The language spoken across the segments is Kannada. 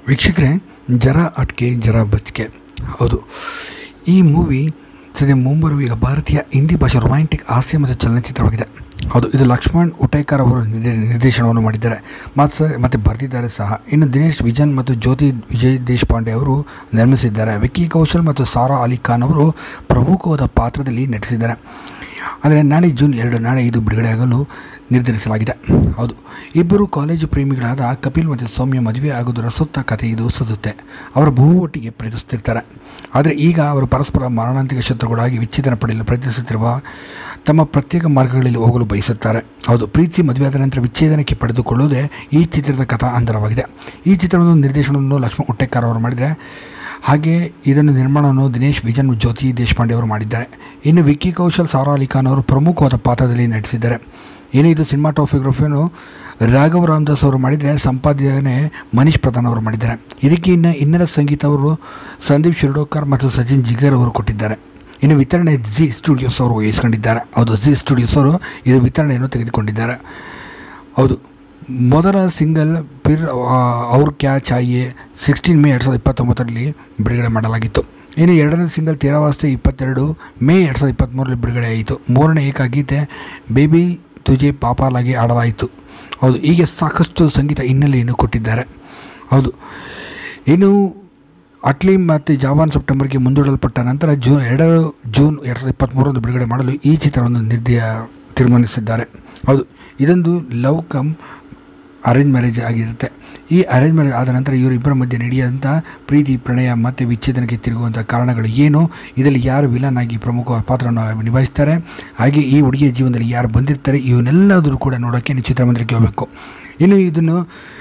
ವೀಕ್ಷಕರೇ ಜರ ಅಟ್ಕೆ ಜರ ಬಚ್ಕೆ ಹೌದು ಈ ಮೂವಿ ಸದ್ಯ ಮುಂಬರುವ ಈಗ ಭಾರತೀಯ ಹಿಂದಿ ಭಾಷೆ ರೊಮ್ಯಾಂಟಿಕ್ ಹಾಸ್ಯ ಮತ್ತು ಚಲನಚಿತ್ರವಾಗಿದೆ ಹೌದು ಇದು ಲಕ್ಷ್ಮಣ್ ಉಟೇಕರ್ ಅವರು ನಿರ್ದೇ- ನಿರ್ದೇಶನವನ್ನು ಮಾಡಿದ್ದಾರೆ ಮತ್ತು ಮತ್ತು ಬರೆದಿದ್ದಾರೆ ಸಹ ಇನ್ನು ದಿನೇಶ್ ವಿಜನ್ ಮತ್ತು ಜ್ಯೋತಿ ವಿಜಯ್ ದೇಶಪಾಂಡೆ ಅವರು ನಿರ್ಮಿಸಿದ್ದಾರೆ ವಿಕ್ಕಿ ಕೌಶಲ್ ಮತ್ತು ಸಾರಾ ಅಲಿ ಖಾನ್ ಅವರು ಪ್ರಮುಖವಾದ ಪಾತ್ರದಲ್ಲಿ ನಟಿಸಿದ್ದಾರೆ ಆದರೆ ನಾಳೆ ಜೂನ್ ಎರಡು ನಾಳೆ ಇದು ಬಿಡುಗಡೆಯಾಗಲು ನಿರ್ಧರಿಸಲಾಗಿದೆ ಹೌದು ಇಬ್ಬರು ಕಾಲೇಜು ಪ್ರೇಮಿಗಳಾದ ಕಪಿಲ್ ಮತ್ತು ಸೌಮ್ಯ ಮದುವೆ ಆಗುವುದರ ಸುತ್ತ ಕಥೆ ಇದು ಸುತ್ತುತ್ತೆ ಅವರ ಬಹು ಒಟ್ಟಿಗೆ ಪ್ರೀತಿಸುತ್ತಿರ್ತಾರೆ ಆದರೆ ಈಗ ಅವರು ಪರಸ್ಪರ ಮಾರಣಾಂತಿಕ ಶತ್ರುಗಳಾಗಿ ವಿಚ್ಛೇದನ ಪಡೆಯಲು ಪ್ರಯತ್ನಿಸುತ್ತಿರುವ ತಮ್ಮ ಪ್ರತ್ಯೇಕ ಮಾರ್ಗಗಳಲ್ಲಿ ಹೋಗಲು ಬಯಸುತ್ತಾರೆ ಹೌದು ಪ್ರೀತಿ ಮದುವೆಯಾದ ನಂತರ ವಿಚ್ಛೇದನಕ್ಕೆ ಪಡೆದುಕೊಳ್ಳುವುದೇ ಈ ಚಿತ್ರದ ಕಥಾ ಅಂತರವಾಗಿದೆ ಈ ಚಿತ್ರವನ್ನು ನಿರ್ದೇಶನವನ್ನು ಲಕ್ಷ್ಮಣ್ ಉಟ್ಟೆಕರ್ ಅವರು ಮಾಡಿದರೆ ಹಾಗೆ ಇದನ್ನು ನಿರ್ಮಾಣವನ್ನು ದಿನೇಶ್ ವಿಜನ್ ಜ್ಯೋತಿ ದೇಶಪಾಂಡೆ ಅವರು ಮಾಡಿದ್ದಾರೆ ಇನ್ನು ವಿಕ್ಕಿ ಕೌಶಲ್ ಸಾರಾ ಅಲಿ ಖಾನ್ ಅವರು ಪ್ರಮುಖವಾದ ಪಾತ್ರದಲ್ಲಿ ನಟಿಸಿದ್ದಾರೆ ಇನ್ನು ಇದು ಸಿನಿಮಾಟೋಗ್ರಫಿಯನ್ನು ರಾಘವ್ ರಾಮದಾಸ್ ಅವರು ಮಾಡಿದರೆ ಸಂಪಾದನೆ ಮನೀಶ್ ಪ್ರಧಾನ್ ಅವರು ಮಾಡಿದ್ದಾರೆ ಇದಕ್ಕೆ ಇನ್ನು ಇನ್ನರ ಸಂಗೀತ ಅವರು ಸಂದೀಪ್ ಶಿರ್ಡೋಕರ್ ಮತ್ತು ಸಚಿನ್ ಜಿಗರ್ ಅವರು ಕೊಟ್ಟಿದ್ದಾರೆ ಇನ್ನು ವಿತರಣೆ ಜಿ ಸ್ಟುಡಿಯೋಸ್ ಅವರು ವಹಿಸ್ಕೊಂಡಿದ್ದಾರೆ ಹೌದು ಜಿ ಸ್ಟುಡಿಯೋಸ್ ಅವರು ಇದು ವಿತರಣೆಯನ್ನು ತೆಗೆದುಕೊಂಡಿದ್ದಾರೆ ಹೌದು ಮೊದಲ ಸಿಂಗಲ್ ಪಿರ್ ಅವ್ರ ಕ್ಯಾ ಚಾಯೆ ಸಿಕ್ಸ್ಟೀನ್ ಮೇ ಎರಡು ಸಾವಿರದ ಇಪ್ಪತ್ತೊಂಬತ್ತರಲ್ಲಿ ಬಿಡುಗಡೆ ಮಾಡಲಾಗಿತ್ತು ಇನ್ನು ಎರಡನೇ ಸಿಂಗಲ್ ತೇರಾವಾಸ್ತೆ ಇಪ್ಪತ್ತೆರಡು ಮೇ ಎರಡು ಸಾವಿರದ ಇಪ್ಪತ್ತ್ಮೂರರಲ್ಲಿ ಬಿಡುಗಡೆ ಆಯಿತು ಮೂರನೇ ಏಕಗೀತೆ ಬೇಬಿ ತುಜೆ ಪಾಪಾಲಾಗಿ ಆಡಲಾಯಿತು ಹೌದು ಹೀಗೆ ಸಾಕಷ್ಟು ಸಂಗೀತ ಹಿನ್ನೆಲೆಯನ್ನು ಕೊಟ್ಟಿದ್ದಾರೆ ಹೌದು ಇನ್ನು ಅಟ್ಲಿ ಮತ್ತು ಜಾವಾನ್ ಸೆಪ್ಟೆಂಬರ್ಗೆ ಮುಂದೂಡಲ್ಪಟ್ಟ ನಂತರ ಜೂನ್ ಎರಡು ಜೂನ್ ಎರಡು ಸಾವಿರದ ಇಪ್ಪತ್ತ್ಮೂರರಂದು ಬಿಡುಗಡೆ ಮಾಡಲು ಈ ಚಿತ್ರವನ್ನು ನಿರ್ದಯ ತೀರ್ಮಾನಿಸಿದ್ದಾರೆ ಹೌದು ಇದೊಂದು ಲವ್ ಕಮ್ ಅರೇಂಜ್ ಮ್ಯಾರೇಜ್ ಆಗಿರುತ್ತೆ ಈ ಅರೇಂಜ್ ಮ್ಯಾರೇಜ್ ಆದ ನಂತರ ಇವರಿಬ್ಬರ ಮಧ್ಯೆ ನಡೆಯುವಂಥ ಪ್ರೀತಿ ಪ್ರಣಯ ಮತ್ತು ವಿಚ್ಛೇದನಕ್ಕೆ ತಿರುಗುವಂಥ ಕಾರಣಗಳು ಏನು ಇದರಲ್ಲಿ ಯಾರು ವಿಲನ್ ಆಗಿ ಪ್ರಮುಖ ಪಾತ್ರವನ್ನು ನಿಭಾಯಿಸ್ತಾರೆ ಹಾಗೆ ಈ ಹುಡುಗಿಯ ಜೀವನದಲ್ಲಿ ಯಾರು ಬಂದಿರ್ತಾರೆ ಇವನ್ನೆಲ್ಲದರೂ ಕೂಡ ನೋಡೋಕ್ಕೆ ನೀವು ಚಿತ್ರಮಂದಿರಕ್ಕೆ ಹೋಗಬೇಕು ಇನ್ನು ಇದನ್ನು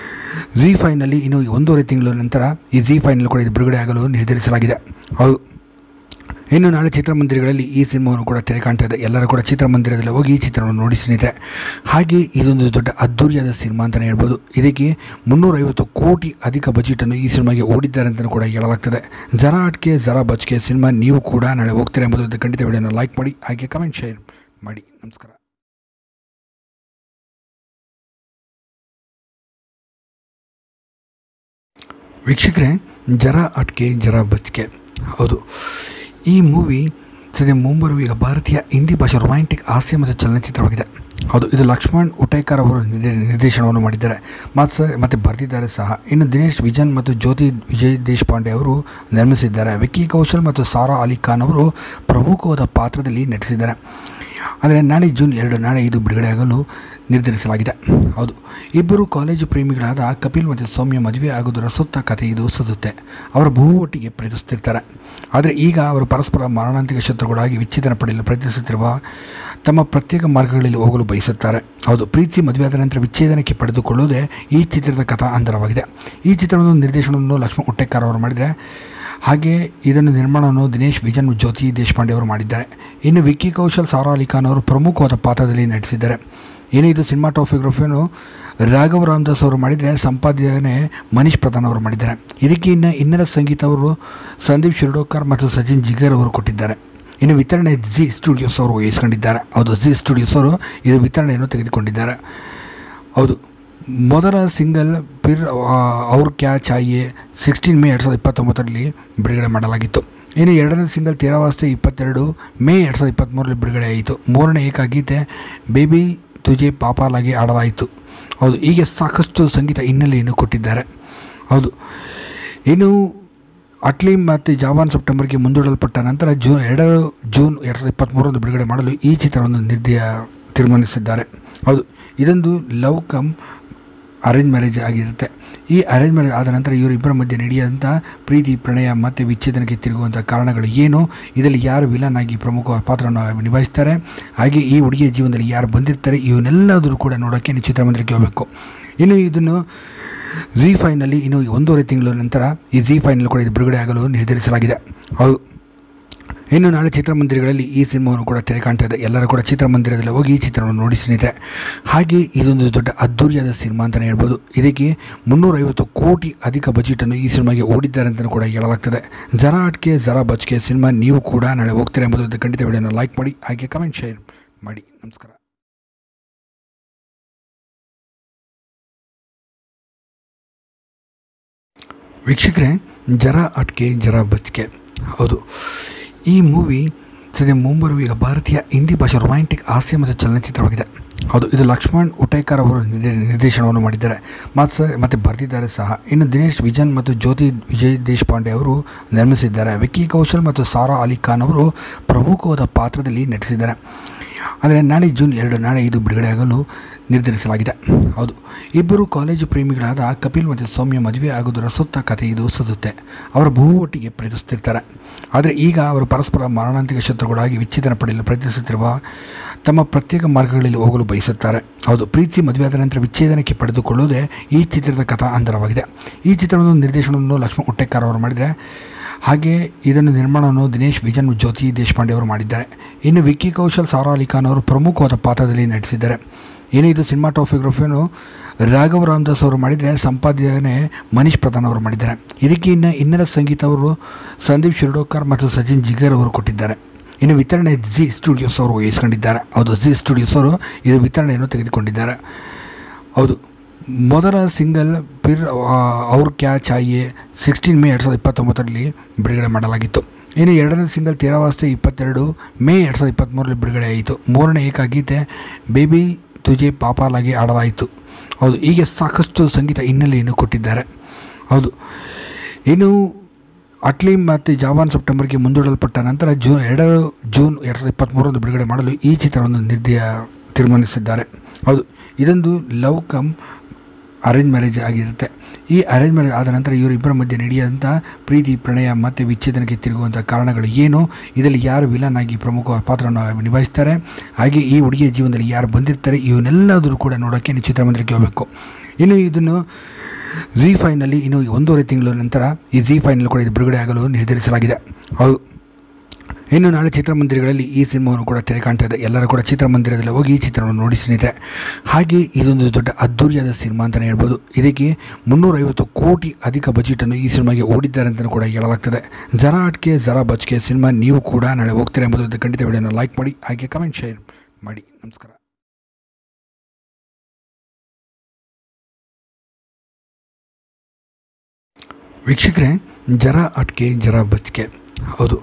ಜಿ ಫೈನಲ್ಲಿ ಇನ್ನು ಒಂದೂವರೆ ತಿಂಗಳ ನಂತರ ಈ ಜಿ ಫೈನಲ್ಲಿ ಕೂಡ ಇದು ಬಿಡುಗಡೆ ಆಗಲು ನಿರ್ಧರಿಸಲಾಗಿದೆ ಹೌದು ಇನ್ನು ನಾಳೆ ಚಿತ್ರಮಂದಿರಗಳಲ್ಲಿ ಈ ಸಿನಿಮಾವನ್ನು ಕೂಡ ತೆರೆ ಕಾಣ್ತಾ ಇದೆ ಎಲ್ಲರೂ ಕೂಡ ಚಿತ್ರಮಂದಿರದಲ್ಲಿ ಹೋಗಿ ಈ ಚಿತ್ರವನ್ನು ನೋಡಿ ಸ್ನೇಹಿತರೆ ಹಾಗೆ ಇದೊಂದು ದೊಡ್ಡ ಅದ್ದೂರಿಯಾದ ಸಿನಿಮಾ ಅಂತಲೇ ಹೇಳ್ಬೋದು ಇದಕ್ಕೆ ಮುನ್ನೂರೈವತ್ತು ಕೋಟಿ ಅಧಿಕ ಬಜೆಟನ್ನು ಈ ಸಿನಿಮಾಗೆ ಓಡಿದ್ದಾರೆ ಅಂತಲೂ ಕೂಡ ಹೇಳಲಾಗ್ತದೆ ಜರ ಅಟ್ಕೆ ಜರ ಬಚ್ಕೆ ಸಿನಿಮಾ ನೀವು ಕೂಡ ನಾಳೆ ಹೋಗ್ತೀರಾ ಎಂಬುದು ಖಂಡಿತ ವಿಡಿಯೋನ ಲೈಕ್ ಮಾಡಿ ಹಾಗೆ ಕಮೆಂಟ್ ಶೇರ್ ಮಾಡಿ ನಮಸ್ಕಾರ ವೀಕ್ಷಕರೇ ಜರ ಅಟ್ಕೆ ಜರ ಬಚ್ಕೆ ಹೌದು ಈ ಮೂವಿ ಸದ್ಯ ಮುಂಬರುವ ಈಗ ಭಾರತೀಯ ಹಿಂದಿ ಭಾಷೆ ರೊಮ್ಯಾಂಟಿಕ್ ಹಾಸ್ಯ ಮತ್ತು ಚಲನಚಿತ್ರವಾಗಿದೆ ಹೌದು ಇದು ಲಕ್ಷ್ಮಣ್ ಉಟೇಕರ್ ಅವರು ನಿರ್ದೇ- ನಿರ್ದೇಶನವನ್ನು ಮಾಡಿದ್ದಾರೆ ಮತ್ತು ಮತ್ತು ಬರೆದಿದ್ದಾರೆ ಸಹ ಇನ್ನು ದಿನೇಶ್ ವಿಜನ್ ಮತ್ತು ಜ್ಯೋತಿ ವಿಜಯ್ ದೇಶಪಾಂಡೆ ಅವರು ನಿರ್ಮಿಸಿದ್ದಾರೆ ವಿಕ್ಕಿ ಕೌಶಲ್ ಮತ್ತು ಸಾರಾ ಅಲಿ ಖಾನ್ ಅವರು ಪ್ರಮುಖವಾದ ಪಾತ್ರದಲ್ಲಿ ನಟಿಸಿದ್ದಾರೆ ಆದರೆ ನಾಳೆ ಜೂನ್ ಎರಡು ನಾಳೆ ಇದು ಬಿಡುಗಡೆಯಾಗಲು ನಿರ್ಧರಿಸಲಾಗಿದೆ ಹೌದು ಇಬ್ಬರು ಕಾಲೇಜು ಪ್ರೇಮಿಗಳಾದ ಕಪಿಲ್ ಮತ್ತು ಸೌಮ್ಯ ಮದುವೆ ಆಗುವುದರ ಸುತ್ತ ಕಥೆ ಇದು ಸುತ್ತುತ್ತೆ ಅವರ ಬಹು ಒಟ್ಟಿಗೆ ಪ್ರೀತಿಸುತ್ತಿರ್ತಾರೆ ಆದರೆ ಈಗ ಅವರು ಪರಸ್ಪರ ಮಾರಣಾಂತಿಕ ಶತ್ರುಗಳಾಗಿ ವಿಚ್ಛೇದನ ಪಡೆಯಲು ಪ್ರಯತ್ನಿಸುತ್ತಿರುವ ತಮ್ಮ ಪ್ರತ್ಯೇಕ ಮಾರ್ಗಗಳಲ್ಲಿ ಹೋಗಲು ಬಯಸುತ್ತಾರೆ ಹೌದು ಪ್ರೀತಿ ಮದುವೆಯಾದ ನಂತರ ವಿಚ್ಛೇದನಕ್ಕೆ ಪಡೆದುಕೊಳ್ಳುವುದೇ ಈ ಚಿತ್ರದ ಕಥಾ ಅಂತರವಾಗಿದೆ ಈ ಚಿತ್ರವನ್ನು ನಿರ್ದೇಶನವನ್ನು ಲಕ್ಷ್ಮಣ್ ಉಟ್ಟೆಕರ್ ಅವರು ಮಾಡಿದರೆ ಹಾಗೆ ಇದನ್ನು ನಿರ್ಮಾಣವನ್ನು ದಿನೇಶ್ ವಿಜನ್ ಜ್ಯೋತಿ ದೇಶಪಾಂಡೆ ಅವರು ಮಾಡಿದ್ದಾರೆ ಇನ್ನು ವಿಕ್ಕಿ ಕೌಶಲ್ ಸಾರಾ ಅಲಿ ಖಾನ್ ಅವರು ಪ್ರಮುಖವಾದ ಪಾತ್ರದಲ್ಲಿ ನಟಿಸಿದ್ದಾರೆ ಇನ್ನು ಇದು ಸಿನಿಮಾಟೋಗ್ರಫಿಯನ್ನು ರಾಘವ್ ರಾಮದಾಸ್ ಅವರು ಮಾಡಿದರೆ ಸಂಪಾದನೆ ಮನೀಶ್ ಪ್ರಧಾನ್ ಅವರು ಮಾಡಿದ್ದಾರೆ ಇದಕ್ಕೆ ಇನ್ನು ಇನ್ನರ ಸಂಗೀತ ಅವರು ಸಂದೀಪ್ ಶಿರ್ಡೋಕರ್ ಮತ್ತು ಸಚಿನ್ ಜಿಗರ್ ಅವರು ಕೊಟ್ಟಿದ್ದಾರೆ ಇನ್ನು ವಿತರಣೆ ಜಿ ಸ್ಟುಡಿಯೋಸ್ ಅವರು ವಹಿಸ್ಕೊಂಡಿದ್ದಾರೆ ಹೌದು ಜಿ ಸ್ಟುಡಿಯೋಸ್ ಅವರು ಇದು ವಿತರಣೆಯನ್ನು ತೆಗೆದುಕೊಂಡಿದ್ದಾರೆ ಹೌದು ಮೊದಲ ಸಿಂಗಲ್ ಪಿರ್ ಅವ್ರ ಕ್ಯಾ ಚಾಯೆ ಸಿಕ್ಸ್ಟೀನ್ ಮೇ ಎರಡು ಸಾವಿರದ ಇಪ್ಪತ್ತೊಂಬತ್ತರಲ್ಲಿ ಬಿಡುಗಡೆ ಮಾಡಲಾಗಿತ್ತು ಇನ್ನು ಎರಡನೇ ಸಿಂಗಲ್ ತೇರಾವಾಸ್ತೆ ಇಪ್ಪತ್ತೆರಡು ಮೇ ಎರಡು ಸಾವಿರದ ಇಪ್ಪತ್ತ್ಮೂರರಲ್ಲಿ ಬಿಡುಗಡೆ ಆಯಿತು ಮೂರನೇ ಏಕಗೀತೆ ಬೇಬಿ ತುಜೆ ಪಾಪಾಲಾಗಿ ಆಡಲಾಯಿತು ಹೌದು ಹೀಗೆ ಸಾಕಷ್ಟು ಸಂಗೀತ ಹಿನ್ನೆಲೆಯನ್ನು ಕೊಟ್ಟಿದ್ದಾರೆ ಹೌದು ಇನ್ನು ಅಟ್ಲಿ ಮತ್ತು ಜಾವಾನ್ ಸೆಪ್ಟೆಂಬರ್ಗೆ ಮುಂದೂಡಲ್ಪಟ್ಟ ನಂತರ ಜೂನ್ ಎರಡು ಜೂನ್ ಎರಡು ಸಾವಿರದ ಇಪ್ಪತ್ತ್ಮೂರರಂದು ಬಿಡುಗಡೆ ಮಾಡಲು ಈ ಚಿತ್ರವನ್ನು ನಿರ್ದಯ ತೀರ್ಮಾನಿಸಿದ್ದಾರೆ ಹೌದು ಇದೊಂದು ಲವ್ ಕಮ್ ಅರೇಂಜ್ ಮ್ಯಾರೇಜ್ ಆಗಿರುತ್ತೆ ಈ ಅರೇಂಜ್ ಮ್ಯಾರೇಜ್ ಆದ ನಂತರ ಇವರಿಬ್ಬರ ಮಧ್ಯೆ ನಡೆಯುವಂಥ ಪ್ರೀತಿ ಪ್ರಣಯ ಮತ್ತು ವಿಚ್ಛೇದನಕ್ಕೆ ತಿರುಗುವಂಥ ಕಾರಣಗಳು ಏನು ಇದರಲ್ಲಿ ಯಾರು ವಿಲನ್ ಆಗಿ ಪ್ರಮುಖ ಪಾತ್ರವನ್ನು ನಿಭಾಯಿಸ್ತಾರೆ ಹಾಗೆ ಈ ಹುಡುಗಿಯ ಜೀವನದಲ್ಲಿ ಯಾರು ಬಂದಿರ್ತಾರೆ ಇವನ್ನೆಲ್ಲದರೂ ಕೂಡ ನೋಡೋಕ್ಕೆ ನೀವು ಚಿತ್ರಮಂದಿರಕ್ಕೆ ಹೋಗಬೇಕು ಇನ್ನು ಇದನ್ನು ಜಿ ಫೈನಲ್ಲಿ ಇನ್ನು ಒಂದೂವರೆ ತಿಂಗಳ ನಂತರ ಈ ಜಿ ಫೈನಲ್ಲಿ ಕೂಡ ಇದು ಬಿಡುಗಡೆ ಆಗಲು ನಿರ್ಧರಿಸಲಾಗಿದೆ ಹೌದು ಇನ್ನು ನಾಳೆ ಚಿತ್ರಮಂದಿರಗಳಲ್ಲಿ ಈ ಸಿನಿಮಾವನ್ನು ಕೂಡ ತೆರೆ ಕಾಣ್ತಾ ಇದೆ ಎಲ್ಲರೂ ಕೂಡ ಚಿತ್ರಮಂದಿರದಲ್ಲಿ ಹೋಗಿ ಈ ಚಿತ್ರವನ್ನು ನೋಡಿ ಸ್ನೇಹಿತರೆ ಹಾಗೆ ಇದೊಂದು ದೊಡ್ಡ ಅದ್ದೂರಿಯಾದ ಸಿನಿಮಾ ಅಂತಲೇ ಹೇಳ್ಬೋದು ಇದಕ್ಕೆ ಮುನ್ನೂರೈವತ್ತು ಕೋಟಿ ಅಧಿಕ ಬಜೆಟನ್ನು ಈ ಸಿನಿಮಾಗೆ ಓಡಿದ್ದಾರೆ ಅಂತಲೂ ಕೂಡ ಹೇಳಲಾಗ್ತದೆ ಜರ ಅಟ್ಕೆ ಜರ ಬಚ್ಕೆ ಸಿನಿಮಾ ನೀವು ಕೂಡ ನಾಳೆ ಹೋಗ್ತೀರಾ ಎಂಬುದು ಖಂಡಿತ ವಿಡಿಯೋನ ಲೈಕ್ ಮಾಡಿ ಹಾಗೆ ಕಮೆಂಟ್ ಶೇರ್ ಮಾಡಿ ನಮಸ್ಕಾರ ವೀಕ್ಷಕರೇ ಜರ ಅಟ್ಕೆ ಜರ ಬಚ್ಕೆ ಹೌದು ಈ ಮೂವಿ ಸದ್ಯ ಮುಂಬರುವ ಈಗ ಭಾರತೀಯ ಹಿಂದಿ ಭಾಷೆ ರೊಮ್ಯಾಂಟಿಕ್ ಹಾಸ್ಯ ಮತ್ತು ಚಲನಚಿತ್ರವಾಗಿದೆ ಹೌದು ಇದು ಲಕ್ಷ್ಮಣ್ ಉಟೇಕರ್ ಅವರು ನಿರ್ದೇ ನಿರ್ದೇಶನವನ್ನು ಮಾಡಿದ್ದಾರೆ ಮತ್ತು ಮತ್ತು ಬರೆದಿದ್ದಾರೆ ಸಹ ಇನ್ನು ದಿನೇಶ್ ವಿಜನ್ ಮತ್ತು ಜ್ಯೋತಿ ವಿಜಯ್ ದೇಶಪಾಂಡೆ ಅವರು ನಿರ್ಮಿಸಿದ್ದಾರೆ ವಿಕ್ಕಿ ಕೌಶಲ್ ಮತ್ತು ಸಾರಾ ಅಲಿ ಖಾನ್ ಅವರು ಪ್ರಮುಖವಾದ ಪಾತ್ರದಲ್ಲಿ ನಟಿಸಿದ್ದಾರೆ ಆದರೆ ನಾಳೆ ಜೂನ್ ಎರಡು ನಾಳೆ ಇದು ಬಿಡುಗಡೆಯಾಗಲು ನಿರ್ಧರಿಸಲಾಗಿದೆ ಹೌದು ಇಬ್ಬರು ಕಾಲೇಜು ಪ್ರೇಮಿಗಳಾದ ಕಪಿಲ್ ಮತ್ತು ಸೌಮ್ಯ ಮದುವೆ ಆಗುವುದರ ಸುತ್ತ ಕಥೆ ಇದು ಸುತ್ತುತ್ತೆ ಅವರ ಬಹು ಒಟ್ಟಿಗೆ ಪ್ರೀತಿಸುತ್ತಿರ್ತಾರೆ ಆದರೆ ಈಗ ಅವರು ಪರಸ್ಪರ ಮಾರಣಾಂತಿಕ ಶತ್ರುಗಳಾಗಿ ವಿಚ್ಛೇದನ ಪಡೆಯಲು ಪ್ರಯತ್ನಿಸುತ್ತಿರುವ ತಮ್ಮ ಪ್ರತ್ಯೇಕ ಮಾರ್ಗಗಳಲ್ಲಿ ಹೋಗಲು ಬಯಸುತ್ತಾರೆ ಹೌದು ಪ್ರೀತಿ ಮದುವೆಯಾದ ನಂತರ ವಿಚ್ಛೇದನಕ್ಕೆ ಪಡೆದುಕೊಳ್ಳುವುದೇ ಈ ಚಿತ್ರದ ಕಥಾ ಅಂತರವಾಗಿದೆ ಈ ಚಿತ್ರವನ್ನು ನಿರ್ದೇಶನವನ್ನು ಲಕ್ಷ್ಮಣ್ ಉಟ್ಟೆಕಾರ್ ಅವರು ಮಾಡಿದರೆ ಹಾಗೆ ಇದನ್ನು ನಿರ್ಮಾಣವನ್ನು ದಿನೇಶ್ ವಿಜನ್ ಜ್ಯೋತಿ ದೇಶಪಾಂಡೆ ಅವರು ಮಾಡಿದ್ದಾರೆ ಇನ್ನು ವಿಕ್ಕಿ ಕೌಶಲ್ ಸಾರಾ ಅಲಿ ಖಾನ್ ಅವರು ಪ್ರಮುಖವಾದ ಪಾತ್ರದಲ್ಲಿ ನಟಿಸಿದ್ದಾರೆ ಇನ್ನು ಇದು ಸಿನಿಮಾಟೋಗ್ರಫಿಯನ್ನು ರಾಘವ್ ರಾಮದಾಸ್ ಅವರು ಮಾಡಿದರೆ ಸಂಪಾದನೆ ಮನೀಶ್ ಪ್ರಧಾನ್ ಅವರು ಮಾಡಿದ್ದಾರೆ ಇದಕ್ಕೆ ಇನ್ನು ಇನ್ನರ ಸಂಗೀತ ಅವರು ಸಂದೀಪ್ ಶಿರ್ಡೋಕರ್ ಮತ್ತು ಸಚಿನ್ ಜಿಗರ್ ಅವರು ಕೊಟ್ಟಿದ್ದಾರೆ ಇನ್ನು ವಿತರಣೆ ಜಿ ಸ್ಟುಡಿಯೋಸ್ ಅವರು ವಹಿಸ್ಕೊಂಡಿದ್ದಾರೆ ಹೌದು ಜಿ ಸ್ಟುಡಿಯೋಸ್ ಅವರು ಇದು ವಿತರಣೆಯನ್ನು ತೆಗೆದುಕೊಂಡಿದ್ದಾರೆ ಹೌದು ಮೊದಲ ಸಿಂಗಲ್ ಪಿರ್ ಅವ್ರ ಕ್ಯಾ ಚಾಯೆ ಸಿಕ್ಸ್ಟೀನ್ ಮೇ ಎರಡು ಸಾವಿರದ ಇಪ್ಪತ್ತೊಂಬತ್ತರಲ್ಲಿ ಬಿಡುಗಡೆ ಮಾಡಲಾಗಿತ್ತು ಇನ್ನು ಎರಡನೇ ಸಿಂಗಲ್ ತೇರಾವಾಸ್ತೆ ಇಪ್ಪತ್ತೆರಡು ಮೇ ಎರಡು ಸಾವಿರದ ಇಪ್ಪತ್ತ್ಮೂರರಲ್ಲಿ ಬಿಡುಗಡೆ ಆಯಿತು ಮೂರನೇ ಏಕಾಗೀತೆ ಬೇಬಿ ತುಜೆ ಪಾಪಾಲಾಗಿ ಆಡಲಾಯಿತು ಹೌದು ಹೀಗೆ ಸಾಕಷ್ಟು ಸಂಗೀತ ಹಿನ್ನೆಲೆಯನ್ನು ಕೊಟ್ಟಿದ್ದಾರೆ ಹೌದು ಇನ್ನು ಅಟ್ಲಿ ಮತ್ತು ಜಾವಾನ್ ಸೆಪ್ಟೆಂಬರ್ಗೆ ಮುಂದೂಡಲ್ಪಟ್ಟ ನಂತರ ಜೂನ್ ಎರಡು ಜೂನ್ ಎರಡು ಸಾವಿರದ ಇಪ್ಪತ್ತ್ಮೂರರಂದು ಬಿಡುಗಡೆ ಮಾಡಲು ಈ ಚಿತ್ರವನ್ನು ನಿರ್ದಯ ತೀರ್ಮಾನಿಸಿದ್ದಾರೆ ಹೌದು ಇದೊಂದು ಲವ್ ಕಮ್ ಅರೇಂಜ್ ಮ್ಯಾರೇಜ್ ಆಗಿರುತ್ತೆ ಈ ಅರೇಂಜ್ ಮ್ಯಾರೇಜ್ ಆದ ನಂತರ ಇವರಿಬ್ಬರ ಮಧ್ಯೆ ನಡೆಯುವಂಥ ಪ್ರೀತಿ ಪ್ರಣಯ ಮತ್ತು ವಿಚ್ಛೇದನಕ್ಕೆ ತಿರುಗುವಂಥ ಕಾರಣಗಳು ಏನು ಇದರಲ್ಲಿ ಯಾರು ವಿಲನ್ ಆಗಿ ಪ್ರಮುಖ ಪಾತ್ರವನ್ನು ನಿಭಾಯಿಸ್ತಾರೆ ಹಾಗೆ ಈ ಹುಡುಗಿಯ ಜೀವನದಲ್ಲಿ ಯಾರು ಬಂದಿರ್ತಾರೆ ಇವನ್ನೆಲ್ಲದರೂ ಕೂಡ ನೋಡೋಕ್ಕೆ ನೀವು ಚಿತ್ರಮಂದಿರಕ್ಕೆ ಹೋಗಬೇಕು ಇನ್ನು ಇದನ್ನು ಜಿ ಫೈನಲ್ಲಿ ಇನ್ನು ಒಂದೂವರೆ ತಿಂಗಳ ನಂತರ ಈ ಜಿ ಫೈನಲ್ಲಿ ಕೂಡ ಇದು ಬಿಡುಗಡೆ ಆಗಲು ನಿರ್ಧರಿಸಲಾಗಿದೆ ಹೌದು ಇನ್ನು ನಾಳೆ ಚಿತ್ರಮಂದಿರಗಳಲ್ಲಿ ಈ ಸಿನಿಮಾವನ್ನು ಕೂಡ ತೆರೆ ಕಾಣ್ತಾ ಇದೆ ಎಲ್ಲರೂ ಕೂಡ ಚಿತ್ರಮಂದಿರದಲ್ಲಿ ಹೋಗಿ ಈ ಚಿತ್ರವನ್ನು ನೋಡಿ ಸ್ನೇಹಿತರೆ ಹಾಗೆ ಇದೊಂದು ದೊಡ್ಡ ಅದ್ದೂರಿಯಾದ ಸಿನಿಮಾ ಅಂತಲೇ ಹೇಳ್ಬೋದು ಇದಕ್ಕೆ ಮುನ್ನೂರೈವತ್ತು ಕೋಟಿ ಅಧಿಕ ಬಜೆಟನ್ನು ಈ ಸಿನಿಮಾಗೆ ಓಡಿದ್ದಾರೆ ಅಂತಲೂ ಕೂಡ ಹೇಳಲಾಗ್ತದೆ ಜರ ಅಟ್ಕೆ ಜರ ಬಚ್ಕೆ ಸಿನಿಮಾ ನೀವು ಕೂಡ ನಾಳೆ ಹೋಗ್ತೀರಾ ಎಂಬುದು ಖಂಡಿತ ವಿಡಿಯೋನ ಲೈಕ್ ಮಾಡಿ ಹಾಗೆ ಕಮೆಂಟ್ ಶೇರ್ ಮಾಡಿ ನಮಸ್ಕಾರ ವೀಕ್ಷಕರೇ ಜರ ಅಟ್ಕೆ ಜರ ಬಚ್ಕೆ ಹೌದು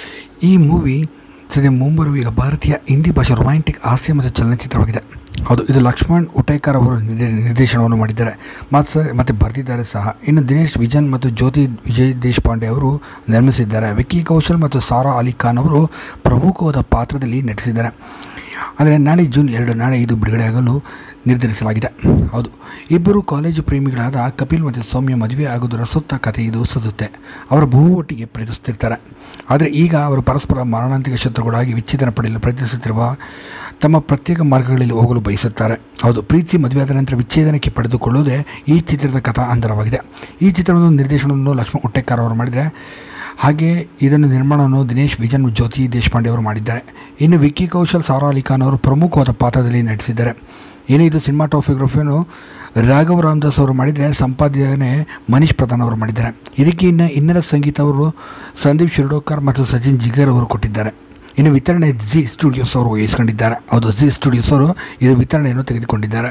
ಈ ಮೂವಿ ಸದ್ಯ ಮುಂಬರುವ ಈಗ ಭಾರತೀಯ ಹಿಂದಿ ಭಾಷೆ ರೊಮ್ಯಾಂಟಿಕ್ ಹಾಸ್ಯ ಮತ್ತು ಚಲನಚಿತ್ರವಾಗಿದೆ ಹೌದು ಇದು ಲಕ್ಷ್ಮಣ್ ಉಟೇಕರ್ ಅವರು ನಿರ್ದೇ ನಿರ್ದೇಶನವನ್ನು ಮಾಡಿದ್ದಾರೆ ಮತ್ತು ಮತ್ತು ಬರೆದಿದ್ದಾರೆ ಸಹ ಇನ್ನು ದಿನೇಶ್ ವಿಜನ್ ಮತ್ತು ಜ್ಯೋತಿ ವಿಜಯ್ ದೇಶಪಾಂಡೆ ಅವರು ನಿರ್ಮಿಸಿದ್ದಾರೆ ವಿಕ್ಕಿ ಕೌಶಲ್ ಮತ್ತು ಸಾರಾ ಅಲಿ ಖಾನ್ ಅವರು ಪ್ರಮುಖವಾದ ಪಾತ್ರದಲ್ಲಿ ನಟಿಸಿದ್ದಾರೆ ಆದರೆ ನಾಳೆ ಜೂನ್ ಎರಡು ನಾಳೆ ಇದು ಬಿಡುಗಡೆಯಾಗಲು ನಿರ್ಧರಿಸಲಾಗಿದೆ ಹೌದು ಇಬ್ಬರು ಕಾಲೇಜು ಪ್ರೇಮಿಗಳಾದ ಕಪಿಲ್ ಮತ್ತು ಸೌಮ್ಯ ಮದುವೆ ಆಗುವುದರ ಸುತ್ತ ಕಥೆ ಇದು ಸುತ್ತುತ್ತೆ ಅವರ ಬಹು ಒಟ್ಟಿಗೆ ಪ್ರೀತಿಸುತ್ತಿರ್ತಾರೆ ಆದರೆ ಈಗ ಅವರು ಪರಸ್ಪರ ಮಾರಣಾಂತಿಕ ಶತ್ರುಗಳಾಗಿ ವಿಚ್ಛೇದನ ಪಡೆಯಲು ಪ್ರಯತ್ನಿಸುತ್ತಿರುವ ತಮ್ಮ ಪ್ರತ್ಯೇಕ ಮಾರ್ಗಗಳಲ್ಲಿ ಹೋಗಲು ಬಯಸುತ್ತಾರೆ ಹೌದು ಪ್ರೀತಿ ಮದುವೆಯಾದ ನಂತರ ವಿಚ್ಛೇದನಕ್ಕೆ ಪಡೆದುಕೊಳ್ಳುವುದೇ ಈ ಚಿತ್ರದ ಕಥಾ ಅಂತರವಾಗಿದೆ ಈ ಚಿತ್ರವನ್ನು ನಿರ್ದೇಶನವನ್ನು ಲಕ್ಷ್ಮಣ್ ಉಟ್ಟೆಕಾರ್ ಅವರು ಮಾಡಿದರೆ ಹಾಗೆ ಇದನ್ನು ನಿರ್ಮಾಣವನ್ನು ದಿನೇಶ್ ವಿಜನ್ ಜ್ಯೋತಿ ದೇಶಪಾಂಡೆ ಅವರು ಮಾಡಿದ್ದಾರೆ ಇನ್ನು ವಿಕ್ಕಿ ಕೌಶಲ್ ಸಾರಾ ಅಲಿ ಖಾನ್ ಅವರು ಪ್ರಮುಖವಾದ ಪಾತ್ರದಲ್ಲಿ ನಟಿಸಿದ್ದಾರೆ ಇನ್ನು ಇದು ಸಿನಿಮಾಟೋಗ್ರಫಿಯನ್ನು ರಾಘವ್ ರಾಮದಾಸ್ ಅವರು ಮಾಡಿದರೆ ಸಂಪಾದನೆ ಮನೀಶ್ ಪ್ರಧಾನ್ ಅವರು ಮಾಡಿದ್ದಾರೆ ಇದಕ್ಕೆ ಇನ್ನು ಇನ್ನರ ಸಂಗೀತ ಅವರು ಸಂದೀಪ್ ಶಿರ್ಡೋಕರ್ ಮತ್ತು ಸಚಿನ್ ಜಿಗರ್ ಅವರು ಕೊಟ್ಟಿದ್ದಾರೆ ಇನ್ನು ವಿತರಣೆ ಜಿ ಸ್ಟುಡಿಯೋಸ್ ಅವರು ವಹಿಸ್ಕೊಂಡಿದ್ದಾರೆ ಹೌದು ಜಿ ಸ್ಟುಡಿಯೋಸ್ ಅವರು ಇದು ವಿತರಣೆಯನ್ನು ತೆಗೆದುಕೊಂಡಿದ್ದಾರೆ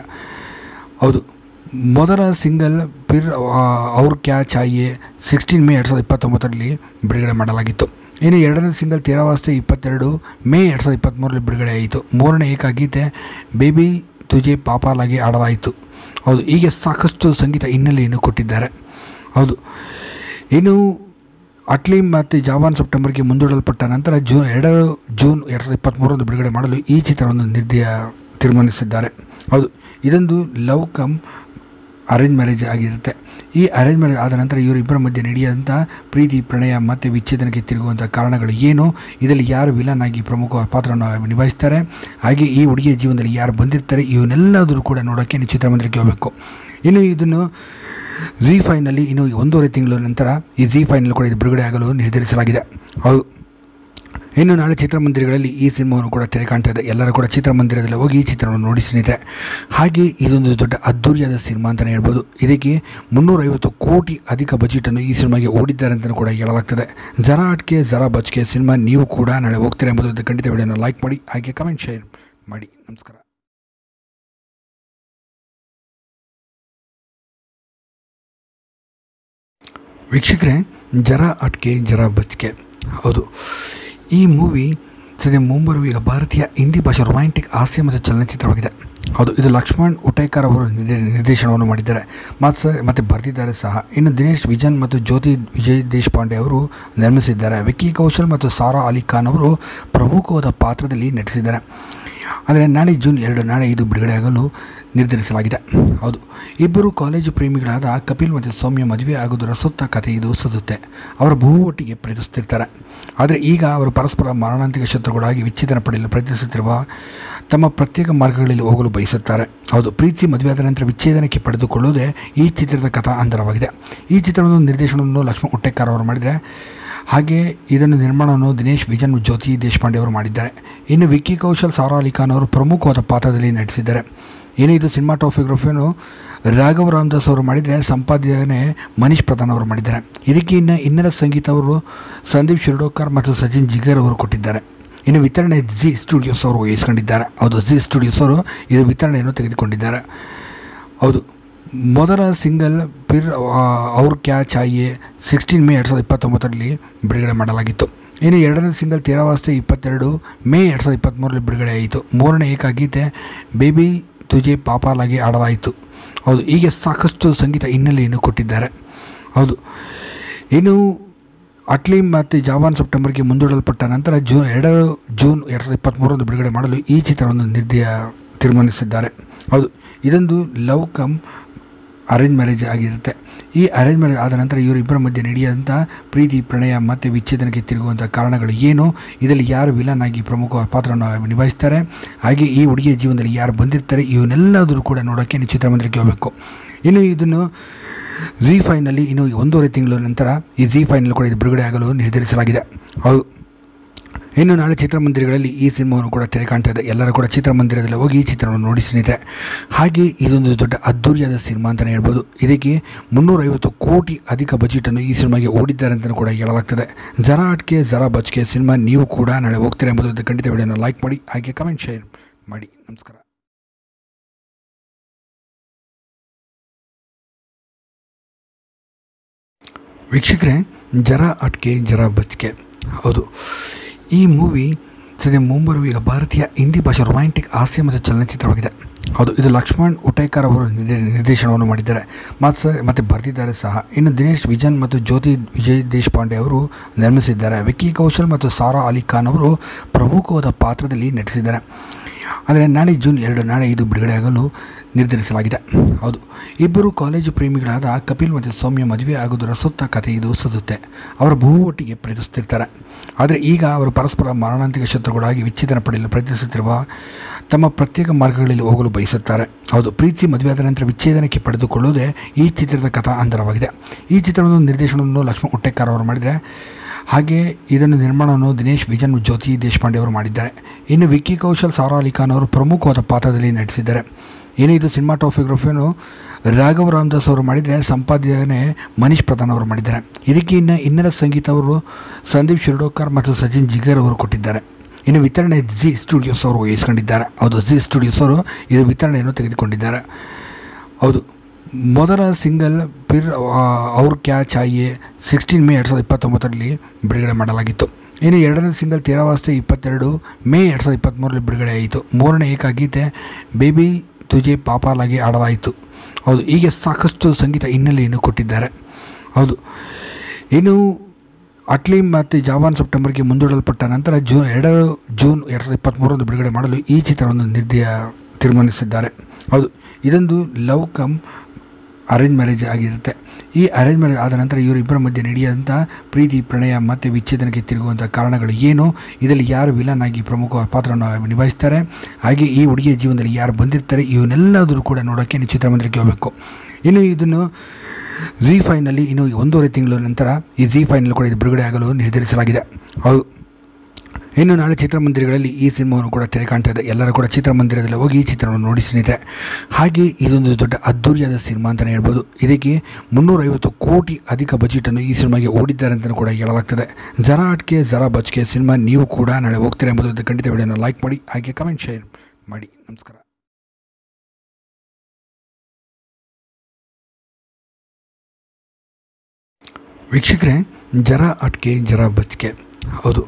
ಹೌದು ಮೊದಲ ಸಿಂಗಲ್ ಪಿರ್ ಅವ್ರ ಕ್ಯಾ ಚಾಯೆ ಸಿಕ್ಸ್ಟೀನ್ ಮೇ ಎರಡು ಸಾವಿರದ ಇಪ್ಪತ್ತೊಂಬತ್ತರಲ್ಲಿ ಬಿಡುಗಡೆ ಮಾಡಲಾಗಿತ್ತು ಇನ್ನು ಎರಡನೇ ಸಿಂಗಲ್ ತೇರಾವಾಸ್ತೆ ಇಪ್ಪತ್ತೆರಡು ಮೇ ಎರಡು ಸಾವಿರದ ಇಪ್ಪತ್ತ್ಮೂರರಲ್ಲಿ ಬಿಡುಗಡೆ ಆಯಿತು ಮೂರನೇ ಏಕಾಗೀತೆ ಬೇಬಿ ತುಜೆ ಪಾಪಾಲಾಗಿ ಆಡಲಾಯಿತು ಹೌದು ಹೀಗೆ ಸಾಕಷ್ಟು ಸಂಗೀತ ಹಿನ್ನೆಲೆಯನ್ನು ಕೊಟ್ಟಿದ್ದಾರೆ ಹೌದು ಇನ್ನು ಅಟ್ಲಿ ಮತ್ತು ಜಾವಾನ್ ಸೆಪ್ಟೆಂಬರ್ಗೆ ಮುಂದೂಡಲ್ಪಟ್ಟ ನಂತರ ಜೂನ್ ಎರಡು ಜೂನ್ ಎರಡು ಸಾವಿರದ ಇಪ್ಪತ್ತ್ಮೂರರಂದು ಬಿಡುಗಡೆ ಮಾಡಲು ಈ ಚಿತ್ರವನ್ನು ನಿರ್ದಯ ತೀರ್ಮಾನಿಸಿದ್ದಾರೆ ಹೌದು ಇದೊಂದು ಲವ್ ಕಮ್ ಅರೇಂಜ್ ಮ್ಯಾರೇಜ್ ಆಗಿರುತ್ತೆ ಈ ಅರೇಂಜ್ ಮ್ಯಾರೇಜ್ ಆದ ನಂತರ ಇವರಿಬ್ಬರ ಮಧ್ಯೆ ನಡೆಯುವಂಥ ಪ್ರೀತಿ ಪ್ರಣಯ ಮತ್ತು ವಿಚ್ಛೇದನಕ್ಕೆ ತಿರುಗುವಂಥ ಕಾರಣಗಳು ಏನು ಇದರಲ್ಲಿ ಯಾರು ವಿಲನ್ ಆಗಿ ಪ್ರಮುಖ ಪಾತ್ರವನ್ನು ನಿಭಾಯಿಸ್ತಾರೆ ಹಾಗೆ ಈ ಹುಡುಗಿಯ ಜೀವನದಲ್ಲಿ ಯಾರು ಬಂದಿರ್ತಾರೆ ಇವನ್ನೆಲ್ಲದರೂ ಕೂಡ ನೋಡೋಕ್ಕೆ ನೀವು ಚಿತ್ರಮಂದಿರಕ್ಕೆ ಹೋಗಬೇಕು ಇನ್ನು ಇದನ್ನು ಜಿ ಫೈನಲ್ಲಿ ಇನ್ನು ಒಂದೂವರೆ ತಿಂಗಳ ನಂತರ ಈ ಜಿ ಫೈನಲ್ಲಿ ಕೂಡ ಇದು ಬಿಡುಗಡೆ ಆಗಲು ನಿರ್ಧರಿಸಲಾಗಿದೆ ಹೌದು ಇನ್ನು ನಾಳೆ ಚಿತ್ರಮಂದಿರಗಳಲ್ಲಿ ಈ ಸಿನಿಮಾವನ್ನು ಕೂಡ ತೆರೆ ಕಾಣ್ತಾ ಇದೆ ಎಲ್ಲರೂ ಕೂಡ ಚಿತ್ರಮಂದಿರದಲ್ಲಿ ಹೋಗಿ ಈ ಚಿತ್ರವನ್ನು ನೋಡಿ ಸ್ನೇಹಿತರೆ ಹಾಗೆ ಇದೊಂದು ದೊಡ್ಡ ಅದ್ದೂರಿಯಾದ ಸಿನಿಮಾ ಅಂತಲೇ ಹೇಳ್ಬೋದು ಇದಕ್ಕೆ ಮುನ್ನೂರೈವತ್ತು ಕೋಟಿ ಅಧಿಕ ಬಜೆಟನ್ನು ಈ ಸಿನಿಮಾಗೆ ಓಡಿದ್ದಾರೆ ಅಂತಲೂ ಕೂಡ ಹೇಳಲಾಗ್ತದೆ ಜರ ಅಟ್ಕೆ ಜರ ಬಚ್ಕೆ ಸಿನಿಮಾ ನೀವು ಕೂಡ ನಾಳೆ ಹೋಗ್ತೀರಾ ಎಂಬುದು ಖಂಡಿತ ವಿಡಿಯೋನ ಲೈಕ್ ಮಾಡಿ ಹಾಗೆ ಕಮೆಂಟ್ ಶೇರ್ ಮಾಡಿ ನಮಸ್ಕಾರ ವೀಕ್ಷಕರೇ ಜರ ಅಟ್ಕೆ ಜರ ಬಚ್ಕೆ ಹೌದು ಈ ಮೂವಿ ಸದ್ಯ ಮುಂಬರುವ ಈಗ ಭಾರತೀಯ ಹಿಂದಿ ಭಾಷೆ ರೊಮ್ಯಾಂಟಿಕ್ ಹಾಸ್ಯ ಮತ್ತು ಚಲನಚಿತ್ರವಾಗಿದೆ ಹೌದು ಇದು ಲಕ್ಷ್ಮಣ್ ಉಟೇಕರ್ ಅವರು ನಿರ್ದೇ ನಿರ್ದೇಶನವನ್ನು ಮಾಡಿದ್ದಾರೆ ಮತ್ತು ಮತ್ತು ಬರೆದಿದ್ದಾರೆ ಸಹ ಇನ್ನು ದಿನೇಶ್ ವಿಜನ್ ಮತ್ತು ಜ್ಯೋತಿ ವಿಜಯ್ ದೇಶಪಾಂಡೆ ಅವರು ನಿರ್ಮಿಸಿದ್ದಾರೆ ವಿಕ್ಕಿ ಕೌಶಲ್ ಮತ್ತು ಸಾರಾ ಅಲಿ ಖಾನ್ ಅವರು ಪ್ರಮುಖವಾದ ಪಾತ್ರದಲ್ಲಿ ನಟಿಸಿದ್ದಾರೆ ಆದರೆ ನಾಳೆ ಜೂನ್ ಎರಡು ನಾಳೆ ಇದು ಬಿಡುಗಡೆಯಾಗಲು ನಿರ್ಧರಿಸಲಾಗಿದೆ ಹೌದು ಇಬ್ಬರು ಕಾಲೇಜು ಪ್ರೇಮಿಗಳಾದ ಕಪಿಲ್ ಮತ್ತು ಸೌಮ್ಯ ಮದುವೆ ಆಗುವುದರ ಸುತ್ತ ಕಥೆ ಇದು ಸುತ್ತುತ್ತೆ ಅವರ ಬಹು ಒಟ್ಟಿಗೆ ಪ್ರೀತಿಸುತ್ತಿರ್ತಾರೆ ಆದರೆ ಈಗ ಅವರು ಪರಸ್ಪರ ಮಾರಣಾಂತಿಕ ಶತ್ರುಗಳಾಗಿ ವಿಚ್ಛೇದನ ಪಡೆಯಲು ಪ್ರಯತ್ನಿಸುತ್ತಿರುವ ತಮ್ಮ ಪ್ರತ್ಯೇಕ ಮಾರ್ಗಗಳಲ್ಲಿ ಹೋಗಲು ಬಯಸುತ್ತಾರೆ ಹೌದು ಪ್ರೀತಿ ಮದುವೆಯಾದ ನಂತರ ವಿಚ್ಛೇದನಕ್ಕೆ ಪಡೆದುಕೊಳ್ಳುವುದೇ ಈ ಚಿತ್ರದ ಕಥಾ ಅಂತರವಾಗಿದೆ ಈ ಚಿತ್ರವನ್ನು ನಿರ್ದೇಶನವನ್ನು ಲಕ್ಷ್ಮಣ್ ಉಟ್ಟೇಕರ್ ಅವರು ಮಾಡಿದರೆ ಹಾಗೆ ಇದನ್ನು ನಿರ್ಮಾಣವನ್ನು ದಿನೇಶ್ ವಿಜನ್ ಜ್ಯೋತಿ ದೇಶಪಾಂಡೆ ಅವರು ಮಾಡಿದ್ದಾರೆ ಇನ್ನು ವಿಕ್ಕಿ ಕೌಶಲ್ ಸಾರಾ ಅಲಿ ಖಾನ್ ಅವರು ಪ್ರಮುಖವಾದ ಪಾತ್ರದಲ್ಲಿ ನಟಿಸಿದ್ದಾರೆ ಇನ್ನು ಇದು ಸಿನಿಮಾಟೋಗ್ರಫಿಯನ್ನು ರಾಘವ್ ರಾಮದಾಸ್ ಅವರು ಮಾಡಿದರೆ ಸಂಪಾದನೆ ಮನೀಶ್ ಪ್ರಧಾನ್ ಅವರು ಮಾಡಿದ್ದಾರೆ ಇದಕ್ಕೆ ಇನ್ನು ಇನ್ನರ ಸಂಗೀತ ಅವರು ಸಂದೀಪ್ ಶಿರ್ಡೋಕರ್ ಮತ್ತು ಸಚಿನ್ ಜಿಗರ್ ಅವರು ಕೊಟ್ಟಿದ್ದಾರೆ ಇನ್ನು ವಿತರಣೆ ಜಿ ಸ್ಟುಡಿಯೋಸ್ ಅವರು ವಹಿಸ್ಕೊಂಡಿದ್ದಾರೆ ಹೌದು ಜಿ ಸ್ಟುಡಿಯೋಸ್ ಅವರು ಇದು ವಿತರಣೆಯನ್ನು ತೆಗೆದುಕೊಂಡಿದ್ದಾರೆ ಹೌದು ಮೊದಲ ಸಿಂಗಲ್ ಪಿರ್ ಅವ್ರ ಕ್ಯಾ ಚಾಯೆ ಸಿಕ್ಸ್ಟೀನ್ ಮೇ ಎರಡು ಸಾವಿರದ ಇಪ್ಪತ್ತೊಂಬತ್ತರಲ್ಲಿ ಬಿಡುಗಡೆ ಮಾಡಲಾಗಿತ್ತು ಇನ್ನು ಎರಡನೇ ಸಿಂಗಲ್ ತೇರಾವಾಸ್ತೆ ಇಪ್ಪತ್ತೆರಡು ಮೇ ಎರಡು ಸಾವಿರದ ಇಪ್ಪತ್ತ್ಮೂರರಲ್ಲಿ ಬಿಡುಗಡೆ ಆಯಿತು ಮೂರನೇ ಏಕಗೀತೆ ಬೇಬಿ ತುಜೆ ಪಾಪಾಲಾಗಿ ಆಡಲಾಯಿತು ಹೌದು ಹೀಗೆ ಸಾಕಷ್ಟು ಸಂಗೀತ ಹಿನ್ನೆಲೆಯನ್ನು ಕೊಟ್ಟಿದ್ದಾರೆ ಹೌದು ಇನ್ನು ಅಟ್ಲಿ ಮತ್ತು ಜಾವಾನ್ ಸೆಪ್ಟೆಂಬರ್ಗೆ ಮುಂದೂಡಲ್ಪಟ್ಟ ನಂತರ ಜೂನ್ ಎರಡು ಜೂನ್ ಎರಡು ಸಾವಿರದ ಇಪ್ಪತ್ತ್ಮೂರರಂದು ಬಿಡುಗಡೆ ಮಾಡಲು ಈ ಚಿತ್ರವನ್ನು ನಿರ್ದಯ ತೀರ್ಮಾನಿಸಿದ್ದಾರೆ ಹೌದು ಇದೊಂದು ಲವ್ ಕಮ್ ಅರೇಂಜ್ ಮ್ಯಾರೇಜ್ ಆಗಿರುತ್ತೆ ಈ ಅರೇಂಜ್ ಮ್ಯಾರೇಜ್ ಆದ ನಂತರ ಇವರಿಬ್ಬರ ಮಧ್ಯೆ ನಡೆಯುವಂಥ ಪ್ರೀತಿ ಪ್ರಣಯ ಮತ್ತು ವಿಚ್ಛೇದನಕ್ಕೆ ತಿರುಗುವಂಥ ಕಾರಣಗಳು ಏನು ಇದರಲ್ಲಿ ಯಾರು ವಿಲನ್ ಆಗಿ ಪ್ರಮುಖ ಪಾತ್ರವನ್ನು ನಿಭಾಯಿಸ್ತಾರೆ ಹಾಗೆ ಈ ಹುಡುಗಿಯ ಜೀವನದಲ್ಲಿ ಯಾರು ಬಂದಿರ್ತಾರೆ ಇವನ್ನೆಲ್ಲದರೂ ಕೂಡ ನೋಡೋಕ್ಕೆ ನೀವು ಚಿತ್ರಮಂದಿರಕ್ಕೆ ಹೋಗಬೇಕು ಇನ್ನು ಇದನ್ನು ಜಿ ಫೈನಲ್ಲಿ ಇನ್ನು ಒಂದೂವರೆ ತಿಂಗಳ ನಂತರ ಈ ಜಿ ಫೈನಲ್ಲಿ ಕೂಡ ಇದು ಬಿಡುಗಡೆ ಆಗಲು ನಿರ್ಧರಿಸಲಾಗಿದೆ ಹೌದು ಇನ್ನು ನಾಳೆ ಚಿತ್ರಮಂದಿರಗಳಲ್ಲಿ ಈ ಸಿನಿಮಾವನ್ನು ಕೂಡ ತೆರೆ ಕಾಣ್ತಾ ಇದೆ ಎಲ್ಲರೂ ಕೂಡ ಚಿತ್ರಮಂದಿರದಲ್ಲಿ ಹೋಗಿ ಈ ಚಿತ್ರವನ್ನು ನೋಡಿ ಸ್ನೇಹಿತರೆ ಹಾಗೆ ಇದೊಂದು ದೊಡ್ಡ ಅದ್ದೂರಿಯಾದ ಸಿನಿಮಾ ಅಂತಲೇ ಹೇಳ್ಬೋದು ಇದಕ್ಕೆ ಮುನ್ನೂರೈವತ್ತು ಕೋಟಿ ಅಧಿಕ ಬಜೆಟನ್ನು ಈ ಸಿನಿಮಾಗೆ ಓಡಿದ್ದಾರೆ ಅಂತಲೂ ಕೂಡ ಹೇಳಲಾಗ್ತದೆ ಜರ ಅಟ್ಕೆ ಜರ ಬಚ್ಕೆ ಸಿನಿಮಾ ನೀವು ಕೂಡ ನಾಳೆ ಹೋಗ್ತೀರಾ ಎಂಬುದು ಖಂಡಿತ ವಿಡಿಯೋನ ಲೈಕ್ ಮಾಡಿ ಹಾಗೆ ಕಮೆಂಟ್ ಶೇರ್ ಮಾಡಿ ನಮಸ್ಕಾರ ವೀಕ್ಷಕರೇ ಜರ ಅಟ್ಕೆ ಜರ ಬಚ್ಕೆ ಹೌದು ಈ ಮೂವಿ ಸದ್ಯ ಮುಂಬರುವ ಈಗ ಭಾರತೀಯ ಹಿಂದಿ ಭಾಷೆ ರೊಮ್ಯಾಂಟಿಕ್ ಹಾಸ್ಯ ಮತ್ತು ಚಲನಚಿತ್ರವಾಗಿದೆ ಹೌದು ಇದು ಲಕ್ಷ್ಮಣ್ ಉಟೇಕರ್ ಅವರು ನಿರ್ದೇ ನಿರ್ದೇಶನವನ್ನು ಮಾಡಿದ್ದಾರೆ ಮತ್ತು ಮತ್ತು ಬರೆದಿದ್ದಾರೆ ಸಹ ಇನ್ನು ದಿನೇಶ್ ವಿಜನ್ ಮತ್ತು ಜ್ಯೋತಿ ವಿಜಯ್ ದೇಶಪಾಂಡೆ ಅವರು ನಿರ್ಮಿಸಿದ್ದಾರೆ ವಿಕ್ಕಿ ಕೌಶಲ್ ಮತ್ತು ಸಾರಾ ಅಲಿ ಖಾನ್ ಅವರು ಪ್ರಮುಖವಾದ ಪಾತ್ರದಲ್ಲಿ ನಟಿಸಿದ್ದಾರೆ ಆದರೆ ನಾಳೆ ಜೂನ್ ಎರಡು ನಾಳೆ ಇದು ಬಿಡುಗಡೆಯಾಗಲು ನಿರ್ಧರಿಸಲಾಗಿದೆ ಹೌದು ಇಬ್ಬರು ಕಾಲೇಜು ಪ್ರೇಮಿಗಳಾದ ಕಪಿಲ್ ಮತ್ತು ಸೌಮ್ಯ ಮದುವೆ ಆಗುವುದರ ಸುತ್ತ ಕಥೆ ಇದು ಸುತ್ತುತ್ತೆ ಅವರ ಬಹು ಒಟ್ಟಿಗೆ ಪ್ರೀತಿಸುತ್ತಿರ್ತಾರೆ ಆದರೆ ಈಗ ಅವರು ಪರಸ್ಪರ ಮಾರಣಾಂತಿಕ ಶತ್ರುಗಳಾಗಿ ವಿಚ್ಛೇದನ ಪಡೆಯಲು ಪ್ರಯತ್ನಿಸುತ್ತಿರುವ ತಮ್ಮ ಪ್ರತ್ಯೇಕ ಮಾರ್ಗಗಳಲ್ಲಿ ಹೋಗಲು ಬಯಸುತ್ತಾರೆ ಹೌದು ಪ್ರೀತಿ ಮದುವೆಯಾದ ನಂತರ ವಿಚ್ಛೇದನಕ್ಕೆ ಪಡೆದುಕೊಳ್ಳುವುದೇ ಈ ಚಿತ್ರದ ಕಥಾ ಅಂತರವಾಗಿದೆ ಈ ಚಿತ್ರವನ್ನು ನಿರ್ದೇಶನವನ್ನು ಲಕ್ಷ್ಮಣ್ ಉಟ್ಟೇಕರ್ ಅವರು ಮಾಡಿದರೆ ಹಾಗೆ ಇದನ್ನು ನಿರ್ಮಾಣವನ್ನು ದಿನೇಶ್ ವಿಜನ್ ಜ್ಯೋತಿ ದೇಶಪಾಂಡೆ ಅವರು ಮಾಡಿದ್ದಾರೆ ಇನ್ನು ವಿಕ್ಕಿ ಕೌಶಲ್ ಸಾರಾ ಅಲಿ ಖಾನ್ ಅವರು ಪ್ರಮುಖವಾದ ಪಾತ್ರದಲ್ಲಿ ನಟಿಸಿದ್ದಾರೆ ಇನ್ನು ಇದು ಸಿನಿಮಾಟೋಗ್ರಫಿಯನ್ನು ರಾಘವ್ ರಾಮದಾಸ್ ಅವರು ಮಾಡಿದರೆ ಸಂಪಾದನೆ ಮನೀಶ್ ಪ್ರಧಾನ್ ಅವರು ಮಾಡಿದ್ದಾರೆ ಇದಕ್ಕೆ ಇನ್ನು ಇನ್ನರ ಸಂಗೀತ ಅವರು ಸಂದೀಪ್ ಶಿರ್ಡೋಕರ್ ಮತ್ತು ಸಚಿನ್ ಜಿಗರ್ ಅವರು ಕೊಟ್ಟಿದ್ದಾರೆ ಇನ್ನು ವಿತರಣೆ ಜಿ ಸ್ಟುಡಿಯೋಸ್ ಅವರು ವಹಿಸ್ಕೊಂಡಿದ್ದಾರೆ ಹೌದು ಜಿ ಸ್ಟುಡಿಯೋಸ್ ಅವರು ಇದು ವಿತರಣೆಯನ್ನು ತೆಗೆದುಕೊಂಡಿದ್ದಾರೆ ಹೌದು ಮೊದಲ ಸಿಂಗಲ್ ಪಿರ್ ಅವ್ರ ಕ್ಯಾ ಚಾಯೆ ಸಿಕ್ಸ್ಟೀನ್ ಮೇ ಎರಡು ಸಾವಿರದ ಇಪ್ಪತ್ತೊಂಬತ್ತರಲ್ಲಿ ಬಿಡುಗಡೆ ಮಾಡಲಾಗಿತ್ತು ಇನ್ನು ಎರಡನೇ ಸಿಂಗಲ್ ತೇರಾವಾಸ್ತೆ ಇಪ್ಪತ್ತೆರಡು ಮೇ ಎರಡು ಸಾವಿರದ ಇಪ್ಪತ್ತ್ಮೂರರಲ್ಲಿ ಬಿಡುಗಡೆ ಆಯಿತು ಮೂರನೇ ಏಕಗೀತೆ ಬೇಬಿ ತುಜೆ ಪಾಪಾಲಾಗಿ ಆಡಲಾಯಿತು ಹೌದು ಹೀಗೆ ಸಾಕಷ್ಟು ಸಂಗೀತ ಹಿನ್ನೆಲೆಯನ್ನು ಕೊಟ್ಟಿದ್ದಾರೆ ಹೌದು ಇನ್ನು ಅಟ್ಲಿ ಮತ್ತು ಜಾವಾನ್ ಸೆಪ್ಟೆಂಬರ್ಗೆ ಮುಂದೂಡಲ್ಪಟ್ಟ ನಂತರ ಜೂನ್ ಎರಡು ಜೂನ್ ಎರಡು ಸಾವಿರದ ಇಪ್ಪತ್ತ್ಮೂರರಂದು ಬಿಡುಗಡೆ ಮಾಡಲು ಈ ಚಿತ್ರವನ್ನು ನಿರ್ದಯ ತೀರ್ಮಾನಿಸಿದ್ದಾರೆ ಹೌದು ಇದೊಂದು ಲವ್ ಕಮ್ ಅರೇಂಜ್ ಮ್ಯಾರೇಜ್ ಆಗಿರುತ್ತೆ ಈ ಅರೇಂಜ್ ಮ್ಯಾರೇಜ್ ಆದ ನಂತರ ಇವರಿಬ್ಬರ ಮಧ್ಯೆ ನಡೆಯುವಂಥ ಪ್ರೀತಿ ಪ್ರಣಯ ಮತ್ತು ವಿಚ್ಛೇದನಕ್ಕೆ ತಿರುಗುವಂಥ ಕಾರಣಗಳು ಏನು ಇದರಲ್ಲಿ ಯಾರು ವಿಲನ್ ಆಗಿ ಪ್ರಮುಖ ಪಾತ್ರವನ್ನು ನಿಭಾಯಿಸ್ತಾರೆ ಹಾಗೆ ಈ ಹುಡುಗಿಯ ಜೀವನದಲ್ಲಿ ಯಾರು ಬಂದಿರ್ತಾರೆ ಇವನ್ನೆಲ್ಲದರೂ ಕೂಡ ನೋಡೋಕ್ಕೆ ನೀವು ಚಿತ್ರಮಂದಿರಕ್ಕೆ ಹೋಗಬೇಕು ಇನ್ನು ಇದನ್ನು ಜಿ ಫೈನಲ್ಲಿ ಇನ್ನು ಒಂದೂವರೆ ತಿಂಗಳ ನಂತರ ಈ ಜಿ ಫೈನಲ್ಲಿ ಕೂಡ ಇದು ಬಿಡುಗಡೆ ಆಗಲು ನಿರ್ಧರಿಸಲಾಗಿದೆ ಹೌದು ಇನ್ನು ನಾಳೆ ಚಿತ್ರಮಂದಿರಗಳಲ್ಲಿ ಈ ಸಿನಿಮಾವನ್ನು ಕೂಡ ತೆರೆ ಕಾಣ್ತಾ ಇದೆ ಎಲ್ಲರೂ ಕೂಡ ಚಿತ್ರಮಂದಿರದಲ್ಲಿ ಹೋಗಿ ಈ ಚಿತ್ರವನ್ನು ನೋಡಿ ಸ್ನೇಹಿತರೆ ಹಾಗೆ ಇದೊಂದು ದೊಡ್ಡ ಅದ್ದೂರಿಯಾದ ಸಿನಿಮಾ ಅಂತಲೇ ಹೇಳ್ಬೋದು ಇದಕ್ಕೆ ಮುನ್ನೂರೈವತ್ತು ಕೋಟಿ ಅಧಿಕ ಬಜೆಟನ್ನು ಈ ಸಿನಿಮಾಗೆ ಓಡಿದ್ದಾರೆ ಅಂತಲೂ ಕೂಡ ಹೇಳಲಾಗ್ತದೆ ಜರ ಅಟ್ಕೆ ಜರ ಬಚ್ಕೆ ಸಿನಿಮಾ ನೀವು ಕೂಡ ನಾಳೆ ಹೋಗ್ತೀರಾ ಎಂಬುದು ಖಂಡಿತ ವಿಡಿಯೋನ ಲೈಕ್ ಮಾಡಿ ಹಾಗೆ ಕಮೆಂಟ್ ಶೇರ್ ಮಾಡಿ ನಮಸ್ಕಾರ ವೀಕ್ಷಕರೇ ಜರ ಅಟ್ಕೆ ಜರ ಬಚ್ಕೆ ಹೌದು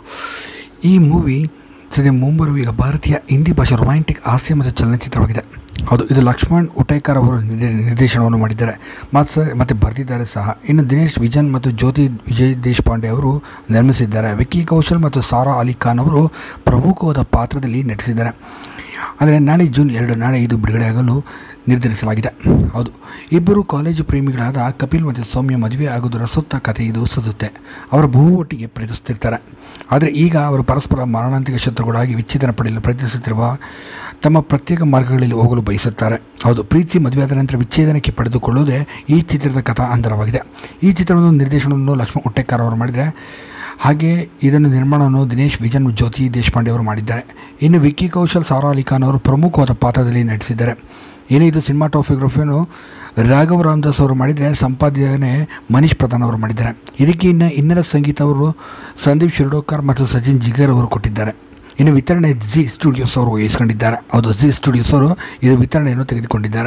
ಈ ಮೂವಿ ಸದ್ಯ ಮುಂಬರುವ ಈಗ ಭಾರತೀಯ ಹಿಂದಿ ಭಾಷೆ ರೊಮ್ಯಾಂಟಿಕ್ ಹಾಸ್ಯ ಮತ್ತು ಚಲನಚಿತ್ರವಾಗಿದೆ ಹೌದು ಇದು ಲಕ್ಷ್ಮಣ್ ಉಟೇಕರ್ ಅವರು ನಿರ್ದೇ- ನಿರ್ದೇಶನವನ್ನು ಮಾಡಿದ್ದಾರೆ ಮತ್ತು ಮತ್ತು ಬರೆದಿದ್ದಾರೆ ಸಹ ಇನ್ನು ದಿನೇಶ್ ವಿಜನ್ ಮತ್ತು ಜ್ಯೋತಿ ವಿಜಯ್ ದೇಶಪಾಂಡೆ ಅವರು ನಿರ್ಮಿಸಿದ್ದಾರೆ ವಿಕ್ಕಿ ಕೌಶಲ್ ಮತ್ತು ಸಾರಾ ಅಲಿ ಖಾನ್ ಅವರು ಪ್ರಮುಖವಾದ ಪಾತ್ರದಲ್ಲಿ ನಟಿಸಿದ್ದಾರೆ ಆದರೆ ನಾಳೆ ಜೂನ್ ಎರಡು ನಾಳೆ ಇದು ಬಿಡುಗಡೆಯಾಗಲು ನಿರ್ಧರಿಸಲಾಗಿದೆ ಹೌದು ಇಬ್ಬರು ಕಾಲೇಜು ಪ್ರೇಮಿಗಳಾದ ಕಪಿಲ್ ಮತ್ತು ಸೌಮ್ಯ ಮದುವೆ ಆಗುವುದರ ಸುತ್ತ ಕಥೆ ಇದು ಸುತ್ತುತ್ತೆ ಅವರ ಬಹು ಒಟ್ಟಿಗೆ ಪ್ರೀತಿಸುತ್ತಿರ್ತಾರೆ ಆದರೆ ಈಗ ಅವರು ಪರಸ್ಪರ ಮಾರಣಾಂತಿಕ ಶತ್ರುಗಳಾಗಿ ವಿಚ್ಛೇದನ ಪಡೆಯಲು ಪ್ರಯತ್ನಿಸುತ್ತಿರುವ ತಮ್ಮ ಪ್ರತ್ಯೇಕ ಮಾರ್ಗಗಳಲ್ಲಿ ಹೋಗಲು ಬಯಸುತ್ತಾರೆ ಹೌದು ಪ್ರೀತಿ ಮದುವೆಯಾದ ನಂತರ ವಿಚ್ಛೇದನಕ್ಕೆ ಪಡೆದುಕೊಳ್ಳುವುದೇ ಈ ಚಿತ್ರದ ಕಥಾ ಅಂತರವಾಗಿದೆ ಈ ಚಿತ್ರವನ್ನು ನಿರ್ದೇಶನವನ್ನು ಲಕ್ಷ್ಮಣ್ ಉಟ್ಟೇಕರ್ ಅವರು ಮಾಡಿದರೆ ಹಾಗೆ ಇದನ್ನು ನಿರ್ಮಾಣವನ್ನು ದಿನೇಶ್ ವಿಜನ್ ಜ್ಯೋತಿ ದೇಶಪಾಂಡೆ ಅವರು ಮಾಡಿದ್ದಾರೆ ಇನ್ನು ವಿಕ್ಕಿ ಕೌಶಲ್ ಸಾರಾ ಅಲಿ ಖಾನ್ ಅವರು ಪ್ರಮುಖವಾದ ಪಾತ್ರದಲ್ಲಿ ನಟಿಸಿದ್ದಾರೆ ಇನ್ನು ಇದು ಸಿನಿಮಾಟೋಗ್ರಫಿಯನ್ನು ರಾಘವ್ ರಾಮದಾಸ್ ಅವರು ಮಾಡಿದರೆ ಸಂಪಾದನೆ ಮನೀಶ್ ಪ್ರಧಾನ್ ಅವರು ಮಾಡಿದ್ದಾರೆ ಇದಕ್ಕೆ ಇನ್ನು ಇನ್ನರ ಸಂಗೀತ ಅವರು ಸಂದೀಪ್ ಶಿರ್ಡೋಕರ್ ಮತ್ತು ಸಚಿನ್ ಜಿಗರ್ ಅವರು ಕೊಟ್ಟಿದ್ದಾರೆ ಇನ್ನು ವಿತರಣೆ ಜಿ ಸ್ಟುಡಿಯೋಸ್ ಅವರು ವಹಿಸ್ಕೊಂಡಿದ್ದಾರೆ ಹೌದು ಜಿ ಸ್ಟುಡಿಯೋಸ್ ಅವರು ಇದು ವಿತರಣೆಯನ್ನು ತೆಗೆದುಕೊಂಡಿದ್ದಾರೆ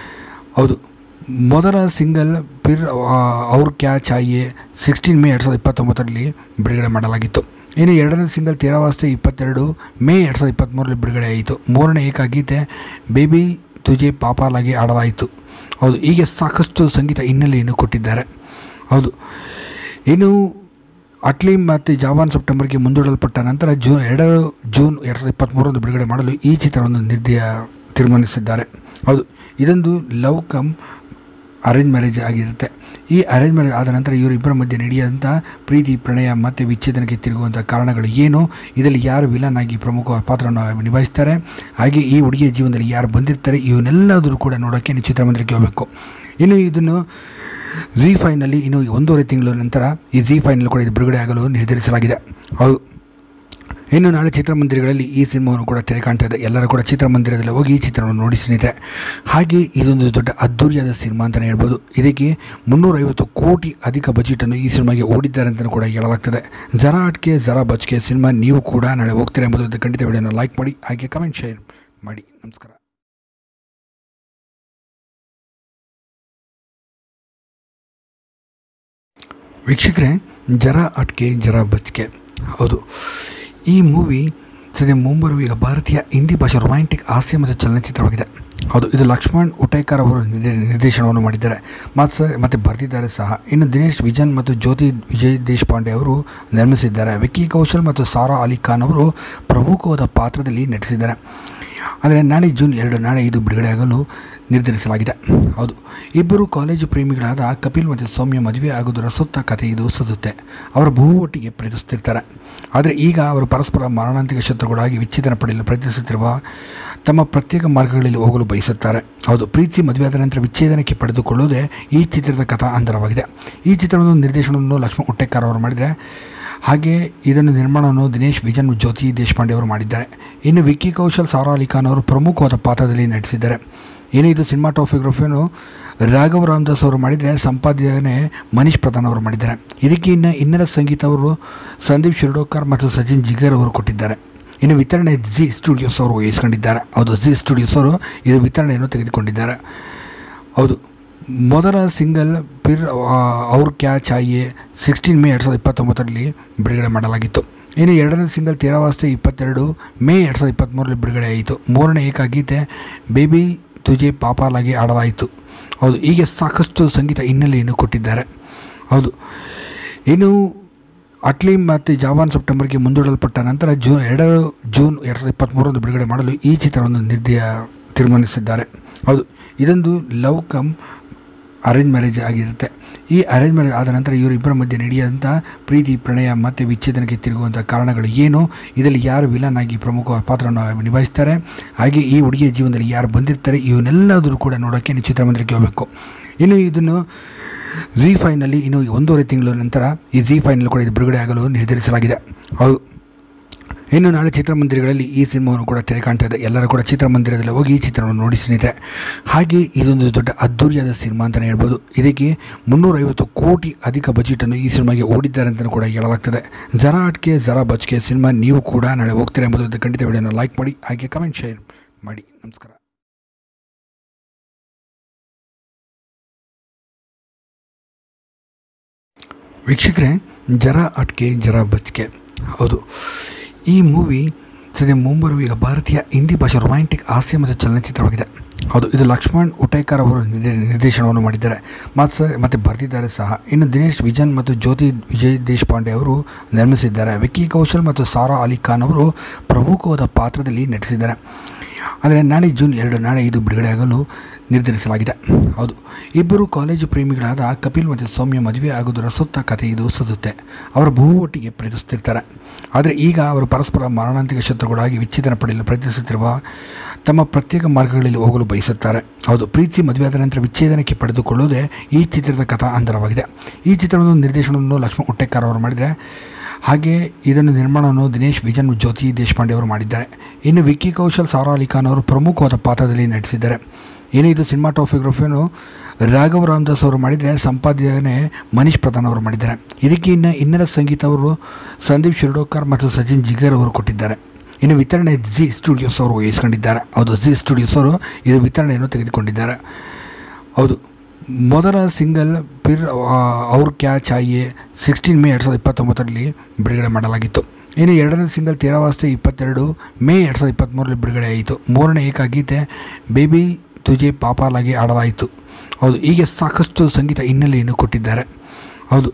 ಹೌದು ಮೊದಲ ಸಿಂಗಲ್ ಪಿರ್ ಅವ್ರ ಕ್ಯಾ ಚಾಯೆ ಸಿಕ್ಸ್ಟೀನ್ ಮೇ ಎರಡು ಸಾವಿರದ ಇಪ್ಪತ್ತೊಂಬತ್ತರಲ್ಲಿ ಬಿಡುಗಡೆ ಮಾಡಲಾಗಿತ್ತು ಇನ್ನು ಎರಡನೇ ಸಿಂಗಲ್ ತೇರಾವಾಸ್ತೆ ಇಪ್ಪತ್ತೆರಡು ಮೇ ಎರಡು ಸಾವಿರದ ಇಪ್ಪತ್ತ್ಮೂರರಲ್ಲಿ ಬಿಡುಗಡೆ ಆಯಿತು ಮೂರನೇ ಏಕಗೀತೆ ಬೇಬಿ ತುಜೆ ಪಾಪಾಲಾಗಿ ಆಡಲಾಯಿತು ಹೌದು ಹೀಗೆ ಸಾಕಷ್ಟು ಸಂಗೀತ ಹಿನ್ನೆಲೆಯನ್ನು ಕೊಟ್ಟಿದ್ದಾರೆ ಹೌದು ಇನ್ನು ಅಟ್ಲಿ ಮತ್ತು ಜಾವಾನ್ ಸೆಪ್ಟೆಂಬರ್ಗೆ ಮುಂದೂಡಲ್ಪಟ್ಟ ನಂತರ ಜೂನ್ ಎರಡು ಜೂನ್ ಎರಡು ಸಾವಿರದ ಇಪ್ಪತ್ತ್ಮೂರರಂದು ಬಿಡುಗಡೆ ಮಾಡಲು ಈ ಚಿತ್ರವನ್ನು ನಿರ್ದಯ ತೀರ್ಮಾನಿಸಿದ್ದಾರೆ ಹೌದು ಇದೊಂದು ಲವ್ ಕಮ್ ಅರೇಂಜ್ ಮ್ಯಾರೇಜ್ ಆಗಿರುತ್ತೆ ಈ ಅರೇಂಜ್ ಮ್ಯಾರೇಜ್ ಆದ ನಂತರ ಇವರಿಬ್ಬರ ಮಧ್ಯೆ ನಡೆಯುವಂಥ ಪ್ರೀತಿ ಪ್ರಣಯ ಮತ್ತು ವಿಚ್ಛೇದನಕ್ಕೆ ತಿರುಗುವಂಥ ಕಾರಣಗಳು ಏನು ಇದರಲ್ಲಿ ಯಾರು ವಿಲನ್ ಆಗಿ ಪ್ರಮುಖ ಪಾತ್ರವನ್ನು ನಿಭಾಯಿಸ್ತಾರೆ ಹಾಗೆ ಈ ಹುಡುಗಿಯ ಜೀವನದಲ್ಲಿ ಯಾರು ಬಂದಿರ್ತಾರೆ ಇವನ್ನೆಲ್ಲದರೂ ಕೂಡ ನೋಡೋಕ್ಕೆ ನೀವು ಚಿತ್ರಮಂದಿರಕ್ಕೆ ಹೋಗಬೇಕು ಇನ್ನು ಇದನ್ನು ಜಿ ಫೈನಲ್ಲಿ ಇನ್ನು ಒಂದೂವರೆ ತಿಂಗಳ ನಂತರ ಈ ಜಿ ಫೈನಲ್ಲಿ ಕೂಡ ಇದು ಬಿಡುಗಡೆ ಆಗಲು ನಿರ್ಧರಿಸಲಾಗಿದೆ ಹೌದು ಇನ್ನು ನಾಳೆ ಚಿತ್ರಮಂದಿರಗಳಲ್ಲಿ ಈ ಸಿನಿಮಾವನ್ನು ಕೂಡ ತೆರೆ ಕಾಣ್ತಾ ಇದೆ ಎಲ್ಲರೂ ಕೂಡ ಚಿತ್ರಮಂದಿರದಲ್ಲಿ ಹೋಗಿ ಈ ಚಿತ್ರವನ್ನು ನೋಡಿ ಸ್ನೇಹಿತರೆ ಹಾಗೆ ಇದೊಂದು ದೊಡ್ಡ ಅದ್ದೂರಿಯಾದ ಸಿನಿಮಾ ಅಂತಲೇ ಹೇಳ್ಬೋದು ಇದಕ್ಕೆ ಮುನ್ನೂರೈವತ್ತು ಕೋಟಿ ಅಧಿಕ ಬಜೆಟನ್ನು ಈ ಸಿನಿಮಾಗೆ ಓಡಿದ್ದಾರೆ ಅಂತಲೂ ಕೂಡ ಹೇಳಲಾಗ್ತದೆ ಜರ ಅಟ್ಕೆ ಜರ ಬಚ್ಕೆ ಸಿನಿಮಾ ನೀವು ಕೂಡ ನಾಳೆ ಹೋಗ್ತೀರಾ ಎಂಬುದು ಖಂಡಿತ ವಿಡಿಯೋನ ಲೈಕ್ ಮಾಡಿ ಹಾಗೆ ಕಮೆಂಟ್ ಶೇರ್ ಮಾಡಿ ನಮಸ್ಕಾರ ವೀಕ್ಷಕರೇ ಜರ ಅಟ್ಕೆ ಜರ ಬಚ್ಕೆ ಹೌದು ಈ ಮೂವಿ ಸದ್ಯ ಮುಂಬರುವ ಈಗ ಭಾರತೀಯ ಹಿಂದಿ ಭಾಷೆ ರೊಮ್ಯಾಂಟಿಕ್ ಹಾಸ್ಯ ಮತ್ತು ಚಲನಚಿತ್ರವಾಗಿದೆ ಹೌದು ಇದು ಲಕ್ಷ್ಮಣ್ ಉಟೇಕರ್ ಅವರು ನಿರ್ದೇ- ನಿರ್ದೇಶನವನ್ನು ಮಾಡಿದ್ದಾರೆ ಮತ್ತು ಮತ್ತು ಬರೆದಿದ್ದಾರೆ ಸಹ ಇನ್ನು ದಿನೇಶ್ ವಿಜನ್ ಮತ್ತು ಜ್ಯೋತಿ ವಿಜಯ್ ದೇಶಪಾಂಡೆ ಅವರು ನಿರ್ಮಿಸಿದ್ದಾರೆ ವಿಕ್ಕಿ ಕೌಶಲ್ ಮತ್ತು ಸಾರಾ ಅಲಿ ಖಾನ್ ಅವರು ಪ್ರಮುಖವಾದ ಪಾತ್ರದಲ್ಲಿ ನಟಿಸಿದ್ದಾರೆ ಆದರೆ ನಾಳೆ ಜೂನ್ ಎರಡು ನಾಳೆ ಇದು ಬಿಡುಗಡೆಯಾಗಲು ನಿರ್ಧರಿಸಲಾಗಿದೆ ಹೌದು ಇಬ್ಬರು ಕಾಲೇಜು ಪ್ರೇಮಿಗಳಾದ ಕಪಿಲ್ ಮತ್ತು ಸೌಮ್ಯ ಮದುವೆ ಆಗುವುದರ ಸುತ್ತ ಕಥೆ ಇದು ಸುತ್ತುತ್ತೆ ಅವರ ಬಹು ಒಟ್ಟಿಗೆ ಪ್ರೀತಿಸುತ್ತಿರ್ತಾರೆ ಆದರೆ ಈಗ ಅವರು ಪರಸ್ಪರ ಮಾರಣಾಂತಿಕ ಶತ್ರುಗಳಾಗಿ ವಿಚ್ಛೇದನ ಪಡೆಯಲು ಪ್ರಯತ್ನಿಸುತ್ತಿರುವ ತಮ್ಮ ಪ್ರತ್ಯೇಕ ಮಾರ್ಗಗಳಲ್ಲಿ ಹೋಗಲು ಬಯಸುತ್ತಾರೆ ಹೌದು ಪ್ರೀತಿ ಮದುವೆಯಾದ ನಂತರ ವಿಚ್ಛೇದನಕ್ಕೆ ಪಡೆದುಕೊಳ್ಳುವುದೇ ಈ ಚಿತ್ರದ ಕಥಾ ಅಂತರವಾಗಿದೆ ಈ ಚಿತ್ರವನ್ನು ನಿರ್ದೇಶನವನ್ನು ಲಕ್ಷ್ಮಣ್ ಉಟ್ಟೇಕರ್ ಅವರು ಮಾಡಿದರೆ ಹಾಗೆ ಇದನ್ನು ನಿರ್ಮಾಣವನ್ನು ದಿನೇಶ್ ವಿಜನ್ ಜ್ಯೋತಿ ದೇಶಪಾಂಡೆ ಅವರು ಮಾಡಿದ್ದಾರೆ ಇನ್ನು ವಿಕ್ಕಿ ಕೌಶಲ್ ಸಾರಾ ಅಲಿ ಖಾನ್ ಅವರು ಪ್ರಮುಖವಾದ ಪಾತ್ರದಲ್ಲಿ ನಟಿಸಿದ್ದಾರೆ ಇನ್ನು ಇದು ಸಿನಿಮಾಟೋಗ್ರಫಿಯನ್ನು ರಾಘವ್ ರಾಮದಾಸ್ ಅವರು ಮಾಡಿದರೆ ಸಂಪಾದನೆ ಮನೀಶ್ ಪ್ರಧಾನ್ ಅವರು ಮಾಡಿದ್ದಾರೆ ಇದಕ್ಕೆ ಇನ್ನು ಇನ್ನರ ಸಂಗೀತ ಅವರು ಸಂದೀಪ್ ಶಿರ್ಡೋಕರ್ ಮತ್ತು ಸಚಿನ್ ಜಿಗರ್ ಅವರು ಕೊಟ್ಟಿದ್ದಾರೆ ಇನ್ನು ವಿತರಣೆ ಜಿ ಸ್ಟುಡಿಯೋಸ್ ಅವರು ವಹಿಸ್ಕೊಂಡಿದ್ದಾರೆ ಹೌದು ಜಿ ಸ್ಟುಡಿಯೋಸ್ ಅವರು ಇದು ವಿತರಣೆಯನ್ನು ತೆಗೆದುಕೊಂಡಿದ್ದಾರೆ ಹೌದು ಮೊದಲ ಸಿಂಗಲ್ ಪಿರ್ ಅವ್ರ ಕ್ಯಾ ಚಾಯೆ ಸಿಕ್ಸ್ಟೀನ್ ಮೇ ಎರಡು ಸಾವಿರದ ಇಪ್ಪತ್ತೊಂಬತ್ತರಲ್ಲಿ ಬಿಡುಗಡೆ ಮಾಡಲಾಗಿತ್ತು ಇನ್ನು ಎರಡನೇ ಸಿಂಗಲ್ ತೇರಾವಾಸ್ತೆ ಇಪ್ಪತ್ತೆರಡು ಮೇ ಎರಡು ಸಾವಿರದ ಇಪ್ಪತ್ತ್ಮೂರರಲ್ಲಿ ಬಿಡುಗಡೆ ಆಯಿತು ಮೂರನೇ ಏಕಗೀತೆ ಬೇಬಿ ತುಜೆ ಪಾಪಾಲಾಗಿ ಆಡಲಾಯಿತು ಹೌದು ಹೀಗೆ ಸಾಕಷ್ಟು ಸಂಗೀತ ಹಿನ್ನೆಲೆಯನ್ನು ಕೊಟ್ಟಿದ್ದಾರೆ ಹೌದು ಇನ್ನು ಅಟ್ಲಿ ಮತ್ತು ಜಾವಾನ್ ಸೆಪ್ಟೆಂಬರ್ಗೆ ಮುಂದೂಡಲ್ಪಟ್ಟ ನಂತರ ಜೂನ್ ಎರಡು ಜೂನ್ ಎರಡು ಸಾವಿರದ ಇಪ್ಪತ್ತ್ಮೂರರಂದು ಬಿಡುಗಡೆ ಮಾಡಲು ಈ ಚಿತ್ರವನ್ನು ನಿರ್ದಯ ತೀರ್ಮಾನಿಸಿದ್ದಾರೆ ಹೌದು ಇದೊಂದು ಲವ್ ಕಮ್ ಅರೇಂಜ್ ಮ್ಯಾರೇಜ್ ಆಗಿರುತ್ತೆ ಈ ಅರೇಂಜ್ ಮ್ಯಾರೇಜ್ ಆದ ನಂತರ ಇವರಿಬ್ಬರ ಮಧ್ಯೆ ನಡೆಯುವಂಥ ಪ್ರೀತಿ ಪ್ರಣಯ ಮತ್ತು ವಿಚ್ಛೇದನಕ್ಕೆ ತಿರುಗುವಂಥ ಕಾರಣಗಳು ಏನು ಇದರಲ್ಲಿ ಯಾರು ವಿಲನ್ ಆಗಿ ಪ್ರಮುಖ ಪಾತ್ರವನ್ನು ನಿಭಾಯಿಸ್ತಾರೆ ಹಾಗೆ ಈ ಹುಡುಗಿಯ ಜೀವನದಲ್ಲಿ ಯಾರು ಬಂದಿರ್ತಾರೆ ಇವನ್ನೆಲ್ಲದರೂ ಕೂಡ ನೋಡೋಕ್ಕೆ ನೀವು ಚಿತ್ರಮಂದಿರಕ್ಕೆ ಹೋಗಬೇಕು ಇನ್ನು ಇದನ್ನು ಜಿ ಫೈನಲ್ಲಿ ಇನ್ನು ಒಂದೂವರೆ ತಿಂಗಳ ನಂತರ ಈ ಜಿ ಫೈನಲ್ಲಿ ಕೂಡ ಇದು ಬಿಡುಗಡೆ ಆಗಲು ನಿರ್ಧರಿಸಲಾಗಿದೆ ಹೌದು ಇನ್ನು ನಾಳೆ ಚಿತ್ರಮಂದಿರಗಳಲ್ಲಿ ಈ ಸಿನಿಮಾವನ್ನು ಕೂಡ ತೆರೆ ಕಾಣ್ತಾ ಇದೆ ಎಲ್ಲರೂ ಕೂಡ ಚಿತ್ರಮಂದಿರದಲ್ಲಿ ಹೋಗಿ ಈ ಚಿತ್ರವನ್ನು ನೋಡಿ ಸ್ನೇಹಿತರೆ ಹಾಗೆ ಇದೊಂದು ದೊಡ್ಡ ಅದ್ದೂರಿಯಾದ ಸಿನಿಮಾ ಅಂತಲೇ ಹೇಳ್ಬೋದು ಇದಕ್ಕೆ ಮುನ್ನೂರೈವತ್ತು ಕೋಟಿ ಅಧಿಕ ಬಜೆಟನ್ನು ಈ ಸಿನಿಮಾಗೆ ಓಡಿದ್ದಾರೆ ಅಂತಲೂ ಕೂಡ ಹೇಳಲಾಗ್ತದೆ ಜರ ಅಟ್ಕೆ ಜರ ಬಚ್ಕೆ ಸಿನಿಮಾ ನೀವು ಕೂಡ ನಾಳೆ ಹೋಗ್ತೀರಾ ಎಂಬುದು ಖಂಡಿತ ವಿಡಿಯೋನ ಲೈಕ್ ಮಾಡಿ ಹಾಗೆ ಕಮೆಂಟ್ ಶೇರ್ ಮಾಡಿ ನಮಸ್ಕಾರ ವೀಕ್ಷಕರೇ ಜರ ಅಟ್ಕೆ ಜರ ಬಚ್ಕೆ ಹೌದು ಈ ಮೂವಿ ಸದ್ಯ ಮುಂಬರುವ ಈಗ ಭಾರತೀಯ ಹಿಂದಿ ಭಾಷೆ ರೊಮ್ಯಾಂಟಿಕ್ ಹಾಸ್ಯ ಮತ್ತು ಚಲನಚಿತ್ರವಾಗಿದೆ ಹೌದು ಇದು ಲಕ್ಷ್ಮಣ್ ಉಟೇಕರ್ ಅವರು ನಿರ್ದೇ- ನಿರ್ದೇಶನವನ್ನು ಮಾಡಿದ್ದಾರೆ ಮತ್ತು ಮತ್ತು ಬರೆದಿದ್ದಾರೆ ಸಹ ಇನ್ನು ದಿನೇಶ್ ವಿಜನ್ ಮತ್ತು ಜ್ಯೋತಿ ವಿಜಯ್ ದೇಶಪಾಂಡೆ ಅವರು ನಿರ್ಮಿಸಿದ್ದಾರೆ ವಿಕ್ಕಿ ಕೌಶಲ್ ಮತ್ತು ಸಾರಾ ಅಲಿ ಖಾನ್ ಅವರು ಪ್ರಮುಖವಾದ ಪಾತ್ರದಲ್ಲಿ ನಟಿಸಿದ್ದಾರೆ ಆದರೆ ನಾಳೆ ಜೂನ್ ಎರಡು ನಾಳೆ ಇದು ಬಿಡುಗಡೆಯಾಗಲು ನಿರ್ಧರಿಸಲಾಗಿದೆ ಹೌದು ಇಬ್ಬರು ಕಾಲೇಜು ಪ್ರೇಮಿಗಳಾದ ಕಪಿಲ್ ಮತ್ತು ಸೌಮ್ಯ ಮದುವೆ ಆಗುವುದರ ಸುತ್ತ ಕಥೆ ಇದು ಸುತ್ತುತ್ತೆ ಅವರ ಬಹು ಒಟ್ಟಿಗೆ ಪ್ರೀತಿಸುತ್ತಿರ್ತಾರೆ ಆದರೆ ಈಗ ಅವರು ಪರಸ್ಪರ ಮಾರಣಾಂತಿಕ ಶತ್ರುಗಳಾಗಿ ವಿಚ್ಛೇದನ ಪಡೆಯಲು ಪ್ರಯತ್ನಿಸುತ್ತಿರುವ ತಮ್ಮ ಪ್ರತ್ಯೇಕ ಮಾರ್ಗಗಳಲ್ಲಿ ಹೋಗಲು ಬಯಸುತ್ತಾರೆ ಹೌದು ಪ್ರೀತಿ ಮದುವೆಯಾದ ನಂತರ ವಿಚ್ಛೇದನಕ್ಕೆ ಪಡೆದುಕೊಳ್ಳುವುದೇ ಈ ಚಿತ್ರದ ಕಥಾ ಅಂತರವಾಗಿದೆ ಈ ಚಿತ್ರವನ್ನು ನಿರ್ದೇಶನವನ್ನು ಲಕ್ಷ್ಮಣ್ ಉಟ್ಟೆಕರ್ ಅವರು ಮಾಡಿದರೆ ಹಾಗೆ ಇದನ್ನು ನಿರ್ಮಾಣವನ್ನು ದಿನೇಶ್ ವಿಜನ್ ಜ್ಯೋತಿ ದೇಶಪಾಂಡೆ ಅವರು ಮಾಡಿದ್ದಾರೆ ಇನ್ನು ವಿಕ್ಕಿ ಕೌಶಲ್ ಸಾರಾ ಅಲಿ ಖಾನ್ ಅವರು ಪ್ರಮುಖವಾದ ಪಾತ್ರದಲ್ಲಿ ನಟಿಸಿದ್ದಾರೆ ಇನ್ನು ಇದು ಸಿನಿಮಾಟೋಗ್ರಫಿಯನ್ನು ರಾಘವ್ ರಾಮದಾಸ್ ಅವರು ಮಾಡಿದರೆ ಸಂಪಾದನೆ ಮನೀಶ್ ಪ್ರಧಾನ್ ಅವರು ಮಾಡಿದ್ದಾರೆ ಇದಕ್ಕೆ ಇನ್ನು ಇನ್ನರ ಸಂಗೀತ ಅವರು ಸಂದೀಪ್ ಶಿರ್ಡೋಕರ್ ಮತ್ತು ಸಚಿನ್ ಜಿಗರ್ ಅವರು ಕೊಟ್ಟಿದ್ದಾರೆ ಇನ್ನು ವಿತರಣೆ ಜಿ ಸ್ಟುಡಿಯೋಸ್ ಅವರು ವಹಿಸ್ಕೊಂಡಿದ್ದಾರೆ ಹೌದು ಜಿ ಸ್ಟುಡಿಯೋಸ್ ಅವರು ಇದು ವಿತರಣೆಯನ್ನು ತೆಗೆದುಕೊಂಡಿದ್ದಾರೆ ಹೌದು ಮೊದಲ ಸಿಂಗಲ್ ಪಿರ್ ಅವ್ರ ಕ್ಯಾ ಚಾಯೆ ಸಿಕ್ಸ್ಟೀನ್ ಮೇ ಎರಡು ಸಾವಿರದ ಇಪ್ಪತ್ತೊಂಬತ್ತರಲ್ಲಿ ಬಿಡುಗಡೆ ಮಾಡಲಾಗಿತ್ತು ಇನ್ನು ಎರಡನೇ ಸಿಂಗಲ್ ತೇರಾವಾಸ್ತೆ ಇಪ್ಪತ್ತೆರಡು ಮೇ ಎರಡು ಸಾವಿರದ ಇಪ್ಪತ್ತ್ಮೂರರಲ್ಲಿ ಬಿಡುಗಡೆ ಆಯಿತು ಮೂರನೇ ಏಕಗೀತೆ ಬೇಬಿ ತುಜೆ ಪಾಪಾಲಾಗಿ ಆಡಲಾಯಿತು ಹೌದು ಹೀಗೆ ಸಾಕಷ್ಟು ಸಂಗೀತ ಹಿನ್ನೆಲೆಯನ್ನು ಕೊಟ್ಟಿದ್ದಾರೆ ಹೌದು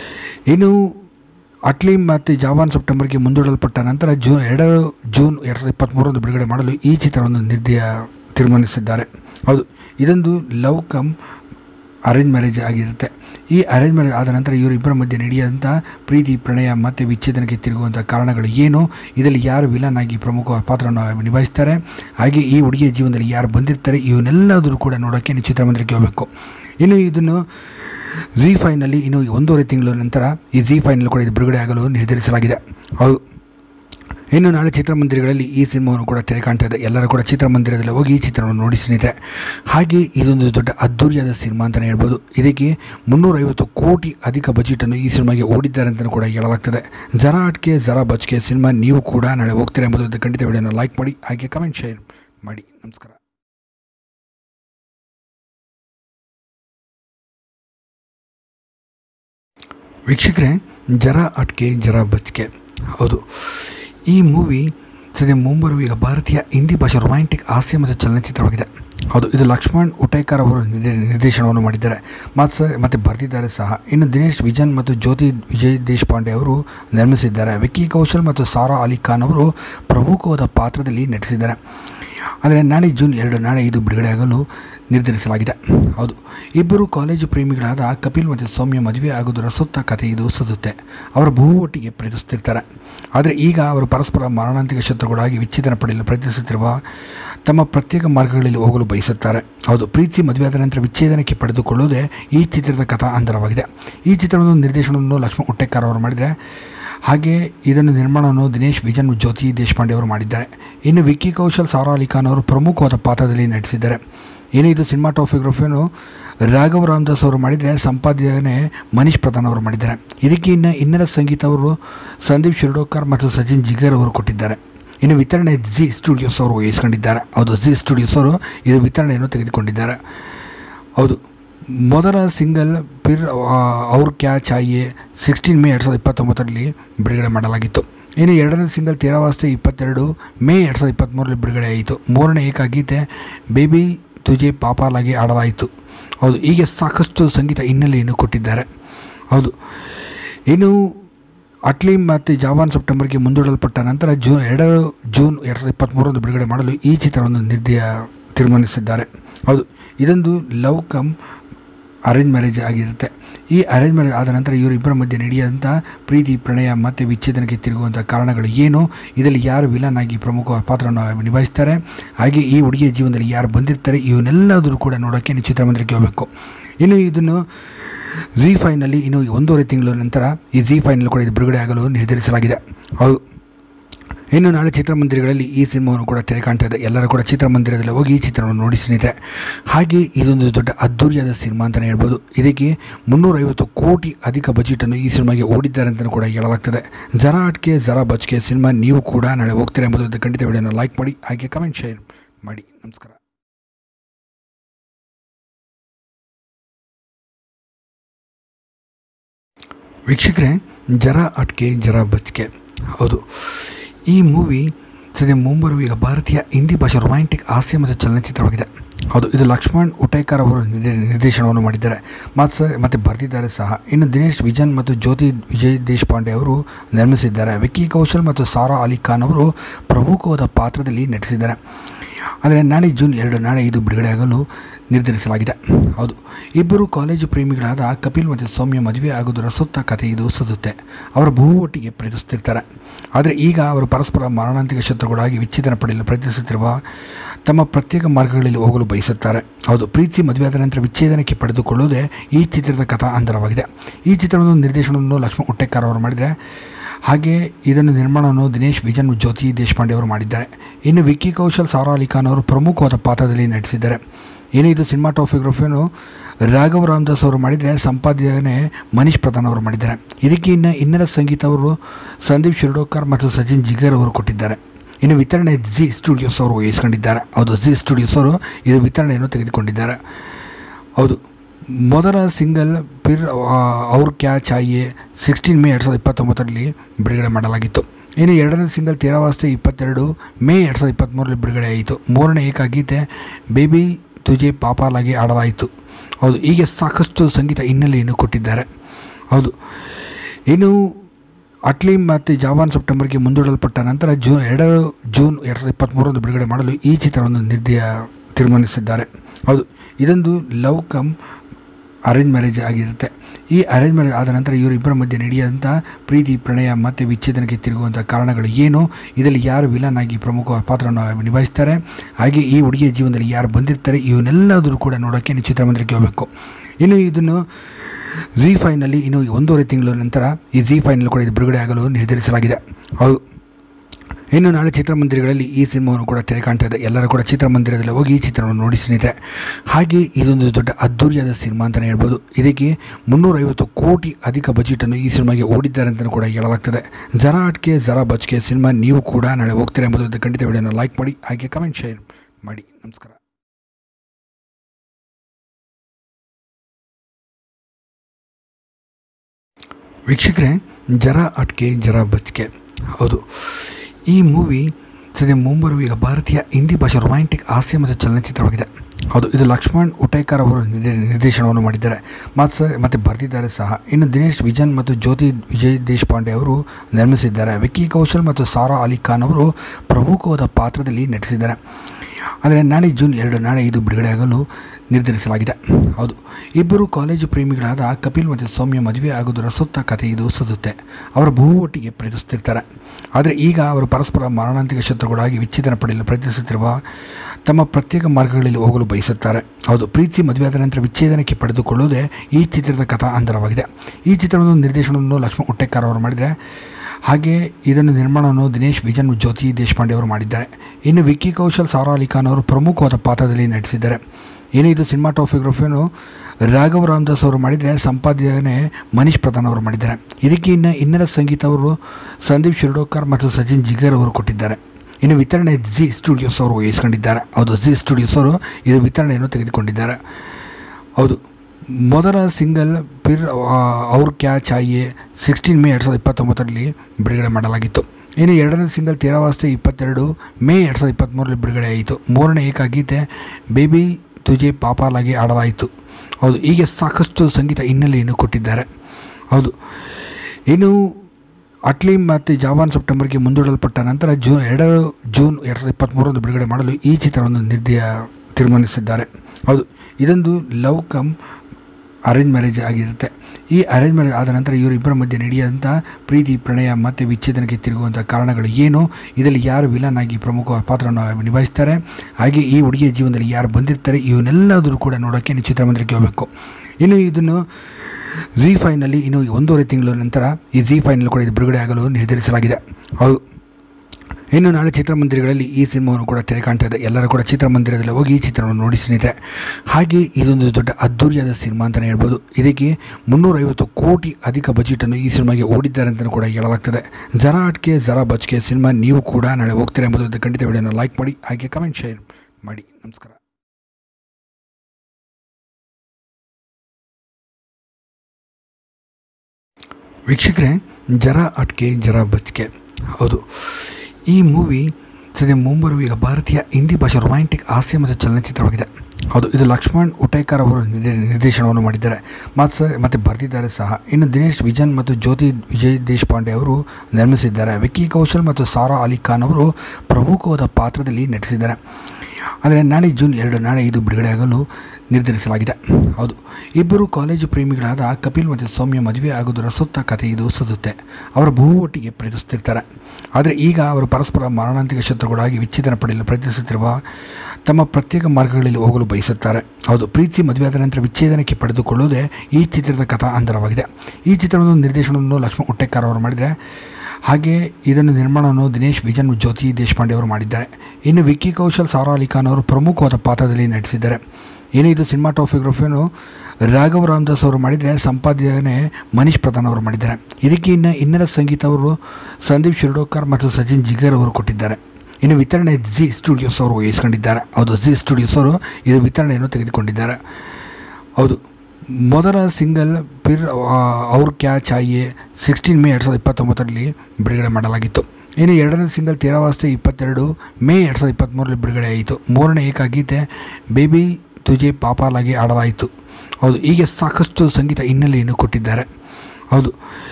ಇನ್ನು ಅಟ್ಲಿ ಮತ್ತು ಜಾವಾನ್ ಸೆಪ್ಟೆಂಬರ್ಗೆ ಮುಂದೂಡಲ್ಪಟ್ಟ ನಂತರ ಜೂನ್ ಎರಡು ಜೂನ್ ಎರಡು ಸಾವಿರದ ಇಪ್ಪತ್ತ್ಮೂರರಂದು ಬಿಡುಗಡೆ ಮಾಡಲು ಈ ಚಿತ್ರವನ್ನು ನಿರ್ದಯ ತೀರ್ಮಾನಿಸಿದ್ದಾರೆ ಹೌದು ಇದೊಂದು ಲವ್ ಕಮ್ ಅರೇಂಜ್ ಮ್ಯಾರೇಜ್ ಆಗಿರುತ್ತೆ ಈ ಅರೇಂಜ್ ಮ್ಯಾರೇಜ್ ಆದ ನಂತರ ಇವರಿಬ್ಬರ ಮಧ್ಯೆ ನಡೆಯುವಂಥ ಪ್ರೀತಿ ಪ್ರಣಯ ಮತ್ತು ವಿಚ್ಛೇದನಕ್ಕೆ ತಿರುಗುವಂಥ ಕಾರಣಗಳು ಏನು ಇದರಲ್ಲಿ ಯಾರು ವಿಲನ್ ಆಗಿ ಪ್ರಮುಖ ಪಾತ್ರವನ್ನು ನಿಭಾಯಿಸ್ತಾರೆ ಹಾಗೆ ಈ ಹುಡುಗಿಯ ಜೀವನದಲ್ಲಿ ಯಾರು ಬಂದಿರ್ತಾರೆ ಇವನ್ನೆಲ್ಲದರೂ ಕೂಡ ನೋಡೋಕ್ಕೆ ನೀವು ಚಿತ್ರಮಂದಿರಕ್ಕೆ ಹೋಗಬೇಕು ಇನ್ನು ಇದನ್ನು ಜಿ ಫೈನಲ್ಲಿ ಇನ್ನು ಒಂದೂವರೆ ತಿಂಗಳ ನಂತರ ಈ ಜಿ ಫೈನಲ್ಲಿ ಕೂಡ ಇದು ಬಿಡುಗಡೆ ಆಗಲು ನಿರ್ಧರಿಸಲಾಗಿದೆ ಹೌದು ಇನ್ನು ನಾಳೆ ಚಿತ್ರಮಂದಿರಗಳಲ್ಲಿ ಈ ಸಿನಿಮಾವನ್ನು ಕೂಡ ತೆರೆ ಕಾಣ್ತಾ ಇದೆ ಎಲ್ಲರೂ ಕೂಡ ಚಿತ್ರಮಂದಿರದಲ್ಲಿ ಹೋಗಿ ಈ ಚಿತ್ರವನ್ನು ನೋಡಿ ಸ್ನೇಹಿತರೆ ಹಾಗೆ ಇದೊಂದು ದೊಡ್ಡ ಅದ್ದೂರಿಯಾದ ಸಿನಿಮಾ ಅಂತಲೇ ಹೇಳ್ಬೋದು ಇದಕ್ಕೆ ಮುನ್ನೂರೈವತ್ತು ಕೋಟಿ ಅಧಿಕ ಬಜೆಟನ್ನು ಈ ಸಿನಿಮಾಗೆ ಓಡಿದ್ದಾರೆ ಅಂತಲೂ ಕೂಡ ಹೇಳಲಾಗ್ತದೆ ಜರ ಅಟ್ಕೆ ಜರ ಬಚ್ಕೆ ಸಿನಿಮಾ ನೀವು ಕೂಡ ನಾಳೆ ಹೋಗ್ತೀರಾ ಎಂಬುದು ಖಂಡಿತ ವಿಡಿಯೋನ ಲೈಕ್ ಮಾಡಿ ಹಾಗೆ ಕಮೆಂಟ್ ಶೇರ್ ಮಾಡಿ ನಮಸ್ಕಾರ ವೀಕ್ಷಕರೇ ಜರ ಅಟ್ಕೆ ಜರ ಬಚ್ಕೆ ಹೌದು ಈ ಮೂವಿ ಸದ್ಯ ಮುಂಬರುವ ಈಗ ಭಾರತೀಯ ಹಿಂದಿ ಭಾಷೆ ರೊಮ್ಯಾಂಟಿಕ್ ಹಾಸ್ಯ ಮತ್ತು ಚಲನಚಿತ್ರವಾಗಿದೆ ಹೌದು ಇದು ಲಕ್ಷ್ಮಣ್ ಉಟೇಕರ್ ಅವರು ನಿರ್ದೇ- ನಿರ್ದೇಶನವನ್ನು ಮಾಡಿದ್ದಾರೆ ಮತ್ತು ಮತ್ತು ಬರೆದಿದ್ದಾರೆ ಸಹ ಇನ್ನು ದಿನೇಶ್ ವಿಜನ್ ಮತ್ತು ಜ್ಯೋತಿ ವಿಜಯ್ ದೇಶಪಾಂಡೆ ಅವರು ನಿರ್ಮಿಸಿದ್ದಾರೆ ವಿಕ್ಕಿ ಕೌಶಲ್ ಮತ್ತು ಸಾರಾ ಅಲಿ ಖಾನ್ ಅವರು ಪ್ರಮುಖವಾದ ಪಾತ್ರದಲ್ಲಿ ನಟಿಸಿದ್ದಾರೆ ಆದರೆ ನಾಳೆ ಜೂನ್ ಎರಡು ನಾಳೆ ಇದು ಬಿಡುಗಡೆಯಾಗಲು ನಿರ್ಧರಿಸಲಾಗಿದೆ ಹೌದು ಇಬ್ಬರು ಕಾಲೇಜು ಪ್ರೇಮಿಗಳಾದ ಕಪಿಲ್ ಮತ್ತು ಸೌಮ್ಯ ಮದುವೆ ಆಗುವುದರ ಸುತ್ತ ಕಥೆ ಇದು ಸುತ್ತುತ್ತೆ ಅವರ ಬಹು ಒಟ್ಟಿಗೆ ಪ್ರೀತಿಸುತ್ತಿರ್ತಾರೆ ಆದರೆ ಈಗ ಅವರು ಪರಸ್ಪರ ಮಾರಣಾಂತಿಕ ಶತ್ರುಗಳಾಗಿ ವಿಚ್ಛೇದನ ಪಡೆಯಲು ಪ್ರಯತ್ನಿಸುತ್ತಿರುವ ತಮ್ಮ ಪ್ರತ್ಯೇಕ ಮಾರ್ಗಗಳಲ್ಲಿ ಹೋಗಲು ಬಯಸುತ್ತಾರೆ ಹೌದು ಪ್ರೀತಿ ಮದುವೆಯಾದ ನಂತರ ವಿಚ್ಛೇದನಕ್ಕೆ ಪಡೆದುಕೊಳ್ಳುವುದೇ ಈ ಚಿತ್ರದ ಕಥಾ ಅಂತರವಾಗಿದೆ ಈ ಚಿತ್ರವನ್ನು ನಿರ್ದೇಶನವನ್ನು ಲಕ್ಷ್ಮಣ್ ಉಟ್ಟೆಕರ್ ಅವರು ಮಾಡಿದರೆ ಹಾಗೆ ಇದನ್ನು ನಿರ್ಮಾಣವನ್ನು ದಿನೇಶ್ ವಿಜನ್ ಜ್ಯೋತಿ ದೇಶಪಾಂಡೆ ಅವರು ಮಾಡಿದ್ದಾರೆ ಇನ್ನು ವಿಕ್ಕಿ ಕೌಶಲ್ ಸಾರಾ ಅಲಿ ಖಾನ್ ಅವರು ಪ್ರಮುಖವಾದ ಪಾತ್ರದಲ್ಲಿ ನಟಿಸಿದ್ದಾರೆ ಇನ್ನು ಇದು ಸಿನಿಮಾಟೋಗ್ರಫಿಯನ್ನು ರಾಘವ್ ರಾಮದಾಸ್ ಅವರು ಮಾಡಿದರೆ ಸಂಪಾದನೆ ಮನೀಶ್ ಪ್ರಧಾನ್ ಅವರು ಮಾಡಿದ್ದಾರೆ ಇದಕ್ಕೆ ಇನ್ನು ಇನ್ನರ ಸಂಗೀತ ಅವರು ಸಂದೀಪ್ ಶಿರ್ಡೋಕರ್ ಮತ್ತು ಸಚಿನ್ ಜಿಗರ್ ಅವರು ಕೊಟ್ಟಿದ್ದಾರೆ ಇನ್ನು ವಿತರಣೆ ಜಿ ಸ್ಟುಡಿಯೋಸ್ ಅವರು ವಹಿಸ್ಕೊಂಡಿದ್ದಾರೆ ಹೌದು ಜಿ ಸ್ಟುಡಿಯೋಸ್ ಅವರು ಇದು ವಿತರಣೆಯನ್ನು ತೆಗೆದುಕೊಂಡಿದ್ದಾರೆ ಹೌದು ಮೊದಲ ಸಿಂಗಲ್ ಪಿರ್ ಅವ್ರ ಕ್ಯಾ ಚಾಯೆ ಸಿಕ್ಸ್ಟೀನ್ ಮೇ ಎರಡು ಸಾವಿರದ ಇಪ್ಪತ್ತೊಂಬತ್ತರಲ್ಲಿ ಬಿಡುಗಡೆ ಮಾಡಲಾಗಿತ್ತು ಇನ್ನು ಎರಡನೇ ಸಿಂಗಲ್ ತೇರಾವಾಸ್ತೆ ಇಪ್ಪತ್ತೆರಡು ಮೇ ಎರಡು ಸಾವಿರದ ಇಪ್ಪತ್ತ್ಮೂರರಲ್ಲಿ ಬಿಡುಗಡೆ ಆಯಿತು ಮೂರನೇ ಏಕಗೀತೆ ಬೇಬಿ ತುಜೆ ಪಾಪಾಲಾಗಿ ಆಡಲಾಯಿತು ಹೌದು ಹೀಗೆ ಸಾಕಷ್ಟು ಸಂಗೀತ ಹಿನ್ನೆಲೆಯನ್ನು ಕೊಟ್ಟಿದ್ದಾರೆ ಹೌದು ಇನ್ನು ಅಟ್ಲಿ ಮತ್ತು ಜಾವಾನ್ ಸೆಪ್ಟೆಂಬರ್ಗೆ ಮುಂದೂಡಲ್ಪಟ್ಟ ನಂತರ ಜೂನ್ ಎರಡು ಜೂನ್ ಎರಡು ಸಾವಿರದ ಇಪ್ಪತ್ತ್ಮೂರರಂದು ಬಿಡುಗಡೆ ಮಾಡಲು ಈ ಚಿತ್ರವನ್ನು ನಿರ್ದಯ ತೀರ್ಮಾನಿಸಿದ್ದಾರೆ ಹೌದು ಇದೊಂದು ಲವ್ ಕಮ್ ಅರೇಂಜ್ ಮ್ಯಾರೇಜ್ ಆಗಿರುತ್ತೆ ಈ ಅರೇಂಜ್ ಮ್ಯಾರೇಜ್ ಆದ ನಂತರ ಇವರಿಬ್ಬರ ಮಧ್ಯೆ ನಡೆಯುವಂಥ ಪ್ರೀತಿ ಪ್ರಣಯ ಮತ್ತು ವಿಚ್ಛೇದನಕ್ಕೆ ತಿರುಗುವಂಥ ಕಾರಣಗಳು ಏನು ಇದರಲ್ಲಿ ಯಾರು ವಿಲನ್ ಆಗಿ ಪ್ರಮುಖ ಪಾತ್ರವನ್ನು ನಿಭಾಯಿಸ್ತಾರೆ ಹಾಗೆ ಈ ಹುಡುಗಿಯ ಜೀವನದಲ್ಲಿ ಯಾರು ಬಂದಿರ್ತಾರೆ ಇವನ್ನೆಲ್ಲದರೂ ಕೂಡ ನೋಡೋಕ್ಕೆ ನೀವು ಚಿತ್ರಮಂದಿರಕ್ಕೆ ಹೋಗಬೇಕು ಇನ್ನು ಇದನ್ನು ಜಿ ಫೈನಲ್ಲಿ ಇನ್ನು ಒಂದೂವರೆ ತಿಂಗಳ ನಂತರ ಈ ಜಿ ಫೈನಲ್ಲಿ ಕೂಡ ಇದು ಬಿಡುಗಡೆ ಆಗಲು ನಿರ್ಧರಿಸಲಾಗಿದೆ ಹೌದು ಇನ್ನು ನಾಳೆ ಚಿತ್ರಮಂದಿರಗಳಲ್ಲಿ ಈ ಸಿನಿಮಾವನ್ನು ಕೂಡ ತೆರೆ ಕಾಣ್ತಾ ಇದೆ ಎಲ್ಲರೂ ಕೂಡ ಚಿತ್ರಮಂದಿರದಲ್ಲಿ ಹೋಗಿ ಈ ಚಿತ್ರವನ್ನು ನೋಡಿ ಸ್ನೇಹಿತರೆ ಹಾಗೆ ಇದೊಂದು ದೊಡ್ಡ ಅದ್ದೂರಿಯಾದ ಸಿನಿಮಾ ಅಂತಲೇ ಹೇಳ್ಬೋದು ಇದಕ್ಕೆ ಮುನ್ನೂರೈವತ್ತು ಕೋಟಿ ಅಧಿಕ ಬಜೆಟನ್ನು ಈ ಸಿನಿಮಾಗೆ ಓಡಿದ್ದಾರೆ ಅಂತಲೂ ಕೂಡ ಹೇಳಲಾಗ್ತದೆ ಜರ ಅಟ್ಕೆ ಜರ ಬಚ್ಕೆ ಸಿನಿಮಾ ನೀವು ಕೂಡ ನಾಳೆ ಹೋಗ್ತೀರಾ ಎಂಬುದು ಖಂಡಿತ ವಿಡಿಯೋನ ಲೈಕ್ ಮಾಡಿ ಹಾಗೆ ಕಮೆಂಟ್ ಶೇರ್ ಮಾಡಿ ನಮಸ್ಕಾರ ವೀಕ್ಷಕರೇ ಜರ ಅಟ್ಕೆ ಜರ ಬಚ್ಕೆ ಹೌದು ಈ ಮೂವಿ ಸದ್ಯ ಮುಂಬರುವ ಈಗ ಭಾರತೀಯ ಹಿಂದಿ ಭಾಷೆ ರೊಮ್ಯಾಂಟಿಕ್ ಹಾಸ್ಯ ಮತ್ತು ಚಲನಚಿತ್ರವಾಗಿದೆ ಹೌದು ಇದು ಲಕ್ಷ್ಮಣ್ ಉಟೇಕರ್ ಅವರು ನಿರ್ದೇ- ನಿರ್ದೇಶನವನ್ನು ಮಾಡಿದ್ದಾರೆ ಮತ್ತು ಮತ್ತು ಬರೆದಿದ್ದಾರೆ ಸಹ ಇನ್ನು ದಿನೇಶ್ ವಿಜನ್ ಮತ್ತು ಜ್ಯೋತಿ ವಿಜಯ್ ದೇಶಪಾಂಡೆ ಅವರು ನಿರ್ಮಿಸಿದ್ದಾರೆ ವಿಕ್ಕಿ ಕೌಶಲ್ ಮತ್ತು ಸಾರಾ ಅಲಿ ಖಾನ್ ಅವರು ಪ್ರಮುಖವಾದ ಪಾತ್ರದಲ್ಲಿ ನಟಿಸಿದ್ದಾರೆ ಆದರೆ ನಾಳೆ ಜೂನ್ ಎರಡು ನಾಳೆ ಇದು ಬಿಡುಗಡೆಯಾಗಲು ನಿರ್ಧರಿಸಲಾಗಿದೆ ಹೌದು ಇಬ್ಬರು ಕಾಲೇಜು ಪ್ರೇಮಿಗಳಾದ ಕಪಿಲ್ ಮತ್ತು ಸೌಮ್ಯ ಮದುವೆ ಆಗುವುದರ ಸುತ್ತ ಕಥೆ ಇದು ಸುತ್ತುತ್ತೆ ಅವರ ಬಹು ಒಟ್ಟಿಗೆ ಪ್ರೀತಿಸುತ್ತಿರ್ತಾರೆ ಆದರೆ ಈಗ ಅವರು ಪರಸ್ಪರ ಮಾರಣಾಂತಿಕ ಶತ್ರುಗಳಾಗಿ ವಿಚ್ಛೇದನ ಪಡೆಯಲು ಪ್ರಯತ್ನಿಸುತ್ತಿರುವ ತಮ್ಮ ಪ್ರತ್ಯೇಕ ಮಾರ್ಗಗಳಲ್ಲಿ ಹೋಗಲು ಬಯಸುತ್ತಾರೆ ಹೌದು ಪ್ರೀತಿ ಮದುವೆಯಾದ ನಂತರ ವಿಚ್ಛೇದನಕ್ಕೆ ಪಡೆದುಕೊಳ್ಳುವುದೇ ಈ ಚಿತ್ರದ ಕಥಾ ಅಂತರವಾಗಿದೆ ಈ ಚಿತ್ರವನ್ನು ನಿರ್ದೇಶನವನ್ನು ಲಕ್ಷ್ಮಣ್ ಉಟ್ಟೆಕರ್ ಅವರು ಮಾಡಿದರೆ ಹಾಗೆ ಇದನ್ನು ನಿರ್ಮಾಣವನ್ನು ದಿನೇಶ್ ವಿಜನ್ ಜ್ಯೋತಿ ದೇಶಪಾಂಡೆ ಅವರು ಮಾಡಿದ್ದಾರೆ ಇನ್ನು ವಿಕ್ಕಿ ಕೌಶಲ್ ಸಾರಾ ಅಲಿ ಖಾನ್ ಅವರು ಪ್ರಮುಖವಾದ ಪಾತ್ರದಲ್ಲಿ ನಟಿಸಿದ್ದಾರೆ ಇನ್ನು ಇದು ಸಿನಿಮಾಟೋಗ್ರಫಿಯನ್ನು ರಾಘವ್ ರಾಮದಾಸ್ ಅವರು ಮಾಡಿದರೆ ಸಂಪಾದನೆ ಮನೀಶ್ ಪ್ರಧಾನ್ ಅವರು ಮಾಡಿದ್ದಾರೆ ಇದಕ್ಕೆ ಇನ್ನು ಇನ್ನರ ಸಂಗೀತ ಅವರು ಸಂದೀಪ್ ಶಿರ್ಡೋಕರ್ ಮತ್ತು ಸಚಿನ್ ಜಿಗರ್ ಅವರು ಕೊಟ್ಟಿದ್ದಾರೆ ಇನ್ನು ವಿತರಣೆ ಜಿ ಸ್ಟುಡಿಯೋಸ್ ಅವರು ವಹಿಸ್ಕೊಂಡಿದ್ದಾರೆ ಹೌದು ಜಿ ಸ್ಟುಡಿಯೋಸ್ ಅವರು ಇದು ವಿತರಣೆಯನ್ನು ತೆಗೆದುಕೊಂಡಿದ್ದಾರೆ ಹೌದು ಮೊದಲ ಸಿಂಗಲ್ ಪಿರ್ ಅವ್ರ ಕ್ಯಾ ಚಾಯೆ ಸಿಕ್ಸ್ಟೀನ್ ಮೇ ಎರಡು ಸಾವಿರದ ಇಪ್ಪತ್ತೊಂಬತ್ತರಲ್ಲಿ ಬಿಡುಗಡೆ ಮಾಡಲಾಗಿತ್ತು ಇನ್ನು ಎರಡನೇ ಸಿಂಗಲ್ ತೇರಾವಾಸ್ತೆ ಇಪ್ಪತ್ತೆರಡು ಮೇ ಎರಡು ಸಾವಿರದ ಇಪ್ಪತ್ತ್ಮೂರರಲ್ಲಿ ಬಿಡುಗಡೆ ಆಯಿತು ಮೂರನೇ ಏಕಗೀತೆ ಬೇಬಿ ತುಜೆ ಪಾಪಾಲಾಗಿ ಆಡಲಾಯಿತು ಹೌದು ಹೀಗೆ ಸಾಕಷ್ಟು ಸಂಗೀತ ಹಿನ್ನೆಲೆಯನ್ನು ಕೊಟ್ಟಿದ್ದಾರೆ ಹೌದು ಇನ್ನು ಅಟ್ಲಿ ಮತ್ತು ಜಾವಾನ್ ಸೆಪ್ಟೆಂಬರ್ಗೆ ಮುಂದೂಡಲ್ಪಟ್ಟ ನಂತರ ಜೂನ್ ಎರಡು ಜೂನ್ ಎರಡು ಸಾವಿರದ ಇಪ್ಪತ್ತ್ಮೂರರಂದು ಬಿಡುಗಡೆ ಮಾಡಲು ಈ ಚಿತ್ರವನ್ನು ನಿರ್ದಯ ತೀರ್ಮಾನಿಸಿದ್ದಾರೆ ಹೌದು ಇದೊಂದು ಲವ್ ಕಮ್ ಅರೇಂಜ್ ಮ್ಯಾರೇಜ್ ಆಗಿರುತ್ತೆ ಈ ಅರೇಂಜ್ ಮ್ಯಾರೇಜ್ ಆದ ನಂತರ ಇವರಿಬ್ಬರ ಮಧ್ಯೆ ನಡೆಯುವಂಥ ಪ್ರೀತಿ ಪ್ರಣಯ ಮತ್ತು ವಿಚ್ಛೇದನಕ್ಕೆ ತಿರುಗುವಂಥ ಕಾರಣಗಳು ಏನು ಇದರಲ್ಲಿ ಯಾರು ವಿಲನ್ ಆಗಿ ಪ್ರಮುಖ ಪಾತ್ರವನ್ನು ನಿಭಾಯಿಸ್ತಾರೆ ಹಾಗೆ ಈ ಹುಡುಗಿಯ ಜೀವನದಲ್ಲಿ ಯಾರು ಬಂದಿರ್ತಾರೆ ಇವನ್ನೆಲ್ಲದರೂ ಕೂಡ ನೋಡೋಕ್ಕೆ ನೀವು ಚಿತ್ರಮಂದಿರಕ್ಕೆ ಹೋಗಬೇಕು ಇನ್ನು ಇದನ್ನು ಜಿ ಫೈನಲ್ಲಿ ಇನ್ನು ಒಂದೂವರೆ ತಿಂಗಳ ನಂತರ ಈ ಜಿ ಫೈನಲ್ಲಿ ಕೂಡ ಇದು ಬಿಡುಗಡೆ ಆಗಲು ನಿರ್ಧರಿಸಲಾಗಿದೆ ಹೌದು ಇನ್ನು ನಾಳೆ ಚಿತ್ರಮಂದಿರಗಳಲ್ಲಿ ಈ ಸಿನಿಮಾವನ್ನು ಕೂಡ ತೆರೆ ಕಾಣ್ತಾ ಇದೆ ಎಲ್ಲರೂ ಕೂಡ ಚಿತ್ರಮಂದಿರದಲ್ಲಿ ಹೋಗಿ ಈ ಚಿತ್ರವನ್ನು ನೋಡಿ ಸ್ನೇಹಿತರೆ ಹಾಗೆ ಇದೊಂದು ದೊಡ್ಡ ಅದ್ದೂರಿಯಾದ ಸಿನಿಮಾ ಅಂತಲೇ ಹೇಳ್ಬೋದು ಇದಕ್ಕೆ ಮುನ್ನೂರೈವತ್ತು ಕೋಟಿ ಅಧಿಕ ಬಜೆಟನ್ನು ಈ ಸಿನಿಮಾಗೆ ಓಡಿದ್ದಾರೆ ಅಂತಲೂ ಕೂಡ ಹೇಳಲಾಗ್ತದೆ ಜರ ಅಟ್ಕೆ ಜರ ಬಚ್ಕೆ ಸಿನಿಮಾ ನೀವು ಕೂಡ ನಾಳೆ ಹೋಗ್ತೀರಾ ಎಂಬುದು ಖಂಡಿತ ವಿಡಿಯೋನ ಲೈಕ್ ಮಾಡಿ ಹಾಗೆ ಕಮೆಂಟ್ ಶೇರ್ ಮಾಡಿ ನಮಸ್ಕಾರ ವೀಕ್ಷಕರೇ ಜರ ಅಟ್ಕೆ ಜರ ಬಚ್ಕೆ ಹೌದು ಈ ಮೂವಿ ಸದ್ಯ ಮುಂಬರುವ ಈಗ ಭಾರತೀಯ ಹಿಂದಿ ಭಾಷೆ ರೊಮ್ಯಾಂಟಿಕ್ ಹಾಸ್ಯ ಮತ್ತು ಚಲನಚಿತ್ರವಾಗಿದೆ ಹೌದು ಇದು ಲಕ್ಷ್ಮಣ್ ಉಟೇಕರ್ ಅವರು ನಿರ್ದೇ- ನಿರ್ದೇಶನವನ್ನು ಮಾಡಿದ್ದಾರೆ ಮತ್ತು ಮತ್ತು ಬರೆದಿದ್ದಾರೆ ಸಹ ಇನ್ನು ದಿನೇಶ್ ವಿಜನ್ ಮತ್ತು ಜ್ಯೋತಿ ವಿಜಯ್ ದೇಶಪಾಂಡೆ ಅವರು ನಿರ್ಮಿಸಿದ್ದಾರೆ ವಿಕ್ಕಿ ಕೌಶಲ್ ಮತ್ತು ಸಾರಾ ಅಲಿ ಖಾನ್ ಅವರು ಪ್ರಮುಖವಾದ ಪಾತ್ರದಲ್ಲಿ ನಟಿಸಿದ್ದಾರೆ ಆದರೆ ನಾಳೆ ಜೂನ್ ಎರಡು ನಾಳೆ ಇದು ಬಿಡುಗಡೆಯಾಗಲು ನಿರ್ಧರಿಸಲಾಗಿದೆ ಹೌದು ಇಬ್ಬರು ಕಾಲೇಜು ಪ್ರೇಮಿಗಳಾದ ಕಪಿಲ್ ಮತ್ತು ಸೌಮ್ಯ ಮದುವೆ ಆಗುವುದರ ಸುತ್ತ ಕಥೆ ಇದು ಸುತ್ತುತ್ತೆ ಅವರ ಬಹು ಒಟ್ಟಿಗೆ ಪ್ರೀತಿಸುತ್ತಿರ್ತಾರೆ ಆದರೆ ಈಗ ಅವರು ಪರಸ್ಪರ ಮಾರಣಾಂತಿಕ ಶತ್ರುಗಳಾಗಿ ವಿಚ್ಛೇದನ ಪಡೆಯಲು ಪ್ರಯತ್ನಿಸುತ್ತಿರುವ ತಮ್ಮ ಪ್ರತ್ಯೇಕ ಮಾರ್ಗಗಳಲ್ಲಿ ಹೋಗಲು ಬಯಸುತ್ತಾರೆ ಹೌದು ಪ್ರೀತಿ ಮದುವೆಯಾದ ನಂತರ ವಿಚ್ಛೇದನಕ್ಕೆ ಪಡೆದುಕೊಳ್ಳುವುದೇ ಈ ಚಿತ್ರದ ಕಥಾ ಅಂತರವಾಗಿದೆ ಈ ಚಿತ್ರವನ್ನು ನಿರ್ದೇಶನವನ್ನು ಲಕ್ಷ್ಮಣ್ ಉಟ್ಟೆಕರ್ ಅವರು ಮಾಡಿದರೆ ಹಾಗೆ ಇದನ್ನು ನಿರ್ಮಾಣವನ್ನು ದಿನೇಶ್ ವಿಜನ್ ಜ್ಯೋತಿ ದೇಶಪಾಂಡೆ ಅವರು ಮಾಡಿದ್ದಾರೆ ಇನ್ನು ವಿಕ್ಕಿ ಕೌಶಲ್ ಸಾರಾ ಅಲಿ ಖಾನ್ ಅವರು ಪ್ರಮುಖವಾದ ಪಾತ್ರದಲ್ಲಿ ನಟಿಸಿದ್ದಾರೆ ಇನ್ನು ಇದು ಸಿನಿಮಾಟೋಗ್ರಫಿಯನ್ನು ರಾಘವ್ ರಾಮದಾಸ್ ಅವರು ಮಾಡಿದರೆ ಸಂಪಾದನೆ ಮನೀಶ್ ಪ್ರಧಾನ್ ಅವರು ಮಾಡಿದ್ದಾರೆ ಇದಕ್ಕೆ ಇನ್ನು ಇನ್ನರ ಸಂಗೀತ ಅವರು ಸಂದೀಪ್ ಶಿರ್ಡೋಕರ್ ಮತ್ತು ಸಚಿನ್ ಜಿಗರ್ ಅವರು ಕೊಟ್ಟಿದ್ದಾರೆ ಇನ್ನು ವಿತರಣೆ ಜಿ ಸ್ಟುಡಿಯೋಸ್ ಅವರು ವಹಿಸ್ಕೊಂಡಿದ್ದಾರೆ ಹೌದು ಜಿ ಸ್ಟುಡಿಯೋಸ್ ಅವರು ಇದು ವಿತರಣೆಯನ್ನು ತೆಗೆದುಕೊಂಡಿದ್ದಾರೆ ಹೌದು ಮೊದಲ ಸಿಂಗಲ್ ಪಿರ್ ಅವ್ರ ಕ್ಯಾ ಚಾಯೆ ಸಿಕ್ಸ್ಟೀನ್ ಮೇ ಎರಡು ಸಾವಿರದ ಇಪ್ಪತ್ತೊಂಬತ್ತರಲ್ಲಿ ಬಿಡುಗಡೆ ಮಾಡಲಾಗಿತ್ತು ಇನ್ನು ಎರಡನೇ ಸಿಂಗಲ್ ತೇರಾವಾಸ್ತೆ ಇಪ್ಪತ್ತೆರಡು ಮೇ ಎರಡು ಸಾವಿರದ ಇಪ್ಪತ್ತ್ಮೂರರಲ್ಲಿ ಬಿಡುಗಡೆ ಆಯಿತು ಮೂರನೇ ಏಕಗೀತೆ ಬೇಬಿ ತುಜೆ ಪಾಪಾಲಾಗಿ ಆಡಲಾಯಿತು ಹೌದು ಹೀಗೆ ಸಾಕಷ್ಟು ಸಂಗೀತ ಹಿನ್ನೆಲೆಯನ್ನು ಕೊಟ್ಟಿದ್ದಾರೆ ಹೌದು ಇನ್ನು ಅಟ್ಲಿ ಮತ್ತು ಜಾವಾನ್ ಸೆಪ್ಟೆಂಬರ್ಗೆ ಮುಂದೂಡಲ್ಪಟ್ಟ ನಂತರ ಜೂನ್ ಎರಡು ಜೂನ್ ಎರಡು ಸಾವಿರದ ಇಪ್ಪತ್ತ್ಮೂರರಂದು ಬಿಡುಗಡೆ ಮಾಡಲು ಈ ಚಿತ್ರವನ್ನು ನಿರ್ದಯ ತೀರ್ಮಾನಿಸಿದ್ದಾರೆ ಹೌದು ಇದೊಂದು ಲವ್ ಕಮ್ ಅರೇಂಜ್ ಮ್ಯಾರೇಜ್ ಆಗಿರುತ್ತೆ ಈ ಅರೇಂಜ್ ಮ್ಯಾರೇಜ್ ಆದ ನಂತರ ಇವರಿಬ್ಬರ ಮಧ್ಯೆ ನಡೆಯುವಂಥ ಪ್ರೀತಿ ಪ್ರಣಯ ಮತ್ತು ವಿಚ್ಛೇದನಕ್ಕೆ ತಿರುಗುವಂಥ ಕಾರಣಗಳು ಏನು ಇದರಲ್ಲಿ ಯಾರು ವಿಲನ್ ಆಗಿ ಪ್ರಮುಖ ಪಾತ್ರವನ್ನು ನಿಭಾಯಿಸ್ತಾರೆ ಹಾಗೆ ಈ ಹುಡುಗಿಯ ಜೀವನದಲ್ಲಿ ಯಾರು ಬಂದಿರ್ತಾರೆ ಇವನ್ನೆಲ್ಲದರೂ ಕೂಡ ನೋಡೋಕ್ಕೆ ನೀವು ಚಿತ್ರಮಂದಿರಕ್ಕೆ ಹೋಗಬೇಕು ಇನ್ನು ಇದನ್ನು ಜಿ ಫೈನಲ್ಲಿ ಇನ್ನು ಒಂದೂವರೆ ತಿಂಗಳ ನಂತರ ಈ ಜಿ ಫೈನಲ್ಲಿ ಕೂಡ ಇದು ಬಿಡುಗಡೆ ಆಗಲು ನಿರ್ಧರಿಸಲಾಗಿದೆ ಹೌದು ಇನ್ನು ನಾಳೆ ಚಿತ್ರಮಂದಿರಗಳಲ್ಲಿ ಈ ಸಿನಿಮಾವನ್ನು ಕೂಡ ತೆರೆ ಕಾಣ್ತಾ ಇದೆ ಎಲ್ಲರೂ ಕೂಡ ಚಿತ್ರಮಂದಿರದಲ್ಲಿ ಹೋಗಿ ಈ ಚಿತ್ರವನ್ನು ನೋಡಿ ಸ್ನೇಹಿತರೆ ಹಾಗೆ ಇದೊಂದು ದೊಡ್ಡ ಅದ್ದೂರಿಯಾದ ಸಿನಿಮಾ ಅಂತಲೇ ಹೇಳ್ಬೋದು ಇದಕ್ಕೆ ಮುನ್ನೂರೈವತ್ತು ಕೋಟಿ ಅಧಿಕ ಬಜೆಟನ್ನು ಈ ಸಿನಿಮಾಗೆ ಓಡಿದ್ದಾರೆ ಅಂತಲೂ ಕೂಡ ಹೇಳಲಾಗ್ತದೆ ಜರ ಅಟ್ಕೆ ಜರ ಬಚ್ಕೆ ಸಿನಿಮಾ ನೀವು ಕೂಡ ನಾಳೆ ಹೋಗ್ತೀರಾ ಎಂಬುದು ಖಂಡಿತ ವಿಡಿಯೋನ ಲೈಕ್ ಮಾಡಿ ಹಾಗೆ ಕಮೆಂಟ್ ಶೇರ್ ಮಾಡಿ ನಮಸ್ಕಾರ ವೀಕ್ಷಕರೇ ಜರ ಅಟ್ಕೆ ಜರ ಬಚ್ಕೆ ಹೌದು ಈ ಮೂವಿ ಸದ್ಯ ಮುಂಬರುವ ಈಗ ಭಾರತೀಯ ಹಿಂದಿ ಭಾಷೆ ರೊಮ್ಯಾಂಟಿಕ್ ಹಾಸ್ಯ ಮತ್ತು ಚಲನಚಿತ್ರವಾಗಿದೆ ಹೌದು ಇದು ಲಕ್ಷ್ಮಣ್ ಉಟೇಕರ್ ಅವರು ನಿರ್ದೇ- ನಿರ್ದೇಶನವನ್ನು ಮಾಡಿದ್ದಾರೆ ಮತ್ತು ಮತ್ತು ಬರೆದಿದ್ದಾರೆ ಸಹ ಇನ್ನು ದಿನೇಶ್ ವಿಜನ್ ಮತ್ತು ಜ್ಯೋತಿ ವಿಜಯ್ ದೇಶಪಾಂಡೆ ಅವರು ನಿರ್ಮಿಸಿದ್ದಾರೆ ವಿಕ್ಕಿ ಕೌಶಲ್ ಮತ್ತು ಸಾರಾ ಅಲಿ ಖಾನ್ ಅವರು ಪ್ರಮುಖವಾದ ಪಾತ್ರದಲ್ಲಿ ನಟಿಸಿದ್ದಾರೆ ಆದರೆ ನಾಳೆ ಜೂನ್ ಎರಡು ನಾಳೆ ಇದು ಬಿಡುಗಡೆಯಾಗಲು ನಿರ್ಧರಿಸಲಾಗಿದೆ ಹೌದು ಇಬ್ಬರು ಕಾಲೇಜು ಪ್ರೇಮಿಗಳಾದ ಕಪಿಲ್ ಮತ್ತು ಸೌಮ್ಯ ಮದುವೆ ಆಗೋದರ ಸುತ್ತ ಕಥೆ ಇದು ಸುತ್ತುತ್ತೆ ಅವರ ಬಹು ಒಟ್ಟಿಗೆ ಪ್ರೀತಿಸುತ್ತಿರ್ತಾರೆ ಆದರೆ ಈಗ ಅವರು ಪರಸ್ಪರ ಮಾರಣಾಂತಿಕ ಶತ್ರುಗಳಾಗಿ ವಿಚ್ಛೇದನ ಪಡೆಯಲು ಪ್ರಯತ್ನಿಸುತ್ತಿರುವ ತಮ್ಮ ಪ್ರತ್ಯೇಕ ಮಾರ್ಗಗಳಲ್ಲಿ ಹೋಗಲು ಬಯಸುತ್ತಾರೆ ಹೌದು ಪ್ರೀತಿ ಮದುವೆಯಾದ ನಂತರ ವಿಚ್ಛೇದನಕ್ಕೆ ಪಡೆದುಕೊಳ್ಳುವುದೇ ಈ ಚಿತ್ರದ ಕಥಾ ಅಂತರವಾಗಿದೆ ಈ ಚಿತ್ರವನ್ನು ನಿರ್ದೇಶನವನ್ನು ಲಕ್ಷ್ಮಣ್ ಉಟ್ಟೆಕರ್ ಅವರು ಮಾಡಿದರೆ ಹಾಗೆ ಇದನ್ನು ನಿರ್ಮಾಣವನ್ನು ದಿನೇಶ್ ವಿಜನ್ ಜ್ಯೋತಿ ದೇಶಪಾಂಡೆ ಅವರು ಮಾಡಿದ್ದಾರೆ ಇನ್ನು ವಿಕ್ಕಿ ಕೌಶಲ್ ಸಾರಾ ಅಲಿ ಖಾನ್ ಅವರು ಪ್ರಮುಖವಾದ ಪಾತ್ರದಲ್ಲಿ ನಟಿಸಿದ್ದಾರೆ ಇನ್ನು ಇದು ಸಿನಿಮಾಟೋಗ್ರಫಿಯನ್ನು ರಾಘವ್ ರಾಮದಾಸ್ ಅವರು ಮಾಡಿದರೆ ಸಂಪಾದನೆ ಮನೀಶ್ ಪ್ರಧಾನ್ ಅವರು ಮಾಡಿದ್ದಾರೆ ಇದಕ್ಕೆ ಇನ್ನು ಇನ್ನರ ಸಂಗೀತ ಅವರು ಸಂದೀಪ್ ಶಿರ್ಡೋಕರ್ ಮತ್ತು ಸಚಿನ್ ಜಿಗರ್ ಅವರು ಕೊಟ್ಟಿದ್ದಾರೆ ಇನ್ನು ವಿತರಣೆ ಜಿ ಸ್ಟುಡಿಯೋಸ್ ಅವರು ವಹಿಸ್ಕೊಂಡಿದ್ದಾರೆ ಹೌದು ಜಿ ಸ್ಟುಡಿಯೋಸ್ ಅವರು ಇದು ವಿತರಣೆಯನ್ನು ತೆಗೆದುಕೊಂಡಿದ್ದಾರೆ ಹೌದು ಮೊದಲ ಸಿಂಗಲ್ ಪಿರ್ ಅವ್ರ ಕ್ಯಾ ಚಾಯೆ ಸಿಕ್ಸ್ಟೀನ್ ಮೇ ಎರಡು ಸಾವಿರದ ಇಪ್ಪತ್ತೊಂಬತ್ತರಲ್ಲಿ ಬಿಡುಗಡೆ ಮಾಡಲಾಗಿತ್ತು ಇನ್ನು ಎರಡನೇ ಸಿಂಗಲ್ ತೇರಾವಾಸ್ತೆ ಇಪ್ಪತ್ತೆರಡು ಮೇ ಎರಡು ಸಾವಿರದ ಇಪ್ಪತ್ತ್ಮೂರರಲ್ಲಿ ಬಿಡುಗಡೆ ಆಯಿತು ಮೂರನೇ ಏಕಗೀತೆ ಬೇಬಿ ತುಜೆ ಪಾಪಾಲಾಗಿ ಆಡಲಾಯಿತು ಹೌದು ಹೀಗೆ ಸಾಕಷ್ಟು ಸಂಗೀತ ಹಿನ್ನೆಲೆಯನ್ನು ಕೊಟ್ಟಿದ್ದಾರೆ ಹೌದು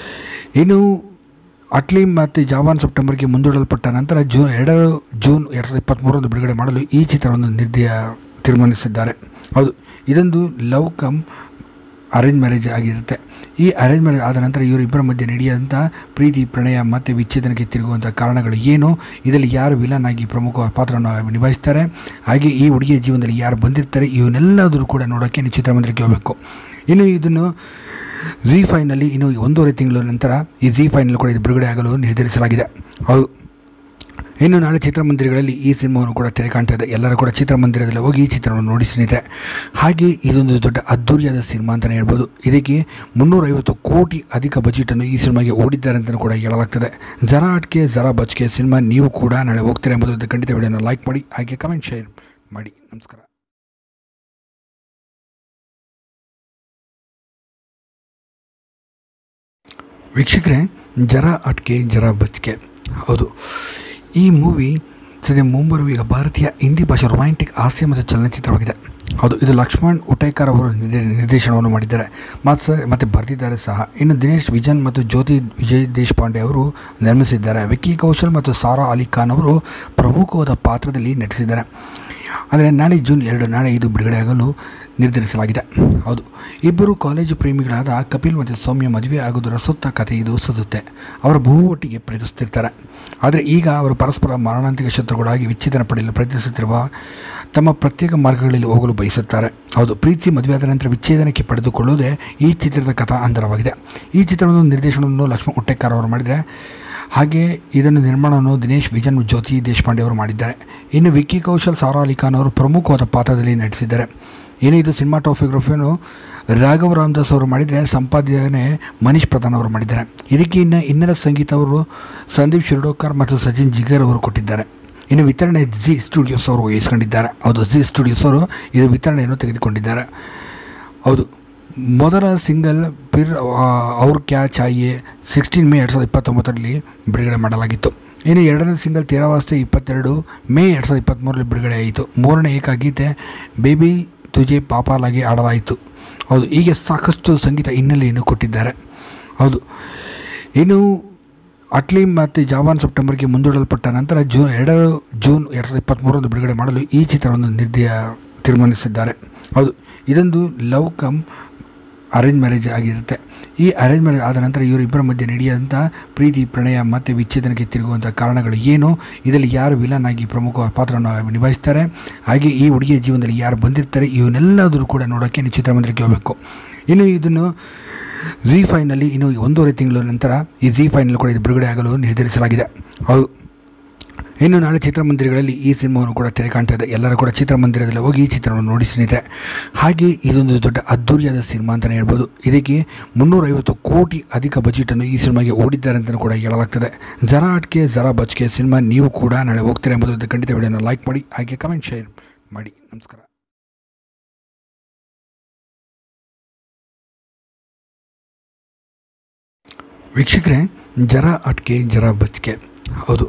ಇನ್ನು ಅಟ್ಲಿ ಮತ್ತು ಜಾವಾನ್ ಸೆಪ್ಟೆಂಬರ್ಗೆ ಮುಂದೂಡಲ್ಪಟ್ಟ ನಂತರ ಜೂನ್ ಎರಡು ಜೂನ್ ಎರಡು ಸಾವಿರದ ಇಪ್ಪತ್ತ್ಮೂರರಂದು ಬಿಡುಗಡೆ ಮಾಡಲು ಈ ಚಿತ್ರವನ್ನು ನಿರ್ದಯ ತೀರ್ಮಾನಿಸಿದ್ದಾರೆ ಹೌದು ಇದೊಂದು ಲವ್ ಕಮ್ ಅರೇಂಜ್ ಮ್ಯಾರೇಜ್ ಆಗಿರುತ್ತೆ ಈ ಅರೇಂಜ್ ಮ್ಯಾರೇಜ್ ಆದ ನಂತರ ಇವರಿಬ್ಬರ ಮಧ್ಯೆ ನಡೆಯುವಂಥ ಪ್ರೀತಿ ಪ್ರಣಯ ಮತ್ತು ವಿಚ್ಛೇದನಕ್ಕೆ ತಿರುಗುವಂಥ ಕಾರಣಗಳು ಏನು ಇದರಲ್ಲಿ ಯಾರು ವಿಲನ್ ಆಗಿ ಪ್ರಮುಖ ಪಾತ್ರವನ್ನು ನಿಭಾಯಿಸ್ತಾರೆ ಹಾಗೆ ಈ ಹುಡುಗಿಯ ಜೀವನದಲ್ಲಿ ಯಾರು ಬಂದಿರ್ತಾರೆ ಇವನ್ನೆಲ್ಲದರೂ ಕೂಡ ನೋಡೋಕ್ಕೆ ನೀವು ಚಿತ್ರಮಂದಿರಕ್ಕೆ ಹೋಗಬೇಕು ಇನ್ನು ಇದನ್ನು ಜಿ ಫೈನಲ್ಲಿ ಇನ್ನು ಒಂದೂವರೆ ತಿಂಗಳ ನಂತರ ಈ ಜಿ ಫೈನಲ್ಲಿ ಕೂಡ ಇದು ಬಿಡುಗಡೆ ಆಗಲು ನಿರ್ಧರಿಸಲಾಗಿದೆ ಹೌದು ಇನ್ನು ನಾಳೆ ಚಿತ್ರಮಂದಿರಗಳಲ್ಲಿ ಈ ಸಿನಿಮಾವನ್ನು ಕೂಡ ತೆರೆ ಕಾಣ್ತಾ ಇದೆ ಎಲ್ಲರೂ ಕೂಡ ಚಿತ್ರಮಂದಿರದಲ್ಲಿ ಹೋಗಿ ಈ ಚಿತ್ರವನ್ನು ನೋಡಿ ಸ್ನೇಹಿತರೆ ಹಾಗೆ ಇದೊಂದು ದೊಡ್ಡ ಅದ್ದೂರಿಯಾದ ಸಿನಿಮಾ ಅಂತಲೇ ಹೇಳ್ಬೋದು ಇದಕ್ಕೆ ಮುನ್ನೂರೈವತ್ತು ಕೋಟಿ ಅಧಿಕ ಬಜೆಟನ್ನು ಈ ಸಿನಿಮಾಗೆ ಓಡಿದ್ದಾರೆ ಅಂತಲೂ ಕೂಡ ಹೇಳಲಾಗ್ತದೆ ಜರ ಅಟ್ಕೆ ಜರ ಬಚ್ಕೆ ಸಿನಿಮಾ ನೀವು ಕೂಡ ನಾಳೆ ಹೋಗ್ತೀರಾ ಎಂಬುದು ಖಂಡಿತ ವಿಡಿಯೋನ ಲೈಕ್ ಮಾಡಿ ಹಾಗೆ ಕಮೆಂಟ್ ಶೇರ್ ಮಾಡಿ ನಮಸ್ಕಾರ ವೀಕ್ಷಕರೇ ಜರ ಅಟ್ಕೆ ಜರ ಬಚ್ಕೆ ಹೌದು ಈ ಮೂವಿ ಸದ್ಯ ಮುಂಬರುವ ಈಗ ಭಾರತೀಯ ಹಿಂದಿ ಭಾಷೆ ರೊಮ್ಯಾಂಟಿಕ್ ಹಾಸ್ಯ ಮತ್ತು ಚಲನಚಿತ್ರವಾಗಿದೆ ಹೌದು ಇದು ಲಕ್ಷ್ಮಣ್ ಉಟೇಕರ್ ಅವರು ನಿರ್ದೇ- ನಿರ್ದೇಶನವನ್ನು ಮಾಡಿದ್ದಾರೆ ಮತ್ತು ಮತ್ತು ಬರೆದಿದ್ದಾರೆ ಸಹ ಇನ್ನು ದಿನೇಶ್ ವಿಜನ್ ಮತ್ತು ಜ್ಯೋತಿ ವಿಜಯ್ ದೇಶಪಾಂಡೆ ಅವರು ನಿರ್ಮಿಸಿದ್ದಾರೆ ವಿಕ್ಕಿ ಕೌಶಲ್ ಮತ್ತು ಸಾರಾ ಅಲಿ ಖಾನ್ ಅವರು ಪ್ರಮುಖವಾದ ಪಾತ್ರದಲ್ಲಿ ನಟಿಸಿದ್ದಾರೆ ಆದರೆ ನಾಳೆ ಜೂನ್ ಎರಡು ನಾಳೆ ಇದು ಬಿಡುಗಡೆಯಾಗಲು ನಿರ್ಧರಿಸಲಾಗಿದೆ ಹೌದು ಇಬ್ಬರು ಕಾಲೇಜು ಪ್ರೇಮಿಗಳಾದ ಕಪಿಲ್ ಮತ್ತು ಸೌಮ್ಯ ಮದುವೆ ಆಗೋದರ ಸುತ್ತ ಕಥೆ ಇದು ಸುತ್ತುತ್ತೆ ಅವರ ಬಹು ಒಟ್ಟಿಗೆ ಪ್ರೀತಿಸುತ್ತಿರ್ತಾರೆ ಆದರೆ ಈಗ ಅವರು ಪರಸ್ಪರ ಮಾರಣಾಂತಿಕ ಶತ್ರುಗಳಾಗಿ ವಿಚ್ಛೇದನ ಪಡೆಯಲು ಪ್ರಯತ್ನಿಸುತ್ತಿರುವ ತಮ್ಮ ಪ್ರತ್ಯೇಕ ಮಾರ್ಗಗಳಲ್ಲಿ ಹೋಗಲು ಬಯಸುತ್ತಾರೆ ಹೌದು ಪ್ರೀತಿ ಮದುವೆಯಾದ ನಂತರ ವಿಚ್ಛೇದನಕ್ಕೆ ಪಡೆದುಕೊಳ್ಳುವುದೇ ಈ ಚಿತ್ರದ ಕಥಾ ಅಂತರವಾಗಿದೆ ಈ ಚಿತ್ರವನ್ನು ನಿರ್ದೇಶನವನ್ನು ಲಕ್ಷ್ಮಣ್ ಉಟ್ಟೆಕರ್ ಅವರು ಮಾಡಿದರೆ ಹಾಗೆ ಇದನ್ನು ನಿರ್ಮಾಣವನ್ನು ದಿನೇಶ್ ವಿಜನ್ ಜ್ಯೋತಿ ದೇಶಪಾಂಡೆ ಅವರು ಮಾಡಿದ್ದಾರೆ ಇನ್ನು ವಿಕ್ಕಿ ಕೌಶಲ್ ಸಾರಾ ಅಲಿ ಖಾನ್ ಅವರು ಪ್ರಮುಖವಾದ ಪಾತ್ರದಲ್ಲಿ ನಟಿಸಿದ್ದಾರೆ ಇನ್ನು ಇದು ಸಿನಿಮಾಟೋಗ್ರಫಿಯನ್ನು ರಾಘವ್ ರಾಮದಾಸ್ ಅವರು ಮಾಡಿದರೆ ಸಂಪಾದನೆ ಮನೀಶ್ ಪ್ರಧಾನ್ ಅವರು ಮಾಡಿದ್ದಾರೆ ಇದಕ್ಕೆ ಇನ್ನು ಇನ್ನರ ಸಂಗೀತ ಅವರು ಸಂದೀಪ್ ಶಿರ್ಡೋಕರ್ ಮತ್ತು ಸಚಿನ್ ಜಿಗರ್ ಅವರು ಕೊಟ್ಟಿದ್ದಾರೆ ಇನ್ನು ವಿತರಣೆ ಜಿ ಸ್ಟುಡಿಯೋಸ್ ಅವರು ವಹಿಸ್ಕೊಂಡಿದ್ದಾರೆ ಹೌದು ಜಿ ಸ್ಟುಡಿಯೋಸ್ ಅವರು ಇದು ವಿತರಣೆಯನ್ನು ತೆಗೆದುಕೊಂಡಿದ್ದಾರೆ ಹೌದು ಮೊದಲ ಸಿಂಗಲ್ ಪಿರ್ ಅವ್ರ ಕ್ಯಾ ಚಾಯೆ ಸಿಕ್ಸ್ಟೀನ್ ಮೇ ಎರಡು ಸಾವಿರದ ಇಪ್ಪತ್ತೊಂಬತ್ತರಲ್ಲಿ ಬಿಡುಗಡೆ ಮಾಡಲಾಗಿತ್ತು ಇನ್ನು ಎರಡನೇ ಸಿಂಗಲ್ ತೇರಾವಾಸ್ತೆ ಇಪ್ಪತ್ತೆರಡು ಮೇ ಎರಡು ಸಾವಿರದ ಇಪ್ಪತ್ತ್ಮೂರರಲ್ಲಿ ಬಿಡುಗಡೆ ಆಯಿತು ಮೂರನೇ ಏಕಗೀತೆ ಬೇಬಿ ತುಜೆ ಪಾಪಾಲಾಗಿ ಆಡಲಾಯಿತು ಹೌದು ಹೀಗೆ ಸಾಕಷ್ಟು ಸಂಗೀತ ಹಿನ್ನೆಲೆಯನ್ನು ಕೊಟ್ಟಿದ್ದಾರೆ ಹೌದು ಇನ್ನು ಅಟ್ಲಿ ಮತ್ತು ಜಾವಾನ್ ಸೆಪ್ಟೆಂಬರ್ಗೆ ಮುಂದೂಡಲ್ಪಟ್ಟ ನಂತರ ಜೂನ್ ಎರಡು ಜೂನ್ ಎರಡು ಸಾವಿರದ ಇಪ್ಪತ್ತ್ಮೂರರಂದು ಬಿಡುಗಡೆ ಮಾಡಲು ಈ ಚಿತ್ರವನ್ನು ನಿರ್ದಯ ತೀರ್ಮಾನಿಸಿದ್ದಾರೆ ಹೌದು ಇದೊಂದು ಲವ್ ಕಮ್ ಅರೇಂಜ್ ಮ್ಯಾರೇಜ್ ಆಗಿರುತ್ತೆ ಈ ಅರೇಂಜ್ ಮ್ಯಾರೇಜ್ ಆದ ನಂತರ ಇವರಿಬ್ಬರ ಮಧ್ಯೆ ನಡೆಯುವಂಥ ಪ್ರೀತಿ ಪ್ರಣಯ ಮತ್ತು ವಿಚ್ಛೇದನಕ್ಕೆ ತಿರುಗುವಂಥ ಕಾರಣಗಳು ಏನು ಇದರಲ್ಲಿ ಯಾರು ವಿಲನ್ ಆಗಿ ಪ್ರಮುಖ ಪಾತ್ರವನ್ನು ನಿಭಾಯಿಸ್ತಾರೆ ಹಾಗೆ ಈ ಹುಡುಗಿಯ ಜೀವನದಲ್ಲಿ ಯಾರು ಬಂದಿರ್ತಾರೆ ಇವನ್ನೆಲ್ಲದರೂ ಕೂಡ ನೋಡೋಕ್ಕೆ ನೀವು ಚಿತ್ರಮಂದಿರಕ್ಕೆ ಹೋಗಬೇಕು ಇನ್ನು ಇದನ್ನು ಜಿ ಫೈನಲ್ಲಿ ಇನ್ನು ಒಂದೂವರೆ ತಿಂಗಳ ನಂತರ ಈ ಜಿ ಫೈನಲ್ಲಿ ಕೂಡ ಇದು ಬಿಡುಗಡೆ ಆಗಲು ನಿರ್ಧರಿಸಲಾಗಿದೆ ಹೌದು ಇನ್ನು ನಾಳೆ ಚಿತ್ರಮಂದಿರಗಳಲ್ಲಿ ಈ ಸಿನಿಮಾವನ್ನು ಕೂಡ ತೆರೆ ಕಾಣ್ತಾ ಇದೆ ಎಲ್ಲರೂ ಕೂಡ ಚಿತ್ರಮಂದಿರದಲ್ಲಿ ಹೋಗಿ ಈ ಚಿತ್ರವನ್ನು ನೋಡಿ ಸ್ನೇಹಿತರೆ ಹಾಗೆ ಇದೊಂದು ದೊಡ್ಡ ಅದ್ದೂರಿಯಾದ ಸಿನಿಮಾ ಅಂತಲೇ ಹೇಳ್ಬೋದು ಇದಕ್ಕೆ ಮುನ್ನೂರೈವತ್ತು ಕೋಟಿ ಅಧಿಕ ಬಜೆಟನ್ನು ಈ ಸಿನಿಮಾಗೆ ಓಡಿದ್ದಾರೆ ಅಂತಲೂ ಕೂಡ ಹೇಳಲಾಗ್ತದೆ ಜರ ಅಟ್ಕೆ ಜರ ಬಚ್ಕೆ ಸಿನಿಮಾ ನೀವು ಕೂಡ ನಾಳೆ ಹೋಗ್ತೀರಾ ಎಂಬುದು ಖಂಡಿತ ವಿಡಿಯೋನ ಲೈಕ್ ಮಾಡಿ ಹಾಗೆ ಕಮೆಂಟ್ ಶೇರ್ ಮಾಡಿ ನಮಸ್ಕಾರ ವೀಕ್ಷಕರೇ ಜರ ಅಟ್ಕೆ ಜರ ಬಚ್ಕೆ ಹೌದು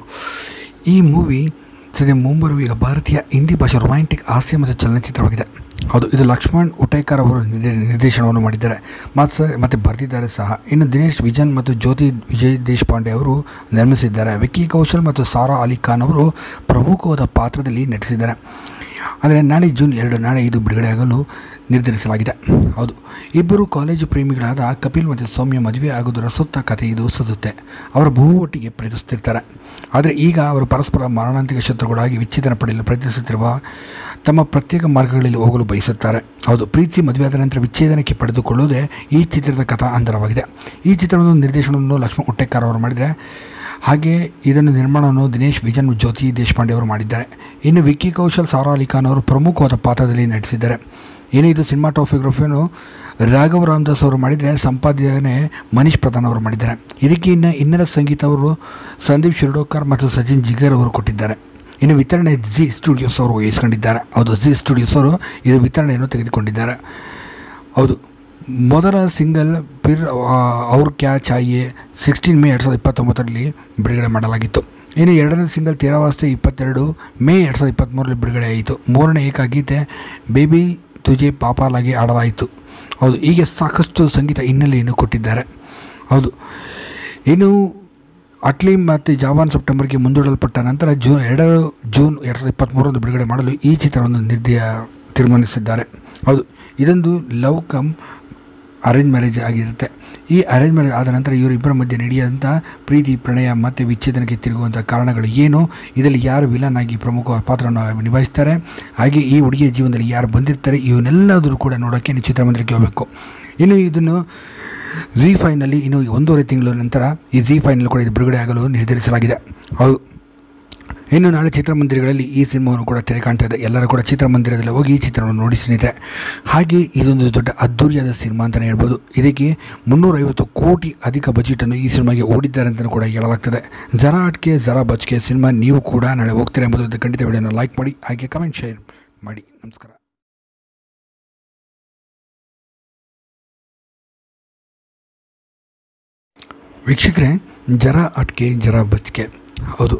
ಈ ಮೂವಿ ಸದ್ಯ ಮುಂಬರುವ ಈಗ ಭಾರತೀಯ ಹಿಂದಿ ಭಾಷೆ ರೊಮ್ಯಾಂಟಿಕ್ ಹಾಸ್ಯ ಮತ್ತು ಚಲನಚಿತ್ರವಾಗಿದೆ ಹೌದು ಇದು ಲಕ್ಷ್ಮಣ್ ಉಟೇಕರ್ ಅವರು ನಿರ್ದೇ ನಿರ್ದೇಶನವನ್ನು ಮಾಡಿದ್ದಾರೆ ಮತ್ತು ಮತ್ತು ಬರೆದಿದ್ದಾರೆ ಸಹ ಇನ್ನು ದಿನೇಶ್ ವಿಜನ್ ಮತ್ತು ಜ್ಯೋತಿ ವಿಜಯ್ ದೇಶಪಾಂಡೆ ಅವರು ನಿರ್ಮಿಸಿದ್ದಾರೆ ವಿಕ್ಕಿ ಕೌಶಲ್ ಮತ್ತು ಸಾರಾ ಅಲಿ ಖಾನ್ ಅವರು ಪ್ರಮುಖವಾದ ಪಾತ್ರದಲ್ಲಿ ನಟಿಸಿದ್ದಾರೆ ಆದರೆ ನಾಳೆ ಜೂನ್ ಎರಡು ನಾಳೆ ಇದು ಬಿಡುಗಡೆಯಾಗಲು ನಿರ್ಧರಿಸಲಾಗಿದೆ ಹೌದು ಇಬ್ಬರು ಕಾಲೇಜು ಪ್ರೇಮಿಗಳಾದ ಕಪಿಲ್ ಮತ್ತು ಸೌಮ್ಯ ಮದುವೆ ಆಗೋದರ ಸುತ್ತ ಕಥೆ ಇದು ಸುತ್ತುತ್ತೆ ಅವರ ಬಹು ಒಟ್ಟಿಗೆ ಪ್ರೀತಿಸುತ್ತಿರ್ತಾರೆ ಆದರೆ ಈಗ ಅವರು ಪರಸ್ಪರ ಮಾರಣಾಂತಿಕ ಶತ್ರುಗಳಾಗಿ ವಿಚ್ಛೇದನ ಪಡೆಯಲು ಪ್ರಯತ್ನಿಸುತ್ತಿರುವ ತಮ್ಮ ಪ್ರತ್ಯೇಕ ಮಾರ್ಗಗಳಲ್ಲಿ ಹೋಗಲು ಬಯಸುತ್ತಾರೆ ಹೌದು ಪ್ರೀತಿ ಮದುವೆಯಾದ ನಂತರ ವಿಚ್ಛೇದನಕ್ಕೆ ಪಡೆದುಕೊಳ್ಳುವುದೇ ಈ ಚಿತ್ರದ ಕಥಾ ಅಂತರವಾಗಿದೆ ಈ ಚಿತ್ರವನ್ನು ನಿರ್ದೇಶನವನ್ನು ಲಕ್ಷ್ಮಣ್ ಉಟ್ಟೆಕಾರ್ ಅವರು ಮಾಡಿದರೆ ಹಾಗೆ ಇದನ್ನು ನಿರ್ಮಾಣವನ್ನು ದಿನೇಶ್ ವಿಜನ್ ಜ್ಯೋತಿ ದೇಶಪಾಂಡೆ ಅವರು ಮಾಡಿದ್ದಾರೆ ಇನ್ನು ವಿಕ್ಕಿ ಕೌಶಲ್ ಸಾರಾ ಅಲಿ ಖಾನ್ ಅವರು ಪ್ರಮುಖವಾದ ಪಾತ್ರದಲ್ಲಿ ನಟಿಸಿದ್ದಾರೆ ಇನ್ನು ಇದು ಸಿನಿಮಾಟೋಗ್ರಫಿಯನ್ನು ರಾಘವ್ ರಾಮದಾಸ್ ಅವರು ಮಾಡಿದರೆ ಸಂಪಾದನೆ ಮನೀಶ್ ಪ್ರಧಾನ್ ಅವರು ಮಾಡಿದ್ದಾರೆ ಇದಕ್ಕೆ ಇನ್ನು ಇನ್ನರ ಸಂಗೀತ ಅವರು ಸಂದೀಪ್ ಶಿರ್ಡೋಕರ್ ಮತ್ತು ಸಚಿನ್ ಜಿಗರ್ ಅವರು ಕೊಟ್ಟಿದ್ದಾರೆ ಇನ್ನು ವಿತರಣೆ ಜಿ ಸ್ಟುಡಿಯೋಸ್ ಅವರು ವಹಿಸ್ಕೊಂಡಿದ್ದಾರೆ ಹೌದು ಜಿ ಸ್ಟುಡಿಯೋಸ್ ಅವರು ಇದು ವಿತರಣೆಯನ್ನು ತೆಗೆದುಕೊಂಡಿದ್ದಾರೆ ಹೌದು ಮೊದಲ ಸಿಂಗಲ್ ಪಿರ್ ಅವ್ರ ಕ್ಯಾ ಚಾಯೆ ಸಿಕ್ಸ್ಟೀನ್ ಮೇ ಎರಡು ಸಾವಿರದ ಇಪ್ಪತ್ತೊಂಬತ್ತರಲ್ಲಿ ಬಿಡುಗಡೆ ಮಾಡಲಾಗಿತ್ತು ಇನ್ನು ಎರಡನೇ ಸಿಂಗಲ್ ತೇರಾವಾಸ್ತೆ ಇಪ್ಪತ್ತೆರಡು ಮೇ ಎರಡು ಸಾವಿರದ ಇಪ್ಪತ್ತ್ಮೂರರಲ್ಲಿ ಬಿಡುಗಡೆ ಆಯಿತು ಮೂರನೇ ಏಕಗೀತೆ ಬೇಬಿ ತುಜೆ ಪಾಪಾಲಾಗಿ ಆಡಲಾಯಿತು ಹೌದು ಹೀಗೆ ಸಾಕಷ್ಟು ಸಂಗೀತ ಹಿನ್ನೆಲೆಯನ್ನು ಕೊಟ್ಟಿದ್ದಾರೆ ಹೌದು ಇನ್ನು ಅಟ್ಲಿ ಮತ್ತು ಜಾವಾನ್ ಸೆಪ್ಟೆಂಬರ್ಗೆ ಮುಂದೂಡಲ್ಪಟ್ಟ ನಂತರ ಜೂನ್ ಎರಡು ಜೂನ್ ಎರಡು ಸಾವಿರದ ಇಪ್ಪತ್ತ್ಮೂರರಂದು ಬಿಡುಗಡೆ ಮಾಡಲು ಈ ಚಿತ್ರವನ್ನು ನಿರ್ದಯ ತೀರ್ಮಾನಿಸಿದ್ದಾರೆ ಹೌದು ಇದೊಂದು ಲವ್ ಕಮ್ ಅರೇಂಜ್ ಮ್ಯಾರೇಜ್ ಆಗಿರುತ್ತೆ ಈ ಅರೇಂಜ್ ಮ್ಯಾರೇಜ್ ಆದ ನಂತರ ಇವರಿಬ್ಬರ ಮಧ್ಯೆ ನಡೆಯುವಂಥ ಪ್ರೀತಿ ಪ್ರಣಯ ಮತ್ತು ವಿಚ್ಛೇದನಕ್ಕೆ ತಿರುಗುವಂಥ ಕಾರಣಗಳು ಏನು ಇದರಲ್ಲಿ ಯಾರು ವಿಲನ್ ಆಗಿ ಪ್ರಮುಖ ಪಾತ್ರವನ್ನು ನಿಭಾಯಿಸ್ತಾರೆ ಹಾಗೆ ಈ ಹುಡುಗಿಯ ಜೀವನದಲ್ಲಿ ಯಾರು ಬಂದಿರ್ತಾರೆ ಇವನ್ನೆಲ್ಲದರೂ ಕೂಡ ನೋಡೋಕ್ಕೆ ನೀವು ಚಿತ್ರಮಂದಿರಕ್ಕೆ ಹೋಗಬೇಕು ಇನ್ನು ಇದನ್ನು ಜಿ ಫೈನಲ್ಲಿ ಇನ್ನು ಒಂದೂವರೆ ತಿಂಗಳ ನಂತರ ಈ ಜಿ ಫೈನಲ್ಲಿ ಕೂಡ ಇದು ಬಿಡುಗಡೆ ಆಗಲು ನಿರ್ಧರಿಸಲಾಗಿದೆ ಹೌದು ಇನ್ನು ನಾಳೆ ಚಿತ್ರಮಂದಿರಗಳಲ್ಲಿ ಈ ಸಿನಿಮಾವನ್ನು ಕೂಡ ತೆರೆ ಕಾಣ್ತಾ ಇದೆ ಎಲ್ಲರೂ ಕೂಡ ಚಿತ್ರಮಂದಿರದಲ್ಲಿ ಹೋಗಿ ಈ ಚಿತ್ರವನ್ನು ನೋಡಿ ಸ್ನೇಹಿತರೆ ಹಾಗೆ ಇದೊಂದು ದೊಡ್ಡ ಅದ್ದೂರಿಯಾದ ಸಿನಿಮಾ ಅಂತಲೇ ಹೇಳ್ಬೋದು ಇದಕ್ಕೆ ಮುನ್ನೂರೈವತ್ತು ಕೋಟಿ ಅಧಿಕ ಬಜೆಟನ್ನು ಈ ಸಿನಿಮಾಗೆ ಓಡಿದ್ದಾರೆ ಅಂತಲೂ ಕೂಡ ಹೇಳಲಾಗ್ತದೆ ಜರಾ ಅಟ್ಕೆ ಜರಾ ಬಚ್ಕೆ ಸಿನಿಮಾ ನೀವು ಕೂಡ ನಾಳೆ ಹೋಗ್ತೀರಾ ಎಂಬುದು ಖಂಡಿತ ವಿಡಿಯೋನ ಲೈಕ್ ಮಾಡಿ ಹಾಗೆ ಕಮೆಂಟ್ ಶೇರ್ ಮಾಡಿ ನಮಸ್ಕಾರ ವೀಕ್ಷಕರೇ ಜರ ಅಟ್ಕೆ ಜರ ಬಚ್ಕೆ ಹೌದು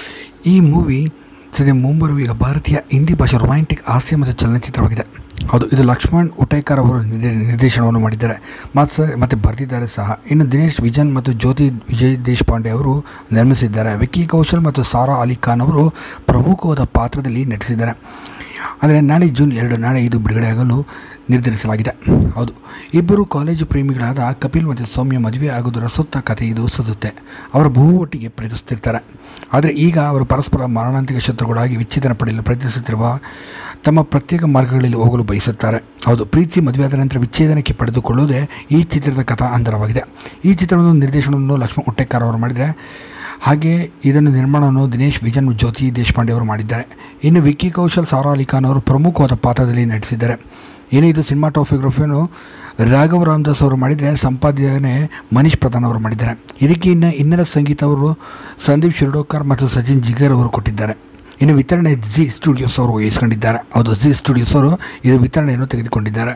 ಈ ಮೂವಿ ಸದ್ಯ ಮುಂಬರುವ ಈಗ ಭಾರತೀಯ ಹಿಂದಿ ಭಾಷೆ ರೊಮ್ಯಾಂಟಿಕ್ ಹಾಸ್ಯ ಮತ್ತು ಚಲನಚಿತ್ರವಾಗಿದೆ ಹೌದು ಇದು ಲಕ್ಷ್ಮಣ್ ಉಟೇಕರ್ ಅವರು ನಿರ್ದೇ ನಿರ್ದೇಶನವನ್ನು ಮಾಡಿದ್ದಾರೆ ಮತ್ತು ಮತ್ತು ಬರೆದಿದ್ದಾರೆ ಸಹ ಇನ್ನು ದಿನೇಶ್ ವಿಜನ್ ಮತ್ತು ಜ್ಯೋತಿ ವಿಜಯ್ ದೇಶಪಾಂಡೆ ಅವರು ನಿರ್ಮಿಸಿದ್ದಾರೆ ವಿಕ್ಕಿ ಕೌಶಲ್ ಮತ್ತು ಸಾರಾ ಅಲಿ ಖಾನ್ ಅವರು ಪ್ರಮುಖವಾದ ಪಾತ್ರದಲ್ಲಿ ನಟಿಸಿದ್ದಾರೆ ಆದರೆ ನಾಳೆ ಜೂನ್ ಎರಡು ನಾಳೆ ಇದು ಬಿಡುಗಡೆಯಾಗಲು ನಿರ್ಧರಿಸಲಾಗಿದೆ ಹೌದು ಇಬ್ಬರು ಕಾಲೇಜು ಪ್ರೇಮಿಗಳಾದ ಕಪಿಲ್ ಮತ್ತು ಸೌಮ್ಯ ಮದುವೆ ಆಗೋದರ ಸುತ್ತ ಕಥೆ ಇದು ಸುತ್ತುತ್ತೆ ಅವರ ಬಹು ಒಟ್ಟಿಗೆ ಪ್ರೀತಿಸುತ್ತಿರ್ತಾರೆ ಆದರೆ ಈಗ ಅವರು ಪರಸ್ಪರ ಮಾರಣಾಂತಿಕ ಶತ್ರುಗಳಾಗಿ ವಿಚ್ಛೇದನ ಪಡೆಯಲು ಪ್ರಯತ್ನಿಸುತ್ತಿರುವ ತಮ್ಮ ಪ್ರತ್ಯೇಕ ಮಾರ್ಗಗಳಲ್ಲಿ ಹೋಗಲು ಬಯಸುತ್ತಾರೆ ಹೌದು ಪ್ರೀತಿ ಮದುವೆಯಾದ ನಂತರ ವಿಚ್ಛೇದನಕ್ಕೆ ಪಡೆದುಕೊಳ್ಳುವುದೇ ಈ ಚಿತ್ರದ ಕಥಾ ಅಂತರವಾಗಿದೆ ಈ ಚಿತ್ರವನ್ನು ನಿರ್ದೇಶನವನ್ನು ಲಕ್ಷ್ಮಣ್ ಉಟ್ಟೆಕಾರ್ ಅವರು ಮಾಡಿದರೆ ಹಾಗೆ ಇದನ್ನು ನಿರ್ಮಾಣವನ್ನು ದಿನೇಶ್ ವಿಜನ್ ಜ್ಯೋತಿ ದೇಶಪಾಂಡೆ ಅವರು ಮಾಡಿದ್ದಾರೆ ಇನ್ನು ವಿಕ್ಕಿ ಕೌಶಲ್ ಸಾರಾ ಅಲಿ ಖಾನ್ ಅವರು ಪ್ರಮುಖವಾದ ಪಾತ್ರದಲ್ಲಿ ನಟಿಸಿದ್ದಾರೆ ಇನ್ನು ಇದು ಸಿನಿಮಾಟೋಗ್ರಫಿಯನ್ನು ರಾಘವ್ ರಾಮದಾಸ್ ಅವರು ಮಾಡಿದರೆ ಸಂಪಾದನೆ ಮನೀಶ್ ಪ್ರಧಾನ್ ಅವರು ಮಾಡಿದ್ದಾರೆ ಇದಕ್ಕೆ ಇನ್ನು ಇನ್ನರ ಸಂಗೀತ ಅವರು ಸಂದೀಪ್ ಶಿರ್ಡೋಕರ್ ಮತ್ತು ಸಚಿನ್ ಜಿಗರ್ ಅವರು ಕೊಟ್ಟಿದ್ದಾರೆ ಇನ್ನು ವಿತರಣೆ ಜಿ ಸ್ಟುಡಿಯೋಸ್ ಅವರು ವಹಿಸ್ಕೊಂಡಿದ್ದಾರೆ ಹೌದು ಜಿ ಸ್ಟುಡಿಯೋಸ್ ಅವರು ಇದು ವಿತರಣೆಯನ್ನು ತೆಗೆದುಕೊಂಡಿದ್ದಾರೆ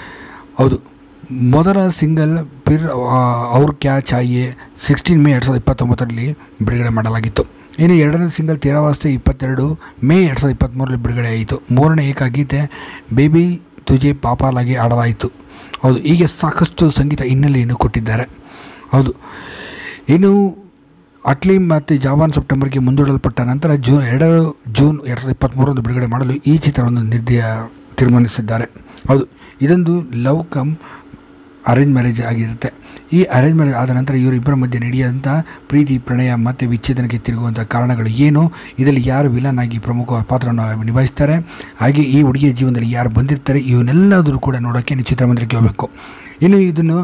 ಹೌದು ಮೊದಲ ಸಿಂಗಲ್ ಪಿರ್ ಅವ್ರ ಕ್ಯಾ ಚಾಯೆ ಸಿಕ್ಸ್ಟೀನ್ ಮೇ ಎರಡು ಸಾವಿರದ ಇಪ್ಪತ್ತೊಂಬತ್ತರಲ್ಲಿ ಬಿಡುಗಡೆ ಮಾಡಲಾಗಿತ್ತು ಇನ್ನು ಎರಡನೇ ಸಿಂಗಲ್ ತೇರಾವಾಸ್ತೆ ಇಪ್ಪತ್ತೆರಡು ಮೇ ಎರಡು ಸಾವಿರದ ಇಪ್ಪತ್ತ್ಮೂರರಲ್ಲಿ ಬಿಡುಗಡೆ ಆಯಿತು ಮೂರನೇ ಏಕಗೀತೆ ಬೇಬಿ ತುಜೆ ಪಾಪಾಲಾಗಿ ಆಡಲಾಯಿತು ಹೌದು ಹೀಗೆ ಸಾಕಷ್ಟು ಸಂಗೀತ ಹಿನ್ನೆಲೆಯನ್ನು ಕೊಟ್ಟಿದ್ದಾರೆ ಹೌದು ಇನ್ನು ಅಟ್ಲಿ ಮತ್ತು ಜಾವಾನ್ ಸೆಪ್ಟೆಂಬರ್ಗೆ ಮುಂದೂಡಲ್ಪಟ್ಟ ನಂತರ ಜೂನ್ ಎರಡು ಜೂನ್ ಎರಡು ಸಾವಿರದ ಇಪ್ಪತ್ತ್ಮೂರರಂದು ಬಿಡುಗಡೆ ಮಾಡಲು ಈ ಚಿತ್ರವನ್ನು ನಿರ್ದಯ ತೀರ್ಮಾನಿಸಿದ್ದಾರೆ ಹೌದು ಇದೊಂದು ಲವ್ ಕಮ್ ಅರೇಂಜ್ ಮ್ಯಾರೇಜ್ ಆಗಿರುತ್ತೆ ಈ ಅರೇಂಜ್ ಮ್ಯಾರೇಜ್ ಆದ ನಂತರ ಇವರಿಬ್ಬರ ಮಧ್ಯೆ ನಡೆಯುವಂಥ ಪ್ರೀತಿ ಪ್ರಣಯ ಮತ್ತು ವಿಚ್ಛೇದನಕ್ಕೆ ತಿರುಗುವಂಥ ಕಾರಣಗಳು ಏನು ಇದರಲ್ಲಿ ಯಾರು ವಿಲನ್ ಆಗಿ ಪ್ರಮುಖ ಪಾತ್ರವನ್ನು ನಿಭಾಯಿಸ್ತಾರೆ ಹಾಗೆ ಈ ಹುಡುಗಿಯ ಜೀವನದಲ್ಲಿ ಯಾರು ಬಂದಿರ್ತಾರೆ ಇವನ್ನೆಲ್ಲದರೂ ಕೂಡ ನೋಡೋಕ್ಕೆ ನೀವು ಚಿತ್ರಮಂದಿರಕ್ಕೆ ಹೋಗಬೇಕು ಇನ್ನು ಇದನ್ನು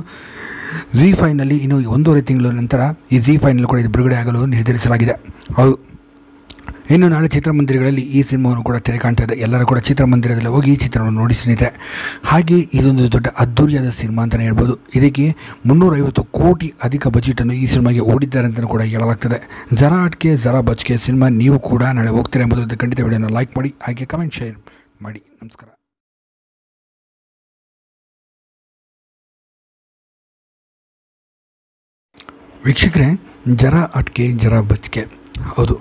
ಜಿ ಫೈನಲ್ಲಿ ಇನ್ನು ಒಂದೂವರೆ ತಿಂಗಳ ನಂತರ ಈ ಜಿ ಫೈನಲ್ಲಿ ಕೂಡ ಇದು ಬಿಡುಗಡೆ ಆಗಲು ನಿರ್ಧರಿಸಲಾಗಿದೆ ಹೌದು ಇನ್ನು ನಾಳೆ ಚಿತ್ರಮಂದಿರಗಳಲ್ಲಿ ಈ ಸಿನಿಮಾವನ್ನು ಕೂಡ ತೆರೆ ಕಾಣ್ತಾ ಇದೆ ಎಲ್ಲರೂ ಕೂಡ ಚಿತ್ರಮಂದಿರದಲ್ಲಿ ಹೋಗಿ ಈ ಚಿತ್ರವನ್ನು ನೋಡಿ ಸ್ನೇಹಿತರೆ ಹಾಗೆ ಇದೊಂದು ದೊಡ್ಡ ಅದ್ದೂರಿಯಾದ ಸಿನಿಮಾ ಅಂತಲೇ ಹೇಳ್ಬೋದು ಇದಕ್ಕೆ ಮುನ್ನೂರೈವತ್ತು ಕೋಟಿ ಅಧಿಕ ಬಜೆಟನ್ನು ಈ ಸಿನಿಮಾಗೆ ಓಡಿದ್ದಾರೆ ಅಂತಲೂ ಕೂಡ ಹೇಳಲಾಗ್ತದೆ ಜರಾ ಅಟ್ಕೆ ಜರಾ ಬಚ್ಕೆ ಸಿನಿಮಾ ನೀವು ಕೂಡ ನಾಳೆ ಹೋಗ್ತೀರಾ ಎಂಬುದು ಖಂಡಿತ ವಿಡಿಯೋನ ಲೈಕ್ ಮಾಡಿ ಹಾಗೆ ಕಮೆಂಟ್ ಶೇರ್ ಮಾಡಿ ನಮಸ್ಕಾರ ವೀಕ್ಷಕರೇ ಜರ ಅಟ್ಕೆ ಜರ ಬಚ್ಕೆ ಹೌದು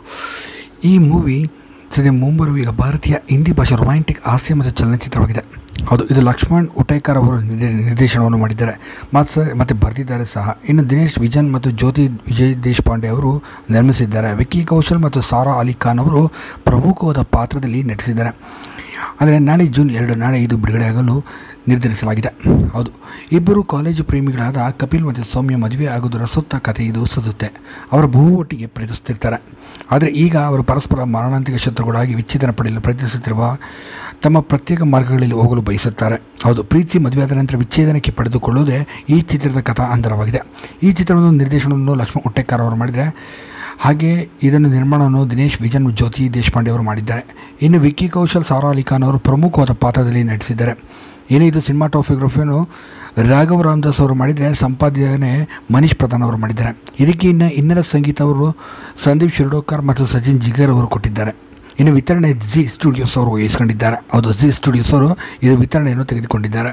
ಈ ಮೂವಿ ಸದ್ಯ ಮುಂಬರುವ ಈಗ ಭಾರತೀಯ ಹಿಂದಿ ಭಾಷೆ ರೊಮ್ಯಾಂಟಿಕ್ ಹಾಸ್ಯ ಮತ್ತು ಚಲನಚಿತ್ರವಾಗಿದೆ ಹೌದು ಇದು ಲಕ್ಷ್ಮಣ್ ಉಟೇಕರ್ ಅವರು ನಿರ್ದೇ- ನಿರ್ದೇಶನವನ್ನು ಮಾಡಿದ್ದಾರೆ ಮತ್ತು ಮತ್ತು ಬರೆದಿದ್ದಾರೆ ಸಹ ಇನ್ನು ದಿನೇಶ್ ವಿಜನ್ ಮತ್ತು ಜ್ಯೋತಿ ವಿಜಯ್ ದೇಶಪಾಂಡೆ ಅವರು ನಿರ್ಮಿಸಿದ್ದಾರೆ ವಿಕ್ಕಿ ಕೌಶಲ್ ಮತ್ತು ಸಾರಾ ಅಲಿ ಖಾನ್ ಅವರು ಪ್ರಮುಖವಾದ ಪಾತ್ರದಲ್ಲಿ ನಟಿಸಿದ್ದಾರೆ ಆದರೆ ನಾಳೆ ಜೂನ್ ಎರಡು ನಾಳೆ ಇದು ಬಿಡುಗಡೆಯಾಗಲು ನಿರ್ಧರಿಸಲಾಗಿದೆ ಹೌದು ಇಬ್ಬರು ಕಾಲೇಜು ಪ್ರೇಮಿಗಳಾದ ಕಪಿಲ್ ಮತ್ತು ಸೌಮ್ಯ ಮದುವೆ ಆಗುವುದರ ಸುತ್ತ ಕಥೆ ಇದು ಸುತ್ತುತ್ತೆ ಅವರ ಬಹು ಒಟ್ಟಿಗೆ ಪ್ರೀತಿಸುತ್ತಿರ್ತಾರೆ ಆದರೆ ಈಗ ಅವರು ಪರಸ್ಪರ ಮಾರಣಾಂತಿಕ ಶತ್ರುಗಳಾಗಿ ವಿಚ್ಛೇದನ ಪಡೆಯಲು ಪ್ರಯತ್ನಿಸುತ್ತಿರುವ ತಮ್ಮ ಪ್ರತ್ಯೇಕ ಮಾರ್ಗಗಳಲ್ಲಿ ಹೋಗಲು ಬಯಸುತ್ತಾರೆ ಹೌದು ಪ್ರೀತಿ ಮದುವೆಯಾದ ನಂತರ ವಿಚ್ಛೇದನಕ್ಕೆ ಪಡೆದುಕೊಳ್ಳುವುದೇ ಈ ಚಿತ್ರದ ಕಥಾ ಅಂತರವಾಗಿದೆ ಈ ಚಿತ್ರವನ್ನು ನಿರ್ದೇಶನವನ್ನು ಲಕ್ಷ್ಮಣ್ ಉಟ್ಟೆಕಾರ್ ಅವರು ಮಾಡಿದರೆ ಹಾಗೆ ಇದನ್ನು ನಿರ್ಮಾಣವನ್ನು ದಿನೇಶ್ ವಿಜನ್ ಜ್ಯೋತಿ ದೇಶಪಾಂಡೆ ಅವರು ಮಾಡಿದ್ದಾರೆ ಇನ್ನು ವಿಕ್ಕಿ ಕೌಶಲ್ ಸಾರಾ ಅಲಿ ಖಾನ್ ಅವರು ಪ್ರಮುಖವಾದ ಪಾತ್ರದಲ್ಲಿ ನಟಿಸಿದ್ದಾರೆ ಇನ್ನು ಇದು ಸಿನಿಮಾಟೋಗ್ರಫಿಯನ್ನು ರಾಘವ್ ರಾಮದಾಸ್ ಅವರು ಮಾಡಿದರೆ ಸಂಪಾದನೆ ಮನೀಶ್ ಪ್ರಧಾನ್ ಅವರು ಮಾಡಿದ್ದಾರೆ ಇದಕ್ಕೆ ಇನ್ನು ಇನ್ನರ ಸಂಗೀತ ಅವರು ಸಂದೀಪ್ ಶಿರ್ಡೋಕರ್ ಮತ್ತು ಸಚಿನ್ ಜಿಗರ್ ಅವರು ಕೊಟ್ಟಿದ್ದಾರೆ ಇನ್ನು ವಿತರಣೆ ಜಿ ಸ್ಟುಡಿಯೋಸ್ ಅವರು ವಹಿಸ್ಕೊಂಡಿದ್ದಾರೆ ಹೌದು ಜಿ ಸ್ಟುಡಿಯೋಸ್ ಅವರು ಇದು ವಿತರಣೆಯನ್ನು ತೆಗೆದುಕೊಂಡಿದ್ದಾರೆ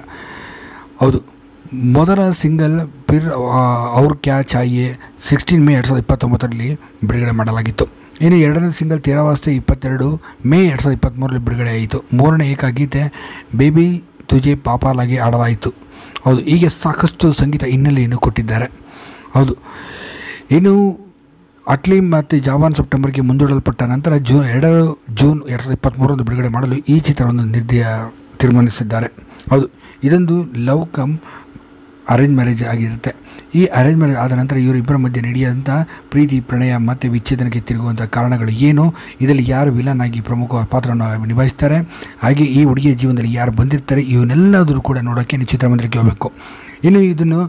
ಹೌದು ಮೊದಲ ಸಿಂಗಲ್ ಪಿರ್ ಅವ್ರ ಕ್ಯಾ ಚಾಯೆ ಸಿಕ್ಸ್ಟೀನ್ ಮೇ ಎರಡು ಸಾವಿರದ ಇಪ್ಪತ್ತೊಂಬತ್ತರಲ್ಲಿ ಬಿಡುಗಡೆ ಮಾಡಲಾಗಿತ್ತು ಇನ್ನು ಎರಡನೇ ಸಿಂಗಲ್ ತೇರಾವಾಸ್ತೆ ಇಪ್ಪತ್ತೆರಡು ಮೇ ಎರಡು ಸಾವಿರದ ಇಪ್ಪತ್ತ್ಮೂರರಲ್ಲಿ ಬಿಡುಗಡೆ ಆಯಿತು ಮೂರನೇ ಏಕಗೀತೆ ಬೇಬಿ ತುಜೆ ಪಾಪಾಲಾಗಿ ಆಡಲಾಯಿತು ಹೌದು ಹೀಗೆ ಸಾಕಷ್ಟು ಸಂಗೀತ ಹಿನ್ನೆಲೆಯನ್ನು ಕೊಟ್ಟಿದ್ದಾರೆ ಹೌದು ಇನ್ನು ಅಟ್ಲಿ ಮತ್ತು ಜಾವಾನ್ ಸೆಪ್ಟೆಂಬರ್ಗೆ ಮುಂದೂಡಲ್ಪಟ್ಟ ನಂತರ ಜೂನ್ ಎರಡು ಜೂನ್ ಎರಡು ಸಾವಿರದ ಇಪ್ಪತ್ತ್ಮೂರರಂದು ಬಿಡುಗಡೆ ಮಾಡಲು ಈ ಚಿತ್ರವನ್ನು ನಿರ್ದಯ ತೀರ್ಮಾನಿಸಿದ್ದಾರೆ ಹೌದು ಇದೊಂದು ಲವ್ ಕಮ್ ಅರೇಂಜ್ ಮ್ಯಾರೇಜ್ ಆಗಿರುತ್ತೆ ಈ ಅರೇಂಜ್ ಮ್ಯಾರೇಜ್ ಆದ ನಂತರ ಇವರಿಬ್ಬರ ಮಧ್ಯೆ ನಡೆಯುವಂಥ ಪ್ರೀತಿ ಪ್ರಣಯ ಮತ್ತು ವಿಚ್ಛೇದನಕ್ಕೆ ತಿರುಗುವಂಥ ಕಾರಣಗಳು ಏನು ಇದರಲ್ಲಿ ಯಾರು ವಿಲನ್ ಆಗಿ ಪ್ರಮುಖ ಪಾತ್ರವನ್ನು ನಿಭಾಯಿಸ್ತಾರೆ ಹಾಗೆ ಈ ಹುಡುಗಿಯ ಜೀವನದಲ್ಲಿ ಯಾರು ಬಂದಿರ್ತಾರೆ ಇವನ್ನೆಲ್ಲದರೂ ಕೂಡ ನೋಡೋಕ್ಕೆ ನೀವು ಚಿತ್ರಮಂದಿರಕ್ಕೆ ಹೋಗಬೇಕು ಇನ್ನು ಇದನ್ನು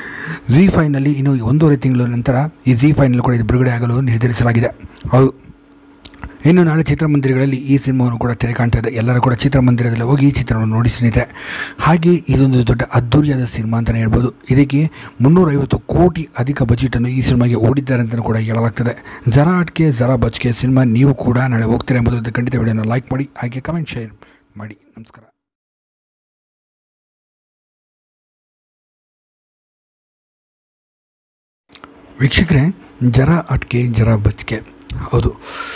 ಜಿ ಫೈನಲ್ಲಿ ಇನ್ನು ಒಂದೂವರೆ ತಿಂಗಳ ನಂತರ ಈ ಜಿ ಫೈನಲ್ಲಿ ಕೂಡ ಇದು ಬಿಡುಗಡೆ ಆಗಲು ನಿರ್ಧರಿಸಲಾಗಿದೆ ಹೌದು ಇನ್ನು ನಾಳೆ ಚಿತ್ರಮಂದಿರಗಳಲ್ಲಿ ಈ ಸಿನಿಮಾವನ್ನು ಕೂಡ ತೆರೆ ಕಾಣ್ತಾ ಇದೆ ಎಲ್ಲರೂ ಕೂಡ ಚಿತ್ರಮಂದಿರದಲ್ಲಿ ಹೋಗಿ ಈ ಚಿತ್ರವನ್ನು ನೋಡಿ ಸ್ನೇಹಿತರೆ ಹಾಗೆ ಇದೊಂದು ದೊಡ್ಡ ಅದ್ದೂರಿಯಾದ ಸಿನಿಮಾ ಅಂತಲೇ ಹೇಳ್ಬೋದು ಇದಕ್ಕೆ ಮುನ್ನೂರೈವತ್ತು ಕೋಟಿ ಅಧಿಕ ಬಜೆಟನ್ನು ಈ ಸಿನಿಮಾಗೆ ಓಡಿದ್ದಾರೆ ಅಂತಲೂ ಕೂಡ ಹೇಳಲಾಗ್ತದೆ ಜರಾ ಅಟ್ಕೆ ಜರಾ ಬಚ್ಕೆ ಸಿನಿಮಾ ನೀವು ಕೂಡ ನಾಳೆ ಹೋಗ್ತೀರಾ ಎಂಬುದು ಖಂಡಿತ ವಿಡಿಯೋನ ಲೈಕ್ ಮಾಡಿ ಹಾಗೆ ಕಮೆಂಟ್ ಶೇರ್ ಮಾಡಿ ನಮಸ್ಕಾರ ವೀಕ್ಷಕರೇ ಜರ ಅಟ್ಕೆ ಜರ ಬಚ್ಕೆ ಹೌದು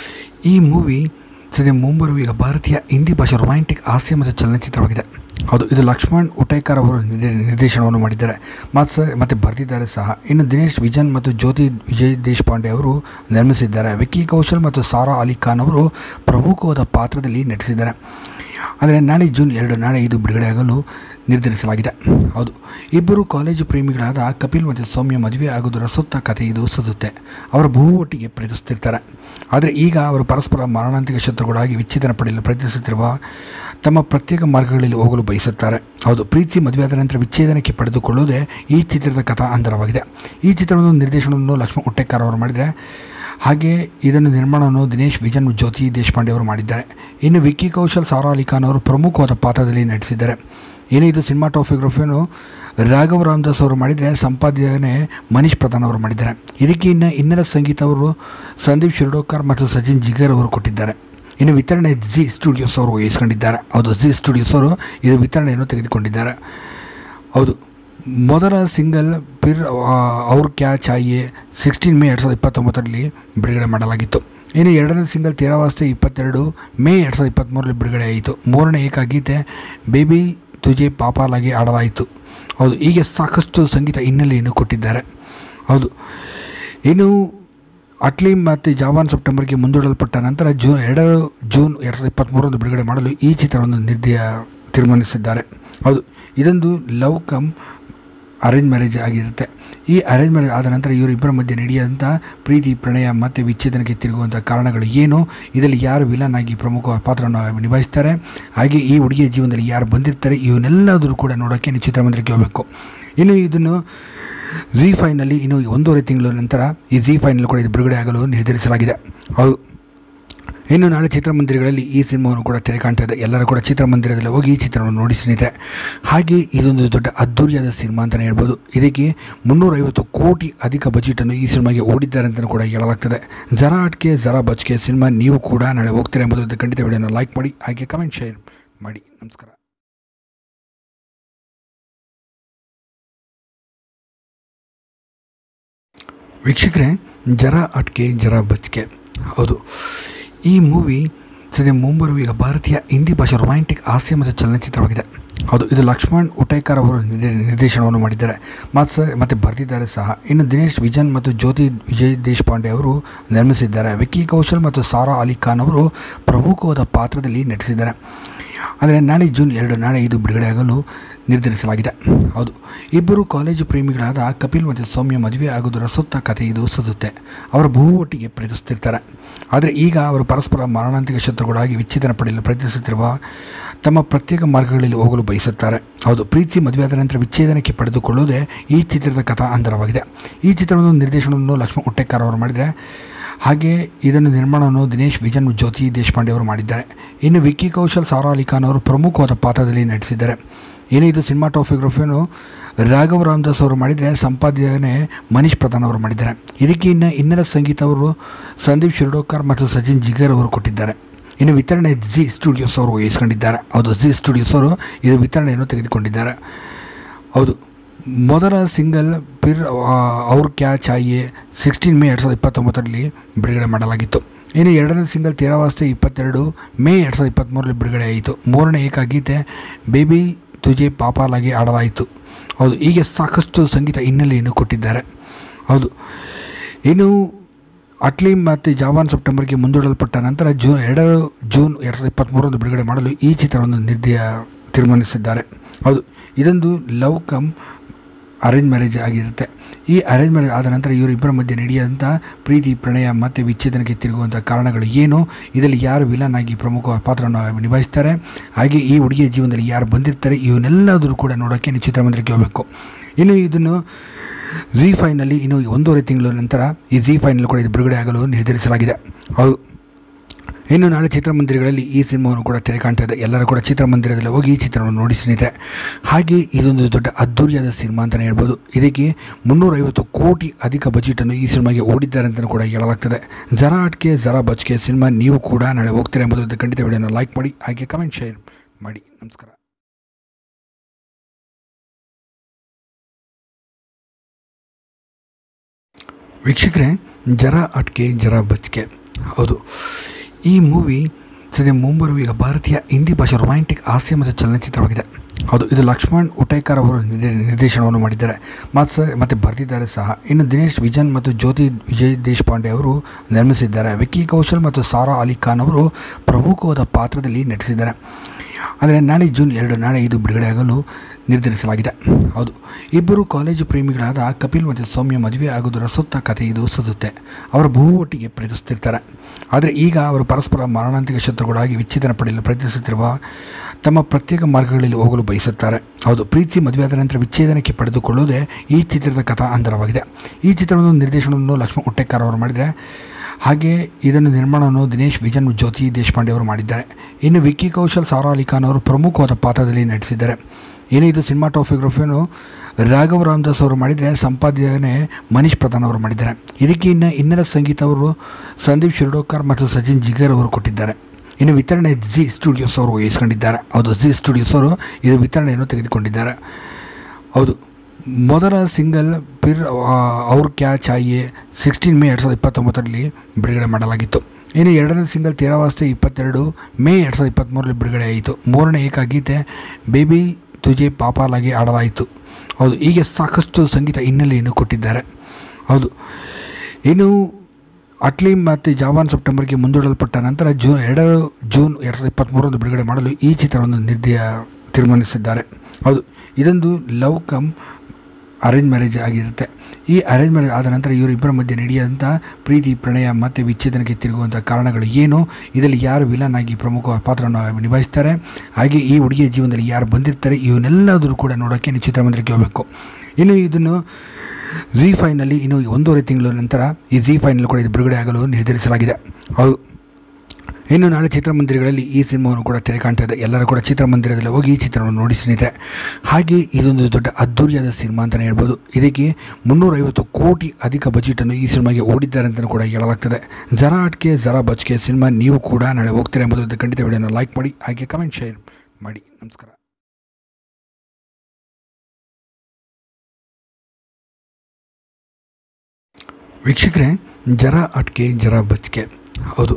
ಈ ಮೂವಿ ಸದ್ಯ ಮುಂಬರುವ ಈಗ ಭಾರತೀಯ ಹಿಂದಿ ಭಾಷೆ ರೊಮ್ಯಾಂಟಿಕ್ ಹಾಸ್ಯ ಮತ್ತು ಚಲನಚಿತ್ರವಾಗಿದೆ ಹೌದು ಇದು ಲಕ್ಷ್ಮಣ್ ಉಟೇಕರ್ ಅವರು ನಿರ್ದೇ- ನಿರ್ದೇಶನವನ್ನು ಮಾಡಿದ್ದಾರೆ ಮತ್ತು ಮತ್ತು ಬರೆದಿದ್ದಾರೆ ಸಹ ಇನ್ನು ದಿನೇಶ್ ವಿಜನ್ ಮತ್ತು ಜ್ಯೋತಿ ವಿಜಯ್ ದೇಶಪಾಂಡೆ ಅವರು ನಿರ್ಮಿಸಿದ್ದಾರೆ ವಿಕ್ಕಿ ಕೌಶಲ್ ಮತ್ತು ಸಾರಾ ಅಲಿ ಖಾನ್ ಅವರು ಪ್ರಮುಖವಾದ ಪಾತ್ರದಲ್ಲಿ ನಟಿಸಿದ್ದಾರೆ ಆದರೆ ನಾಳೆ ಜೂನ್ ಎರಡು ನಾಳೆ ಇದು ಬಿಡುಗಡೆಯಾಗಲು ನಿರ್ಧರಿಸಲಾಗಿದೆ ಹೌದು ಇಬ್ಬರು ಕಾಲೇಜು ಪ್ರೇಮಿಗಳಾದ ಕಪಿಲ್ ಮತ್ತು ಸೌಮ್ಯ ಮದುವೆ ಆಗುವುದರ ಸುತ್ತ ಕಥೆ ಇದು ಸುತ್ತುತ್ತೆ ಅವರ ಬಹು ಒಟ್ಟಿಗೆ ಪ್ರೀತಿಸುತ್ತಿರ್ತಾರೆ ಆದರೆ ಈಗ ಅವರು ಪರಸ್ಪರ ಮಾರಣಾಂತಿಕ ಶತ್ರುಗಳಾಗಿ ವಿಚ್ಛೇದನ ಪಡೆಯಲು ಪ್ರಯತ್ನಿಸುತ್ತಿರುವ ತಮ್ಮ ಪ್ರತ್ಯೇಕ ಮಾರ್ಗಗಳಲ್ಲಿ ಹೋಗಲು ಬಯಸುತ್ತಾರೆ ಹೌದು ಪ್ರೀತಿ ಮದುವೆಯಾದ ನಂತರ ವಿಚ್ಛೇದನಕ್ಕೆ ಪಡೆದುಕೊಳ್ಳುವುದೇ ಈ ಚಿತ್ರದ ಕಥಾ ಅಂತರವಾಗಿದೆ ಈ ಚಿತ್ರವನ್ನು ನಿರ್ದೇಶನವನ್ನು ಲಕ್ಷ್ಮಣ್ ಉಟ್ಟೆಕಾರ್ ಅವರು ಮಾಡಿದರೆ ಹಾಗೆ ಇದನ್ನು ನಿರ್ಮಾಣವನ್ನು ದಿನೇಶ್ ವಿಜನ್ ಜ್ಯೋತಿ ದೇಶಪಾಂಡೆ ಅವರು ಮಾಡಿದ್ದಾರೆ ಇನ್ನು ವಿಕ್ಕಿ ಕೌಶಲ್ ಸಾರಾ ಅಲಿ ಖಾನ್ ಅವರು ಪ್ರಮುಖವಾದ ಪಾತ್ರದಲ್ಲಿ ನಟಿಸಿದ್ದಾರೆ ಇನ್ನು ಇದು ಸಿನಿಮಾಟೋಗ್ರಫಿಯನ್ನು ರಾಘವ್ ರಾಮದಾಸ್ ಅವರು ಮಾಡಿದರೆ ಸಂಪಾದನೆ ಮನೀಶ್ ಪ್ರಧಾನ್ ಅವರು ಮಾಡಿದ್ದಾರೆ ಇದಕ್ಕೆ ಇನ್ನು ಇನ್ನರ ಸಂಗೀತ ಅವರು ಸಂದೀಪ್ ಶಿರ್ಡೋಕರ್ ಮತ್ತು ಸಚಿನ್ ಜಿಗರ್ ಅವರು ಕೊಟ್ಟಿದ್ದಾರೆ ಇನ್ನು ವಿತರಣೆ ಜಿ ಸ್ಟುಡಿಯೋಸ್ ಅವರು ವಹಿಸ್ಕೊಂಡಿದ್ದಾರೆ ಹೌದು ಜಿ ಸ್ಟುಡಿಯೋಸ್ ಅವರು ಇದು ವಿತರಣೆಯನ್ನು ತೆಗೆದುಕೊಂಡಿದ್ದಾರೆ ಹೌದು ಮೊದಲ ಸಿಂಗಲ್ ಪಿರ್ ಅವ್ರ ಕ್ಯಾ ಚಾಯೆ ಸಿಕ್ಸ್ಟೀನ್ ಮೇ ಎರಡು ಸಾವಿರದ ಇಪ್ಪತ್ತೊಂಬತ್ತರಲ್ಲಿ ಬಿಡುಗಡೆ ಮಾಡಲಾಗಿತ್ತು ಇನ್ನು ಎರಡನೇ ಸಿಂಗಲ್ ತೇರಾವಾಸ್ತೆ ಇಪ್ಪತ್ತೆರಡು ಮೇ ಎರಡು ಸಾವಿರದ ಇಪ್ಪತ್ತ್ಮೂರರಲ್ಲಿ ಬಿಡುಗಡೆ ಆಯಿತು ಮೂರನೇ ಏಕಗೀತೆ ಬೇಬಿ ತುಜೆ ಪಾಪಾಲಾಗಿ ಆಡಲಾಯಿತು ಹೌದು ಹೀಗೆ ಸಾಕಷ್ಟು ಸಂಗೀತ ಹಿನ್ನೆಲೆಯನ್ನು ಕೊಟ್ಟಿದ್ದಾರೆ ಹೌದು ಇನ್ನು ಅಟ್ಲಿ ಮತ್ತು ಜಾವಾನ್ ಸೆಪ್ಟೆಂಬರ್ಗೆ ಮುಂದೂಡಲ್ಪಟ್ಟ ನಂತರ ಜೂನ್ ಎರಡು ಜೂನ್ ಎರಡು ಸಾವಿರದ ಇಪ್ಪತ್ತ್ಮೂರರಂದು ಬಿಡುಗಡೆ ಮಾಡಲು ಈ ಚಿತ್ರವನ್ನು ನಿರ್ದಯ ತೀರ್ಮಾನಿಸಿದ್ದಾರೆ ಹೌದು ಇದೊಂದು ಲವ್ ಕಮ್ ಅರೇಂಜ್ ಮ್ಯಾರೇಜ್ ಆಗಿರುತ್ತೆ ಈ ಅರೇಂಜ್ ಮ್ಯಾರೇಜ್ ಆದ ನಂತರ ಇವರಿಬ್ಬರ ಮಧ್ಯೆ ನಡೆಯುವಂಥ ಪ್ರೀತಿ ಪ್ರಣಯ ಮತ್ತು ವಿಚ್ಛೇದನಕ್ಕೆ ತಿರುಗುವಂಥ ಕಾರಣಗಳು ಏನು ಇದರಲ್ಲಿ ಯಾರು ವಿಲನ್ ಆಗಿ ಪ್ರಮುಖ ಪಾತ್ರವನ್ನು ನಿಭಾಯಿಸ್ತಾರೆ ಹಾಗೆ ಈ ಹುಡುಗಿಯ ಜೀವನದಲ್ಲಿ ಯಾರು ಬಂದಿರ್ತಾರೆ ಇವನ್ನೆಲ್ಲದರೂ ಕೂಡ ನೋಡೋಕ್ಕೆ ನೀವು ಚಿತ್ರಮಂದಿರಕ್ಕೆ ಹೋಗಬೇಕು ಇನ್ನು ಇದನ್ನು ಜಿ ಫೈನಲ್ಲಿ ಇನ್ನು ಒಂದೂವರೆ ತಿಂಗಳ ನಂತರ ಈ ಜಿ ಫೈನಲ್ಲಿ ಕೂಡ ಇದು ಬಿಡುಗಡೆ ಆಗಲು ನಿರ್ಧರಿಸಲಾಗಿದೆ ಹೌದು ಇನ್ನು ನಾಳೆ ಚಿತ್ರಮಂದಿರಗಳಲ್ಲಿ ಈ ಸಿನಿಮಾವನ್ನು ಕೂಡ ತೆರೆ ಕಾಣ್ತಾ ಇದೆ ಎಲ್ಲರೂ ಕೂಡ ಚಿತ್ರಮಂದಿರದಲ್ಲಿ ಹೋಗಿ ಈ ಚಿತ್ರವನ್ನು ನೋಡಿ ಸ್ನೇಹಿತರೆ ಹಾಗೆ ಇದೊಂದು ದೊಡ್ಡ ಅದ್ದೂರಿಯಾದ ಸಿನಿಮಾ ಅಂತಲೇ ಹೇಳ್ಬೋದು ಇದಕ್ಕೆ ಮುನ್ನೂರೈವತ್ತು ಕೋಟಿ ಅಧಿಕ ಬಜೆಟನ್ನು ಈ ಸಿನಿಮಾಗೆ ಓಡಿದ್ದಾರೆ ಅಂತಲೂ ಕೂಡ ಹೇಳಲಾಗ್ತದೆ ಜರಾ ಅಟ್ಕೆ ಜರಾ ಬಚ್ಕೆ ಸಿನಿಮಾ ನೀವು ಕೂಡ ನಾಳೆ ಹೋಗ್ತೀರಾ ಎಂಬುದು ಖಂಡಿತ ವಿಡಿಯೋನ ಲೈಕ್ ಮಾಡಿ ಹಾಗೆ ಕಮೆಂಟ್ ಶೇರ್ ಮಾಡಿ ನಮಸ್ಕಾರ ವೀಕ್ಷಕರೇ ಜರ ಅಟ್ಕೆ ಜರ ಬಚ್ಕೆ ಹೌದು ಈ ಮೂವಿ ಸದ್ಯ ಮುಂಬರುವ ಈಗ ಭಾರತೀಯ ಹಿಂದಿ ಭಾಷೆ ರೊಮ್ಯಾಂಟಿಕ್ ಹಾಸ್ಯ ಮತ್ತು ಚಲನಚಿತ್ರವಾಗಿದೆ ಹೌದು ಇದು ಲಕ್ಷ್ಮಣ್ ಉಟೇಕರ್ ಅವರು ನಿರ್ದೇ- ನಿರ್ದೇಶನವನ್ನು ಮಾಡಿದ್ದಾರೆ ಮತ್ತು ಮತ್ತು ಬರೆದಿದ್ದಾರೆ ಸಹ ಇನ್ನು ದಿನೇಶ್ ವಿಜನ್ ಮತ್ತು ಜ್ಯೋತಿ ವಿಜಯ್ ದೇಶಪಾಂಡೆ ಅವರು ನಿರ್ಮಿಸಿದ್ದಾರೆ ವಿಕ್ಕಿ ಕೌಶಲ್ ಮತ್ತು ಸಾರಾ ಅಲಿ ಖಾನ್ ಅವರು ಪ್ರಮುಖವಾದ ಪಾತ್ರದಲ್ಲಿ ನಟಿಸಿದ್ದಾರೆ ಆದರೆ ನಾಳೆ ಜೂನ್ ಎರಡು ನಾಳೆ ಇದು ಬಿಡುಗಡೆಯಾಗಲು ನಿರ್ಧರಿಸಲಾಗಿದೆ ಹೌದು ಇಬ್ಬರು ಕಾಲೇಜು ಪ್ರೇಮಿಗಳಾದ ಕಪಿಲ್ ಮತ್ತು ಸೌಮ್ಯ ಮದುವೆ ಆಗುವುದರ ಸುತ್ತ ಕಥೆ ಇದು ಸುತ್ತುತ್ತೆ ಅವರ ಬಹು ಒಟ್ಟಿಗೆ ಪ್ರೀತಿಸುತ್ತಿರ್ತಾರೆ ಆದರೆ ಈಗ ಅವರು ಪರಸ್ಪರ ಮಾರಣಾಂತಿಕ ಶತ್ರುಗಳಾಗಿ ವಿಚ್ಛೇದನ ಪಡೆಯಲು ಪ್ರಯತ್ನಿಸುತ್ತಿರುವ ತಮ್ಮ ಪ್ರತ್ಯೇಕ ಮಾರ್ಗಗಳಲ್ಲಿ ಹೋಗಲು ಬಯಸುತ್ತಾರೆ ಹೌದು ಪ್ರೀತಿ ಮದುವೆಯಾದ ನಂತರ ವಿಚ್ಛೇದನಕ್ಕೆ ಪಡೆದುಕೊಳ್ಳುವುದೇ ಈ ಚಿತ್ರದ ಕಥಾ ಅಂತರವಾಗಿದೆ ಈ ಚಿತ್ರವನ್ನು ನಿರ್ದೇಶನವನ್ನು ಲಕ್ಷ್ಮಣ್ ಉಟ್ಟೆಕರ್ ಅವರು ಮಾಡಿದರೆ ಹಾಗೆ ಇದನ್ನು ನಿರ್ಮಾಣವನ್ನು ದಿನೇಶ್ ವಿಜನ್ ಜ್ಯೋತಿ ದೇಶಪಾಂಡೆ ಅವರು ಮಾಡಿದ್ದಾರೆ ಇನ್ನು ವಿಕ್ಕಿ ಕೌಶಲ್ ಸಾರಾ ಅಲಿ ಖಾನ್ ಅವರು ಪ್ರಮುಖವಾದ ಪಾತ್ರದಲ್ಲಿ ನಟಿಸಿದ್ದಾರೆ ಇನ್ನು ಇದು ಸಿನಿಮಾಟೋಗ್ರಫಿಯನ್ನು ರಾಘವ್ ರಾಮದಾಸ್ ಅವರು ಮಾಡಿದರೆ ಸಂಪಾದನೆ ಮನೀಶ್ ಪ್ರಧಾನ್ ಅವರು ಮಾಡಿದ್ದಾರೆ ಇದಕ್ಕೆ ಇನ್ನು ಇನ್ನರ ಸಂಗೀತ ಅವರು ಸಂದೀಪ್ ಶಿರ್ಡೋಕರ್ ಮತ್ತು ಸಚಿನ್ ಜಿಗರ್ ಅವರು ಕೊಟ್ಟಿದ್ದಾರೆ ಇನ್ನು ವಿತರಣೆ ಜಿ ಸ್ಟುಡಿಯೋಸ್ ಅವರು ವಹಿಸ್ಕೊಂಡಿದ್ದಾರೆ ಹೌದು ಜಿ ಸ್ಟುಡಿಯೋಸ್ ಅವರು ಇದು ವಿತರಣೆಯನ್ನು ತೆಗೆದುಕೊಂಡಿದ್ದಾರೆ ಹೌದು ಮೊದಲ ಸಿಂಗಲ್ ಪಿರ್ ಅವ್ರ ಕ್ಯಾ ಚಾಯೆ ಸಿಕ್ಸ್ಟೀನ್ ಮೇ ಎರಡು ಸಾವಿರದ ಇಪ್ಪತ್ತೊಂಬತ್ತರಲ್ಲಿ ಬಿಡುಗಡೆ ಮಾಡಲಾಗಿತ್ತು ಇನ್ನು ಎರಡನೇ ಸಿಂಗಲ್ ತೇರಾವಾಸ್ತೆ ಇಪ್ಪತ್ತೆರಡು ಮೇ ಎರಡು ಸಾವಿರದ ಇಪ್ಪತ್ತ್ಮೂರರಲ್ಲಿ ಬಿಡುಗಡೆ ಆಯಿತು ಮೂರನೇ ಏಕಗೀತೆ ಬೇಬಿ ತುಜೆ ಪಾಪಾಲಾಗಿ ಆಡಲಾಯಿತು ಹೌದು ಹೀಗೆ ಸಾಕಷ್ಟು ಸಂಗೀತ ಹಿನ್ನೆಲೆಯನ್ನು ಕೊಟ್ಟಿದ್ದಾರೆ ಹೌದು ಇನ್ನು ಅಟ್ಲಿ ಮತ್ತು ಜಾವಾನ್ ಸೆಪ್ಟೆಂಬರ್ಗೆ ಮುಂದೂಡಲ್ಪಟ್ಟ ನಂತರ ಜೂನ್ ಎರಡು ಜೂನ್ ಎರಡು ಸಾವಿರದ ಇಪ್ಪತ್ತ್ಮೂರರಂದು ಬಿಡುಗಡೆ ಮಾಡಲು ಈ ಚಿತ್ರವನ್ನು ನಿರ್ದಯ ತೀರ್ಮಾನಿಸಿದ್ದಾರೆ ಹೌದು ಇದೊಂದು ಲವ್ ಕಮ್ ಅರೇಂಜ್ ಮ್ಯಾರೇಜ್ ಆಗಿರುತ್ತೆ ಈ ಅರೇಂಜ್ ಮ್ಯಾರೇಜ್ ಆದ ನಂತರ ಇವರಿಬ್ಬರ ಮಧ್ಯೆ ನಡೆಯುವಂಥ ಪ್ರೀತಿ ಪ್ರಣಯ ಮತ್ತು ವಿಚ್ಛೇದನಕ್ಕೆ ತಿರುಗುವಂಥ ಕಾರಣಗಳು ಏನು ಇದರಲ್ಲಿ ಯಾರು ವಿಲನ್ ಆಗಿ ಪ್ರಮುಖ ಪಾತ್ರವನ್ನು ನಿಭಾಯಿಸ್ತಾರೆ ಹಾಗೆ ಈ ಹುಡುಗಿಯ ಜೀವನದಲ್ಲಿ ಯಾರು ಬಂದಿರ್ತಾರೆ ಇವನ್ನೆಲ್ಲದರೂ ಕೂಡ ನೋಡೋಕ್ಕೆ ನೀವು ಚಿತ್ರಮಂದಿರಕ್ಕೆ ಹೋಗಬೇಕು ಇನ್ನು ಇದನ್ನು ಜಿ ಫೈನಲ್ಲಿ ಇನ್ನು ಒಂದೂವರೆ ತಿಂಗಳ ನಂತರ ಈ ಜಿ ಫೈನಲ್ಲಿ ಕೂಡ ಇದು ಬಿಡುಗಡೆ ಆಗಲು ನಿರ್ಧರಿಸಲಾಗಿದೆ ಹೌದು ಇನ್ನು ನಾಳೆ ಚಿತ್ರಮಂದಿರಗಳಲ್ಲಿ ಈ ಸಿನಿಮಾವನ್ನು ಕೂಡ ತೆರೆ ಕಾಣ್ತಾ ಇದೆ ಎಲ್ಲರೂ ಕೂಡ ಚಿತ್ರಮಂದಿರದಲ್ಲಿ ಹೋಗಿ ಈ ಚಿತ್ರವನ್ನು ನೋಡಿ ಸ್ನೇಹಿತರೆ ಹಾಗೆ ಇದೊಂದು ದೊಡ್ಡ ಅದ್ದೂರಿಯಾದ ಸಿನಿಮಾ ಅಂತಲೇ ಹೇಳ್ಬೋದು ಇದಕ್ಕೆ ಮುನ್ನೂರೈವತ್ತು ಕೋಟಿ ಅಧಿಕ ಬಜೆಟನ್ನು ಈ ಸಿನಿಮಾಗೆ ಓಡಿದ್ದಾರೆ ಅಂತಲೂ ಕೂಡ ಹೇಳಲಾಗ್ತದೆ ಜರಾ ಅಟ್ಕೆ ಜರಾ ಬಚ್ಕೆ ಸಿನಿಮಾ ನೀವು ಕೂಡ ನಾಳೆ ಹೋಗ್ತೀರಾ ಎಂಬುದು ಖಂಡಿತ ವಿಡಿಯೋನ ಲೈಕ್ ಮಾಡಿ ಹಾಗೆ ಕಮೆಂಟ್ ಶೇರ್ ಮಾಡಿ ನಮಸ್ಕಾರ ವೀಕ್ಷಕರೇ ಜರ ಅಟ್ಕೆ ಜರ ಬಚ್ಕೆ ಹೌದು ಈ ಮೂವಿ ಸದ್ಯ ಮುಂಬರುವ ಈಗ ಭಾರತೀಯ ಹಿಂದಿ ಭಾಷೆ ರೊಮ್ಯಾಂಟಿಕ್ ಹಾಸ್ಯ ಮತ್ತು ಚಲನಚಿತ್ರವಾಗಿದೆ ಹೌದು ಇದು ಲಕ್ಷ್ಮಣ್ ಉಟೇಕರ್ ಅವರು ನಿರ್ದೇ- ನಿರ್ದೇಶನವನ್ನು ಮಾಡಿದ್ದಾರೆ ಮತ್ತು ಮತ್ತು ಬರೆದಿದ್ದಾರೆ ಸಹ ಇನ್ನು ದಿನೇಶ್ ವಿಜನ್ ಮತ್ತು ಜ್ಯೋತಿ ವಿಜಯ್ ದೇಶಪಾಂಡೆ ಅವರು ನಿರ್ಮಿಸಿದ್ದಾರೆ ವಿಕ್ಕಿ ಕೌಶಲ್ ಮತ್ತು ಸಾರಾ ಅಲಿ ಖಾನ್ ಅವರು ಪ್ರಮುಖವಾದ ಪಾತ್ರದಲ್ಲಿ ನಟಿಸಿದ್ದಾರೆ ಆದರೆ ನಾಳೆ ಜೂನ್ ಎರಡು ನಾಳೆ ಇದು ಬಿಡುಗಡೆಯಾಗಲು ನಿರ್ಧರಿಸಲಾಗಿದೆ ಹೌದು ಇಬ್ಬರು ಕಾಲೇಜು ಪ್ರೇಮಿಗಳಾದ ಕಪಿಲ್ ಮತ್ತು ಸೌಮ್ಯ ಮದುವೆ ಆಗುವುದರ ಸುತ್ತ ಕಥೆ ಇದು ಸುತ್ತುತ್ತೆ ಅವರ ಬಹು ಒಟ್ಟಿಗೆ ಪ್ರೀತಿಸುತ್ತಿರ್ತಾರೆ ಆದರೆ ಈಗ ಅವರು ಪರಸ್ಪರ ಮಾರಣಾಂತಿಕ ಶತ್ರುಗಳಾಗಿ ವಿಚ್ಛೇದನ ಪಡೆಯಲು ಪ್ರಯತ್ನಿಸುತ್ತಿರುವ ತಮ್ಮ ಪ್ರತ್ಯೇಕ ಮಾರ್ಗಗಳಲ್ಲಿ ಹೋಗಲು ಬಯಸುತ್ತಾರೆ ಹೌದು ಪ್ರೀತಿ ಮದುವೆಯಾದ ನಂತರ ವಿಚ್ಛೇದನಕ್ಕೆ ಪಡೆದುಕೊಳ್ಳುವುದೇ ಈ ಚಿತ್ರದ ಕಥಾ ಅಂತರವಾಗಿದೆ ಈ ಚಿತ್ರವನ್ನು ನಿರ್ದೇಶನವನ್ನು ಲಕ್ಷ್ಮಣ್ ಉಟ್ಟೆಕರ್ ಅವರು ಮಾಡಿದರೆ ಹಾಗೆ ಇದನ್ನು ನಿರ್ಮಾಣವನ್ನು ದಿನೇಶ್ ವಿಜನ್ ಜ್ಯೋತಿ ದೇಶಪಾಂಡೆ ಅವರು ಮಾಡಿದ್ದಾರೆ ಇನ್ನು ವಿಕ್ಕಿ ಕೌಶಲ್ ಸಾರಾ ಅಲಿ ಖಾನ್ ಅವರು ಪ್ರಮುಖವಾದ ಪಾತ್ರದಲ್ಲಿ ನಟಿಸಿದ್ದಾರೆ ಇನ್ನು ಇದು ಸಿನಿಮಾಟೋಗ್ರಫಿಯನ್ನು ರಾಘವ್ ರಾಮದಾಸ್ ಅವರು ಮಾಡಿದರೆ ಸಂಪಾದನೆ ಮನೀಶ್ ಪ್ರಧಾನ್ ಅವರು ಮಾಡಿದ್ದಾರೆ ಇದಕ್ಕೆ ಇನ್ನು ಇನ್ನರ ಸಂಗೀತ ಅವರು ಸಂದೀಪ್ ಶಿರ್ಡೋಕರ್ ಮತ್ತು ಸಚಿನ್ ಜಿಗರ್ ಅವರು ಕೊಟ್ಟಿದ್ದಾರೆ ಇನ್ನು ವಿತರಣೆ ಜಿ ಸ್ಟುಡಿಯೋಸ್ ಅವರು ವಹಿಸ್ಕೊಂಡಿದ್ದಾರೆ ಹೌದು ಜಿ ಸ್ಟುಡಿಯೋಸ್ ಅವರು ಇದು ವಿತರಣೆಯನ್ನು ತೆಗೆದುಕೊಂಡಿದ್ದಾರೆ ಹೌದು ಮೊದಲ ಸಿಂಗಲ್ ಪಿರ್ ಅವ್ರ ಕ್ಯಾ ಚಾಯೆ ಸಿಕ್ಸ್ಟೀನ್ ಮೇ ಎರಡು ಸಾವಿರದ ಇಪ್ಪತ್ತೊಂಬತ್ತರಲ್ಲಿ ಬಿಡುಗಡೆ ಮಾಡಲಾಗಿತ್ತು ಇನ್ನು ಎರಡನೇ ಸಿಂಗಲ್ ತೇರಾವಾಸ್ತೆ ಇಪ್ಪತ್ತೆರಡು ಮೇ ಎರಡು ಸಾವಿರದ ಇಪ್ಪತ್ತ್ಮೂರರಲ್ಲಿ ಬಿಡುಗಡೆ ಆಯಿತು ಮೂರನೇ ಏಕಗೀತೆ ಬೇಬಿ ತುಜೆ ಪಾಪಾಲಾಗಿ ಆಡಲಾಯಿತು ಹೌದು ಹೀಗೆ ಸಾಕಷ್ಟು ಸಂಗೀತ ಹಿನ್ನೆಲೆಯನ್ನು ಕೊಟ್ಟಿದ್ದಾರೆ ಹೌದು ಇನ್ನು ಅಟ್ಲಿ ಮತ್ತು ಜಾವಾನ್ ಸೆಪ್ಟೆಂಬರ್ಗೆ ಮುಂದೂಡಲ್ಪಟ್ಟ ನಂತರ ಜೂನ್ ಎರಡು ಜೂನ್ ಎರಡು ಸಾವಿರದ ಇಪ್ಪತ್ತ್ಮೂರರಂದು ಬಿಡುಗಡೆ ಮಾಡಲು ಈ ಚಿತ್ರವನ್ನು ನಿರ್ದಯ ತೀರ್ಮಾನಿಸಿದ್ದಾರೆ ಹೌದು ಇದೊಂದು ಲವ್ ಕಮ್ ಅರೇಂಜ್ ಮ್ಯಾರೇಜ್ ಆಗಿರುತ್ತೆ ಈ ಅರೇಂಜ್ ಮ್ಯಾರೇಜ್ ಆದ ನಂತರ ಇವರಿಬ್ಬರ ಮಧ್ಯೆ ನಡೆಯುವಂಥ ಪ್ರೀತಿ ಪ್ರಣಯ ಮತ್ತು ವಿಚ್ಛೇದನಕ್ಕೆ ತಿರುಗುವಂಥ ಕಾರಣಗಳು ಏನು ಇದರಲ್ಲಿ ಯಾರು ವಿಲನ್ ಆಗಿ ಪ್ರಮುಖ ಪಾತ್ರವನ್ನು ನಿಭಾಯಿಸ್ತಾರೆ ಹಾಗೆ ಈ ಹುಡುಗಿಯ ಜೀವನದಲ್ಲಿ ಯಾರು ಬಂದಿರ್ತಾರೆ ಇವನ್ನೆಲ್ಲದರೂ ಕೂಡ ನೋಡೋಕ್ಕೆ ನೀವು ಚಿತ್ರಮಂದಿರಕ್ಕೆ ಹೋಗಬೇಕು ಇನ್ನು ಇದನ್ನು ಜಿ ಫೈನಲ್ಲಿ ಇನ್ನು ಒಂದೂವರೆ ತಿಂಗಳ ನಂತರ ಈ ಜಿ ಫೈನಲ್ಲಿ ಕೂಡ ಇದು ಬಿಡುಗಡೆ ಆಗಲು ನಿರ್ಧರಿಸಲಾಗಿದೆ ಹೌದು ಇನ್ನು ನಾಳೆ ಚಿತ್ರಮಂದಿರಗಳಲ್ಲಿ ಈ ಸಿನಿಮಾವನ್ನು ಕೂಡ ತೆರೆ ಕಾಣ್ತಾ ಇದೆ ಎಲ್ಲರೂ ಕೂಡ ಚಿತ್ರಮಂದಿರದಲ್ಲಿ ಹೋಗಿ ಈ ಚಿತ್ರವನ್ನು ನೋಡಿ ಸ್ನೇಹಿತರೆ ಹಾಗೆ ಇದೊಂದು ದೊಡ್ಡ ಅದ್ದೂರಿಯಾದ ಸಿನಿಮಾ ಅಂತಲೇ ಹೇಳ್ಬೋದು ಇದಕ್ಕೆ ಮುನ್ನೂರೈವತ್ತು ಕೋಟಿ ಅಧಿಕ ಬಜೆಟನ್ನು ಈ ಸಿನಿಮಾಗೆ ಓಡಿದ್ದಾರೆ ಅಂತಲೂ ಕೂಡ ಹೇಳಲಾಗ್ತದೆ ಜರಾ ಅಟ್ಕೆ ಜರಾ ಬಚ್ಕೆ ಸಿನಿಮಾ ನೀವು ಕೂಡ ನಾಳೆ ಹೋಗ್ತೀರಾ ಎಂಬುದು ಖಂಡಿತ ವಿಡಿಯೋನ ಲೈಕ್ ಮಾಡಿ ಹಾಗೆ ಕಮೆಂಟ್ ಶೇರ್ ಮಾಡಿ ನಮಸ್ಕಾರ ವೀಕ್ಷಕರೇ ಜರ ಅಟ್ಕೆ ಜರ ಬಚ್ಕೆ ಹೌದು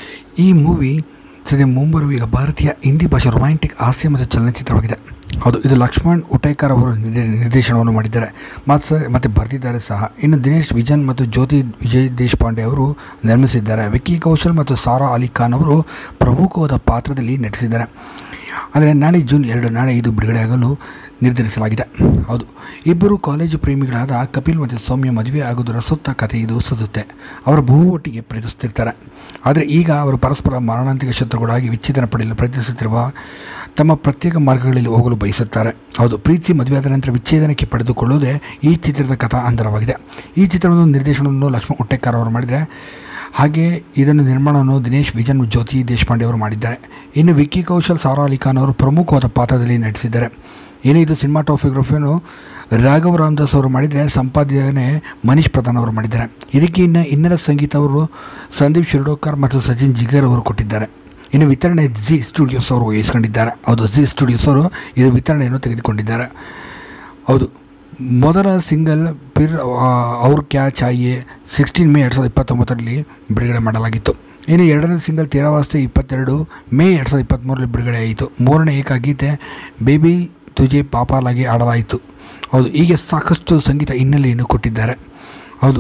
ಈ ಮೂವಿ ಸದ್ಯ ಮುಂಬರುವ ಈಗ ಭಾರತೀಯ ಹಿಂದಿ ಭಾಷೆ ರೊಮ್ಯಾಂಟಿಕ್ ಹಾಸ್ಯ ಮತ್ತು ಚಲನಚಿತ್ರವಾಗಿದೆ ಹೌದು ಇದು ಲಕ್ಷ್ಮಣ್ ಉಟೇಕರ್ ಅವರು ನಿರ್ದೇ- ನಿರ್ದೇಶನವನ್ನು ಮಾಡಿದ್ದಾರೆ ಮತ್ತು ಮತ್ತು ಬರೆದಿದ್ದಾರೆ ಸಹ ಇನ್ನು ದಿನೇಶ್ ವಿಜನ್ ಮತ್ತು ಜ್ಯೋತಿ ವಿಜಯ್ ದೇಶಪಾಂಡೆ ಅವರು ನಿರ್ಮಿಸಿದ್ದಾರೆ ವಿಕ್ಕಿ ಕೌಶಲ್ ಮತ್ತು ಸಾರಾ ಅಲಿ ಖಾನ್ ಅವರು ಪ್ರಮುಖವಾದ ಪಾತ್ರದಲ್ಲಿ ನಟಿಸಿದ್ದಾರೆ ಆದರೆ ನಾಳೆ ಜೂನ್ ಎರಡು ನಾಳೆ ಇದು ಬಿಡುಗಡೆಯಾಗಲು ನಿರ್ಧರಿಸಲಾಗಿದೆ ಹೌದು ಇಬ್ಬರು ಕಾಲೇಜು ಪ್ರೇಮಿಗಳಾದ ಕಪಿಲ್ ಮತ್ತು ಸೌಮ್ಯ ಮದುವೆ ಆಗೋದರ ಸುತ್ತ ಕಥೆ ಇದು ಸುತ್ತುತ್ತೆ ಅವರ ಬಹು ಒಟ್ಟಿಗೆ ಪ್ರೀತಿಸುತ್ತಿರ್ತಾರೆ ಆದರೆ ಈಗ ಅವರು ಪರಸ್ಪರ ಮಾರಣಾಂತಿಕ ಶತ್ರುಗಳಾಗಿ ವಿಚ್ಛೇದನ ಪಡೆಯಲು ಪ್ರಯತ್ನಿಸುತ್ತಿರುವ ತಮ್ಮ ಪ್ರತ್ಯೇಕ ಮಾರ್ಗಗಳಲ್ಲಿ ಹೋಗಲು ಬಯಸುತ್ತಾರೆ ಹೌದು ಪ್ರೀತಿ ಮದುವೆಯಾದ ನಂತರ ವಿಚ್ಛೇದನಕ್ಕೆ ಪಡೆದುಕೊಳ್ಳುವುದೇ ಈ ಚಿತ್ರದ ಕಥಾ ಅಂತರವಾಗಿದೆ ಈ ಚಿತ್ರವನ್ನು ನಿರ್ದೇಶನವನ್ನು ಲಕ್ಷ್ಮಣ್ ಉಟ್ಟೆಕರ್ ಅವರು ಮಾಡಿದರೆ ಹಾಗೆ ಇದನ್ನು ನಿರ್ಮಾಣವನ್ನು ದಿನೇಶ್ ವಿಜನ್ ಜ್ಯೋತಿ ದೇಶಪಾಂಡೆ ಅವರು ಮಾಡಿದ್ದಾರೆ ಇನ್ನು ವಿಕ್ಕಿ ಕೌಶಲ್ ಸಾರಾ ಅಲಿ ಖಾನ್ ಅವರು ಪ್ರಮುಖವಾದ ಪಾತ್ರದಲ್ಲಿ ನಟಿಸಿದ್ದಾರೆ ಇನ್ನು ಇದು ಸಿನಿಮಾಟೋಗ್ರಫಿಯನ್ನು ರಾಘವ್ ರಾಮದಾಸ್ ಅವರು ಮಾಡಿದರೆ ಸಂಪಾದನೆ ಮನೀಶ್ ಪ್ರಧಾನ್ ಅವರು ಮಾಡಿದ್ದಾರೆ ಇದಕ್ಕೆ ಇನ್ನು ಇನ್ನರ ಸಂಗೀತ ಅವರು ಸಂದೀಪ್ ಶಿರ್ಡೋಕರ್ ಮತ್ತು ಸಚಿನ್ ಜಿಗರ್ ಅವರು ಕೊಟ್ಟಿದ್ದಾರೆ ಇನ್ನು ವಿತರಣೆ ಜಿ ಸ್ಟುಡಿಯೋಸ್ ಅವರು ವಹಿಸ್ಕೊಂಡಿದ್ದಾರೆ ಹೌದು ಜಿ ಸ್ಟುಡಿಯೋಸ್ ಅವರು ಇದು ವಿತರಣೆಯನ್ನು ತೆಗೆದುಕೊಂಡಿದ್ದಾರೆ ಹೌದು ಮೊದಲ ಸಿಂಗಲ್ ಪಿರ್ ಅವ್ರ ಕ್ಯಾ ಚಾಯೆ ಸಿಕ್ಸ್ಟೀನ್ ಮೇ ಎರಡು ಸಾವಿರದ ಇಪ್ಪತ್ತೊಂಬತ್ತರಲ್ಲಿ ಬಿಡುಗಡೆ ಮಾಡಲಾಗಿತ್ತು ಇನ್ನು ಎರಡನೇ ಸಿಂಗಲ್ ತೇರಾವಾಸ್ತೆ ಇಪ್ಪತ್ತೆರಡು ಮೇ ಎರಡು ಸಾವಿರದ ಇಪ್ಪತ್ತ್ಮೂರರಲ್ಲಿ ಬಿಡುಗಡೆ ಆಯಿತು ಮೂರನೇ ಏಕಗೀತೆ ಬೇಬಿ ತುಜೆ ಪಾಪಾಲಾಗಿ ಆಡಲಾಯಿತು ಹೌದು ಹೀಗೆ ಸಾಕಷ್ಟು ಸಂಗೀತ ಹಿನ್ನೆಲೆಯನ್ನು ಕೊಟ್ಟಿದ್ದಾರೆ ಹೌದು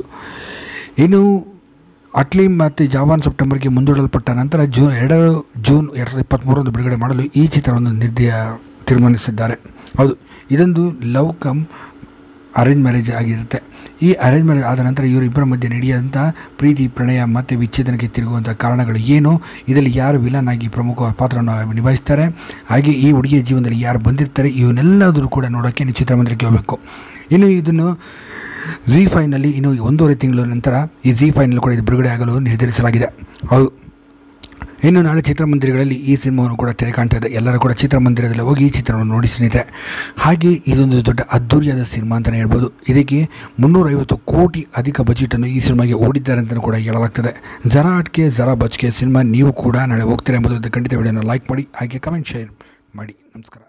ಇನ್ನು ಅಟ್ಲಿ ಮತ್ತು ಜಾವಾನ್ ಸೆಪ್ಟೆಂಬರ್ಗೆ ಮುಂದೂಡಲ್ಪಟ್ಟ ನಂತರ ಜೂನ್ ಎರಡು ಜೂನ್ ಎರಡು ಸಾವಿರದ ಇಪ್ಪತ್ತ್ಮೂರರಂದು ಬಿಡುಗಡೆ ಮಾಡಲು ಈ ಚಿತ್ರವನ್ನು ನಿರ್ದಯ ತೀರ್ಮಾನಿಸಿದ್ದಾರೆ ಹೌದು ಇದೊಂದು ಲವ್ ಕಮ್ ಅರೇಂಜ್ ಮ್ಯಾರೇಜ್ ಆಗಿರುತ್ತೆ ಈ ಅರೇಂಜ್ ಮ್ಯಾರೇಜ್ ಆದ ನಂತರ ಇವರಿಬ್ಬರ ಮಧ್ಯೆ ನಡೆಯುವಂಥ ಪ್ರೀತಿ ಪ್ರಣಯ ಮತ್ತು ವಿಚ್ಛೇದನಕ್ಕೆ ತಿರುಗುವಂಥ ಕಾರಣಗಳು ಏನು ಇದರಲ್ಲಿ ಯಾರು ವಿಲನ್ ಆಗಿ ಪ್ರಮುಖ ಪಾತ್ರವನ್ನು ನಿಭಾಯಿಸ್ತಾರೆ ಹಾಗೆ ಈ ಹುಡುಗಿಯ ಜೀವನದಲ್ಲಿ ಯಾರು ಬಂದಿರ್ತಾರೆ ಇವನ್ನೆಲ್ಲದರೂ ಕೂಡ ನೋಡೋಕ್ಕೆ ನೀವು ಚಿತ್ರಮಂದಿರಕ್ಕೆ ಹೋಗಬೇಕು ಇನ್ನು ಇದನ್ನು ಜಿ ಫೈನಲ್ಲಿ ಇನ್ನು ಒಂದೂವರೆ ತಿಂಗಳ ನಂತರ ಈ ಜಿ ಫೈನಲ್ಲಿ ಕೂಡ ಇದು ಬಿಡುಗಡೆ ಆಗಲು ನಿರ್ಧರಿಸಲಾಗಿದೆ ಹೌದು ಇನ್ನು ನಾಳೆ ಚಿತ್ರಮಂದಿರಗಳಲ್ಲಿ ಈ ಸಿನಿಮಾವನ್ನು ಕೂಡ ತೆರೆ ಕಾಣ್ತಾ ಇದೆ ಎಲ್ಲರೂ ಕೂಡ ಚಿತ್ರಮಂದಿರದಲ್ಲಿ ಹೋಗಿ ಈ ಚಿತ್ರವನ್ನು ನೋಡಿ ಸ್ನೇಹಿತರೆ ಹಾಗೆ ಇದೊಂದು ದೊಡ್ಡ ಅದ್ದೂರಿಯಾದ ಸಿನಿಮಾ ಅಂತಲೇ ಹೇಳ್ಬೋದು ಇದಕ್ಕೆ ಮುನ್ನೂರೈವತ್ತು ಕೋಟಿ ಅಧಿಕ ಬಜೆಟನ್ನು ಈ ಸಿನಿಮಾಗೆ ಓಡಿದ್ದಾರೆ ಅಂತಲೂ ಕೂಡ ಹೇಳಲಾಗ್ತದೆ ಜರಾ ಅಟ್ಕೆ ಜರಾ ಬಚ್ಕೆ ಸಿನಿಮಾ ನೀವು ಕೂಡ ನಾಳೆ ಹೋಗ್ತೀರಾ ಎಂಬುದು ಖಂಡಿತ ವಿಡಿಯೋನ ಲೈಕ್ ಮಾಡಿ ಹಾಗೆ ಕಮೆಂಟ್ ಶೇರ್ ಮಾಡಿ ನಮಸ್ಕಾರ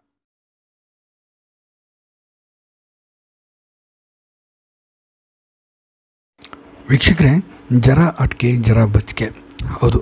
ವೀಕ್ಷಕರೇ ಜರ ಅಟ್ಕೆ ಜರ ಬಚ್ಕೆ ಹೌದು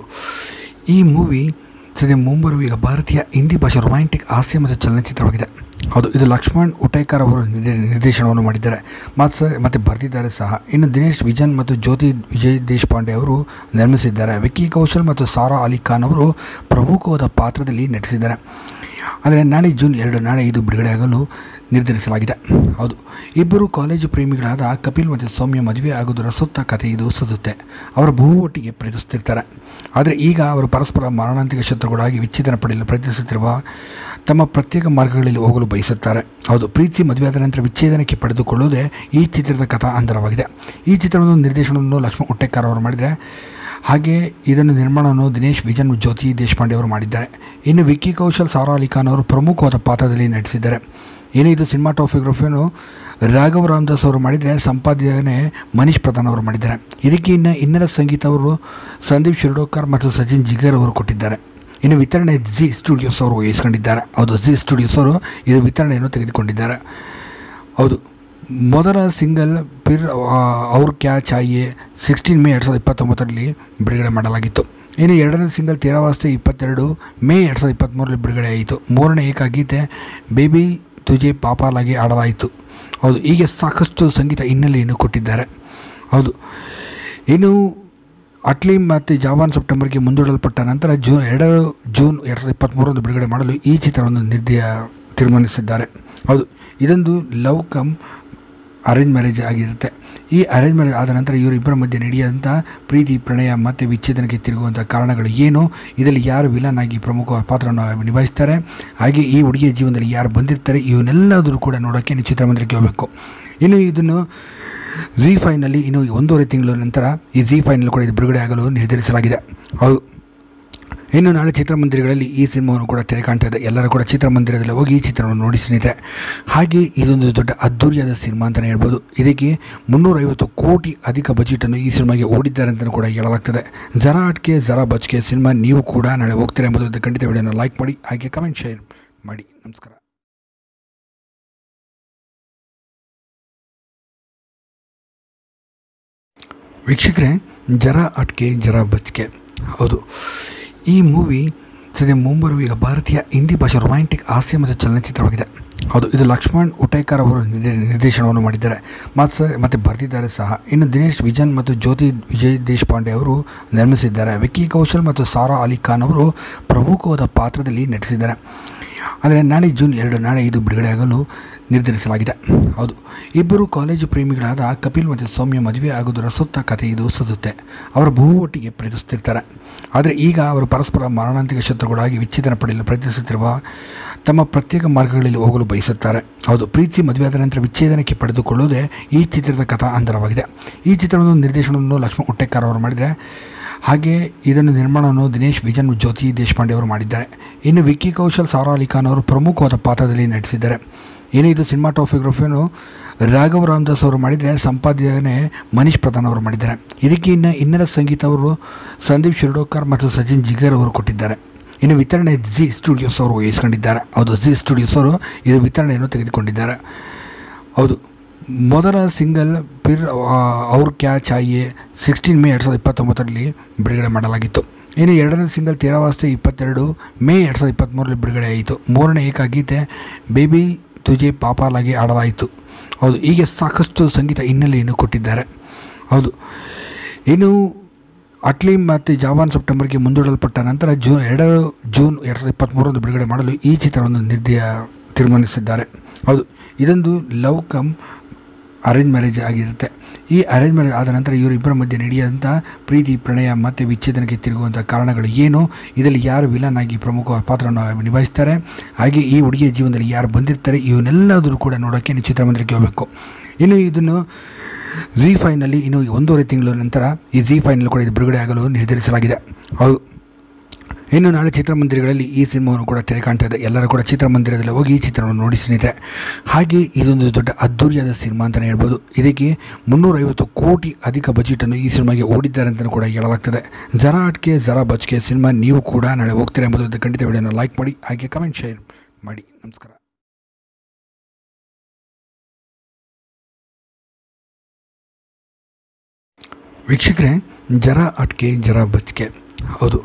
ಈ ಮೂವಿ ಸದ್ಯ ಮುಂಬರುವ ಈಗ ಭಾರತೀಯ ಹಿಂದಿ ಭಾಷೆ ರೊಮ್ಯಾಂಟಿಕ್ ಹಾಸ್ಯ ಮತ್ತು ಚಲನಚಿತ್ರವಾಗಿದೆ ಹೌದು ಇದು ಲಕ್ಷ್ಮಣ್ ಉಟೇಕರ್ ಅವರು ನಿರ್ದೇ- ನಿರ್ದೇಶನವನ್ನು ಮಾಡಿದ್ದಾರೆ ಮತ್ತು ಮತ್ತು ಬರೆದಿದ್ದಾರೆ ಸಹ ಇನ್ನು ದಿನೇಶ್ ವಿಜನ್ ಮತ್ತು ಜ್ಯೋತಿ ವಿಜಯ್ ದೇಶಪಾಂಡೆ ಅವರು ನಿರ್ಮಿಸಿದ್ದಾರೆ ವಿಕ್ಕಿ ಕೌಶಲ್ ಮತ್ತು ಸಾರಾ ಅಲಿ ಖಾನ್ ಅವರು ಪ್ರಮುಖವಾದ ಪಾತ್ರದಲ್ಲಿ ನಟಿಸಿದ್ದಾರೆ ಆದರೆ ನಾಳೆ ಜೂನ್ ಎರಡು ನಾಳೆ ಇದು ಬಿಡುಗಡೆಯಾಗಲು ನಿರ್ಧರಿಸಲಾಗಿದೆ ಹೌದು ಇಬ್ಬರು ಕಾಲೇಜು ಪ್ರೇಮಿಗಳಾದ ಕಪಿಲ್ ಮತ್ತು ಸೌಮ್ಯ ಮದುವೆ ಆಗೋದರ ಸುತ್ತ ಕಥೆ ಇದು ಸುತ್ತುತ್ತೆ ಅವರ ಬಹು ಒಟ್ಟಿಗೆ ಪ್ರೀತಿಸುತ್ತಿರ್ತಾರೆ ಆದರೆ ಈಗ ಅವರು ಪರಸ್ಪರ ಮಾರಣಾಂತಿಕ ಶತ್ರುಗಳಾಗಿ ವಿಚ್ಛೇದನ ಪಡೆಯಲು ಪ್ರಯತ್ನಿಸುತ್ತಿರುವ ತಮ್ಮ ಪ್ರತ್ಯೇಕ ಮಾರ್ಗಗಳಲ್ಲಿ ಹೋಗಲು ಬಯಸುತ್ತಾರೆ ಹೌದು ಪ್ರೀತಿ ಮದುವೆಯಾದ ನಂತರ ವಿಚ್ಛೇದನಕ್ಕೆ ಪಡೆದುಕೊಳ್ಳುವುದೇ ಈ ಚಿತ್ರದ ಕಥಾ ಅಂತರವಾಗಿದೆ ಈ ಚಿತ್ರವನ್ನು ನಿರ್ದೇಶನವನ್ನು ಲಕ್ಷ್ಮಣ್ ಉಟ್ಟೆಕರ್ ಅವರು ಮಾಡಿದರೆ ಹಾಗೆ ಇದನ್ನು ನಿರ್ಮಾಣವನ್ನು ದಿನೇಶ್ ವಿಜನ್ ಜ್ಯೋತಿ ದೇಶಪಾಂಡೆ ಅವರು ಮಾಡಿದ್ದಾರೆ ಇನ್ನು ವಿಕ್ಕಿ ಕೌಶಲ್ ಸಾರಾ ಅಲಿ ಖಾನ್ ಅವರು ಪ್ರಮುಖವಾದ ಪಾತ್ರದಲ್ಲಿ ನಟಿಸಿದ್ದಾರೆ ಇನ್ನು ಇದು ಸಿನಿಮಾಟೋಗ್ರಫಿಯನ್ನು ರಾಘವ್ ರಾಮದಾಸ್ ಅವರು ಮಾಡಿದರೆ ಸಂಪಾದನೆ ಮನೀಶ್ ಪ್ರಧಾನ್ ಅವರು ಮಾಡಿದ್ದಾರೆ ಇದಕ್ಕೆ ಇನ್ನು ಇನ್ನರ ಸಂಗೀತ ಅವರು ಸಂದೀಪ್ ಶಿರ್ಡೋಕರ್ ಮತ್ತು ಸಚಿನ್ ಜಿಗರ್ ಅವರು ಕೊಟ್ಟಿದ್ದಾರೆ ಇನ್ನು ವಿತರಣೆ ಜಿ ಸ್ಟುಡಿಯೋಸ್ ಅವರು ವಹಿಸ್ಕೊಂಡಿದ್ದಾರೆ ಹೌದು ಜಿ ಸ್ಟುಡಿಯೋಸ್ ಅವರು ಇದು ವಿತರಣೆಯನ್ನು ತೆಗೆದುಕೊಂಡಿದ್ದಾರೆ ಹೌದು ಮೊದಲ ಸಿಂಗಲ್ ಪಿರ್ ಅವ್ರ ಕ್ಯಾ ಚಾಯೆ ಸಿಕ್ಸ್ಟೀನ್ ಮೇ ಎರಡು ಸಾವಿರದ ಇಪ್ಪತ್ತೊಂಬತ್ತರಲ್ಲಿ ಬಿಡುಗಡೆ ಮಾಡಲಾಗಿತ್ತು ಇನ್ನು ಎರಡನೇ ಸಿಂಗಲ್ ತೇರಾವಾಸ್ತೆ ಇಪ್ಪತ್ತೆರಡು ಮೇ ಎರಡು ಸಾವಿರದ ಇಪ್ಪತ್ತ್ಮೂರರಲ್ಲಿ ಬಿಡುಗಡೆ ಆಯಿತು ಮೂರನೇ ಏಕಗೀತೆ ಬೇಬಿ ತುಜೆ ಪಾಪಾಲಾಗಿ ಆಡಲಾಯಿತು ಹೌದು ಹೀಗೆ ಸಾಕಷ್ಟು ಸಂಗೀತ ಹಿನ್ನೆಲೆಯನ್ನು ಕೊಟ್ಟಿದ್ದಾರೆ ಹೌದು ಇನ್ನು ಅಟ್ಲಿ ಮತ್ತು ಜಾವಾನ್ ಸೆಪ್ಟೆಂಬರ್ಗೆ ಮುಂದೂಡಲ್ಪಟ್ಟ ನಂತರ ಜೂನ್ ಎರಡು ಜೂನ್ ಎರಡು ಸಾವಿರದ ಇಪ್ಪತ್ತ್ಮೂರರಂದು ಬಿಡುಗಡೆ ಮಾಡಲು ಈ ಚಿತ್ರವನ್ನು ನಿರ್ದಯ ತೀರ್ಮಾನಿಸಿದ್ದಾರೆ ಹೌದು ಇದೊಂದು ಲವ್ ಕಮ್ ಅರೇಂಜ್ ಮ್ಯಾರೇಜ್ ಆಗಿರುತ್ತೆ ಈ ಅರೇಂಜ್ ಮ್ಯಾರೇಜ್ ಆದ ನಂತರ ಇವರಿಬ್ಬರ ಮಧ್ಯೆ ನಡೆಯುವಂಥ ಪ್ರೀತಿ ಪ್ರಣಯ ಮತ್ತು ವಿಚ್ಛೇದನಕ್ಕೆ ತಿರುಗುವಂಥ ಕಾರಣಗಳು ಏನು ಇದರಲ್ಲಿ ಯಾರು ವಿಲನ್ ಆಗಿ ಪ್ರಮುಖ ಪಾತ್ರವನ್ನು ನಿಭಾಯಿಸ್ತಾರೆ ಹಾಗೆ ಈ ಹುಡುಗಿಯ ಜೀವನದಲ್ಲಿ ಯಾರು ಬಂದಿರ್ತಾರೆ ಇವನ್ನೆಲ್ಲದರೂ ಕೂಡ ನೋಡೋಕ್ಕೆ ನೀವು ಚಿತ್ರಮಂದಿರಕ್ಕೆ ಹೋಗಬೇಕು ಇನ್ನು ಇದನ್ನು ಜಿ ಫೈನಲ್ಲಿ ಇನ್ನು ಒಂದೂವರೆ ತಿಂಗಳ ನಂತರ ಈ ಜಿ ಫೈನಲ್ಲಿ ಕೂಡ ಇದು ಬಿಡುಗಡೆ ಆಗಲು ನಿರ್ಧರಿಸಲಾಗಿದೆ ಹೌದು ಇನ್ನು ನಾಳೆ ಚಿತ್ರಮಂದಿರಗಳಲ್ಲಿ ಈ ಸಿನಿಮಾವನ್ನು ಕೂಡ ತೆರೆ ಕಾಣ್ತಾ ಇದೆ ಎಲ್ಲರೂ ಕೂಡ ಚಿತ್ರಮಂದಿರದಲ್ಲಿ ಹೋಗಿ ಈ ಚಿತ್ರವನ್ನು ನೋಡಿ ಸ್ನೇಹಿತರೆ ಹಾಗೆ ಇದೊಂದು ದೊಡ್ಡ ಅದ್ದೂರಿಯಾದ ಸಿನಿಮಾ ಅಂತಲೇ ಹೇಳ್ಬೋದು ಇದಕ್ಕೆ ಮುನ್ನೂರೈವತ್ತು ಕೋಟಿ ಅಧಿಕ ಬಜೆಟನ್ನು ಈ ಸಿನಿಮಾಗೆ ಓಡಿದ್ದಾರೆ ಅಂತಲೂ ಕೂಡ ಹೇಳಲಾಗ್ತದೆ ಜರಾ ಅಟ್ಕೆ ಜರಾ ಬಚ್ಕೆ ಸಿನಿಮಾ ನೀವು ಕೂಡ ನಾಳೆ ಹೋಗ್ತೀರಾ ಎಂಬುದು ಖಂಡಿತ ವಿಡಿಯೋನ ಲೈಕ್ ಮಾಡಿ ಹಾಗೆ ಕಮೆಂಟ್ ಶೇರ್ ಮಾಡಿ ನಮಸ್ಕಾರ ವೀಕ್ಷಕರೇ ಜರ ಅಟ್ಕೆ ಜರ ಬಚ್ಕೆ ಹೌದು ಈ ಮೂವಿ ಸದ್ಯ ಮುಂಬರುವ ಈಗ ಭಾರತೀಯ ಹಿಂದಿ ಭಾಷೆ ರೊಮ್ಯಾಂಟಿಕ್ ಹಾಸ್ಯ ಮತ್ತು ಚಲನಚಿತ್ರವಾಗಿದೆ ಹೌದು ಇದು ಲಕ್ಷ್ಮಣ್ ಉಟೇಕರ್ ಅವರು ನಿರ್ದೇ- ನಿರ್ದೇಶನವನ್ನು ಮಾಡಿದ್ದಾರೆ ಮತ್ತು ಮತ್ತು ಬರೆದಿದ್ದಾರೆ ಸಹ ಇನ್ನು ದಿನೇಶ್ ವಿಜನ್ ಮತ್ತು ಜ್ಯೋತಿ ವಿಜಯ್ ದೇಶಪಾಂಡೆ ಅವರು ನಿರ್ಮಿಸಿದ್ದಾರೆ ವಿಕ್ಕಿ ಕೌಶಲ್ ಮತ್ತು ಸಾರಾ ಅಲಿ ಖಾನ್ ಅವರು ಪ್ರಮುಖವಾದ ಪಾತ್ರದಲ್ಲಿ ನಟಿಸಿದ್ದಾರೆ ಆದರೆ ನಾಳೆ ಜೂನ್ ಎರಡು ನಾಳೆ ಇದು ಬಿಡುಗಡೆಯಾಗಲು ನಿರ್ಧರಿಸಲಾಗಿದೆ ಹೌದು ಇಬ್ಬರು ಕಾಲೇಜು ಪ್ರೇಮಿಗಳಾದ ಕಪಿಲ್ ಮತ್ತು ಸೌಮ್ಯ ಮದುವೆ ಆಗುವುದರ ಸುತ್ತ ಕಥೆ ಇದು ಸುತ್ತುತ್ತೆ ಅವರ ಬಹು ಒಟ್ಟಿಗೆ ಪ್ರೀತಿಸುತ್ತಿರ್ತಾರೆ ಆದರೆ ಈಗ ಅವರು ಪರಸ್ಪರ ಮಾರಣಾಂತಿಕ ಶತ್ರುಗಳಾಗಿ ವಿಚ್ಛೇದನ ಪಡೆಯಲು ಪ್ರಯತ್ನಿಸುತ್ತಿರುವ ತಮ್ಮ ಪ್ರತ್ಯೇಕ ಮಾರ್ಗಗಳಲ್ಲಿ ಹೋಗಲು ಬಯಸುತ್ತಾರೆ ಹೌದು ಪ್ರೀತಿ ಮದುವೆಯಾದ ನಂತರ ವಿಚ್ಛೇದನಕ್ಕೆ ಪಡೆದುಕೊಳ್ಳುವುದೇ ಈ ಚಿತ್ರದ ಕಥಾ ಅಂತರವಾಗಿದೆ ಈ ಚಿತ್ರವನ್ನು ನಿರ್ದೇಶನವನ್ನು ಲಕ್ಷ್ಮಣ್ ಉಟ್ಟೆಕರ್ ಅವರು ಮಾಡಿದರೆ ಹಾಗೆ ಇದನ್ನು ನಿರ್ಮಾಣವನ್ನು ದಿನೇಶ್ ವಿಜನ್ ಜ್ಯೋತಿ ದೇಶಪಾಂಡೆ ಅವರು ಮಾಡಿದ್ದಾರೆ ಇನ್ನು ವಿಕ್ಕಿ ಕೌಶಲ್ ಸಾರಾ ಅಲಿ ಖಾನ್ ಅವರು ಪ್ರಮುಖವಾದ ಪಾತ್ರದಲ್ಲಿ ನಟಿಸಿದ್ದಾರೆ ಇನ್ನು ಇದು ಸಿನಿಮಾಟೋಗ್ರಫಿಯನ್ನು ರಾಘವ್ ರಾಮದಾಸ್ ಅವರು ಮಾಡಿದರೆ ಸಂಪಾದನೆ ಮನೀಶ್ ಪ್ರಧಾನ್ ಅವರು ಮಾಡಿದ್ದಾರೆ ಇದಕ್ಕೆ ಇನ್ನು ಇನ್ನರ ಸಂಗೀತ ಅವರು ಸಂದೀಪ್ ಶಿರ್ಡೋಕರ್ ಮತ್ತು ಸಚಿನ್ ಜಿಗರ್ ಅವರು ಕೊಟ್ಟಿದ್ದಾರೆ ಇನ್ನು ವಿತರಣೆ ಜಿ ಸ್ಟುಡಿಯೋಸ್ ಅವರು ವಹಿಸ್ಕೊಂಡಿದ್ದಾರೆ ಹೌದು ಜಿ ಸ್ಟುಡಿಯೋಸ್ ಅವರು ಇದು ವಿತರಣೆಯನ್ನು ತೆಗೆದುಕೊಂಡಿದ್ದಾರೆ ಹೌದು ಮೊದಲ ಸಿಂಗಲ್ ಪಿರ್ ಅವ್ರ ಕ್ಯಾ ಚಾಯೆ ಸಿಕ್ಸ್ಟೀನ್ ಮೇ ಎರಡು ಸಾವಿರದ ಇಪ್ಪತ್ತೊಂಬತ್ತರಲ್ಲಿ ಬಿಡುಗಡೆ ಮಾಡಲಾಗಿತ್ತು ಇನ್ನು ಎರಡನೇ ಸಿಂಗಲ್ ತೇರಾವಾಸ್ತೆ ಇಪ್ಪತ್ತೆರಡು ಮೇ ಎರಡು ಸಾವಿರದ ಇಪ್ಪತ್ತ್ಮೂರರಲ್ಲಿ ಬಿಡುಗಡೆ ಆಯಿತು ಮೂರನೇ ಏಕಗೀತೆ ಬೇಬಿ ತುಜೆ ಪಾಪಾಲಾಗಿ ಆಡಲಾಯಿತು ಹೌದು ಹೀಗೆ ಸಾಕಷ್ಟು ಸಂಗೀತ ಹಿನ್ನೆಲೆಯನ್ನು ಕೊಟ್ಟಿದ್ದಾರೆ ಹೌದು ಇನ್ನು ಅಟ್ಲಿ ಮತ್ತು ಜಾವಾನ್ ಸೆಪ್ಟೆಂಬರ್ಗೆ ಮುಂದೂಡಲ್ಪಟ್ಟ ನಂತರ ಜೂನ್ ಎರಡು ಜೂನ್ ಎರಡು ಸಾವಿರದ ಇಪ್ಪತ್ತ್ಮೂರರಂದು ಬಿಡುಗಡೆ ಮಾಡಲು ಈ ಚಿತ್ರವನ್ನು ನಿರ್ದಯ ತೀರ್ಮಾನಿಸಿದ್ದಾರೆ ಹೌದು ಇದೊಂದು ಲವ್ ಕಮ್ ಅರೇಂಜ್ ಮ್ಯಾರೇಜ್ ಆಗಿರುತ್ತೆ ಈ ಅರೇಂಜ್ ಮ್ಯಾರೇಜ್ ಆದ ನಂತರ ಇವರಿಬ್ಬರ ಮಧ್ಯೆ ನಡೆಯುವಂಥ ಪ್ರೀತಿ ಪ್ರಣಯ ಮತ್ತು ವಿಚ್ಛೇದನಕ್ಕೆ ತಿರುಗುವಂಥ ಕಾರಣಗಳು ಏನು ಇದರಲ್ಲಿ ಯಾರು ವಿಲನ್ ಆಗಿ ಪ್ರಮುಖ ಪಾತ್ರವನ್ನು ನಿಭಾಯಿಸ್ತಾರೆ ಹಾಗೆ ಈ ಹುಡುಗಿಯ ಜೀವನದಲ್ಲಿ ಯಾರು ಬಂದಿರ್ತಾರೆ ಇವನ್ನೆಲ್ಲದರೂ ಕೂಡ ನೋಡೋಕ್ಕೆ ನೀವು ಚಿತ್ರಮಂದಿರಕ್ಕೆ ಹೋಗಬೇಕು ಇನ್ನು ಇದನ್ನು ಜಿ ಫೈನಲ್ಲಿ ಇನ್ನು ಒಂದೂವರೆ ತಿಂಗಳ ನಂತರ ಈ ಜಿ ಫೈನಲ್ಲಿ ಕೂಡ ಇದು ಬಿಡುಗಡೆ ಆಗಲು ನಿರ್ಧರಿಸಲಾಗಿದೆ ಹೌದು ಇನ್ನು ನಾಳೆ ಚಿತ್ರಮಂದಿರಗಳಲ್ಲಿ ಈ ಸಿನಿಮಾವನ್ನು ಕೂಡ ತೆರೆ ಕಾಣ್ತಾ ಇದೆ ಎಲ್ಲರೂ ಕೂಡ ಚಿತ್ರಮಂದಿರದಲ್ಲಿ ಹೋಗಿ ಈ ಚಿತ್ರವನ್ನು ನೋಡಿ ಸ್ನೇಹಿತರೆ ಹಾಗೆ ಇದೊಂದು ದೊಡ್ಡ ಅದ್ದೂರಿಯಾದ ಸಿನಿಮಾ ಅಂತಲೇ ಹೇಳ್ಬೋದು ಇದಕ್ಕೆ ಮುನ್ನೂರೈವತ್ತು ಕೋಟಿ ಅಧಿಕ ಬಜೆಟನ್ನು ಈ ಸಿನಿಮಾಗೆ ಓಡಿದ್ದಾರೆ ಅಂತಲೂ ಕೂಡ ಹೇಳಲಾಗ್ತದೆ ಜರ ಅಟ್ಕೆ ಜರ ಬಚ್ಕೆ ಸಿನಿಮಾ ನೀವು ಕೂಡ ನಾಳೆ ಹೋಗ್ತೀರಾ ಎಂಬುದು ಖಂಡಿತ ವಿಡಿಯೋನ ಲೈಕ್ ಮಾಡಿ ಹಾಗೆ ಕಮೆಂಟ್ ಶೇರ್ ಮಾಡಿ ನಮಸ್ಕಾರ ವೀಕ್ಷಕರೇ ಜರ ಅಟ್ಕೆ ಜರ ಬಚ್ಕೆ ಹೌದು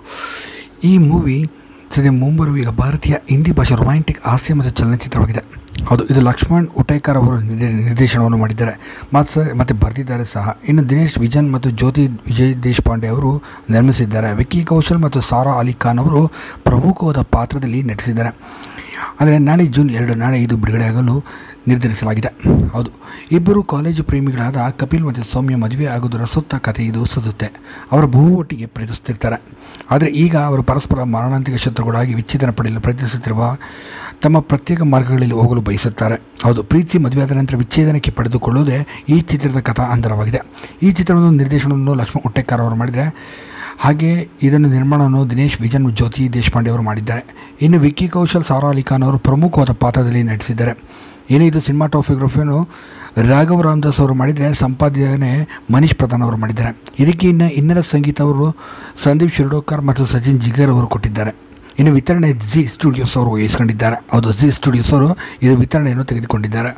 ಈ ಮೂವಿ ಸದ್ಯ ಮುಂಬರುವ ಈಗ ಭಾರತೀಯ ಹಿಂದಿ ಭಾಷೆ ರೊಮ್ಯಾಂಟಿಕ್ ಹಾಸ್ಯ ಮತ್ತು ಚಲನಚಿತ್ರವಾಗಿದೆ ಹೌದು ಇದು ಲಕ್ಷ್ಮಣ್ ಉಟೇಕರ್ ಅವರು ನಿರ್ದೇ- ನಿರ್ದೇಶನವನ್ನು ಮಾಡಿದ್ದಾರೆ ಮತ್ತು ಮತ್ತು ಬರೆದಿದ್ದಾರೆ ಸಹ ಇನ್ನು ದಿನೇಶ್ ವಿಜನ್ ಮತ್ತು ಜ್ಯೋತಿ ವಿಜಯ್ ದೇಶಪಾಂಡೆ ಅವರು ನಿರ್ಮಿಸಿದ್ದಾರೆ ವಿಕ್ಕಿ ಕೌಶಲ್ ಮತ್ತು ಸಾರಾ ಅಲಿ ಖಾನ್ ಅವರು ಪ್ರಮುಖವಾದ ಪಾತ್ರದಲ್ಲಿ ನಟಿಸಿದ್ದಾರೆ ಆದರೆ ನಾಳೆ ಜೂನ್ ಎರಡು ನಾಳೆ ಇದು ಬಿಡುಗಡೆಯಾಗಲು ನಿರ್ಧರಿಸಲಾಗಿದೆ ಹೌದು ಇಬ್ಬರು ಕಾಲೇಜು ಪ್ರೇಮಿಗಳಾದ ಕಪಿಲ್ ಮತ್ತು ಸೌಮ್ಯ ಮದುವೆ ಆಗುವುದರ ಸುತ್ತ ಕಥೆ ಇದು ಸುತ್ತುತ್ತೆ ಅವರ ಬಹು ಒಟ್ಟಿಗೆ ಪ್ರೀತಿಸುತ್ತಿರ್ತಾರೆ ಆದರೆ ಈಗ ಅವರು ಪರಸ್ಪರ ಮಾರಣಾಂತಿಕ ಶತ್ರುಗಳಾಗಿ ವಿಚ್ಛೇದನ ಪಡೆಯಲು ಪ್ರಯತ್ನಿಸುತ್ತಿರುವ ತಮ್ಮ ಪ್ರತ್ಯೇಕ ಮಾರ್ಗಗಳಲ್ಲಿ ಹೋಗಲು ಬಯಸುತ್ತಾರೆ ಹೌದು ಪ್ರೀತಿ ಮದುವೆಯಾದ ನಂತರ ವಿಚ್ಛೇದನಕ್ಕೆ ಪಡೆದುಕೊಳ್ಳುವುದೇ ಈ ಚಿತ್ರದ ಕಥಾ ಅಂತರವಾಗಿದೆ ಈ ಚಿತ್ರವನ್ನು ನಿರ್ದೇಶನವನ್ನು ಲಕ್ಷ್ಮಣ್ ಉಟ್ಟೆಕರ್ ಅವರು ಮಾಡಿದರೆ ಹಾಗೆ ಇದನ್ನು ನಿರ್ಮಾಣವನ್ನು ದಿನೇಶ್ ವಿಜನ್ ಜ್ಯೋತಿ ದೇಶಪಾಂಡೆ ಅವರು ಮಾಡಿದ್ದಾರೆ ಇನ್ನು ವಿಕ್ಕಿ ಕೌಶಲ್ ಸಾರಾ ಅಲಿ ಖಾನ್ ಅವರು ಪ್ರಮುಖವಾದ ಪಾತ್ರದಲ್ಲಿ ನಟಿಸಿದ್ದಾರೆ ಇನ್ನು ಇದು ಸಿನಿಮಾಟೋಗ್ರಫಿಯನ್ನು ರಾಘವ್ ರಾಮದಾಸ್ ಅವರು ಮಾಡಿದರೆ ಸಂಪಾದನೆ ಮನೀಶ್ ಪ್ರಧಾನ್ ಅವರು ಮಾಡಿದ್ದಾರೆ ಇದಕ್ಕೆ ಇನ್ನು ಇನ್ನರ ಸಂಗೀತ ಅವರು ಸಂದೀಪ್ ಶಿರ್ಡೋಕರ್ ಮತ್ತು ಸಚಿನ್ ಜಿಗರ್ ಅವರು ಕೊಟ್ಟಿದ್ದಾರೆ ಇನ್ನು ವಿತರಣೆ ಜಿ ಸ್ಟುಡಿಯೋಸ್ ಅವರು ವಹಿಸ್ಕೊಂಡಿದ್ದಾರೆ ಹೌದು ಜಿ ಸ್ಟುಡಿಯೋಸ್ ಅವರು ಇದು ವಿತರಣೆಯನ್ನು ತೆಗೆದುಕೊಂಡಿದ್ದಾರೆ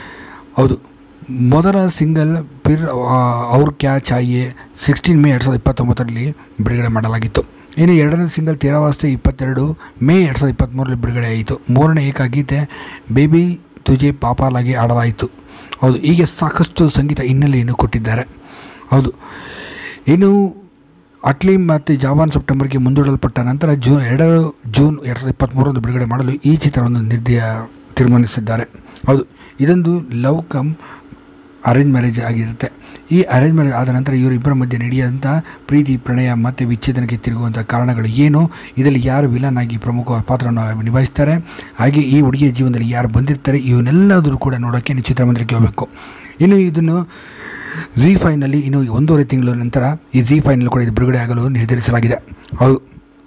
ಹೌದು ಮೊದಲ ಸಿಂಗಲ್ ಪಿರ್ ಅವ್ರ ಕ್ಯಾ ಚಾಯೆ ಸಿಕ್ಸ್ಟೀನ್ ಮೇ ಎರಡು ಸಾವಿರದ ಇಪ್ಪತ್ತೊಂಬತ್ತರಲ್ಲಿ ಬಿಡುಗಡೆ ಮಾಡಲಾಗಿತ್ತು ಇನ್ನು ಎರಡನೇ ಸಿಂಗಲ್ ತೇರಾವಾಸ್ತೆ ಇಪ್ಪತ್ತೆರಡು ಮೇ ಎರಡು ಸಾವಿರದ ಇಪ್ಪತ್ತ್ಮೂರರಲ್ಲಿ ಬಿಡುಗಡೆ ಆಯಿತು ಮೂರನೇ ಏಕಗೀತೆ ಬೇಬಿ ತುಜೆ ಪಾಪಾಲಾಗಿ ಆಡಲಾಯಿತು ಹೌದು ಹೀಗೆ ಸಾಕಷ್ಟು ಸಂಗೀತ ಹಿನ್ನೆಲೆಯನ್ನು ಕೊಟ್ಟಿದ್ದಾರೆ ಹೌದು ಇನ್ನು ಅಟ್ಲಿ ಮತ್ತು ಜಾವಾನ್ ಸೆಪ್ಟೆಂಬರ್ಗೆ ಮುಂದೂಡಲ್ಪಟ್ಟ ನಂತರ ಜೂನ್ ಎರಡು ಜೂನ್ ಎರಡು ಸಾವಿರದ ಇಪ್ಪತ್ತ್ಮೂರರಂದು ಬಿಡುಗಡೆ ಮಾಡಲು ಈ ಚಿತ್ರವನ್ನು ನಿರ್ದಯ ತೀರ್ಮಾನಿಸಿದ್ದಾರೆ ಹೌದು ಇದೊಂದು ಲವ್ ಕಮ್ ಅರೇಂಜ್ ಮ್ಯಾರೇಜ್ ಆಗಿರುತ್ತೆ ಈ ಅರೇಂಜ್ ಮ್ಯಾರೇಜ್ ಆದ ನಂತರ ಇವರಿಬ್ಬರ ಮಧ್ಯೆ ನಡೆಯುವಂಥ ಪ್ರೀತಿ ಪ್ರಣಯ ಮತ್ತು ವಿಚ್ಛೇದನಕ್ಕೆ ತಿರುಗುವಂಥ ಕಾರಣಗಳು ಏನು ಇದರಲ್ಲಿ ಯಾರು ವಿಲನ್ ಆಗಿ ಪ್ರಮುಖ ಪಾತ್ರವನ್ನು ನಿಭಾಯಿಸ್ತಾರೆ ಹಾಗೆ ಈ ಹುಡುಗಿಯ ಜೀವನದಲ್ಲಿ ಯಾರು ಬಂದಿರ್ತಾರೆ ಇವನ್ನೆಲ್ಲದರೂ ಕೂಡ ನೋಡೋಕ್ಕೆ ನೀವು ಚಿತ್ರಮಂದಿರಕ್ಕೆ ಹೋಗಬೇಕು ಇನ್ನು ಇದನ್ನು ಜಿ ಫೈನಲ್ಲಿ ಇನ್ನು ಒಂದೂವರೆ ತಿಂಗಳ ನಂತರ ಈ ಜಿ ಫೈನಲ್ಲಿ ಕೂಡ ಇದು ಬಿಡುಗಡೆ ಆಗಲು ನಿರ್ಧರಿಸಲಾಗಿದೆ ಹೌದು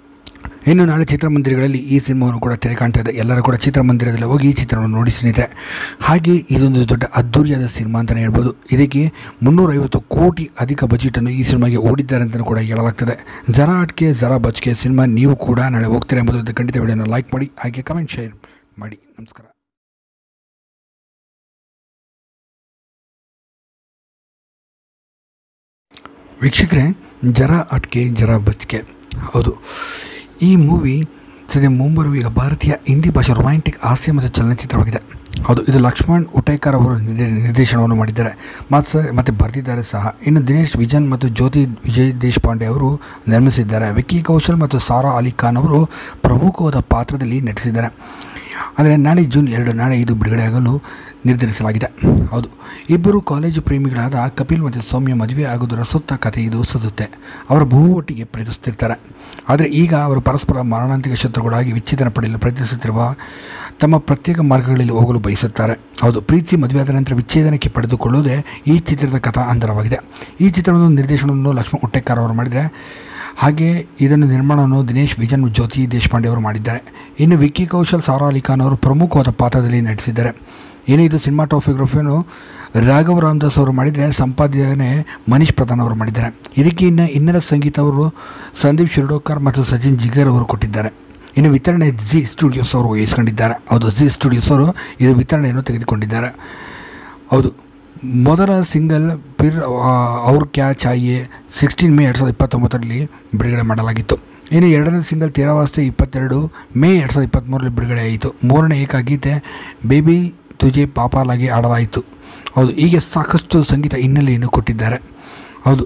ಇನ್ನು ನಾಳೆ ಚಿತ್ರಮಂದಿರಗಳಲ್ಲಿ ಈ ಸಿನಿಮಾವನ್ನು ಕೂಡ ತೆರೆ ಕಾಣ್ತಾ ಇದೆ ಎಲ್ಲರೂ ಕೂಡ ಚಿತ್ರಮಂದಿರದಲ್ಲಿ ಹೋಗಿ ಈ ಚಿತ್ರವನ್ನು ನೋಡಿ ಸ್ನೇಹಿತರೆ ಹಾಗೆ ಇದೊಂದು ದೊಡ್ಡ ಅದ್ದೂರಿಯಾದ ಸಿನಿಮಾ ಅಂತಲೇ ಹೇಳ್ಬೋದು ಇದಕ್ಕೆ ಮುನ್ನೂರೈವತ್ತು ಕೋಟಿ ಅಧಿಕ ಬಜೆಟನ್ನು ಈ ಸಿನಿಮಾಗೆ ಓಡಿದ್ದಾರೆ ಅಂತಲೂ ಕೂಡ ಹೇಳಲಾಗ್ತದೆ ಜರ ಅಟ್ಕೆ ಜರ ಬಚ್ಕೆ ಸಿನಿಮಾ ನೀವು ಕೂಡ ನಾಳೆ ಹೋಗ್ತೀರಾ ಎಂಬುದು ಖಂಡಿತ ವಿಡಿಯೋನ ಲೈಕ್ ಮಾಡಿ ಹಾಗೆ ಕಮೆಂಟ್ ಶೇರ್ ಮಾಡಿ ನಮಸ್ಕಾರ ವೀಕ್ಷಕರೇ ಜರ ಅಟ್ಕೆ ಜರ ಬಚ್ಕೆ ಹೌದು ಈ ಮೂವಿ ಸದ್ಯ ಮುಂಬರುವ ಈಗ ಭಾರತೀಯ ಹಿಂದಿ ಭಾಷೆ ರೊಮ್ಯಾಂಟಿಕ್ ಹಾಸ್ಯ ಮತ್ತು ಚಲನಚಿತ್ರವಾಗಿದೆ ಹೌದು ಇದು ಲಕ್ಷ್ಮಣ್ ಉಟೇಕರ್ ಅವರು ನಿರ್ದೇ- ನಿರ್ದೇಶನವನ್ನು ಮಾಡಿದ್ದಾರೆ ಮತ್ತು ಮತ್ತು ಬರೆದಿದ್ದಾರೆ ಸಹ ಇನ್ನು ದಿನೇಶ್ ವಿಜನ್ ಮತ್ತು ಜ್ಯೋತಿ ವಿಜಯ್ ದೇಶಪಾಂಡೆ ಅವರು ನಿರ್ಮಿಸಿದ್ದಾರೆ ವಿಕ್ಕಿ ಕೌಶಲ್ ಮತ್ತು ಸಾರಾ ಅಲಿ ಖಾನ್ ಅವರು ಪ್ರಮುಖವಾದ ಪಾತ್ರದಲ್ಲಿ ನಟಿಸಿದ್ದಾರೆ ಆದರೆ ನಾಳೆ ಜೂನ್ ಎರಡು ನಾಳೆ ಇದು ಬಿಡುಗಡೆಯಾಗಲು ನಿರ್ಧರಿಸಲಾಗಿದೆ ಹೌದು ಇಬ್ಬರು ಕಾಲೇಜು ಪ್ರೇಮಿಗಳಾದ ಕಪಿಲ್ ಮತ್ತು ಸೌಮ್ಯ ಮದುವೆ ಆಗೋದರ ಸುತ್ತ ಕಥೆ ಇದು ಸುತ್ತುತ್ತೆ ಅವರ ಬಹು ಒಟ್ಟಿಗೆ ಪ್ರೀತಿಸುತ್ತಿರ್ತಾರೆ ಆದರೆ ಈಗ ಅವರು ಪರಸ್ಪರ ಮಾರಣಾಂತಿಕ ಶತ್ರುಗಳಾಗಿ ವಿಚ್ಛೇದನ ಪಡೆಯಲು ಪ್ರಯತ್ನಿಸುತ್ತಿರುವ ತಮ್ಮ ಪ್ರತ್ಯೇಕ ಮಾರ್ಗಗಳಲ್ಲಿ ಹೋಗಲು ಬಯಸುತ್ತಾರೆ ಹೌದು ಪ್ರೀತಿ ಮದುವೆಯಾದ ನಂತರ ವಿಚ್ಛೇದನಕ್ಕೆ ಪಡೆದುಕೊಳ್ಳುವುದೇ ಈ ಚಿತ್ರದ ಕಥಾ ಅಂತರವಾಗಿದೆ ಈ ಚಿತ್ರವನ್ನು ನಿರ್ದೇಶನವನ್ನು ಲಕ್ಷ್ಮಣ್ ಉಟ್ಟೆಕಾರ್ ಅವರು ಮಾಡಿದರೆ ಹಾಗೆ ಇದನ್ನು ನಿರ್ಮಾಣವನ್ನು ದಿನೇಶ್ ವಿಜನ್ ಜ್ಯೋತಿ ದೇಶಪಾಂಡೆ ಅವರು ಮಾಡಿದ್ದಾರೆ ಇನ್ನು ವಿಕ್ಕಿ ಕೌಶಲ್ ಸಾರಾ ಅಲಿ ಖಾನ್ ಅವರು ಪ್ರಮುಖವಾದ ಪಾತ್ರದಲ್ಲಿ ನಟಿಸಿದ್ದಾರೆ ಇನ್ನು ಇದು ಸಿನಿಮಾಟೋಗ್ರಫಿಯನ್ನು ರಾಘವ ರಾಮದಾಸ್ ಅವರು ಮಾಡಿದರೆ ಸಂಪಾದನೆ ಮನೀಶ್ ಪ್ರಧಾನ್ ಅವರು ಮಾಡಿದ್ದಾರೆ ಇದಕ್ಕೆ ಇನ್ನು ಇನ್ನರ ಸಂಗೀತ ಅವರು ಸಂದೀಪ್ ಶಿರ್ಡೋಕರ್ ಮತ್ತು ಸಚಿನ್ ಜಿಗರ್ ಅವರು ಕೊಟ್ಟಿದ್ದಾರೆ ಇನ್ನು ವಿತರಣೆ ಜಿ ಸ್ಟುಡಿಯೋಸ್ ಅವರು ವಹಿಸ್ಕೊಂಡಿದ್ದಾರೆ ಹೌದು ಜಿ ಸ್ಟುಡಿಯೋಸ್ ಅವರು ಇದು ವಿತರಣೆಯನ್ನು ತೆಗೆದುಕೊಂಡಿದ್ದಾರೆ ಹೌದು ಮೊದಲ ಸಿಂಗಲ್ ಪಿರ್ ಅವ್ರ ಕ್ಯಾ ಚಾಯೆ ಸಿಕ್ಸ್ಟೀನ್ ಮೇ ಎರಡು ಸಾವಿರದ ಇಪ್ಪತ್ತೊಂಬತ್ತರಲ್ಲಿ ಬಿಡುಗಡೆ ಮಾಡಲಾಗಿತ್ತು ಇನ್ನು ಎರಡನೇ ಸಿಂಗಲ್ ತೇರಾವಾಸ್ತೆ ಇಪ್ಪತ್ತೆರಡು ಮೇ ಎರಡು ಸಾವಿರದ ಇಪ್ಪತ್ತ್ಮೂರರಲ್ಲಿ ಬಿಡುಗಡೆ ಆಯಿತು ಮೂರನೇ ಏಕಗೀತೆ ಬೇಬಿ ತುಜೆ ಪಾಪಾಲಾಗಿ ಆಡಲಾಯಿತು ಹೌದು ಹೀಗೆ ಸಾಕಷ್ಟು ಸಂಗೀತ ಹಿನ್ನೆಲೆಯನ್ನು ಕೊಟ್ಟಿದ್ದಾರೆ ಹೌದು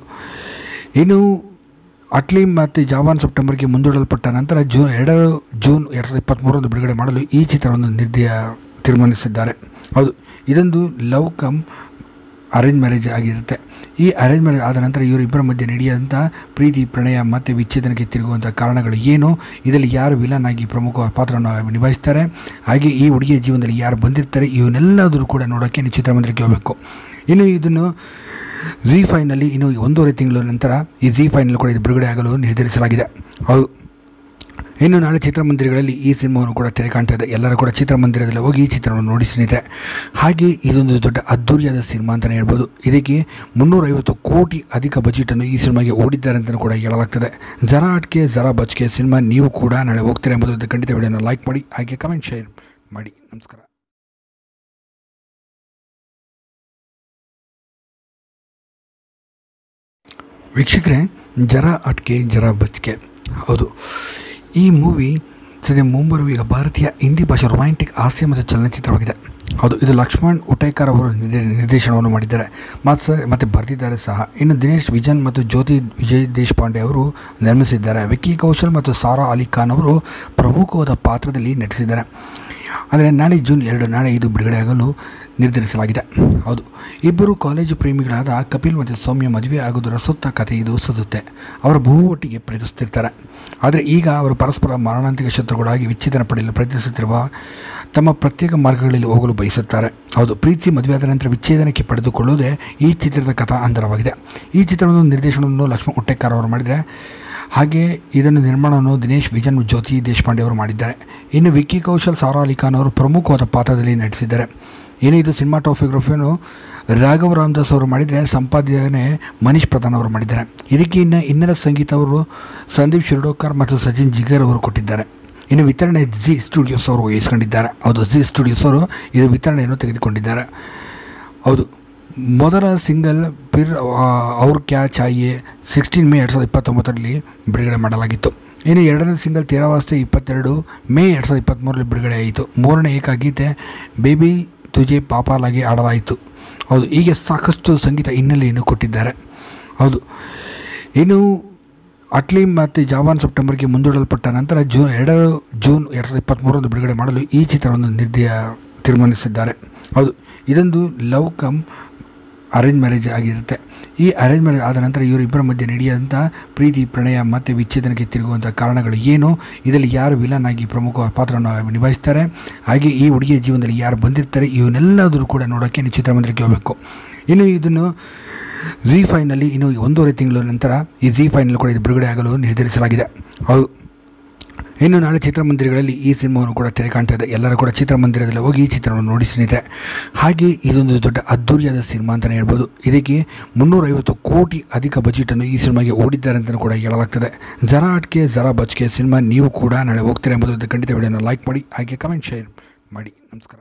ಇನ್ನು ಅಟ್ಲಿ ಮತ್ತು ಜಾವಾನ್ ಸೆಪ್ಟೆಂಬರ್ಗೆ ಮುಂದೂಡಲ್ಪಟ್ಟ ನಂತರ ಜೂನ್ ಎರಡು ಜೂನ್ ಎರಡು ಸಾವಿರದ ಇಪ್ಪತ್ತ್ಮೂರರಂದು ಬಿಡುಗಡೆ ಮಾಡಲು ಈ ಚಿತ್ರವನ್ನು ನಿರ್ದಯ ತೀರ್ಮಾನಿಸಿದ್ದಾರೆ ಹೌದು ಇದೊಂದು ಲವ್ ಕಮ್ ಅರೇಂಜ್ ಮ್ಯಾರೇಜ್ ಆಗಿರುತ್ತೆ ಈ ಅರೇಂಜ್ ಮ್ಯಾರೇಜ್ ಆದ ನಂತರ ಇವರಿಬ್ಬರ ಮಧ್ಯೆ ನಡೆಯುವಂಥ ಪ್ರೀತಿ ಪ್ರಣಯ ಮತ್ತು ವಿಚ್ಛೇದನಕ್ಕೆ ತಿರುಗುವಂಥ ಕಾರಣಗಳು ಏನು ಇದರಲ್ಲಿ ಯಾರು ವಿಲನ್ ಆಗಿ ಪ್ರಮುಖ ಪಾತ್ರವನ್ನು ನಿಭಾಯಿಸ್ತಾರೆ ಹಾಗೆ ಈ ಹುಡುಗಿಯ ಜೀವನದಲ್ಲಿ ಯಾರು ಬಂದಿರ್ತಾರೆ ಇವನ್ನೆಲ್ಲದರೂ ಕೂಡ ನೋಡೋಕ್ಕೆ ನೀವು ಚಿತ್ರಮಂದಿರಕ್ಕೆ ಹೋಗಬೇಕು ಇನ್ನು ಇದನ್ನು ಜಿ ಫೈನಲ್ಲಿ ಇನ್ನು ಒಂದೂವರೆ ತಿಂಗಳ ನಂತರ ಈ ಜಿ ಫೈನಲ್ಲಿ ಕೂಡ ಇದು ಬಿಡುಗಡೆ ಆಗಲು ನಿರ್ಧರಿಸಲಾಗಿದೆ ಹೌದು ಇನ್ನು ನಾಳೆ ಚಿತ್ರಮಂದಿರಗಳಲ್ಲಿ ಈ ಸಿನಿಮಾವನ್ನು ಕೂಡ ತೆರೆ ಕಾಣ್ತಾ ಇದೆ ಎಲ್ಲರೂ ಕೂಡ ಚಿತ್ರಮಂದಿರದಲ್ಲಿ ಹೋಗಿ ಈ ಚಿತ್ರವನ್ನು ನೋಡಿ ಸ್ನೇಹಿತರೆ ಹಾಗೆ ಇದೊಂದು ದೊಡ್ಡ ಅದ್ದೂರಿಯಾದ ಸಿನಿಮಾ ಅಂತಲೇ ಹೇಳ್ಬೋದು ಇದಕ್ಕೆ ಮುನ್ನೂರೈವತ್ತು ಕೋಟಿ ಅಧಿಕ ಬಜೆಟನ್ನು ಈ ಸಿನಿಮಾಗೆ ಓಡಿದ್ದಾರೆ ಅಂತಲೂ ಕೂಡ ಹೇಳಲಾಗ್ತದೆ ಜರಾ ಅಟ್ಕೆ ಜರಾ ಬಚ್ಕೆ ಸಿನಿಮಾ ನೀವು ಕೂಡ ನಾಳೆ ಹೋಗ್ತೀರಾ ಎಂಬುದು ಖಂಡಿತ ವಿಡಿಯೋನ ಲೈಕ್ ಮಾಡಿ ಹಾಗೆ ಕಮೆಂಟ್ ಶೇರ್ ಮಾಡಿ ನಮಸ್ಕಾರ ವೀಕ್ಷಕರೇ ಜರ ಅಟ್ಕೆ ಜರ ಬಚ್ಕೆ ಹೌದು ಈ ಮೂವಿ ಸದ್ಯ ಮುಂಬರುವ ಈಗ ಭಾರತೀಯ ಹಿಂದಿ ಭಾಷೆ ರೊಮ್ಯಾಂಟಿಕ್ ಹಾಸ್ಯ ಮತ್ತು ಚಲನಚಿತ್ರವಾಗಿದೆ ಹೌದು ಇದು ಲಕ್ಷ್ಮಣ್ ಉಟೇಕರ್ ಅವರು ನಿರ್ದೇ- ನಿರ್ದೇಶನವನ್ನು ಮಾಡಿದ್ದಾರೆ ಮತ್ತು ಮತ್ತು ಬರೆದಿದ್ದಾರೆ ಸಹ ಇನ್ನು ದಿನೇಶ್ ವಿಜನ್ ಮತ್ತು ಜ್ಯೋತಿ ವಿಜಯ್ ದೇಶಪಾಂಡೆ ಅವರು ನಿರ್ಮಿಸಿದ್ದಾರೆ ವಿಕ್ಕಿ ಕೌಶಲ್ ಮತ್ತು ಸಾರಾ ಅಲಿ ಖಾನ್ ಅವರು ಪ್ರಮುಖವಾದ ಪಾತ್ರದಲ್ಲಿ ನಟಿಸಿದ್ದಾರೆ ಆದರೆ ನಾಳೆ ಜೂನ್ ಎರಡು ನಾಳೆ ಇದು ಬಿಡುಗಡೆಯಾಗಲು ನಿರ್ಧರಿಸಲಾಗಿದೆ ಹೌದು ಇಬ್ಬರು ಕಾಲೇಜು ಪ್ರೇಮಿಗಳಾದ ಕಪಿಲ್ ಮತ್ತು ಸೌಮ್ಯ ಮದುವೆ ಆಗೋದರ ಸುತ್ತ ಕಥೆ ಇದು ಸುತ್ತುತ್ತೆ ಅವರ ಬಹು ಒಟ್ಟಿಗೆ ಪ್ರೀತಿಸುತ್ತಿರ್ತಾರೆ ಆದರೆ ಈಗ ಅವರು ಪರಸ್ಪರ ಮಾರಣಾಂತಿಕ ಶತ್ರುಗಳಾಗಿ ವಿಚ್ಛೇದನ ಪಡೆಯಲು ಪ್ರಯತ್ನಿಸುತ್ತಿರುವ ತಮ್ಮ ಪ್ರತ್ಯೇಕ ಮಾರ್ಗಗಳಲ್ಲಿ ಹೋಗಲು ಬಯಸುತ್ತಾರೆ ಹೌದು ಪ್ರೀತಿ ಮದುವೆಯಾದ ನಂತರ ವಿಚ್ಛೇದನಕ್ಕೆ ಪಡೆದುಕೊಳ್ಳುವುದೇ ಈ ಚಿತ್ರದ ಕಥಾ ಅಂತರವಾಗಿದೆ ಈ ಚಿತ್ರವನ್ನು ನಿರ್ದೇಶನವನ್ನು ಲಕ್ಷ್ಮಣ್ ಉಟ್ಟೆಕಾರ್ ಅವರು ಮಾಡಿದರೆ ಹಾಗೆ ಇದನ್ನು ನಿರ್ಮಾಣವನ್ನು ದಿನೇಶ್ ವಿಜನ್ ಜ್ಯೋತಿ ದೇಶಪಾಂಡೆ ಅವರು ಮಾಡಿದ್ದಾರೆ ಇನ್ನು ವಿಕ್ಕಿ ಕೌಶಲ್ ಸಾರಾ ಅಲಿ ಖಾನ್ ಅವರು ಪ್ರಮುಖವಾದ ಪಾತ್ರದಲ್ಲಿ ನಟಿಸಿದ್ದಾರೆ ಇನ್ನು ಇದು ಸಿನಿಮಾಟೋಗ್ರಫಿಯನ್ನು ರಾಘವ ರಾಮದಾಸ್ ಅವರು ಮಾಡಿದರೆ ಸಂಪಾದನೆ ಮನೀಶ್ ಪ್ರಧಾನ್ ಅವರು ಮಾಡಿದ್ದಾರೆ ಇದಕ್ಕೆ ಇನ್ನು ಇನ್ನರ ಸಂಗೀತ ಅವರು ಸಂದೀಪ್ ಶಿರ್ಡೋಕರ್ ಮತ್ತು ಸಚಿನ್ ಜಿಗರ್ ಅವರು ಕೊಟ್ಟಿದ್ದಾರೆ ಇನ್ನು ವಿತರಣೆ ಜಿ ಸ್ಟುಡಿಯೋಸ್ ಅವರು ವಹಿಸ್ಕೊಂಡಿದ್ದಾರೆ ಹೌದು ಜಿ ಸ್ಟುಡಿಯೋಸ್ ಅವರು ಇದು ವಿತರಣೆಯನ್ನು ತೆಗೆದುಕೊಂಡಿದ್ದಾರೆ ಹೌದು ಮೊದಲ ಸಿಂಗಲ್ ಪಿರ್ ಅವ್ರ ಕ್ಯಾ ಚಾಯೆ ಸಿಕ್ಸ್ಟೀನ್ ಮೇ ಎರಡು ಸಾವಿರದ ಇಪ್ಪತ್ತೊಂಬತ್ತರಲ್ಲಿ ಬಿಡುಗಡೆ ಮಾಡಲಾಗಿತ್ತು ಇನ್ನು ಎರಡನೇ ಸಿಂಗಲ್ ತೇರಾವಾಸ್ತೆ ಇಪ್ಪತ್ತೆರಡು ಮೇ ಎರಡು ಸಾವಿರದ ಇಪ್ಪತ್ತ್ಮೂರರಲ್ಲಿ ಬಿಡುಗಡೆ ಆಯಿತು ಮೂರನೇ ಏಕಗೀತೆ ಬೇಬಿ ತುಜೆ ಪಾಪಾಲಾಗಿ ಆಡಲಾಯಿತು ಹೌದು ಹೀಗೆ ಸಾಕಷ್ಟು ಸಂಗೀತ ಹಿನ್ನೆಲೆಯನ್ನು ಕೊಟ್ಟಿದ್ದಾರೆ ಹೌದು ಇನ್ನು ಅಟ್ಲಿ ಮತ್ತು ಜಾವಾನ್ ಸೆಪ್ಟೆಂಬರ್ಗೆ ಮುಂದೂಡಲ್ಪಟ್ಟ ನಂತರ ಜೂನ್ ಎರಡು ಜೂನ್ ಎರಡು ಸಾವಿರದ ಇಪ್ಪತ್ತ್ಮೂರರಂದು ಬಿಡುಗಡೆ ಮಾಡಲು ಈ ಚಿತ್ರವನ್ನು ನಿರ್ದಯ ತೀರ್ಮಾನಿಸಿದ್ದಾರೆ ಹೌದು ಇದೊಂದು ಲವ್ ಕಮ್ ಅರೇಂಜ್ ಮ್ಯಾರೇಜ್ ಆಗಿರುತ್ತೆ ಈ ಅರೇಂಜ್ ಮ್ಯಾರೇಜ್ ಆದ ನಂತರ ಇವರಿಬ್ಬರ ಮಧ್ಯೆ ನಡೆಯುವಂಥ ಪ್ರೀತಿ ಪ್ರಣಯ ಮತ್ತು ವಿಚ್ಛೇದನಕ್ಕೆ ತಿರುಗುವಂಥ ಕಾರಣಗಳು ಏನು ಇದರಲ್ಲಿ ಯಾರು ವಿಲನ್ ಆಗಿ ಪ್ರಮುಖ ಪಾತ್ರವನ್ನು ನಿಭಾಯಿಸ್ತಾರೆ ಹಾಗೆ ಈ ಹುಡುಗಿಯ ಜೀವನದಲ್ಲಿ ಯಾರು ಬಂದಿರ್ತಾರೆ ಇವನ್ನೆಲ್ಲದರೂ ಕೂಡ ನೋಡೋಕ್ಕೆ ನೀವು ಚಿತ್ರಮಂದಿರಕ್ಕೆ ಹೋಗಬೇಕು ಇನ್ನು ಇದನ್ನು ಜಿ ಫೈನಲ್ಲಿ ಇನ್ನು ಒಂದೂವರೆ ತಿಂಗಳ ನಂತರ ಈ ಜಿ ಫೈನಲ್ಲಿ ಕೂಡ ಇದು ಬಿಡುಗಡೆ ಆಗಲು ನಿರ್ಧರಿಸಲಾಗಿದೆ ಹೌದು ಇನ್ನು ನಾಳೆ ಚಿತ್ರಮಂದಿರಗಳಲ್ಲಿ ಈ ಸಿನಿಮಾವನ್ನು ಕೂಡ ತೆರೆ ಕಾಣ್ತಾ ಇದೆ ಎಲ್ಲರೂ ಕೂಡ ಚಿತ್ರಮಂದಿರದಲ್ಲಿ ಹೋಗಿ ಈ ಚಿತ್ರವನ್ನು ನೋಡಿ ಸ್ನೇಹಿತರೆ ಹಾಗೆ ಇದೊಂದು ದೊಡ್ಡ ಅದ್ದೂರಿಯಾದ ಸಿನಿಮಾ ಅಂತಲೇ ಹೇಳ್ಬೋದು ಇದಕ್ಕೆ ಮುನ್ನೂರೈವತ್ತು ಕೋಟಿ ಅಧಿಕ ಬಜೆಟನ್ನು ಈ ಸಿನಿಮಾಗೆ ಓಡಿದ್ದಾರೆ ಅಂತಲೂ ಕೂಡ ಹೇಳಲಾಗ್ತದೆ ಜರಾ ಅಟ್ಕೆ ಜರಾ ಬಚ್ಕೆ ಸಿನಿಮಾ ನೀವು ಕೂಡ ನಾಳೆ ಹೋಗ್ತೀರಾ ಎಂಬುದು ಖಂಡಿತ ವಿಡಿಯೋನ ಲೈಕ್ ಮಾಡಿ ಹಾಗೆ ಕಮೆಂಟ್ ಶೇರ್ ಮಾಡಿ ನಮಸ್ಕಾರ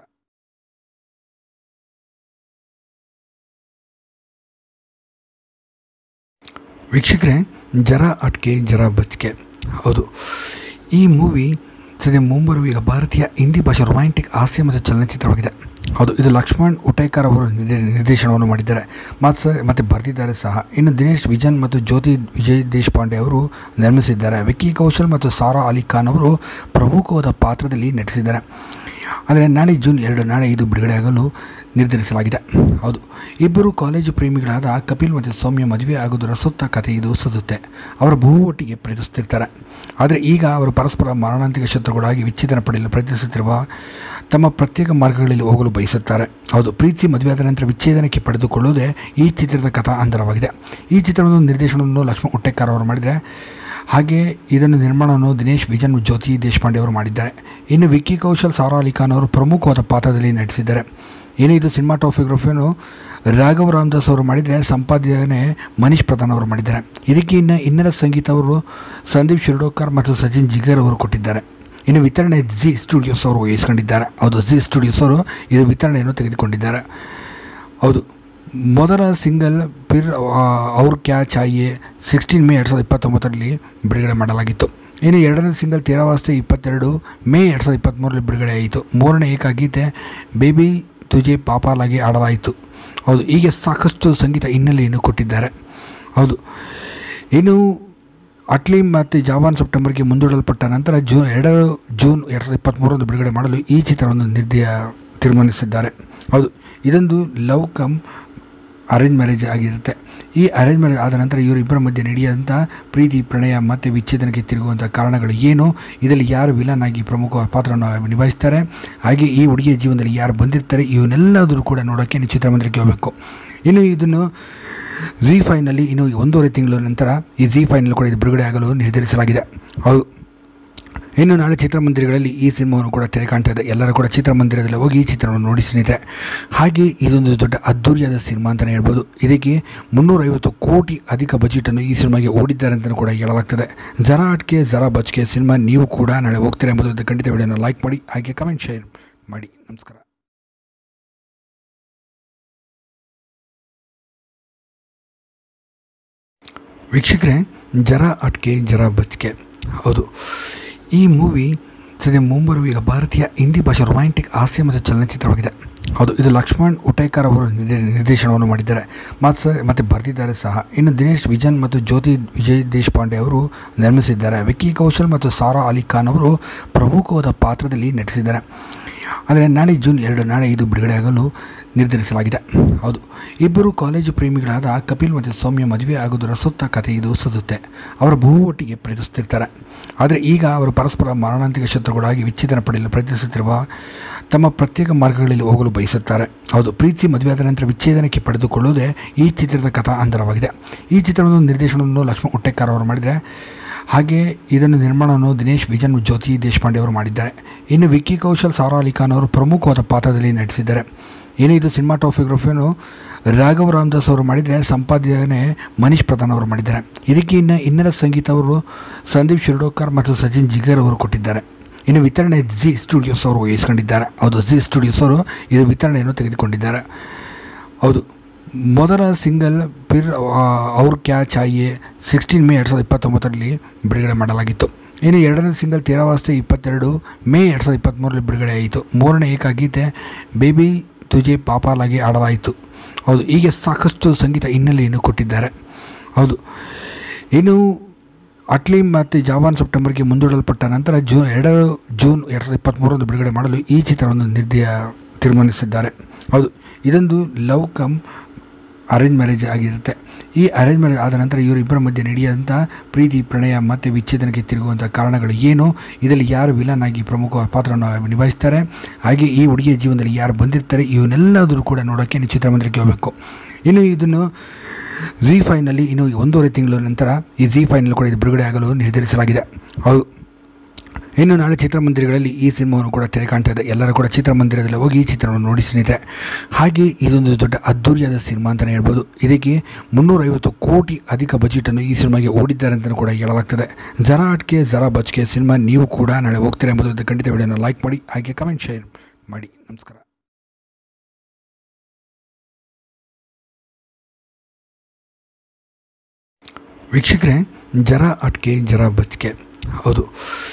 ವೀಕ್ಷಕರೇ ಜರ ಅಟ್ಕೆ ಜರ ಬಚ್ಕೆ ಹೌದು ಈ ಮೂವಿ ಸದ್ಯ ಮುಂಬರುವ ಈಗ ಭಾರತೀಯ ಹಿಂದಿ ಭಾಷೆ ರೊಮ್ಯಾಂಟಿಕ್ ಹಾಸ್ಯ ಮತ್ತು ಚಲನಚಿತ್ರವಾಗಿದೆ ಹೌದು ಇದು ಲಕ್ಷ್ಮಣ್ ಉಟೇಕರ್ ಅವರು ನಿರ್ದೇ ನಿರ್ದೇಶನವನ್ನು ಮಾಡಿದ್ದಾರೆ ಮತ್ತು ಮತ್ತು ಬರೆದಿದ್ದಾರೆ ಸಹ ಇನ್ನು ದಿನೇಶ್ ವಿಜನ್ ಮತ್ತು ಜ್ಯೋತಿ ವಿಜಯ್ ದೇಶಪಾಂಡೆ ಅವರು ನಿರ್ಮಿಸಿದ್ದಾರೆ ವಿಕ್ಕಿ ಕೌಶಲ್ ಮತ್ತು ಸಾರಾ ಅಲಿ ಖಾನ್ ಅವರು ಪ್ರಮುಖವಾದ ಪಾತ್ರದಲ್ಲಿ ನಟಿಸಿದ್ದಾರೆ ಆದರೆ ನಾಳೆ ಜೂನ್ ಎರಡು ನಾಳೆ ಇದು ಬಿಡುಗಡೆಯಾಗಲು ನಿರ್ಧರಿಸಲಾಗಿದೆ ಹೌದು ಇಬ್ಬರು ಕಾಲೇಜು ಪ್ರೇಮಿಗಳಾದ ಕಪಿಲ್ ಮತ್ತು ಸೌಮ್ಯ ಮದುವೆ ಆಗುವುದರ ಸುತ್ತ ಕಥೆ ಇದು ಸುತ್ತುತ್ತೆ ಅವರ ಬಹು ಒಟ್ಟಿಗೆ ಪ್ರೀತಿಸುತ್ತಿರ್ತಾರೆ ಆದರೆ ಈಗ ಅವರು ಪರಸ್ಪರ ಮಾರಣಾಂತಿಕ ಶತ್ರುಗಳಾಗಿ ವಿಚ್ಛೇದನ ಪಡೆಯಲು ಪ್ರಯತ್ನಿಸುತ್ತಿರುವ ತಮ್ಮ ಪ್ರತ್ಯೇಕ ಮಾರ್ಗಗಳಲ್ಲಿ ಹೋಗಲು ಬಯಸುತ್ತಾರೆ ಹೌದು ಪ್ರೀತಿ ಮದುವೆಯಾದ ನಂತರ ವಿಚ್ಛೇದನಕ್ಕೆ ಪಡೆದುಕೊಳ್ಳುವುದೇ ಈ ಚಿತ್ರದ ಕಥಾ ಅಂತರವಾಗಿದೆ ಈ ಚಿತ್ರವನ್ನು ನಿರ್ದೇಶನವನ್ನು ಲಕ್ಷ್ಮಣ್ ಉಟ್ಟೆಕಾರ್ ಅವರು ಮಾಡಿದರೆ ಹಾಗೆ ಇದನ್ನು ನಿರ್ಮಾಣವನ್ನು ದಿನೇಶ್ ವಿಜನ್ ಜ್ಯೋತಿ ದೇಶಪಾಂಡೆ ಅವರು ಮಾಡಿದ್ದಾರೆ ಇನ್ನು ವಿಕ್ಕಿ ಕೌಶಲ್ ಸಾರಾ ಅಲಿ ಖಾನ್ ಅವರು ಪ್ರಮುಖವಾದ ಪಾತ್ರದಲ್ಲಿ ನಟಿಸಿದ್ದಾರೆ ಇನ್ನು ಇದು ಸಿನಿಮಾಟೋಗ್ರಫಿಯನ್ನು ರಾಘವ್ ರಾಮದಾಸ್ ಅವರು ಮಾಡಿದರೆ ಸಂಪಾದನೆ ಮನೀಶ್ ಪ್ರಧಾನ್ ಅವರು ಮಾಡಿದ್ದಾರೆ ಇದಕ್ಕೆ ಇನ್ನು ಇನ್ನರ ಸಂಗೀತ ಅವರು ಸಂದೀಪ್ ಶಿರ್ಡೋಕರ್ ಮತ್ತು ಸಚಿನ್ ಜಿಗರ್ ಅವರು ಕೊಟ್ಟಿದ್ದಾರೆ ಇನ್ನು ವಿತರಣೆ ಜಿ ಸ್ಟುಡಿಯೋಸ್ ಅವರು ವಹಿಸ್ಕೊಂಡಿದ್ದಾರೆ ಹೌದು ಜಿ ಸ್ಟುಡಿಯೋಸ್ ಅವರು ಇದು ವಿತರಣೆಯನ್ನು ತೆಗೆದುಕೊಂಡಿದ್ದಾರೆ ಹೌದು ಮೊದಲ ಸಿಂಗಲ್ ಪಿರ್ ಅವ್ರ ಕ್ಯಾ ಚಾಯೆ ಸಿಕ್ಸ್ಟೀನ್ ಮೇ ಎರಡು ಸಾವಿರದ ಇಪ್ಪತ್ತೊಂಬತ್ತರಲ್ಲಿ ಬಿಡುಗಡೆ ಮಾಡಲಾಗಿತ್ತು ಇನ್ನು ಎರಡನೇ ಸಿಂಗಲ್ ತೇರಾವಾಸ್ತೆ ಇಪ್ಪತ್ತೆರಡು ಮೇ ಎರಡು ಸಾವಿರದ ಇಪ್ಪತ್ತ್ಮೂರರಲ್ಲಿ ಬಿಡುಗಡೆ ಆಯಿತು ಮೂರನೇ ಏಕಗೀತೆ ಬೇಬಿ ತುಜೆ ಪಾಪಾಲಾಗಿ ಆಡಲಾಯಿತು ಹೌದು ಹೀಗೆ ಸಾಕಷ್ಟು ಸಂಗೀತ ಹಿನ್ನೆಲೆಯನ್ನು ಕೊಟ್ಟಿದ್ದಾರೆ ಹೌದು ಇನ್ನು ಅಟ್ಲಿ ಮತ್ತು ಜಾವಾನ್ ಸೆಪ್ಟೆಂಬರ್ಗೆ ಮುಂದೂಡಲ್ಪಟ್ಟ ನಂತರ ಜೂನ್ ಎರಡು ಜೂನ್ ಎರಡು ಸಾವಿರದ ಇಪ್ಪತ್ತ್ಮೂರರಂದು ಬಿಡುಗಡೆ ಮಾಡಲು ಈ ಚಿತ್ರವನ್ನು ನಿರ್ದಯ ತೀರ್ಮಾನಿಸಿದ್ದಾರೆ ಹೌದು ಇದೊಂದು ಲವ್ ಕಮ್ ಅರೇಂಜ್ ಮ್ಯಾರೇಜ್ ಆಗಿರುತ್ತೆ ಈ ಅರೇಂಜ್ ಮ್ಯಾರೇಜ್ ಆದ ನಂತರ ಇವರಿಬ್ಬರ ಮಧ್ಯೆ ನಡೆಯುವಂಥ ಪ್ರೀತಿ ಪ್ರಣಯ ಮತ್ತು ವಿಚ್ಛೇದನಕ್ಕೆ ತಿರುಗುವಂಥ ಕಾರಣಗಳು ಏನು ಇದರಲ್ಲಿ ಯಾರು ವಿಲನ್ ಆಗಿ ಪ್ರಮುಖ ಪಾತ್ರವನ್ನು ನಿಭಾಯಿಸ್ತಾರೆ ಹಾಗೆ ಈ ಹುಡುಗಿಯ ಜೀವನದಲ್ಲಿ ಯಾರು ಬಂದಿರ್ತಾರೆ ಇವನ್ನೆಲ್ಲದರೂ ಕೂಡ ನೋಡೋಕ್ಕೆ ನೀವು ಚಿತ್ರಮಂದಿರಕ್ಕೆ ಹೋಗಬೇಕು ಇನ್ನು ಇದನ್ನು ಜಿ ಫೈನಲ್ಲಿ ಇನ್ನು ಒಂದೂವರೆ ತಿಂಗಳ ನಂತರ ಈ ಜಿ ಫೈನಲ್ಲಿ ಕೂಡ ಇದು ಬಿಡುಗಡೆ ಆಗಲು ನಿರ್ಧರಿಸಲಾಗಿದೆ ಹೌದು ಇನ್ನು ನಾಳೆ ಚಿತ್ರಮಂದಿರಗಳಲ್ಲಿ ಈ ಸಿನಿಮಾವನ್ನು ಕೂಡ ತೆರೆ ಕಾಣ್ತಾ ಇದೆ ಎಲ್ಲರೂ ಕೂಡ ಚಿತ್ರಮಂದಿರದಲ್ಲಿ ಹೋಗಿ ಈ ಚಿತ್ರವನ್ನು ನೋಡಿ ಸ್ನೇಹಿತರೆ ಹಾಗೆ ಇದೊಂದು ದೊಡ್ಡ ಅದ್ದೂರಿಯಾದ ಸಿನಿಮಾ ಅಂತಲೇ ಹೇಳ್ಬೋದು ಇದಕ್ಕೆ ಮುನ್ನೂರೈವತ್ತು ಕೋಟಿ ಅಧಿಕ ಬಜೆಟನ್ನು ಈ ಸಿನಿಮಾಗೆ ಓಡಿದ್ದಾರೆ ಅಂತಲೂ ಕೂಡ ಹೇಳಲಾಗ್ತದೆ ಜರ ಅಟ್ಕೆ ಜರ ಬಚ್ಕೆ ಸಿನಿಮಾ ನೀವು ಕೂಡ ನಾಳೆ ಹೋಗ್ತೀರಾ ಎಂಬುದು ಖಂಡಿತ ವಿಡಿಯೋನ ಲೈಕ್ ಮಾಡಿ ಹಾಗೆ ಕಮೆಂಟ್ ಶೇರ್ ಮಾಡಿ ನಮಸ್ಕಾರ ವೀಕ್ಷಕರೇ ಜರ ಅಟ್ಕೆ ಜರ ಬಚ್ಕೆ ಹೌದು ಈ ಮೂವಿ ಸದ್ಯ ಮುಂಬರುವ ಈಗ ಭಾರತೀಯ ಹಿಂದಿ ಭಾಷೆ ರೊಮ್ಯಾಂಟಿಕ್ ಹಾಸ್ಯ ಮತ್ತು ಚಲನಚಿತ್ರವಾಗಿದೆ ಹೌದು ಇದು ಲಕ್ಷ್ಮಣ್ ಉಟೇಕರ್ ಅವರು ನಿರ್ದೇ ನಿರ್ದೇಶನವನ್ನು ಮಾಡಿದ್ದಾರೆ ಮತ್ತು ಮತ್ತು ಬರೆದಿದ್ದಾರೆ ಸಹ ಇನ್ನು ದಿನೇಶ್ ವಿಜನ್ ಮತ್ತು ಜ್ಯೋತಿ ವಿಜಯ್ ದೇಶಪಾಂಡೆ ಅವರು ನಿರ್ಮಿಸಿದ್ದಾರೆ ವಿಕ್ಕಿ ಕೌಶಲ್ ಮತ್ತು ಸಾರಾ ಅಲಿ ಖಾನ್ ಅವರು ಪ್ರಮುಖವಾದ ಪಾತ್ರದಲ್ಲಿ ನಟಿಸಿದ್ದಾರೆ ಆದರೆ ನಾಳೆ ಜೂನ್ ಎರಡು ನಾಳೆ ಇದು ಬಿಡುಗಡೆಯಾಗಲು ನಿರ್ಧರಿಸಲಾಗಿದೆ ಹೌದು ಇಬ್ಬರು ಕಾಲೇಜು ಪ್ರೇಮಿಗಳಾದ ಕಪಿಲ್ ಮತ್ತು ಸೌಮ್ಯ ಮದುವೆ ಆಗುವುದರ ಸುತ್ತ ಕಥೆ ಇದು ಸುತ್ತುತ್ತೆ ಅವರ ಬಹು ಒಟ್ಟಿಗೆ ಪ್ರೀತಿಸುತ್ತಿರ್ತಾರೆ ಆದರೆ ಈಗ ಅವರು ಪರಸ್ಪರ ಮಾರಣಾಂತಿಕ ಶತ್ರುಗಳಾಗಿ ವಿಚ್ಛೇದನ ಪಡೆಯಲು ಪ್ರಯತ್ನಿಸುತ್ತಿರುವ ತಮ್ಮ ಪ್ರತ್ಯೇಕ ಮಾರ್ಗಗಳಲ್ಲಿ ಹೋಗಲು ಬಯಸುತ್ತಾರೆ ಹೌದು ಪ್ರೀತಿ ಮದುವೆಯಾದ ನಂತರ ವಿಚ್ಛೇದನಕ್ಕೆ ಪಡೆದುಕೊಳ್ಳುವುದೇ ಈ ಚಿತ್ರದ ಕಥಾ ಅಂತರವಾಗಿದೆ ಈ ಚಿತ್ರವನ್ನು ನಿರ್ದೇಶನವನ್ನು ಲಕ್ಷ್ಮಣ್ ಉಟ್ಟೆಕಾರ್ ಅವರು ಮಾಡಿದರೆ ಹಾಗೆ ಇದನ್ನು ನಿರ್ಮಾಣವನ್ನು ದಿನೇಶ್ ವಿಜನ್ ಜ್ಯೋತಿ ದೇಶಪಾಂಡೆ ಅವರು ಮಾಡಿದ್ದಾರೆ ಇನ್ನು ವಿಕ್ಕಿ ಕೌಶಲ್ ಸಾರಾ ಅಲಿ ಖಾನ್ ಅವರು ಪ್ರಮುಖವಾದ ಪಾತ್ರದಲ್ಲಿ ನಟಿಸಿದ್ದಾರೆ ಇನ್ನು ಇದು ಸಿನಿಮಾಟೋಗ್ರಫಿಯನ್ನು ರಾಘವ್ ರಾಮದಾಸ್ ಅವರು ಮಾಡಿದರೆ ಸಂಪಾದನೆ ಮನೀಶ್ ಪ್ರಧಾನ್ ಅವರು ಮಾಡಿದ್ದಾರೆ ಇದಕ್ಕೆ ಇನ್ನು ಇನ್ನರ ಸಂಗೀತ ಅವರು ಸಂದೀಪ್ ಶಿರ್ಡೋಕರ್ ಮತ್ತು ಸಚಿನ್ ಜಿಗರ್ ಅವರು ಕೊಟ್ಟಿದ್ದಾರೆ ಇನ್ನು ವಿತರಣೆ ಜಿ ಸ್ಟುಡಿಯೋಸ್ ಅವರು ವಹಿಸ್ಕೊಂಡಿದ್ದಾರೆ ಹೌದು ಜಿ ಸ್ಟುಡಿಯೋಸ್ ಅವರು ಇದು ವಿತರಣೆಯನ್ನು ತೆಗೆದುಕೊಂಡಿದ್ದಾರೆ ಹೌದು ಮೊದಲ ಸಿಂಗಲ್ ಪಿರ್ ಅವ್ರ ಕ್ಯಾ ಚಾಯೆ ಸಿಕ್ಸ್ಟೀನ್ ಮೇ ಎರಡು ಸಾವಿರದ ಇಪ್ಪತ್ತೊಂಬತ್ತರಲ್ಲಿ ಬಿಡುಗಡೆ ಮಾಡಲಾಗಿತ್ತು ಇನ್ನು ಎರಡನೇ ಸಿಂಗಲ್ ತೇರಾವಾಸ್ತೆ ಇಪ್ಪತ್ತೆರಡು ಮೇ ಎರಡು ಸಾವಿರದ ಇಪ್ಪತ್ತ್ಮೂರರಲ್ಲಿ ಬಿಡುಗಡೆ ಆಯಿತು ಮೂರನೇ ಏಕಗೀತೆ ಬೇಬಿ ತುಜೆ ಪಾಪಾಲಾಗಿ ಆಡಲಾಯಿತು ಹೌದು ಹೀಗೆ ಸಾಕಷ್ಟು ಸಂಗೀತ ಹಿನ್ನೆಲೆಯನ್ನು ಕೊಟ್ಟಿದ್ದಾರೆ ಹೌದು ಇನ್ನು ಅಟ್ಲಿ ಮತ್ತು ಜಾವಾನ್ ಸೆಪ್ಟೆಂಬರ್ಗೆ ಮುಂದೂಡಲ್ಪಟ್ಟ ನಂತರ ಜೂನ್ ಎರಡು ಜೂನ್ ಎರಡು ಸಾವಿರದ ಇಪ್ಪತ್ತ್ಮೂರರಂದು ಬಿಡುಗಡೆ ಮಾಡಲು ಈ ಚಿತ್ರವನ್ನು ನಿರ್ದಯ ತೀರ್ಮಾನಿಸಿದ್ದಾರೆ ಹೌದು ಇದೊಂದು ಲವ್ ಕಮ್ ಅರೇಂಜ್ ಮ್ಯಾರೇಜ್ ಆಗಿರುತ್ತೆ ಈ ಅರೇಂಜ್ ಮ್ಯಾರೇಜ್ ಆದ ನಂತರ ಇವರಿಬ್ಬರ ಮಧ್ಯೆ ನಡೆಯುವಂಥ ಪ್ರೀತಿ ಪ್ರಣಯ ಮತ್ತು ವಿಚ್ಛೇದನಕ್ಕೆ ತಿರುಗುವಂಥ ಕಾರಣಗಳು ಏನು ಇದರಲ್ಲಿ ಯಾರು ವಿಲನ್ ಆಗಿ ಪ್ರಮುಖ ಪಾತ್ರವನ್ನು ನಿಭಾಯಿಸ್ತಾರೆ ಹಾಗೆ ಈ ಹುಡುಗಿಯ ಜೀವನದಲ್ಲಿ ಯಾರು ಬಂದಿರ್ತಾರೆ ಇವನ್ನೆಲ್ಲದರೂ ಕೂಡ ನೋಡೋಕ್ಕೆ ನೀವು ಚಿತ್ರಮಂದಿರಕ್ಕೆ ಹೋಗಬೇಕು ಇನ್ನು ಇದನ್ನು ಜಿ ಫೈನಲ್ಲಿ ಇನ್ನು ಒಂದೂವರೆ ತಿಂಗಳ ನಂತರ ಈ ಜಿ ಫೈನಲ್ಲಿ ಕೂಡ ಇದು ಬಿಡುಗಡೆ ಆಗಲು ನಿರ್ಧರಿಸಲಾಗಿದೆ ಹೌದು ಇನ್ನು ನಾಳೆ ಚಿತ್ರಮಂದಿರಗಳಲ್ಲಿ ಈ ಸಿನಿಮಾವನ್ನು ಕೂಡ ತೆರೆ ಕಾಣ್ತಾ ಇದೆ ಎಲ್ಲರೂ ಕೂಡ ಚಿತ್ರಮಂದಿರದಲ್ಲಿ ಹೋಗಿ ಈ ಚಿತ್ರವನ್ನು ನೋಡಿ ಸ್ನೇಹಿತರೆ ಹಾಗೆ ಇದೊಂದು ದೊಡ್ಡ ಅದ್ದೂರಿಯಾದ ಸಿನಿಮಾ ಅಂತಲೇ ಹೇಳ್ಬೋದು ಇದಕ್ಕೆ ಮುನ್ನೂರೈವತ್ತು ಕೋಟಿ ಅಧಿಕ ಬಜೆಟನ್ನು ಈ ಸಿನಿಮಾಗೆ ಓಡಿದ್ದಾರೆ ಅಂತಲೂ ಕೂಡ ಹೇಳಲಾಗ್ತದೆ ಜರ ಅಟ್ಕೆ ಜರ ಬಚ್ಕೆ ಸಿನಿಮಾ ನೀವು ಕೂಡ ನಾಳೆ ಹೋಗ್ತೀರಾ ಎಂಬುದು ಖಂಡಿತ ವಿಡಿಯೋನ ಲೈಕ್ ಮಾಡಿ ಹಾಗೆ ಕಮೆಂಟ್ ಶೇರ್ ಮಾಡಿ ನಮಸ್ಕಾರ ವೀಕ್ಷಕರೇ ಜರ ಅಟ್ಕೆ ಜರ ಬಚ್ಕೆ ಹೌದು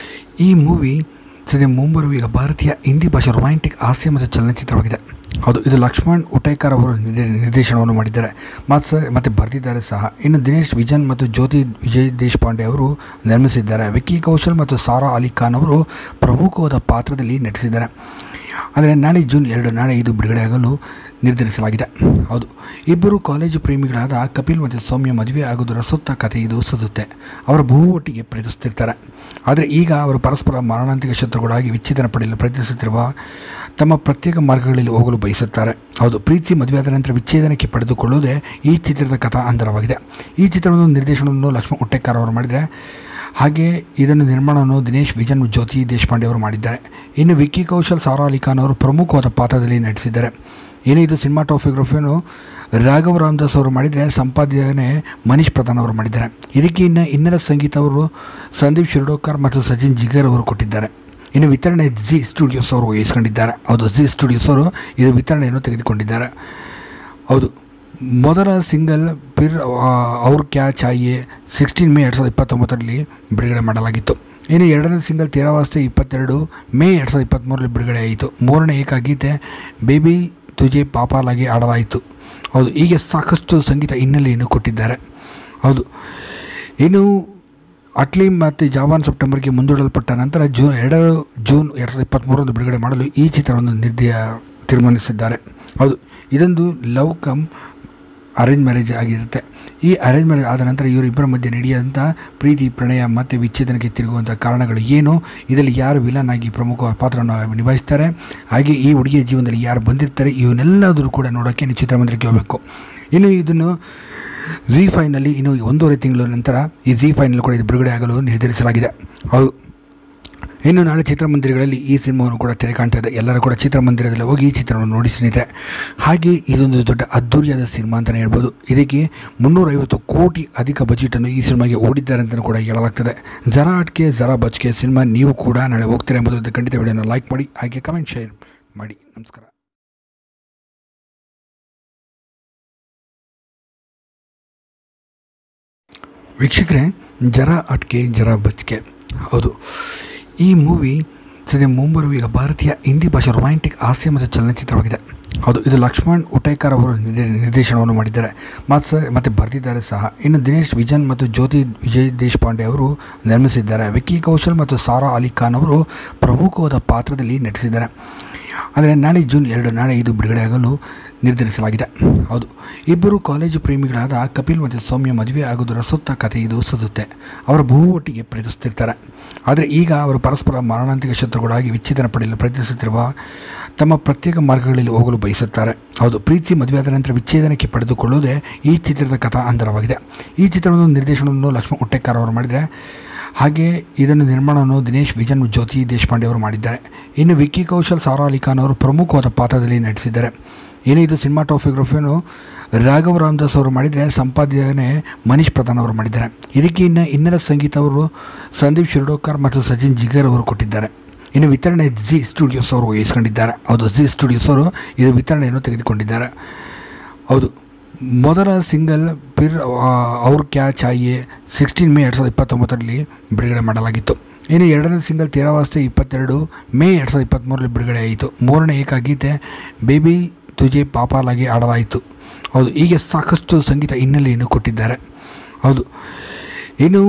ಈ ಮೂವಿ ಸದ್ಯ ಮುಂಬರುವ ಈಗ ಭಾರತೀಯ ಹಿಂದಿ ಭಾಷೆ ರೊಮ್ಯಾಂಟಿಕ್ ಹಾಸ್ಯ ಮತ್ತು ಚಲನಚಿತ್ರವಾಗಿದೆ ಹೌದು ಇದು ಲಕ್ಷ್ಮಣ್ ಉಟೇಕರ್ ಅವರು ನಿರ್ದೇ ನಿರ್ದೇಶನವನ್ನು ಮಾಡಿದ್ದಾರೆ ಮತ್ತು ಮತ್ತು ಬರೆದಿದ್ದಾರೆ ಸಹ ಇನ್ನು ದಿನೇಶ್ ವಿಜನ್ ಮತ್ತು ಜ್ಯೋತಿ ವಿಜಯ್ ದೇಶಪಾಂಡೆ ಅವರು ನಿರ್ಮಿಸಿದ್ದಾರೆ ವಿಕ್ಕಿ ಕೌಶಲ್ ಮತ್ತು ಸಾರಾ ಅಲಿ ಖಾನ್ ಅವರು ಪ್ರಮುಖವಾದ ಪಾತ್ರದಲ್ಲಿ ನಟಿಸಿದ್ದಾರೆ ಆದರೆ ನಾಳೆ ಜೂನ್ ಎರಡು ನಾಳೆ ಇದು ಬಿಡುಗಡೆಯಾಗಲು ನಿರ್ಧರಿಸಲಾಗಿದೆ ಹೌದು ಇಬ್ಬರು ಕಾಲೇಜು ಪ್ರೇಮಿಗಳಾದ ಕಪಿಲ್ ಮತ್ತು ಸೌಮ್ಯ ಮದುವೆ ಆಗುವುದರ ಸುತ್ತ ಕಥೆ ಇದು ಸುತ್ತುತ್ತೆ ಅವರ ಬಹು ಒಟ್ಟಿಗೆ ಪ್ರೀತಿಸುತ್ತಿರ್ತಾರೆ ಆದರೆ ಈಗ ಅವರು ಪರಸ್ಪರ ಮಾರಣಾಂತಿಕ ಶತ್ರುಗಳಾಗಿ ವಿಚ್ಛೇದನ ಪಡೆಯಲು ಪ್ರಯತ್ನಿಸುತ್ತಿರುವ ತಮ್ಮ ಪ್ರತ್ಯೇಕ ಮಾರ್ಗಗಳಲ್ಲಿ ಹೋಗಲು ಬಯಸುತ್ತಾರೆ ಹೌದು ಪ್ರೀತಿ ಮದುವೆಯಾದ ನಂತರ ವಿಚ್ಛೇದನಕ್ಕೆ ಪಡೆದುಕೊಳ್ಳುವುದೇ ಈ ಚಿತ್ರದ ಕಥಾ ಅಂತರವಾಗಿದೆ ಈ ಚಿತ್ರವನ್ನು ನಿರ್ದೇಶನವನ್ನು ಲಕ್ಷ್ಮಣ್ ಉಟ್ಟೆಕಾರ್ ಅವರು ಮಾಡಿದರೆ ಹಾಗೆ ಇದನ್ನು ನಿರ್ಮಾಣವನ್ನು ದಿನೇಶ್ ವಿಜನ್ ಜ್ಯೋತಿ ದೇಶಪಾಂಡೆ ಅವರು ಮಾಡಿದ್ದಾರೆ ಇನ್ನು ವಿಕ್ಕಿ ಕೌಶಲ್ ಸಾರಾ ಅಲಿ ಖಾನ್ ಅವರು ಪ್ರಮುಖವಾದ ಪಾತ್ರದಲ್ಲಿ ನಟಿಸಿದ್ದಾರೆ ಇನ್ನು ಇದು ಸಿನಿಮಾಟೋಗ್ರಫಿಯನ್ನು ರಾಘವ್ ರಾಮದಾಸ್ ಅವರು ಮಾಡಿದರೆ ಸಂಪಾದನೆ ಮನೀಶ್ ಪ್ರಧಾನ್ ಅವರು ಮಾಡಿದ್ದಾರೆ ಇದಕ್ಕೆ ಇನ್ನು ಇನ್ನರ ಸಂಗೀತ ಅವರು ಸಂದೀಪ್ ಶಿರ್ಡೋಕರ್ ಮತ್ತು ಸಚಿನ್ ಜಿಗರ್ ಅವರು ಕೊಟ್ಟಿದ್ದಾರೆ ಇನ್ನು ವಿತರಣೆ ಜಿ ಸ್ಟುಡಿಯೋಸ್ ಅವರು ವಹಿಸ್ಕೊಂಡಿದ್ದಾರೆ ಹೌದು ಜಿ ಸ್ಟುಡಿಯೋಸ್ ಅವರು ಇದು ವಿತರಣೆಯನ್ನು ತೆಗೆದುಕೊಂಡಿದ್ದಾರೆ ಹೌದು ಮೊದಲ ಸಿಂಗಲ್ ಪಿರ್ ಅವ್ರ ಕ್ಯಾ ಚಾಯೆ ಸಿಕ್ಸ್ಟೀನ್ ಮೇ ಎರಡು ಸಾವಿರದ ಇಪ್ಪತ್ತೊಂಬತ್ತರಲ್ಲಿ ಬಿಡುಗಡೆ ಮಾಡಲಾಗಿತ್ತು ಇನ್ನು ಎರಡನೇ ಸಿಂಗಲ್ ತೇರಾವಾಸ್ತೆ ಇಪ್ಪತ್ತೆರಡು ಮೇ ಎರಡು ಸಾವಿರದ ಇಪ್ಪತ್ತ್ಮೂರರಲ್ಲಿ ಬಿಡುಗಡೆ ಆಯಿತು ಮೂರನೇ ಏಕಾಗೀತೆ ಬೇಬಿ ತುಜೆ ಪಾಪಾಲಾಗಿ ಆಡಲಾಯಿತು ಹೌದು ಹೀಗೆ ಸಾಕಷ್ಟು ಸಂಗೀತ ಹಿನ್ನೆಲೆಯನ್ನು ಕೊಟ್ಟಿದ್ದಾರೆ ಹೌದು ಇನ್ನು ಅಟ್ಲಿ ಮತ್ತು ಜಾವಾನ್ ಸೆಪ್ಟೆಂಬರ್ಗೆ ಮುಂದೂಡಲ್ಪಟ್ಟ ನಂತರ ಜೂನ್ ಎರಡು ಜೂನ್ ಎರಡು ಸಾವಿರದ ಇಪ್ಪತ್ತ್ಮೂರರಂದು ಬಿಡುಗಡೆ ಮಾಡಲು ಈ ಚಿತ್ರವನ್ನು ನಿರ್ದಯ ತೀರ್ಮಾನಿಸಿದ್ದಾರೆ ಹೌದು ಇದೊಂದು ಲವ್ ಕಮ್ ಅರೇಂಜ್ ಮ್ಯಾರೇಜ್ ಆಗಿರುತ್ತೆ ಈ ಅರೇಂಜ್ ಮ್ಯಾರೇಜ್ ಆದ ನಂತರ ಇವರಿಬ್ಬರ ಮಧ್ಯೆ ನಡೆಯುವಂಥ ಪ್ರೀತಿ ಪ್ರಣಯ ಮತ್ತು ವಿಚ್ಛೇದನಕ್ಕೆ ತಿರುಗುವಂಥ ಕಾರಣಗಳು ಏನು ಇದರಲ್ಲಿ ಯಾರು ವಿಲನ್ ಆಗಿ ಪ್ರಮುಖ ಪಾತ್ರವನ್ನು ನಿಭಾಯಿಸ್ತಾರೆ ಹಾಗೆ ಈ ಹುಡುಗಿಯ ಜೀವನದಲ್ಲಿ ಯಾರು ಬಂದಿರ್ತಾರೆ ಇವನ್ನೆಲ್ಲದರೂ ಕೂಡ ನೋಡೋಕ್ಕೆ ನೀವು ಚಿತ್ರಮಂದಿರಕ್ಕೆ ಹೋಗಬೇಕು ಇನ್ನು ಇದನ್ನು ಜಿ ಫೈನಲ್ಲಿ ಇನ್ನು ಒಂದೂವರೆ ತಿಂಗಳ ನಂತರ ಈ ಜಿ ಫೈನಲ್ಲಿ ಕೂಡ ಇದು ಬಿಡುಗಡೆ ಆಗಲು ನಿರ್ಧರಿಸಲಾಗಿದೆ ಹೌದು ಇನ್ನು ನಾಳೆ ಚಿತ್ರಮಂದಿರಗಳಲ್ಲಿ ಈ ಸಿನಿಮಾವನ್ನು ಕೂಡ ತೆರೆ ಕಾಣ್ತಾ ಇದೆ ಎಲ್ಲರೂ ಕೂಡ ಚಿತ್ರಮಂದಿರದಲ್ಲಿ ಹೋಗಿ ಈ ಚಿತ್ರವನ್ನು ನೋಡಿ ಸ್ನೇಹಿತರೆ ಹಾಗೆ ಇದೊಂದು ದೊಡ್ಡ ಅದ್ದೂರಿಯಾದ ಸಿನಿಮಾ ಅಂತಲೇ ಹೇಳ್ಬೋದು ಇದಕ್ಕೆ ಮುನ್ನೂರೈವತ್ತು ಕೋಟಿ ಅಧಿಕ ಬಜೆಟನ್ನು ಈ ಸಿನಿಮಾಗೆ ಓಡಿದ್ದಾರೆ ಅಂತಲೂ ಕೂಡ ಹೇಳಲಾಗ್ತದೆ ಜರ ಅಟ್ಕೆ ಜರ ಬಚ್ಕೆ ಸಿನಿಮಾ ನೀವು ಕೂಡ ನಾಳೆ ಹೋಗ್ತೀರಾ ಎಂಬುದು ಖಂಡಿತ ವಿಡಿಯೋನ ಲೈಕ್ ಮಾಡಿ ಹಾಗೆ ಕಮೆಂಟ್ ಶೇರ್ ಮಾಡಿ ನಮಸ್ಕಾರ ವೀಕ್ಷಕರೇ ಜರ ಅಟ್ಕೆ ಜರ ಬಚ್ಕೆ ಹೌದು ಈ ಮೂವಿ ಸದ್ಯ ಮುಂಬರುವ ಈಗ ಭಾರತೀಯ ಹಿಂದಿ ಭಾಷೆ ರೊಮ್ಯಾಂಟಿಕ್ ಹಾಸ್ಯ ಮತ್ತು ಚಲನಚಿತ್ರವಾಗಿದೆ ಹೌದು ಇದು ಲಕ್ಷ್ಮಣ್ ಉಟೇಕರ್ ಅವರು ನಿರ್ದೇ ನಿರ್ದೇಶನವನ್ನು ಮಾಡಿದ್ದಾರೆ ಮತ್ತು ಮತ್ತು ಬರೆದಿದ್ದಾರೆ ಸಹ ಇನ್ನು ದಿನೇಶ್ ವಿಜನ್ ಮತ್ತು ಜ್ಯೋತಿ ವಿಜಯ್ ದೇಶಪಾಂಡೆ ಅವರು ನಿರ್ಮಿಸಿದ್ದಾರೆ ವಿಕ್ಕಿ ಕೌಶಲ್ ಮತ್ತು ಸಾರಾ ಅಲಿ ಖಾನ್ ಅವರು ಪ್ರಮುಖವಾದ ಪಾತ್ರದಲ್ಲಿ ನಟಿಸಿದ್ದಾರೆ ಆದರೆ ನಾಳೆ ಜೂನ್ ಎರಡು ನಾಳೆ ಇದು ಬಿಡುಗಡೆಯಾಗಲು ನಿರ್ಧರಿಸಲಾಗಿದೆ ಹೌದು ಇಬ್ಬರು ಕಾಲೇಜು ಪ್ರೇಮಿಗಳಾದ ಕಪಿಲ್ ಮತ್ತು ಸೌಮ್ಯ ಮದುವೆ ಆಗುವುದರ ಸುತ್ತ ಕಥೆ ಇದು ಸುತ್ತುತ್ತೆ ಅವರ ಬಹು ಒಟ್ಟಿಗೆ ಪ್ರೀತಿಸುತ್ತಿರ್ತಾರೆ ಆದರೆ ಈಗ ಅವರು ಪರಸ್ಪರ ಮಾರಣಾಂತಿಕ ಶತ್ರುಗಳಾಗಿ ವಿಚ್ಛೇದನ ಪಡೆಯಲು ಪ್ರಯತ್ನಿಸುತ್ತಿರುವ ತಮ್ಮ ಪ್ರತ್ಯೇಕ ಮಾರ್ಗಗಳಲ್ಲಿ ಹೋಗಲು ಬಯಸುತ್ತಾರೆ ಹೌದು ಪ್ರೀತಿ ಮದುವೆಯಾದ ನಂತರ ವಿಚ್ಛೇದನಕ್ಕೆ ಪಡೆದುಕೊಳ್ಳುವುದೇ ಈ ಚಿತ್ರದ ಕಥಾ ಅಂತರವಾಗಿದೆ ಈ ಚಿತ್ರವನ್ನು ನಿರ್ದೇಶನವನ್ನು ಲಕ್ಷ್ಮಣ್ ಉಟ್ಟೆಕಾರ್ ಅವರು ಮಾಡಿದರೆ ಹಾಗೆ ಇದನ್ನು ನಿರ್ಮಾಣವನ್ನು ದಿನೇಶ್ ವಿಜನ್ ಜ್ಯೋತಿ ದೇಶಪಾಂಡೆ ಅವರು ಮಾಡಿದ್ದಾರೆ ಇನ್ನು ವಿಕ್ಕಿ ಕೌಶಲ್ ಸಾರಾ ಅಲಿ ಖಾನ್ ಅವರು ಪ್ರಮುಖವಾದ ಪಾತ್ರದಲ್ಲಿ ನಟಿಸಿದ್ದಾರೆ ಇನ್ನು ಇದು ಸಿನಿಮಾಟೋಗ್ರಫಿಯನ್ನು ರಾಘವ್ ರಾಮದಾಸ್ ಅವರು ಮಾಡಿದರೆ ಸಂಪಾದನೆ ಮನೀಶ್ ಪ್ರಧಾನ್ ಅವರು ಮಾಡಿದ್ದಾರೆ ಇದಕ್ಕೆ ಇನ್ನು ಇನ್ನರ ಸಂಗೀತ ಅವರು ಸಂದೀಪ್ ಶಿರ್ಡೋಕರ್ ಮತ್ತು ಸಚಿನ್ ಜಿಗರ್ ಅವರು ಕೊಟ್ಟಿದ್ದಾರೆ ಇನ್ನು ವಿತರಣೆ ಜಿ ಸ್ಟುಡಿಯೋಸ್ ಅವರು ವಹಿಸ್ಕೊಂಡಿದ್ದಾರೆ ಹೌದು ಜಿ ಸ್ಟುಡಿಯೋಸ್ ಅವರು ಇದು ವಿತರಣೆಯನ್ನು ತೆಗೆದುಕೊಂಡಿದ್ದಾರೆ ಹೌದು ಮೊದಲ ಸಿಂಗಲ್ ಪಿರ್ ಅವ್ರ ಕ್ಯಾ ಚಾಯೆ ಸಿಕ್ಸ್ಟೀನ್ ಮೇ ಎರಡು ಸಾವಿರದ ಇಪ್ಪತ್ತೊಂಬತ್ತರಲ್ಲಿ ಬಿಡುಗಡೆ ಮಾಡಲಾಗಿತ್ತು ಇನ್ನು ಎರಡನೇ ಸಿಂಗಲ್ ತೇರಾವಾಸ್ತೆ ಇಪ್ಪತ್ತೆರಡು ಮೇ ಎರಡು ಸಾವಿರದ ಇಪ್ಪತ್ತ್ಮೂರರಲ್ಲಿ ಬಿಡುಗಡೆ ಆಯಿತು ಮೂರನೇ ಏಕಾಗೀತೆ ಬೇಬಿ ತುಜೆ ಪಾಪಾಲಾಗಿ ಆಡಲಾಯಿತು ಹೌದು ಹೀಗೆ ಸಾಕಷ್ಟು ಸಂಗೀತ ಹಿನ್ನೆಲೆಯನ್ನು ಕೊಟ್ಟಿದ್ದಾರೆ ಹೌದು ಇನ್ನು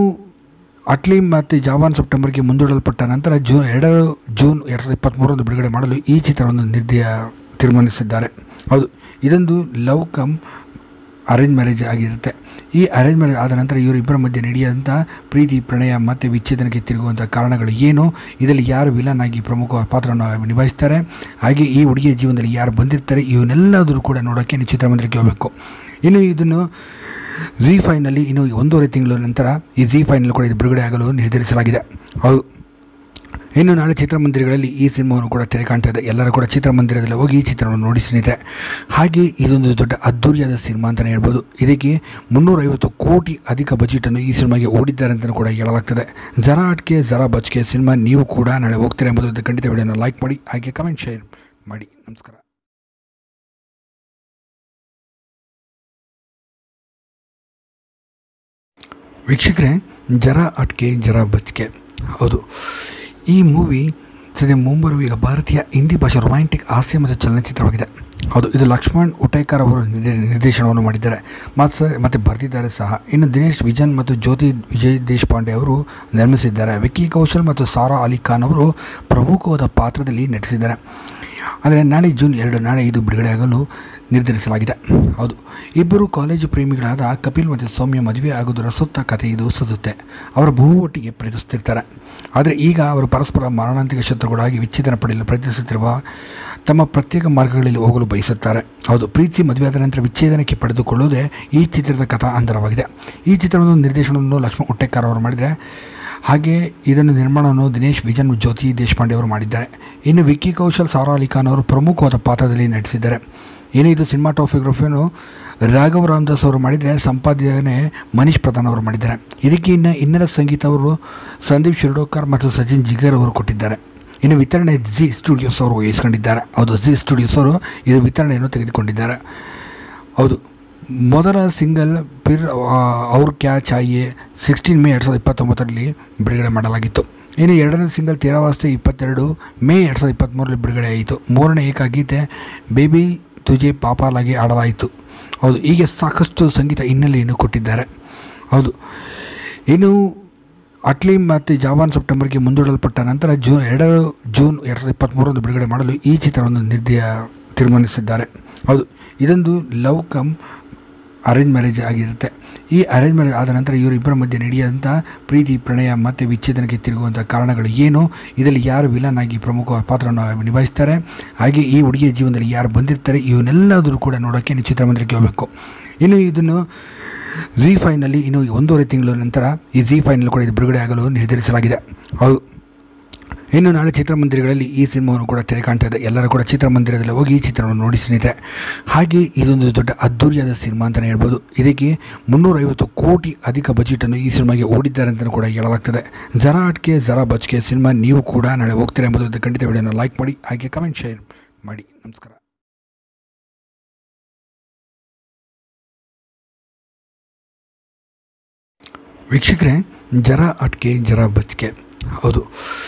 ಅಟ್ಲಿ ಮತ್ತು ಜಾವಾನ್ ಸೆಪ್ಟೆಂಬರ್ಗೆ ಮುಂದೂಡಲ್ಪಟ್ಟ ನಂತರ ಜೂನ್ ಎರಡು ಜೂನ್ ಎರಡು ಸಾವಿರದ ಇಪ್ಪತ್ತ್ಮೂರರಂದು ಬಿಡುಗಡೆ ಮಾಡಲು ಈ ಚಿತ್ರವನ್ನು ನಿರ್ದಯ ತೀರ್ಮಾನಿಸಿದ್ದಾರೆ ಹೌದು ಇದೊಂದು ಲವ್ ಕಮ್ ಅರೇಂಜ್ ಮ್ಯಾರೇಜ್ ಆಗಿರುತ್ತೆ ಈ ಅರೇಂಜ್ ಮ್ಯಾರೇಜ್ ಆದ ನಂತರ ಇವರಿಬ್ಬರ ಮಧ್ಯೆ ನಡೆಯುವಂಥ ಪ್ರೀತಿ ಪ್ರಣಯ ಮತ್ತು ವಿಚ್ಛೇದನಕ್ಕೆ ತಿರುಗುವಂಥ ಕಾರಣಗಳು ಏನು ಇದರಲ್ಲಿ ಯಾರು ವಿಲನ್ ಆಗಿ ಪ್ರಮುಖ ಪಾತ್ರವನ್ನು ನಿಭಾಯಿಸ್ತಾರೆ ಹಾಗೆ ಈ ಹುಡುಗಿಯ ಜೀವನದಲ್ಲಿ ಯಾರು ಬಂದಿರ್ತಾರೆ ಇವನ್ನೆಲ್ಲದರೂ ಕೂಡ ನೋಡೋಕ್ಕೆ ನೀವು ಚಿತ್ರಮಂದಿರಕ್ಕೆ ಹೋಗಬೇಕು ಇನ್ನು ಇದನ್ನು ಜಿ ಫೈನಲ್ಲಿ ಇನ್ನು ಒಂದೂವರೆ ತಿಂಗಳ ನಂತರ ಈ ಜಿ ಫೈನಲ್ಲಿ ಕೂಡ ಇದು ಬಿಡುಗಡೆ ಆಗಲು ನಿರ್ಧರಿಸಲಾಗಿದೆ ಹೌದು ಇನ್ನು ನಾಳೆ ಚಿತ್ರಮಂದಿರಗಳಲ್ಲಿ ಈ ಸಿನಿಮಾವನ್ನು ಕೂಡ ತೆರೆ ಕಾಣ್ತಾ ಇದೆ ಎಲ್ಲರೂ ಕೂಡ ಚಿತ್ರಮಂದಿರದಲ್ಲಿ ಹೋಗಿ ಈ ಚಿತ್ರವನ್ನು ನೋಡಿ ಸ್ನೇಹಿತರೆ ಹಾಗೆ ಇದೊಂದು ದೊಡ್ಡ ಅದ್ದೂರಿಯಾದ ಸಿನಿಮಾ ಅಂತಲೇ ಹೇಳ್ಬೋದು ಇದಕ್ಕೆ ಮುನ್ನೂರೈವತ್ತು ಕೋಟಿ ಅಧಿಕ ಬಜೆಟನ್ನು ಈ ಸಿನಿಮಾಗೆ ಓಡಿದ್ದಾರೆ ಅಂತಲೂ ಕೂಡ ಹೇಳಲಾಗ್ತದೆ ಜರ ಅಟ್ಕೆ ಜರ ಬಚ್ಕೆ ಸಿನಿಮಾ ನೀವು ಕೂಡ ನಾಳೆ ಹೋಗ್ತೀರಾ ಎಂಬುದು ಖಂಡಿತ ವಿಡಿಯೋನ ಲೈಕ್ ಮಾಡಿ ಹಾಗೆ ಕಮೆಂಟ್ ಶೇರ್ ಮಾಡಿ ನಮಸ್ಕಾರ ವೀಕ್ಷಕರೇ ಜರ ಅಟ್ಕೆ ಜರ ಬಚ್ಕೆ ಹೌದು ಈ ಮೂವಿ ಸದ್ಯ ಮುಂಬರುವ ಈಗ ಭಾರತೀಯ ಹಿಂದಿ ಭಾಷೆ ರೊಮ್ಯಾಂಟಿಕ್ ಹಾಸ್ಯ ಮತ್ತು ಚಲನಚಿತ್ರವಾಗಿದೆ ಹೌದು ಇದು ಲಕ್ಷ್ಮಣ್ ಉಟೇಕರ್ ಅವರು ನಿರ್ದೇ- ನಿರ್ದೇಶನವನ್ನು ಮಾಡಿದ್ದಾರೆ ಮತ್ತು ಮತ್ತು ಬರೆದಿದ್ದಾರೆ ಸಹ ಇನ್ನು ದಿನೇಶ್ ವಿಜನ್ ಮತ್ತು ಜ್ಯೋತಿ ವಿಜಯ್ ದೇಶಪಾಂಡೆ ಅವರು ನಿರ್ಮಿಸಿದ್ದಾರೆ ವಿಕ್ಕಿ ಕೌಶಲ್ ಮತ್ತು ಸಾರಾ ಅಲಿ ಖಾನ್ ಅವರು ಪ್ರಮುಖವಾದ ಪಾತ್ರದಲ್ಲಿ ನಟಿಸಿದ್ದಾರೆ ಆದರೆ ನಾಳೆ ಜೂನ್ ಎರಡು ನಾಳೆ ಇದು ಬಿಡುಗಡೆಯಾಗಲು ನಿರ್ಧರಿಸಲಾಗಿದೆ ಹೌದು ಇಬ್ಬರು ಕಾಲೇಜು ಪ್ರೇಮಿಗಳಾದ ಕಪಿಲ್ ಮತ್ತು ಸೌಮ್ಯ ಮದುವೆ ಆಗೋದರ ಸುತ್ತ ಕಥೆ ಇದು ಸುತ್ತುತ್ತೆ ಅವರ ಬಹು ಒಟ್ಟಿಗೆ ಪ್ರೀತಿಸುತ್ತಿರ್ತಾರೆ ಆದರೆ ಈಗ ಅವರು ಪರಸ್ಪರ ಮಾರಣಾಂತಿಕ ಶತ್ರುಗಳಾಗಿ ವಿಚ್ಛೇದನ ಪಡೆಯಲು ಪ್ರಯತ್ನಿಸುತ್ತಿರುವ ತಮ್ಮ ಪ್ರತ್ಯೇಕ ಮಾರ್ಗಗಳಲ್ಲಿ ಹೋಗಲು ಬಯಸುತ್ತಾರೆ ಹೌದು ಪ್ರೀತಿ ಮದುವೆಯಾದ ನಂತರ ವಿಚ್ಛೇದನಕ್ಕೆ ಪಡೆದುಕೊಳ್ಳುವುದೇ ಈ ಚಿತ್ರದ ಕಥಾ ಅಂತರವಾಗಿದೆ ಈ ಚಿತ್ರವನ್ನು ನಿರ್ದೇಶನವನ್ನು ಲಕ್ಷ್ಮಣ್ ಉಟ್ಟೆಕರ್ ಅವರು ಮಾಡಿದರೆ ಹಾಗೆ ಇದನ್ನು ನಿರ್ಮಾಣವನ್ನು ದಿನೇಶ್ ವಿಜನ್ ಜ್ಯೋತಿ ದೇಶಪಾಂಡೆ ಅವರು ಮಾಡಿದ್ದಾರೆ ಇನ್ನು ವಿಕ್ಕಿ ಕೌಶಲ್ ಸಾರಾ ಅಲಿ ಖಾನ್ ಅವರು ಪ್ರಮುಖವಾದ ಪಾತ್ರದಲ್ಲಿ ನಟಿಸಿದ್ದಾರೆ ಇನ್ನು ಇದು ಸಿನಿಮಾಟೋಗ್ರಫಿಯನ್ನು ರಾಘವ್ ರಾಮದಾಸ್ ಅವರು ಮಾಡಿದರೆ ಸಂಪಾದನೆ ಮನೀಶ್ ಪ್ರಧಾನ್ ಅವರು ಮಾಡಿದ್ದಾರೆ ಇದಕ್ಕೆ ಇನ್ನು ಇನ್ನರ ಸಂಗೀತ ಅವರು ಸಂದೀಪ್ ಶಿರ್ಡೋಕರ್ ಮತ್ತು ಸಚಿನ್ ಜಿಗರ್ ಅವರು ಕೊಟ್ಟಿದ್ದಾರೆ ಇನ್ನು ವಿತರಣೆ ಜಿ ಸ್ಟುಡಿಯೋಸ್ ಅವರು ವಹಿಸ್ಕೊಂಡಿದ್ದಾರೆ ಹೌದು ಜಿ ಸ್ಟುಡಿಯೋಸ್ ಅವರು ಇದು ವಿತರಣೆಯನ್ನು ತೆಗೆದುಕೊಂಡಿದ್ದಾರೆ ಹೌದು ಮೊದಲ ಸಿಂಗಲ್ ಪಿರ್ ಅವ್ರ ಕ್ಯಾ ಚಾಯೆ ಸಿಕ್ಸ್ಟೀನ್ ಮೇ ಎರಡು ಸಾವಿರದ ಇಪ್ಪತ್ತೊಂಬತ್ತರಲ್ಲಿ ಬಿಡುಗಡೆ ಮಾಡಲಾಗಿತ್ತು ಇನ್ನು ಎರಡನೇ ಸಿಂಗಲ್ ತೇರಾವಾಸ್ತೆ ಇಪ್ಪತ್ತೆರಡು ಮೇ ಎರಡು ಸಾವಿರದ ಇಪ್ಪತ್ತ್ಮೂರರಲ್ಲಿ ಬಿಡುಗಡೆ ಆಯಿತು ಮೂರನೇ ಏಕಗೀತೆ ಬೇಬಿ ತುಜೆ ಪಾಪಾಲಾಗಿ ಆಡಲಾಯಿತು ಹೌದು ಹೀಗೆ ಸಾಕಷ್ಟು ಸಂಗೀತ ಹಿನ್ನೆಲೆಯನ್ನು ಕೊಟ್ಟಿದ್ದಾರೆ ಹೌದು ಇನ್ನು ಅಟ್ಲಿ ಮತ್ತು ಜಾವಾನ್ ಸೆಪ್ಟೆಂಬರ್ಗೆ ಮುಂದೂಡಲ್ಪಟ್ಟ ನಂತರ ಜೂನ್ ಎರಡು ಜೂನ್ ಎರಡು ಸಾವಿರದ ಇಪ್ಪತ್ತ್ಮೂರರಂದು ಬಿಡುಗಡೆ ಮಾಡಲು ಈ ಚಿತ್ರವನ್ನು ನಿರ್ದಯ ತೀರ್ಮಾನಿಸಿದ್ದಾರೆ ಹೌದು ಇದೊಂದು ಲವ್ ಕಮ್ ಅರೇಂಜ್ ಮ್ಯಾರೇಜ್ ಆಗಿರುತ್ತೆ ಈ ಅರೇಂಜ್ ಮ್ಯಾರೇಜ್ ಆದ ನಂತರ ಇವರಿಬ್ಬರ ಮಧ್ಯೆ ನಡೆಯುವಂಥ ಪ್ರೀತಿ ಪ್ರಣಯ ಮತ್ತು ವಿಚ್ಛೇದನಕ್ಕೆ ತಿರುಗುವಂಥ ಕಾರಣಗಳು ಏನು ಇದರಲ್ಲಿ ಯಾರು ವಿಲನ್ ಆಗಿ ಪ್ರಮುಖ ಪಾತ್ರವನ್ನು ನಿಭಾಯಿಸ್ತಾರೆ ಹಾಗೆ ಈ ಹುಡುಗಿಯ ಜೀವನದಲ್ಲಿ ಯಾರು ಬಂದಿರ್ತಾರೆ ಇವನ್ನೆಲ್ಲದರೂ ಕೂಡ ನೋಡೋಕ್ಕೆ ನೀವು ಚಿತ್ರಮಂದಿರಕ್ಕೆ ಹೋಗಬೇಕು ಇನ್ನು ಇದನ್ನು ಜಿ ಫೈನಲ್ಲಿ ಇನ್ನು ಒಂದೂವರೆ ತಿಂಗಳ ನಂತರ ಈ ಜಿ ಫೈನಲ್ಲಿ ಕೂಡ ಇದು ಬಿಡುಗಡೆ ಆಗಲು ನಿರ್ಧರಿಸಲಾಗಿದೆ ಹೌದು ಇನ್ನು ನಾಳೆ ಚಿತ್ರಮಂದಿರಗಳಲ್ಲಿ ಈ ಸಿನಿಮಾವನ್ನು ಕೂಡ ತೆರೆ ಕಾಣ್ತಾ ಇದೆ ಎಲ್ಲರೂ ಕೂಡ ಚಿತ್ರಮಂದಿರದಲ್ಲಿ ಹೋಗಿ ಈ ಚಿತ್ರವನ್ನು ನೋಡಿ ಸ್ನೇಹಿತರೆ ಹಾಗೆ ಇದೊಂದು ದೊಡ್ಡ ಅದ್ದೂರಿಯಾದ ಸಿನಿಮಾ ಅಂತಲೇ ಹೇಳ್ಬೋದು ಇದಕ್ಕೆ ಮುನ್ನೂರೈವತ್ತು ಕೋಟಿ ಅಧಿಕ ಬಜೆಟನ್ನು ಈ ಸಿನಿಮಾಗೆ ಓಡಿದ್ದಾರೆ ಅಂತಲೂ ಕೂಡ ಹೇಳಲಾಗ್ತದೆ ಜರ ಅಟ್ಕೆ ಜರ ಬಚ್ಕೆ ಸಿನಿಮಾ ನೀವು ಕೂಡ ನಾಳೆ ಹೋಗ್ತೀರಾ ಎಂಬುದು ಖಂಡಿತ ವಿಡಿಯೋನ ಲೈಕ್ ಮಾಡಿ ಹಾಗೆ ಕಮೆಂಟ್ ಶೇರ್ ಮಾಡಿ ನಮಸ್ಕಾರ ವೀಕ್ಷಕರೇ ಜರ ಅಟ್ಕೆ ಜರ ಬಚ್ಕೆ ಹೌದು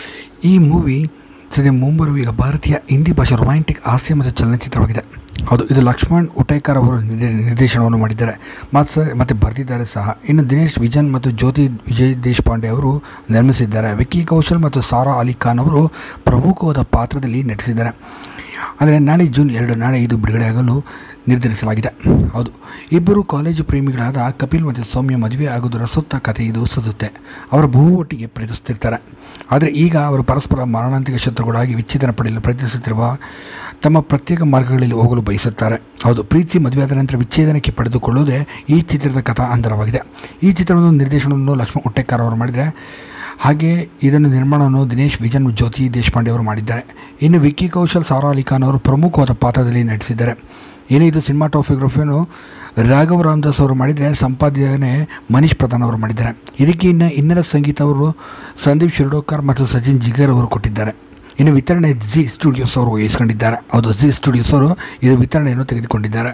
ಈ ಮೂವಿ ಸದ್ಯ ಮುಂಬರುವ ಈಗ ಭಾರತೀಯ ಹಿಂದಿ ಭಾಷೆ ರೊಮ್ಯಾಂಟಿಕ್ ಹಾಸ್ಯ ಮತ್ತು ಚಲನಚಿತ್ರವಾಗಿದೆ ಹೌದು ಇದು ಲಕ್ಷ್ಮಣ್ ಉಟೇಕರ್ ಅವರು ನಿರ್ದೇ- ನಿರ್ದೇಶನವನ್ನು ಮಾಡಿದ್ದಾರೆ ಮತ್ತು ಮತ್ತು ಬರೆದಿದ್ದಾರೆ ಸಹ ಇನ್ನು ದಿನೇಶ್ ವಿಜನ್ ಮತ್ತು ಜ್ಯೋತಿ ವಿಜಯ್ ದೇಶಪಾಂಡೆ ಅವರು ನಿರ್ಮಿಸಿದ್ದಾರೆ ವಿಕ್ಕಿ ಕೌಶಲ್ ಮತ್ತು ಸಾರಾ ಅಲಿ ಖಾನ್ ಅವರು ಪ್ರಮುಖವಾದ ಪಾತ್ರದಲ್ಲಿ ನಟಿಸಿದ್ದಾರೆ ಆದರೆ ನಾಳೆ ಜೂನ್ ಎರಡು ನಾಳೆ ಇದು ಬಿಡುಗಡೆಯಾಗಲು ನಿರ್ಧರಿಸಲಾಗಿದೆ ಹೌದು ಇಬ್ಬರು ಕಾಲೇಜು ಪ್ರೇಮಿಗಳಾದ ಕಪಿಲ್ ಮತ್ತು ಸೌಮ್ಯ ಮದುವೆ ಆಗೋದರ ಸುತ್ತ ಕಥೆ ಇದು ಸುತ್ತುತ್ತೆ ಅವರ ಬಹು ಒಟ್ಟಿಗೆ ಪ್ರೀತಿಸುತ್ತಿರ್ತಾರೆ ಆದರೆ ಈಗ ಅವರು ಪರಸ್ಪರ ಮಾರಣಾಂತಿಕ ಶತ್ರುಗಳಾಗಿ ವಿಚ್ಛೇದನ ಪಡೆಯಲು ಪ್ರಯತ್ನಿಸುತ್ತಿರುವ ತಮ್ಮ ಪ್ರತ್ಯೇಕ ಮಾರ್ಗಗಳಲ್ಲಿ ಹೋಗಲು ಬಯಸುತ್ತಾರೆ ಹೌದು ಪ್ರೀತಿ ಮದುವೆಯಾದ ನಂತರ ವಿಚ್ಛೇದನಕ್ಕೆ ಪಡೆದುಕೊಳ್ಳುವುದೇ ಈ ಚಿತ್ರದ ಕಥಾ ಅಂತರವಾಗಿದೆ ಈ ಚಿತ್ರವನ್ನು ನಿರ್ದೇಶನವನ್ನು ಲಕ್ಷ್ಮಣ್ ಉಟ್ಟೆಕರ್ ಅವರು ಮಾಡಿದರೆ ಹಾಗೆ ಇದನ್ನು ನಿರ್ಮಾಣವನ್ನು ದಿನೇಶ್ ವಿಜನ್ ಜ್ಯೋತಿ ದೇಶಪಾಂಡೆ ಅವರು ಮಾಡಿದ್ದಾರೆ ಇನ್ನು ವಿಕ್ಕಿ ಕೌಶಲ್ ಸಾರಾ ಅಲಿ ಖಾನ್ ಅವರು ಪ್ರಮುಖವಾದ ಪಾತ್ರದಲ್ಲಿ ನಟಿಸಿದ್ದಾರೆ ಇನ್ನು ಇದು ಸಿನಿಮಾಟೋಗ್ರಫಿಯನ್ನು ರಾಘವ್ ರಾಮದಾಸ್ ಅವರು ಮಾಡಿದರೆ ಸಂಪಾದನೆ ಮನೀಶ್ ಪ್ರಧಾನ್ ಅವರು ಮಾಡಿದ್ದಾರೆ ಇದಕ್ಕೆ ಇನ್ನು ಇನ್ನರ ಸಂಗೀತ ಅವರು ಸಂದೀಪ್ ಶಿರ್ಡೋಕರ್ ಮತ್ತು ಸಚಿನ್ ಜಿಗರ್ ಅವರು ಕೊಟ್ಟಿದ್ದಾರೆ ಇನ್ನು ವಿತರಣೆ ಜಿ ಸ್ಟುಡಿಯೋಸ್ ಅವರು ವಹಿಸ್ಕೊಂಡಿದ್ದಾರೆ ಹೌದು ಜಿ ಸ್ಟುಡಿಯೋಸ್ ಅವರು ಇದು ವಿತರಣೆಯನ್ನು ತೆಗೆದುಕೊಂಡಿದ್ದಾರೆ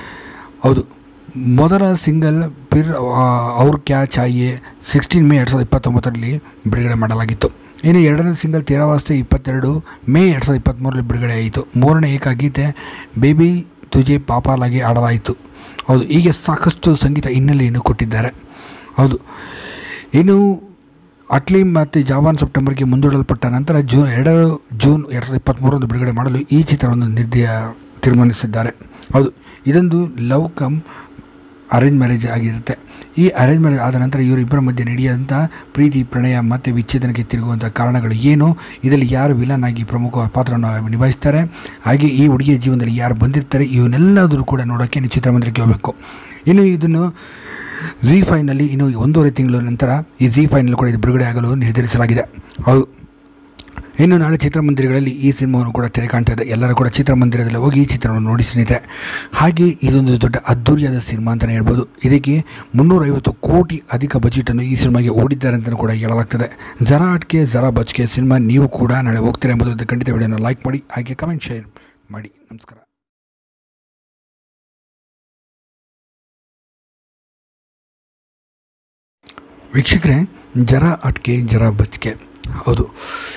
ಹೌದು ಮೊದಲ ಸಿಂಗಲ್ ಪಿರ್ ಅವ್ರ ಕ್ಯಾ ಚಾಯೆ ಸಿಕ್ಸ್ಟೀನ್ ಮೇ ಎರಡು ಸಾವಿರದ ಇಪ್ಪತ್ತೊಂಬತ್ತರಲ್ಲಿ ಬಿಡುಗಡೆ ಮಾಡಲಾಗಿತ್ತು ಇನ್ನು ಎರಡನೇ ಸಿಂಗಲ್ ತೇರಾವಾಸ್ತೆ ಇಪ್ಪತ್ತೆರಡು ಮೇ ಎರಡು ಸಾವಿರದ ಇಪ್ಪತ್ತ್ಮೂರರಲ್ಲಿ ಬಿಡುಗಡೆ ಆಯಿತು ಮೂರನೇ ಏಕಗೀತೆ ಬೇಬಿ ತುಜೆ ಪಾಪಾಲಾಗಿ ಆಡಲಾಯಿತು ಹೌದು ಹೀಗೆ ಸಾಕಷ್ಟು ಸಂಗೀತ ಹಿನ್ನೆಲೆಯನ್ನು ಕೊಟ್ಟಿದ್ದಾರೆ ಹೌದು ಇನ್ನು ಅಟ್ಲಿ ಮತ್ತು ಜಾವಾನ್ ಸೆಪ್ಟೆಂಬರ್ಗೆ ಮುಂದೂಡಲ್ಪಟ್ಟ ನಂತರ ಜೂನ್ ಎರಡು ಜೂನ್ ಎರಡು ಸಾವಿರದ ಇಪ್ಪತ್ತ್ಮೂರರಂದು ಬಿಡುಗಡೆ ಮಾಡಲು ಈ ಚಿತ್ರವನ್ನು ನಿರ್ದಯ ತೀರ್ಮಾನಿಸಿದ್ದಾರೆ ಹೌದು ಇದೊಂದು ಲವ್ ಕಮ್ ಅರೇಂಜ್ ಮ್ಯಾರೇಜ್ ಆಗಿರುತ್ತೆ ಈ ಅರೇಂಜ್ ಮ್ಯಾರೇಜ್ ಆದ ನಂತರ ಇವರಿಬ್ಬರ ಮಧ್ಯೆ ನಡೆಯುವಂಥ ಪ್ರೀತಿ ಪ್ರಣಯ ಮತ್ತು ವಿಚ್ಛೇದನಕ್ಕೆ ತಿರುಗುವಂಥ ಕಾರಣಗಳು ಏನು ಇದರಲ್ಲಿ ಯಾರು ವಿಲನ್ ಆಗಿ ಪ್ರಮುಖ ಪಾತ್ರವನ್ನು ನಿಭಾಯಿಸ್ತಾರೆ ಹಾಗೆ ಈ ಹುಡುಗಿಯ ಜೀವನದಲ್ಲಿ ಯಾರು ಬಂದಿರ್ತಾರೆ ಇವನ್ನೆಲ್ಲದರೂ ಕೂಡ ನೋಡೋಕ್ಕೆ ನೀವು ಚಿತ್ರಮಂದಿರಕ್ಕೆ ಹೋಗಬೇಕು ಇನ್ನು ಇದನ್ನು ಜಿ ಫೈನಲ್ಲಿ ಇನ್ನು ಒಂದೂವರೆ ತಿಂಗಳ ನಂತರ ಈ ಜಿ ಫೈನಲ್ಲಿ ಕೂಡ ಇದು ಬಿಡುಗಡೆ ಆಗಲು ನಿರ್ಧರಿಸಲಾಗಿದೆ ಹೌದು ಇನ್ನು ನಾಳೆ ಚಿತ್ರಮಂದಿರಗಳಲ್ಲಿ ಈ ಸಿನಿಮಾವನ್ನು ಕೂಡ ತೆರೆ ಕಾಣ್ತಾ ಇದೆ ಎಲ್ಲರೂ ಕೂಡ ಚಿತ್ರಮಂದಿರದಲ್ಲಿ ಹೋಗಿ ಈ ಚಿತ್ರವನ್ನು ನೋಡಿ ಸ್ನೇಹಿತರೆ ಹಾಗೆ ಇದೊಂದು ದೊಡ್ಡ ಅದ್ದೂರಿಯಾದ ಸಿನಿಮಾ ಅಂತಲೇ ಹೇಳ್ಬೋದು ಇದಕ್ಕೆ ಮುನ್ನೂರೈವತ್ತು ಕೋಟಿ ಅಧಿಕ ಬಜೆಟನ್ನು ಈ ಸಿನಿಮಾಗೆ ಓಡಿದ್ದಾರೆ ಅಂತಲೂ ಕೂಡ ಹೇಳಲಾಗ್ತದೆ ಜರ ಅಟ್ಕೆ ಜರ ಬಚ್ಕೆ ಸಿನಿಮಾ ನೀವು ಕೂಡ ನಾಳೆ ಹೋಗ್ತೀರಾ ಎಂಬುದು ಖಂಡಿತ ವಿಡಿಯೋನ ಲೈಕ್ ಮಾಡಿ ಹಾಗೆ ಕಮೆಂಟ್ ಶೇರ್ ಮಾಡಿ ನಮಸ್ಕಾರ ವೀಕ್ಷಕರೇ ಜರ ಅಟ್ಕೆ ಜರ ಬಚ್ಕೆ ಹೌದು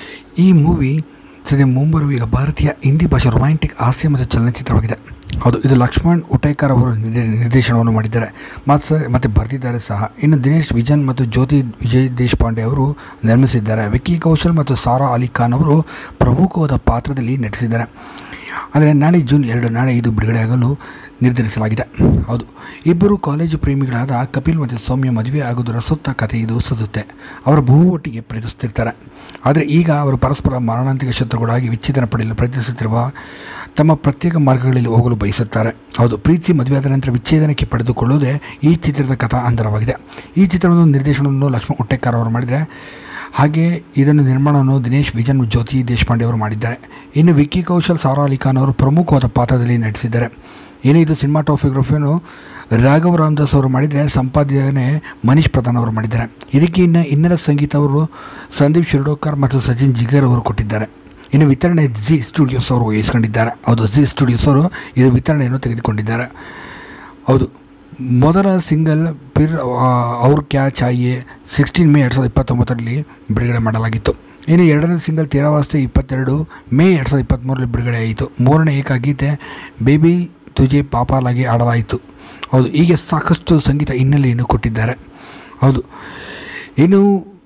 ಈ ಮೂವಿ ಸದ್ಯ ಮುಂಬರುವ ಈಗ ಭಾರತೀಯ ಹಿಂದಿ ಭಾಷೆ ರೊಮ್ಯಾಂಟಿಕ್ ಹಾಸ್ಯ ಮತ್ತು ಚಲನಚಿತ್ರವಾಗಿದೆ ಹೌದು ಇದು ಲಕ್ಷ್ಮಣ್ ಉಟೇಕರ್ ಅವರು ನಿರ್ದೇ- ನಿರ್ದೇಶನವನ್ನು ಮಾಡಿದ್ದಾರೆ ಮತ್ತು ಮತ್ತು ಬರೆದಿದ್ದಾರೆ ಸಹ ಇನ್ನು ದಿನೇಶ್ ವಿಜನ್ ಮತ್ತು ಜ್ಯೋತಿ ವಿಜಯ್ ದೇಶಪಾಂಡೆ ಅವರು ನಿರ್ಮಿಸಿದ್ದಾರೆ ವಿಕ್ಕಿ ಕೌಶಲ್ ಮತ್ತು ಸಾರಾ ಅಲಿ ಖಾನ್ ಅವರು ಪ್ರಮುಖವಾದ ಪಾತ್ರದಲ್ಲಿ ನಟಿಸಿದ್ದಾರೆ ಆದರೆ ನಾಳೆ ಜೂನ್ ಎರಡು ನಾಳೆ ಇದು ಬಿಡುಗಡೆಯಾಗಲು ನಿರ್ಧರಿಸಲಾಗಿದೆ ಹೌದು ಇಬ್ಬರು ಕಾಲೇಜು ಪ್ರೇಮಿಗಳಾದ ಕಪಿಲ್ ಮತ್ತು ಸೌಮ್ಯ ಮದುವೆ ಆಗುವುದರ ಸುತ್ತ ಕಥೆ ಇದು ಸುತ್ತುತ್ತೆ ಅವರ ಬಹು ಒಟ್ಟಿಗೆ ಪ್ರೀತಿಸುತ್ತಿರ್ತಾರೆ ಆದರೆ ಈಗ ಅವರು ಪರಸ್ಪರ ಮಾರಣಾಂತಿಕ ಶತ್ರುಗಳಾಗಿ ವಿಚ್ಛೇದನ ಪಡೆಯಲು ಪ್ರಯತ್ನಿಸುತ್ತಿರುವ ತಮ್ಮ ಪ್ರತ್ಯೇಕ ಮಾರ್ಗಗಳಲ್ಲಿ ಹೋಗಲು ಬಯಸುತ್ತಾರೆ ಹೌದು ಪ್ರೀತಿ ಮದುವೆಯಾದ ನಂತರ ವಿಚ್ಛೇದನಕ್ಕೆ ಪಡೆದುಕೊಳ್ಳುವುದೇ ಈ ಚಿತ್ರದ ಕಥಾ ಅಂತರವಾಗಿದೆ ಈ ಚಿತ್ರವನ್ನು ನಿರ್ದೇಶನವನ್ನು ಲಕ್ಷ್ಮಣ್ ಉಟ್ಟೇಕರ್ ಅವರು ಮಾಡಿದರೆ ಹಾಗೆ ಇದನ್ನು ನಿರ್ಮಾಣವನ್ನು ದಿನೇಶ್ ವಿಜನ್ ಜ್ಯೋತಿ ದೇಶಪಾಂಡೆ ಅವರು ಮಾಡಿದ್ದಾರೆ ಇನ್ನು ವಿಕ್ಕಿ ಕೌಶಲ್ ಸಾರಾ ಅಲಿ ಖಾನ್ ಅವರು ಪ್ರಮುಖವಾದ ಪಾತ್ರದಲ್ಲಿ ನಟಿಸಿದ್ದಾರೆ ಇನ್ನು ಇದು ಸಿನಿಮಾಟೋಗ್ರಫಿಯನ್ನು ರಾಘವ್ ರಾಮದಾಸ್ ಅವರು ಮಾಡಿದರೆ ಸಂಪಾದನೆ ಮನೀಶ್ ಪ್ರಧಾನ್ ಅವರು ಮಾಡಿದ್ದಾರೆ ಇದಕ್ಕೆ ಇನ್ನು ಇನ್ನರ ಸಂಗೀತ ಅವರು ಸಂದೀಪ್ ಶಿರ್ಡೋಕರ್ ಮತ್ತು ಸಚಿನ್ ಜಿಗರ್ ಅವರು ಕೊಟ್ಟಿದ್ದಾರೆ ಇನ್ನು ವಿತರಣೆ ಜಿ ಸ್ಟುಡಿಯೋಸ್ ಅವರು ವಹಿಸ್ಕೊಂಡಿದ್ದಾರೆ ಹೌದು ಜಿ ಸ್ಟುಡಿಯೋಸ್ ಅವರು ಇದು ವಿತರಣೆಯನ್ನು ತೆಗೆದುಕೊಂಡಿದ್ದಾರೆ ಹೌದು ಮೊದಲ ಸಿಂಗಲ್ ಪಿರ್ ಅವ್ರ ಕ್ಯಾ ಚಾಯೆ ಸಿಕ್ಸ್ಟೀನ್ ಮೇ ಎರಡು ಸಾವಿರದ ಇಪ್ಪತ್ತೊಂಬತ್ತರಲ್ಲಿ ಬಿಡುಗಡೆ ಮಾಡಲಾಗಿತ್ತು ಇನ್ನು ಎರಡನೇ ಸಿಂಗಲ್ ತೇರಾವಾಸ್ತೆ ಇಪ್ಪತ್ತೆರಡು ಮೇ ಎರಡು ಸಾವಿರದ ಇಪ್ಪತ್ತ್ಮೂರರಲ್ಲಿ ಬಿಡುಗಡೆ ಆಯಿತು ಮೂರನೇ ಏಕಗೀತೆ ಬೇಬಿ ತುಜೆ ಪಾಪಾಲಾಗಿ ಆಡಲಾಯಿತು ಹೌದು ಹೀಗೆ ಸಾಕಷ್ಟು ಸಂಗೀತ ಹಿನ್ನೆಲೆಯನ್ನು ಕೊಟ್ಟಿದ್ದಾರೆ ಹೌದು ಇನ್ನು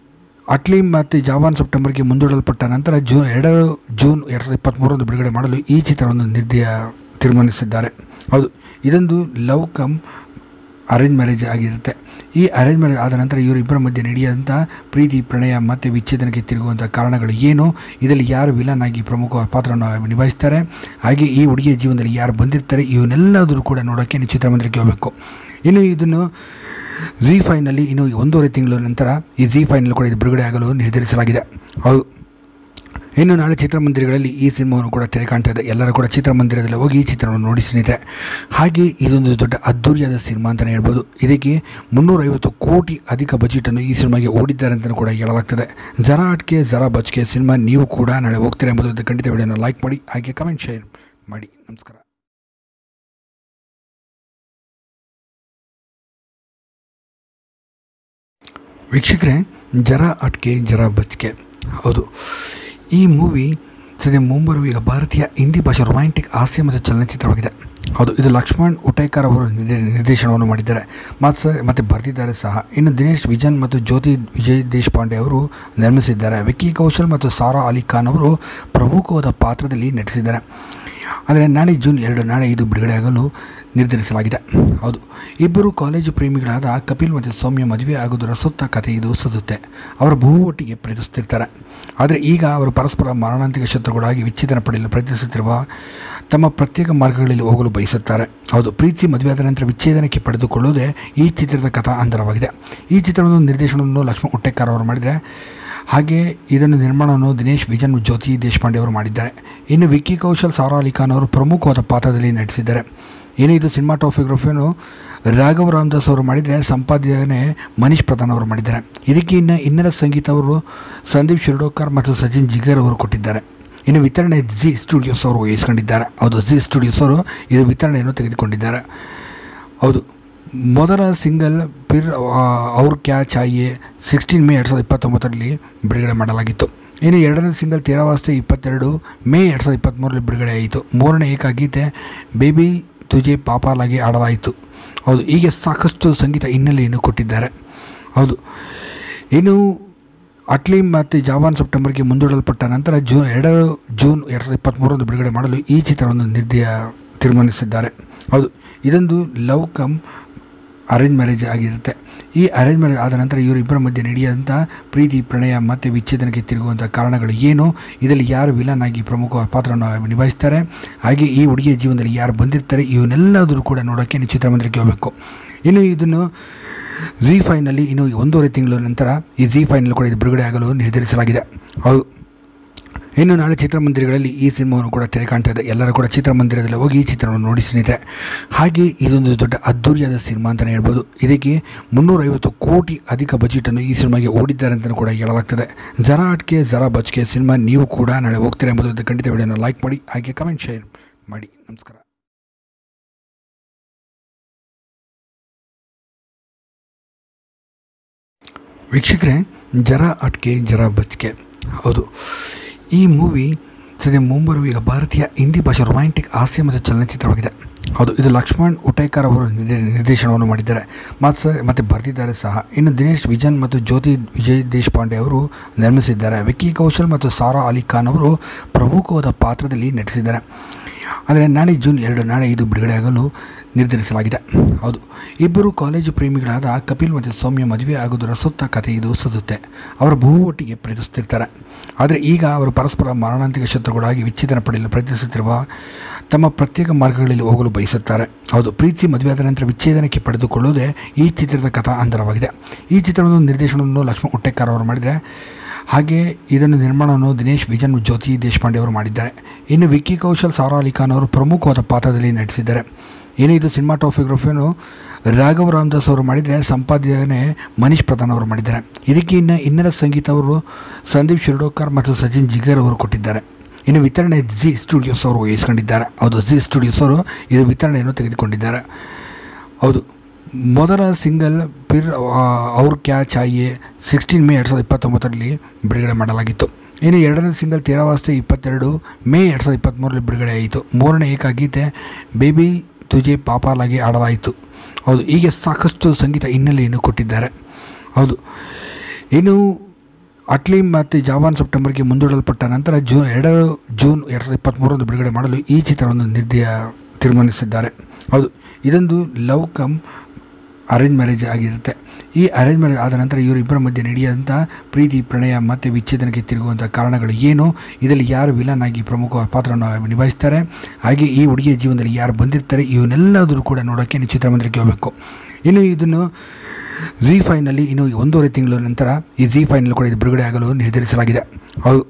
ಅಟ್ಲಿ ಮತ್ತು ಜಾವಾನ್ ಸೆಪ್ಟೆಂಬರ್ಗೆ ಮುಂದೂಡಲ್ಪಟ್ಟ ನಂತರ ಜೂನ್ ಎರಡು ಜೂನ್ ಎರಡು ಸಾವಿರದ ಇಪ್ಪತ್ತ್ಮೂರರಂದು ಬಿಡುಗಡೆ ಮಾಡಲು ಈ ಚಿತ್ರವನ್ನು ನಿರ್ದಯ ತೀರ್ಮಾನಿಸಿದ್ದಾರೆ ಹೌದು ಇದೊಂದು ಲವ್ ಕಮ್ ಅರೇಂಜ್ ಮ್ಯಾರೇಜ್ ಆಗಿರುತ್ತೆ ಈ ಅರೇಂಜ್ ಮ್ಯಾರೇಜ್ ಆದ ನಂತರ ಇವರಿಬ್ಬರ ಮಧ್ಯೆ ನಡೆಯುವಂಥ ಪ್ರೀತಿ ಪ್ರಣಯ ಮತ್ತು ವಿಚ್ಛೇದನಕ್ಕೆ ತಿರುಗುವಂಥ ಕಾರಣಗಳು ಏನು ಇದರಲ್ಲಿ ಯಾರು ವಿಲನ್ ಆಗಿ ಪ್ರಮುಖ ಪಾತ್ರವನ್ನು ನಿಭಾಯಿಸ್ತಾರೆ ಹಾಗೆ ಈ ಹುಡುಗಿಯ ಜೀವನದಲ್ಲಿ ಯಾರು ಬಂದಿರ್ತಾರೆ ಇವನ್ನೆಲ್ಲದರೂ ಕೂಡ ನೋಡೋಕ್ಕೆ ನೀವು ಚಿತ್ರಮಂದಿರಕ್ಕೆ ಹೋಗಬೇಕು ಇನ್ನು ಇದನ್ನು ಜಿ ಫೈನಲ್ಲಿ ಇನ್ನು ಒಂದೂವರೆ ತಿಂಗಳ ನಂತರ ಈ ಜಿ ಫೈನಲ್ಲಿ ಕೂಡ ಇದು ಬಿಡುಗಡೆ ಆಗಲು ನಿರ್ಧರಿಸಲಾಗಿದೆ ಹೌದು ಇನ್ನು ನಾಳೆ ಚಿತ್ರಮಂದಿರಗಳಲ್ಲಿ ಈ ಸಿನಿಮಾವನ್ನು ಕೂಡ ತೆರೆ ಕಾಣ್ತಾ ಇದೆ ಎಲ್ಲರೂ ಕೂಡ ಚಿತ್ರಮಂದಿರದಲ್ಲಿ ಹೋಗಿ ಈ ಚಿತ್ರವನ್ನು ನೋಡಿ ಸ್ನೇಹಿತರೆ ಹಾಗೆ ಇದೊಂದು ದೊಡ್ಡ ಅದ್ದೂರಿಯಾದ ಸಿನಿಮಾ ಅಂತಲೇ ಹೇಳ್ಬೋದು ಇದಕ್ಕೆ ಮುನ್ನೂರೈವತ್ತು ಕೋಟಿ ಅಧಿಕ ಬಜೆಟನ್ನು ಈ ಸಿನಿಮಾಗೆ ಓಡಿದ್ದಾರೆ ಅಂತಲೂ ಕೂಡ ಹೇಳಲಾಗ್ತದೆ ಜರ ಅಟ್ಕೆ ಜರ ಬಚ್ಕೆ ಸಿನಿಮಾ ನೀವು ಕೂಡ ನಾಳೆ ಹೋಗ್ತೀರಾ ಎಂಬುದು ಖಂಡಿತ ವಿಡಿಯೋನ ಲೈಕ್ ಮಾಡಿ ಹಾಗೆ ಕಮೆಂಟ್ ಶೇರ್ ಮಾಡಿ ನಮಸ್ಕಾರ ವೀಕ್ಷಕರೇ ಜರ ಅಟ್ಕೆ ಜರ ಬಚ್ಕೆ ಹೌದು ಈ ಮೂವಿ ಸದ್ಯ ಮುಂಬರುವ ಈಗ ಭಾರತೀಯ ಹಿಂದಿ ಭಾಷೆ ರೊಮ್ಯಾಂಟಿಕ್ ಹಾಸ್ಯ ಮತ್ತು ಚಲನಚಿತ್ರವಾಗಿದೆ ಹೌದು ಇದು ಲಕ್ಷ್ಮಣ್ ಉಟೇಕರ್ ಅವರು ನಿರ್ದೇ- ನಿರ್ದೇಶನವನ್ನು ಮಾಡಿದ್ದಾರೆ ಮತ್ತು ಮತ್ತು ಬರೆದಿದ್ದಾರೆ ಸಹ ಇನ್ನು ದಿನೇಶ್ ವಿಜನ್ ಮತ್ತು ಜ್ಯೋತಿ ವಿಜಯ್ ದೇಶಪಾಂಡೆ ಅವರು ನಿರ್ಮಿಸಿದ್ದಾರೆ ವಿಕ್ಕಿ ಕೌಶಲ್ ಮತ್ತು ಸಾರಾ ಅಲಿ ಖಾನ್ ಅವರು ಪ್ರಮುಖವಾದ ಪಾತ್ರದಲ್ಲಿ ನಟಿಸಿದ್ದಾರೆ ಆದರೆ ನಾಳೆ ಜೂನ್ ಎರಡು ನಾಳೆ ಇದು ಬಿಡುಗಡೆಯಾಗಲು ನಿರ್ಧರಿಸಲಾಗಿದೆ ಹೌದು ಇಬ್ಬರು ಕಾಲೇಜು ಪ್ರೇಮಿಗಳಾದ ಕಪಿಲ್ ಮತ್ತು ಸೌಮ್ಯ ಮದುವೆ ಆಗುವುದರ ಸುತ್ತ ಕಥೆ ಇದು ಸುತ್ತುತ್ತೆ ಅವರ ಬಹು ಒಟ್ಟಿಗೆ ಪ್ರೀತಿಸುತ್ತಿರ್ತಾರೆ ಆದರೆ ಈಗ ಅವರು ಪರಸ್ಪರ ಮಾರಣಾಂತಿಕ ಶತ್ರುಗಳಾಗಿ ವಿಚ್ಛೇದನ ಪಡೆಯಲು ಪ್ರಯತ್ನಿಸುತ್ತಿರುವ ತಮ್ಮ ಪ್ರತ್ಯೇಕ ಮಾರ್ಗಗಳಲ್ಲಿ ಹೋಗಲು ಬಯಸುತ್ತಾರೆ ಹೌದು ಪ್ರೀತಿ ಮದುವೆಯಾದ ನಂತರ ವಿಚ್ಛೇದನಕ್ಕೆ ಪಡೆದುಕೊಳ್ಳುವುದೇ ಈ ಚಿತ್ರದ ಕಥಾ ಅಂತರವಾಗಿದೆ ಈ ಚಿತ್ರವನ್ನು ನಿರ್ದೇಶನವನ್ನು ಲಕ್ಷ್ಮಣ್ ಉಟ್ಟೇಕರ್ ಅವರು ಮಾಡಿದರೆ ಹಾಗೆ ಇದನ್ನು ನಿರ್ಮಾಣವನ್ನು ದಿನೇಶ್ ವಿಜನ್ ಜ್ಯೋತಿ ದೇಶಪಾಂಡೆ ಅವರು ಮಾಡಿದ್ದಾರೆ ಇನ್ನು ವಿಕ್ಕಿ ಕೌಶಲ್ ಸಾರಾ ಅಲಿ ಖಾನ್ ಅವರು ಪ್ರಮುಖವಾದ ಪಾತ್ರದಲ್ಲಿ ನಟಿಸಿದ್ದಾರೆ ಇನ್ನು ಇದು ಸಿನಿಮಾಟೋಗ್ರಫಿಯನ್ನು ರಾಘವ್ ರಾಮದಾಸ್ ಅವರು ಮಾಡಿದರೆ ಸಂಪಾದನೆ ಮನೀಶ್ ಪ್ರಧಾನ್ ಅವರು ಮಾಡಿದ್ದಾರೆ ಇದಕ್ಕೆ ಇನ್ನು ಇನ್ನರ ಸಂಗೀತ ಅವರು ಸಂದೀಪ್ ಶಿರ್ಡೋಕರ್ ಮತ್ತು ಸಚಿನ್ ಜಿಗರ್ ಅವರು ಕೊಟ್ಟಿದ್ದಾರೆ ಇನ್ನು ವಿತರಣೆ ಜಿ ಸ್ಟುಡಿಯೋಸ್ ಅವರು ವಹಿಸ್ಕೊಂಡಿದ್ದಾರೆ ಹೌದು ಜಿ ಸ್ಟುಡಿಯೋಸ್ ಅವರು ಇದು ವಿತರಣೆಯನ್ನು ತೆಗೆದುಕೊಂಡಿದ್ದಾರೆ ಹೌದು ಮೊದಲ ಸಿಂಗಲ್ ಪಿರ್ ಅವ್ರ ಕ್ಯಾ ಚಾಯೆ ಸಿಕ್ಸ್ಟೀನ್ ಮೇ ಎರಡು ಸಾವಿರದ ಇಪ್ಪತ್ತೊಂಬತ್ತರಲ್ಲಿ ಬಿಡುಗಡೆ ಮಾಡಲಾಗಿತ್ತು ಇನ್ನು ಎರಡನೇ ಸಿಂಗಲ್ ತೇರಾವಾಸ್ತೆ ಇಪ್ಪತ್ತೆರಡು ಮೇ ಎರಡು ಸಾವಿರದ ಇಪ್ಪತ್ತ್ಮೂರರಲ್ಲಿ ಬಿಡುಗಡೆ ಆಯಿತು ಮೂರನೇ ಏಕಗೀತೆ ಬೇಬಿ ತುಜೆ ಪಾಪಾಲಾಗಿ ಆಡಲಾಯಿತು ಹೌದು ಹೀಗೆ ಸಾಕಷ್ಟು ಸಂಗೀತ ಹಿನ್ನೆಲೆಯನ್ನು ಕೊಟ್ಟಿದ್ದಾರೆ ಹೌದು ಇನ್ನು ಅಟ್ಲಿ ಮತ್ತು ಜಾವಾನ್ ಸೆಪ್ಟೆಂಬರ್ಗೆ ಮುಂದೂಡಲ್ಪಟ್ಟ ನಂತರ ಜೂನ್ ಎರಡು ಜೂನ್ ಎರಡು ಸಾವಿರದ ಇಪ್ಪತ್ತ್ಮೂರರಂದು ಬಿಡುಗಡೆ ಮಾಡಲು ಈ ಚಿತ್ರವನ್ನು ನಿರ್ದಯ ತೀರ್ಮಾನಿಸಿದ್ದಾರೆ ಹೌದು ಇದೊಂದು ಲವ್ ಕಮ್ ಅರೇಂಜ್ ಮ್ಯಾರೇಜ್ ಆಗಿರುತ್ತೆ ಈ ಅರೇಂಜ್ ಮ್ಯಾರೇಜ್ ಆದ ನಂತರ ಇವರಿಬ್ಬರ ಮಧ್ಯೆ ನಡೆಯುವಂಥ ಪ್ರೀತಿ ಪ್ರಣಯ ಮತ್ತು ವಿಚ್ಛೇದನಕ್ಕೆ ತಿರುಗುವಂಥ ಕಾರಣಗಳು ಏನು ಇದರಲ್ಲಿ ಯಾರು ವಿಲನ್ ಆಗಿ ಪ್ರಮುಖ ಪಾತ್ರವನ್ನು ನಿಭಾಯಿಸ್ತಾರೆ ಹಾಗೆ ಈ ಹುಡುಗಿಯ ಜೀವನದಲ್ಲಿ ಯಾರು ಬಂದಿರ್ತಾರೆ ಇವನ್ನೆಲ್ಲದರೂ ಕೂಡ ನೋಡೋಕ್ಕೆ ನೀವು ಚಿತ್ರಮಂದಿರಕ್ಕೆ ಹೋಗಬೇಕು ಇನ್ನು ಇದನ್ನು ಜಿ ಫೈನಲ್ಲಿ ಇನ್ನು ಒಂದೂವರೆ ತಿಂಗಳ ನಂತರ ಈ ಜಿ ಫೈನಲ್ಲಿ ಕೂಡ ಇದು ಬಿಡುಗಡೆ ಆಗಲು ನಿರ್ಧರಿಸಲಾಗಿದೆ ಹೌದು ಇನ್ನು ನಾಳೆ ಚಿತ್ರಮಂದಿರಗಳಲ್ಲಿ ಈ ಸಿನಿಮಾವನ್ನು ಕೂಡ ತೆರೆ ಕಾಣ್ತಾ ಇದೆ ಎಲ್ಲರೂ ಕೂಡ ಚಿತ್ರಮಂದಿರದಲ್ಲಿ ಹೋಗಿ ಈ ಚಿತ್ರವನ್ನು ನೋಡಿ ಸ್ನೇಹಿತರೆ ಹಾಗೆ ಇದೊಂದು ದೊಡ್ಡ ಅದ್ದೂರಿಯಾದ ಸಿನಿಮಾ ಅಂತಲೇ ಹೇಳ್ಬೋದು ಇದಕ್ಕೆ ಮುನ್ನೂರೈವತ್ತು ಕೋಟಿ ಅಧಿಕ ಬಜೆಟನ್ನು ಈ ಸಿನಿಮಾಗೆ ಓಡಿದ್ದಾರೆ ಅಂತಲೂ ಕೂಡ ಹೇಳಲಾಗ್ತದೆ ಜರ ಅಟ್ಕೆ ಜರ ಬಚ್ಕೆ ಸಿನಿಮಾ ನೀವು ಕೂಡ ನಾಳೆ ಹೋಗ್ತೀರಾ ಎಂಬುದು ಖಂಡಿತ ವಿಡಿಯೋನ ಲೈಕ್ ಮಾಡಿ ಹಾಗೆ ಕಮೆಂಟ್ ಶೇರ್ ಮಾಡಿ ನಮಸ್ಕಾರ ವೀಕ್ಷಕರೇ ಜರ ಅಟ್ಕೆ ಜರ ಬಚ್ಕೆ ಹೌದು ಈ ಮೂವಿ ಸದ್ಯ ಮುಂಬರುವ ಈಗ ಭಾರತೀಯ ಹಿಂದಿ ಭಾಷೆ ರೊಮ್ಯಾಂಟಿಕ್ ಹಾಸ್ಯ ಮತ್ತು ಚಲನಚಿತ್ರವಾಗಿದೆ ಹೌದು ಇದು ಲಕ್ಷ್ಮಣ್ ಉಟೇಕರ್ ಅವರು ನಿರ್ದೇ- ನಿರ್ದೇಶನವನ್ನು ಮಾಡಿದ್ದಾರೆ ಮತ್ತು ಮತ್ತು ಬರೆದಿದ್ದಾರೆ ಸಹ ಇನ್ನು ದಿನೇಶ್ ವಿಜನ್ ಮತ್ತು ಜ್ಯೋತಿ ವಿಜಯ್ ದೇಶಪಾಂಡೆ ಅವರು ನಿರ್ಮಿಸಿದ್ದಾರೆ ವಿಕ್ಕಿ ಕೌಶಲ್ ಮತ್ತು ಸಾರಾ ಅಲಿ ಖಾನ್ ಅವರು ಪ್ರಮುಖವಾದ ಪಾತ್ರದಲ್ಲಿ ನಟಿಸಿದ್ದಾರೆ ಆದರೆ ನಾಳೆ ಜೂನ್ ಎರಡು ನಾಳೆ ಇದು ಬಿಡುಗಡೆಯಾಗಲು ನಿರ್ಧರಿಸಲಾಗಿದೆ ಹೌದು ಇಬ್ಬರು ಕಾಲೇಜು ಪ್ರೇಮಿಗಳಾದ ಕಪಿಲ್ ಮತ್ತು ಸೌಮ್ಯ ಮದುವೆ ಆಗುವುದರ ಸುತ್ತ ಕಥೆ ಇದು ಸುತ್ತುತ್ತೆ ಅವರ ಬಹು ಒಟ್ಟಿಗೆ ಪ್ರೀತಿಸುತ್ತಿರ್ತಾರೆ ಆದರೆ ಈಗ ಅವರು ಪರಸ್ಪರ ಮಾರಣಾಂತಿಕ ಶತ್ರುಗಳಾಗಿ ವಿಚ್ಛೇದನ ಪಡೆಯಲು ಪ್ರಯತ್ನಿಸುತ್ತಿರುವ ತಮ್ಮ ಪ್ರತ್ಯೇಕ ಮಾರ್ಗಗಳಲ್ಲಿ ಹೋಗಲು ಬಯಸುತ್ತಾರೆ ಹೌದು ಪ್ರೀತಿ ಮದುವೆಯಾದ ನಂತರ ವಿಚ್ಛೇದನಕ್ಕೆ ಪಡೆದುಕೊಳ್ಳುವುದೇ ಈ ಚಿತ್ರದ ಕಥಾ ಅಂತರವಾಗಿದೆ ಈ ಚಿತ್ರವನ್ನು ನಿರ್ದೇಶನವನ್ನು ಲಕ್ಷ್ಮಣ್ ಉಟ್ಟೆಕರ್ ಅವರು ಮಾಡಿದರೆ ಹಾಗೆ ಇದನ್ನು ನಿರ್ಮಾಣವನ್ನು ದಿನೇಶ್ ವಿಜನ್ ಜ್ಯೋತಿ ದೇಶಪಾಂಡೆ ಅವರು ಮಾಡಿದ್ದಾರೆ ಇನ್ನು ವಿಕ್ಕಿ ಕೌಶಲ್ ಸಾರಾ ಅಲಿ ಖಾನ್ ಅವರು ಪ್ರಮುಖವಾದ ಪಾತ್ರದಲ್ಲಿ ನಟಿಸಿದ್ದಾರೆ ಇನ್ನು ಇದು ಸಿನಿಮಾಟೋಗ್ರಫಿಯನ್ನು ರಾಘವ್ ರಾಮದಾಸ್ ಅವರು ಮಾಡಿದರೆ ಸಂಪಾದನೆ ಮನೀಶ್ ಪ್ರಧಾನ್ ಅವರು ಮಾಡಿದ್ದಾರೆ ಇದಕ್ಕೆ ಇನ್ನು ಇನ್ನರ ಸಂಗೀತ ಅವರು ಸಂದೀಪ್ ಶಿರ್ಡೋಕರ್ ಮತ್ತು ಸಚಿನ್ ಜಿಗರ್ ಅವರು ಕೊಟ್ಟಿದ್ದಾರೆ ಇನ್ನು ವಿತರಣೆ ಜಿ ಸ್ಟುಡಿಯೋಸ್ ಅವರು ವಹಿಸ್ಕೊಂಡಿದ್ದಾರೆ ಹೌದು ಜಿ ಸ್ಟುಡಿಯೋಸ್ ಅವರು ಇದು ವಿತರಣೆಯನ್ನು ತೆಗೆದುಕೊಂಡಿದ್ದಾರೆ ಹೌದು ಮೊದಲ ಸಿಂಗಲ್ ಪಿರ್ ಅವ್ರ ಕ್ಯಾ ಚಾಯೆ ಸಿಕ್ಸ್ಟೀನ್ ಮೇ ಎರಡು ಸಾವಿರದ ಇಪ್ಪತ್ತೊಂಬತ್ತರಲ್ಲಿ ಬಿಡುಗಡೆ ಮಾಡಲಾಗಿತ್ತು ಇನ್ನು ಎರಡನೇ ಸಿಂಗಲ್ ತೇರಾವಾಸ್ತೆ ಇಪ್ಪತ್ತೆರಡು ಮೇ ಎರಡು ಸಾವಿರದ ಇಪ್ಪತ್ತ್ಮೂರರಲ್ಲಿ ಬಿಡುಗಡೆ ಆಯಿತು ಮೂರನೇ ಏಕಗೀತೆ ಬೇಬಿ ತುಜೆ ಪಾಪಾಲಾಗಿ ಆಡಲಾಯಿತು ಹೌದು ಹೀಗೆ ಸಾಕಷ್ಟು ಸಂಗೀತ ಹಿನ್ನೆಲೆಯನ್ನು ಕೊಟ್ಟಿದ್ದಾರೆ ಹೌದು ಇನ್ನು ಅಟ್ಲಿ ಮತ್ತು ಜಾವಾನ್ ಸೆಪ್ಟೆಂಬರ್ಗೆ ಮುಂದೂಡಲ್ಪಟ್ಟ ನಂತರ ಜೂನ್ ಎರಡು ಜೂನ್ ಎರಡು ಸಾವಿರದ ಇಪ್ಪತ್ತ್ಮೂರರಂದು ಬಿಡುಗಡೆ ಮಾಡಲು ಈ ಚಿತ್ರವನ್ನು ನಿರ್ದಯ ತೀರ್ಮಾನಿಸಿದ್ದಾರೆ ಹೌದು ಇದೊಂದು ಲವ್ ಕಮ್ ಅರೇಂಜ್ ಮ್ಯಾರೇಜ್ ಆಗಿರುತ್ತೆ ಈ ಅರೇಂಜ್ ಮ್ಯಾರೇಜ್ ಆದ ನಂತರ ಇವರಿಬ್ಬರ ಮಧ್ಯೆ ನಡೆಯುವಂಥ ಪ್ರೀತಿ ಪ್ರಣಯ ಮತ್ತು ವಿಚ್ಛೇದನಕ್ಕೆ ತಿರುಗುವಂಥ ಕಾರಣಗಳು ಏನು ಇದರಲ್ಲಿ ಯಾರು ವಿಲನ್ ಆಗಿ ಪ್ರಮುಖ ಪಾತ್ರವನ್ನು ನಿಭಾಯಿಸ್ತಾರೆ ಹಾಗೆ ಈ ಹುಡುಗಿಯ ಜೀವನದಲ್ಲಿ ಯಾರು ಬಂದಿರ್ತಾರೆ ಇವನ್ನೆಲ್ಲದರೂ ಕೂಡ ನೋಡೋಕ್ಕೆ ನೀವು ಚಿತ್ರಮಂದಿರಕ್ಕೆ ಹೋಗಬೇಕು ಇನ್ನು ಇದನ್ನು ಜಿ ಫೈನಲ್ಲಿ ಇನ್ನು ಒಂದೂವರೆ ತಿಂಗಳ ನಂತರ ಈ ಜಿ ಫೈನಲ್ಲಿ ಕೂಡ ಇದು ಬಿಡುಗಡೆ ಆಗಲು ನಿರ್ಧರಿಸಲಾಗಿದೆ ಹೌದು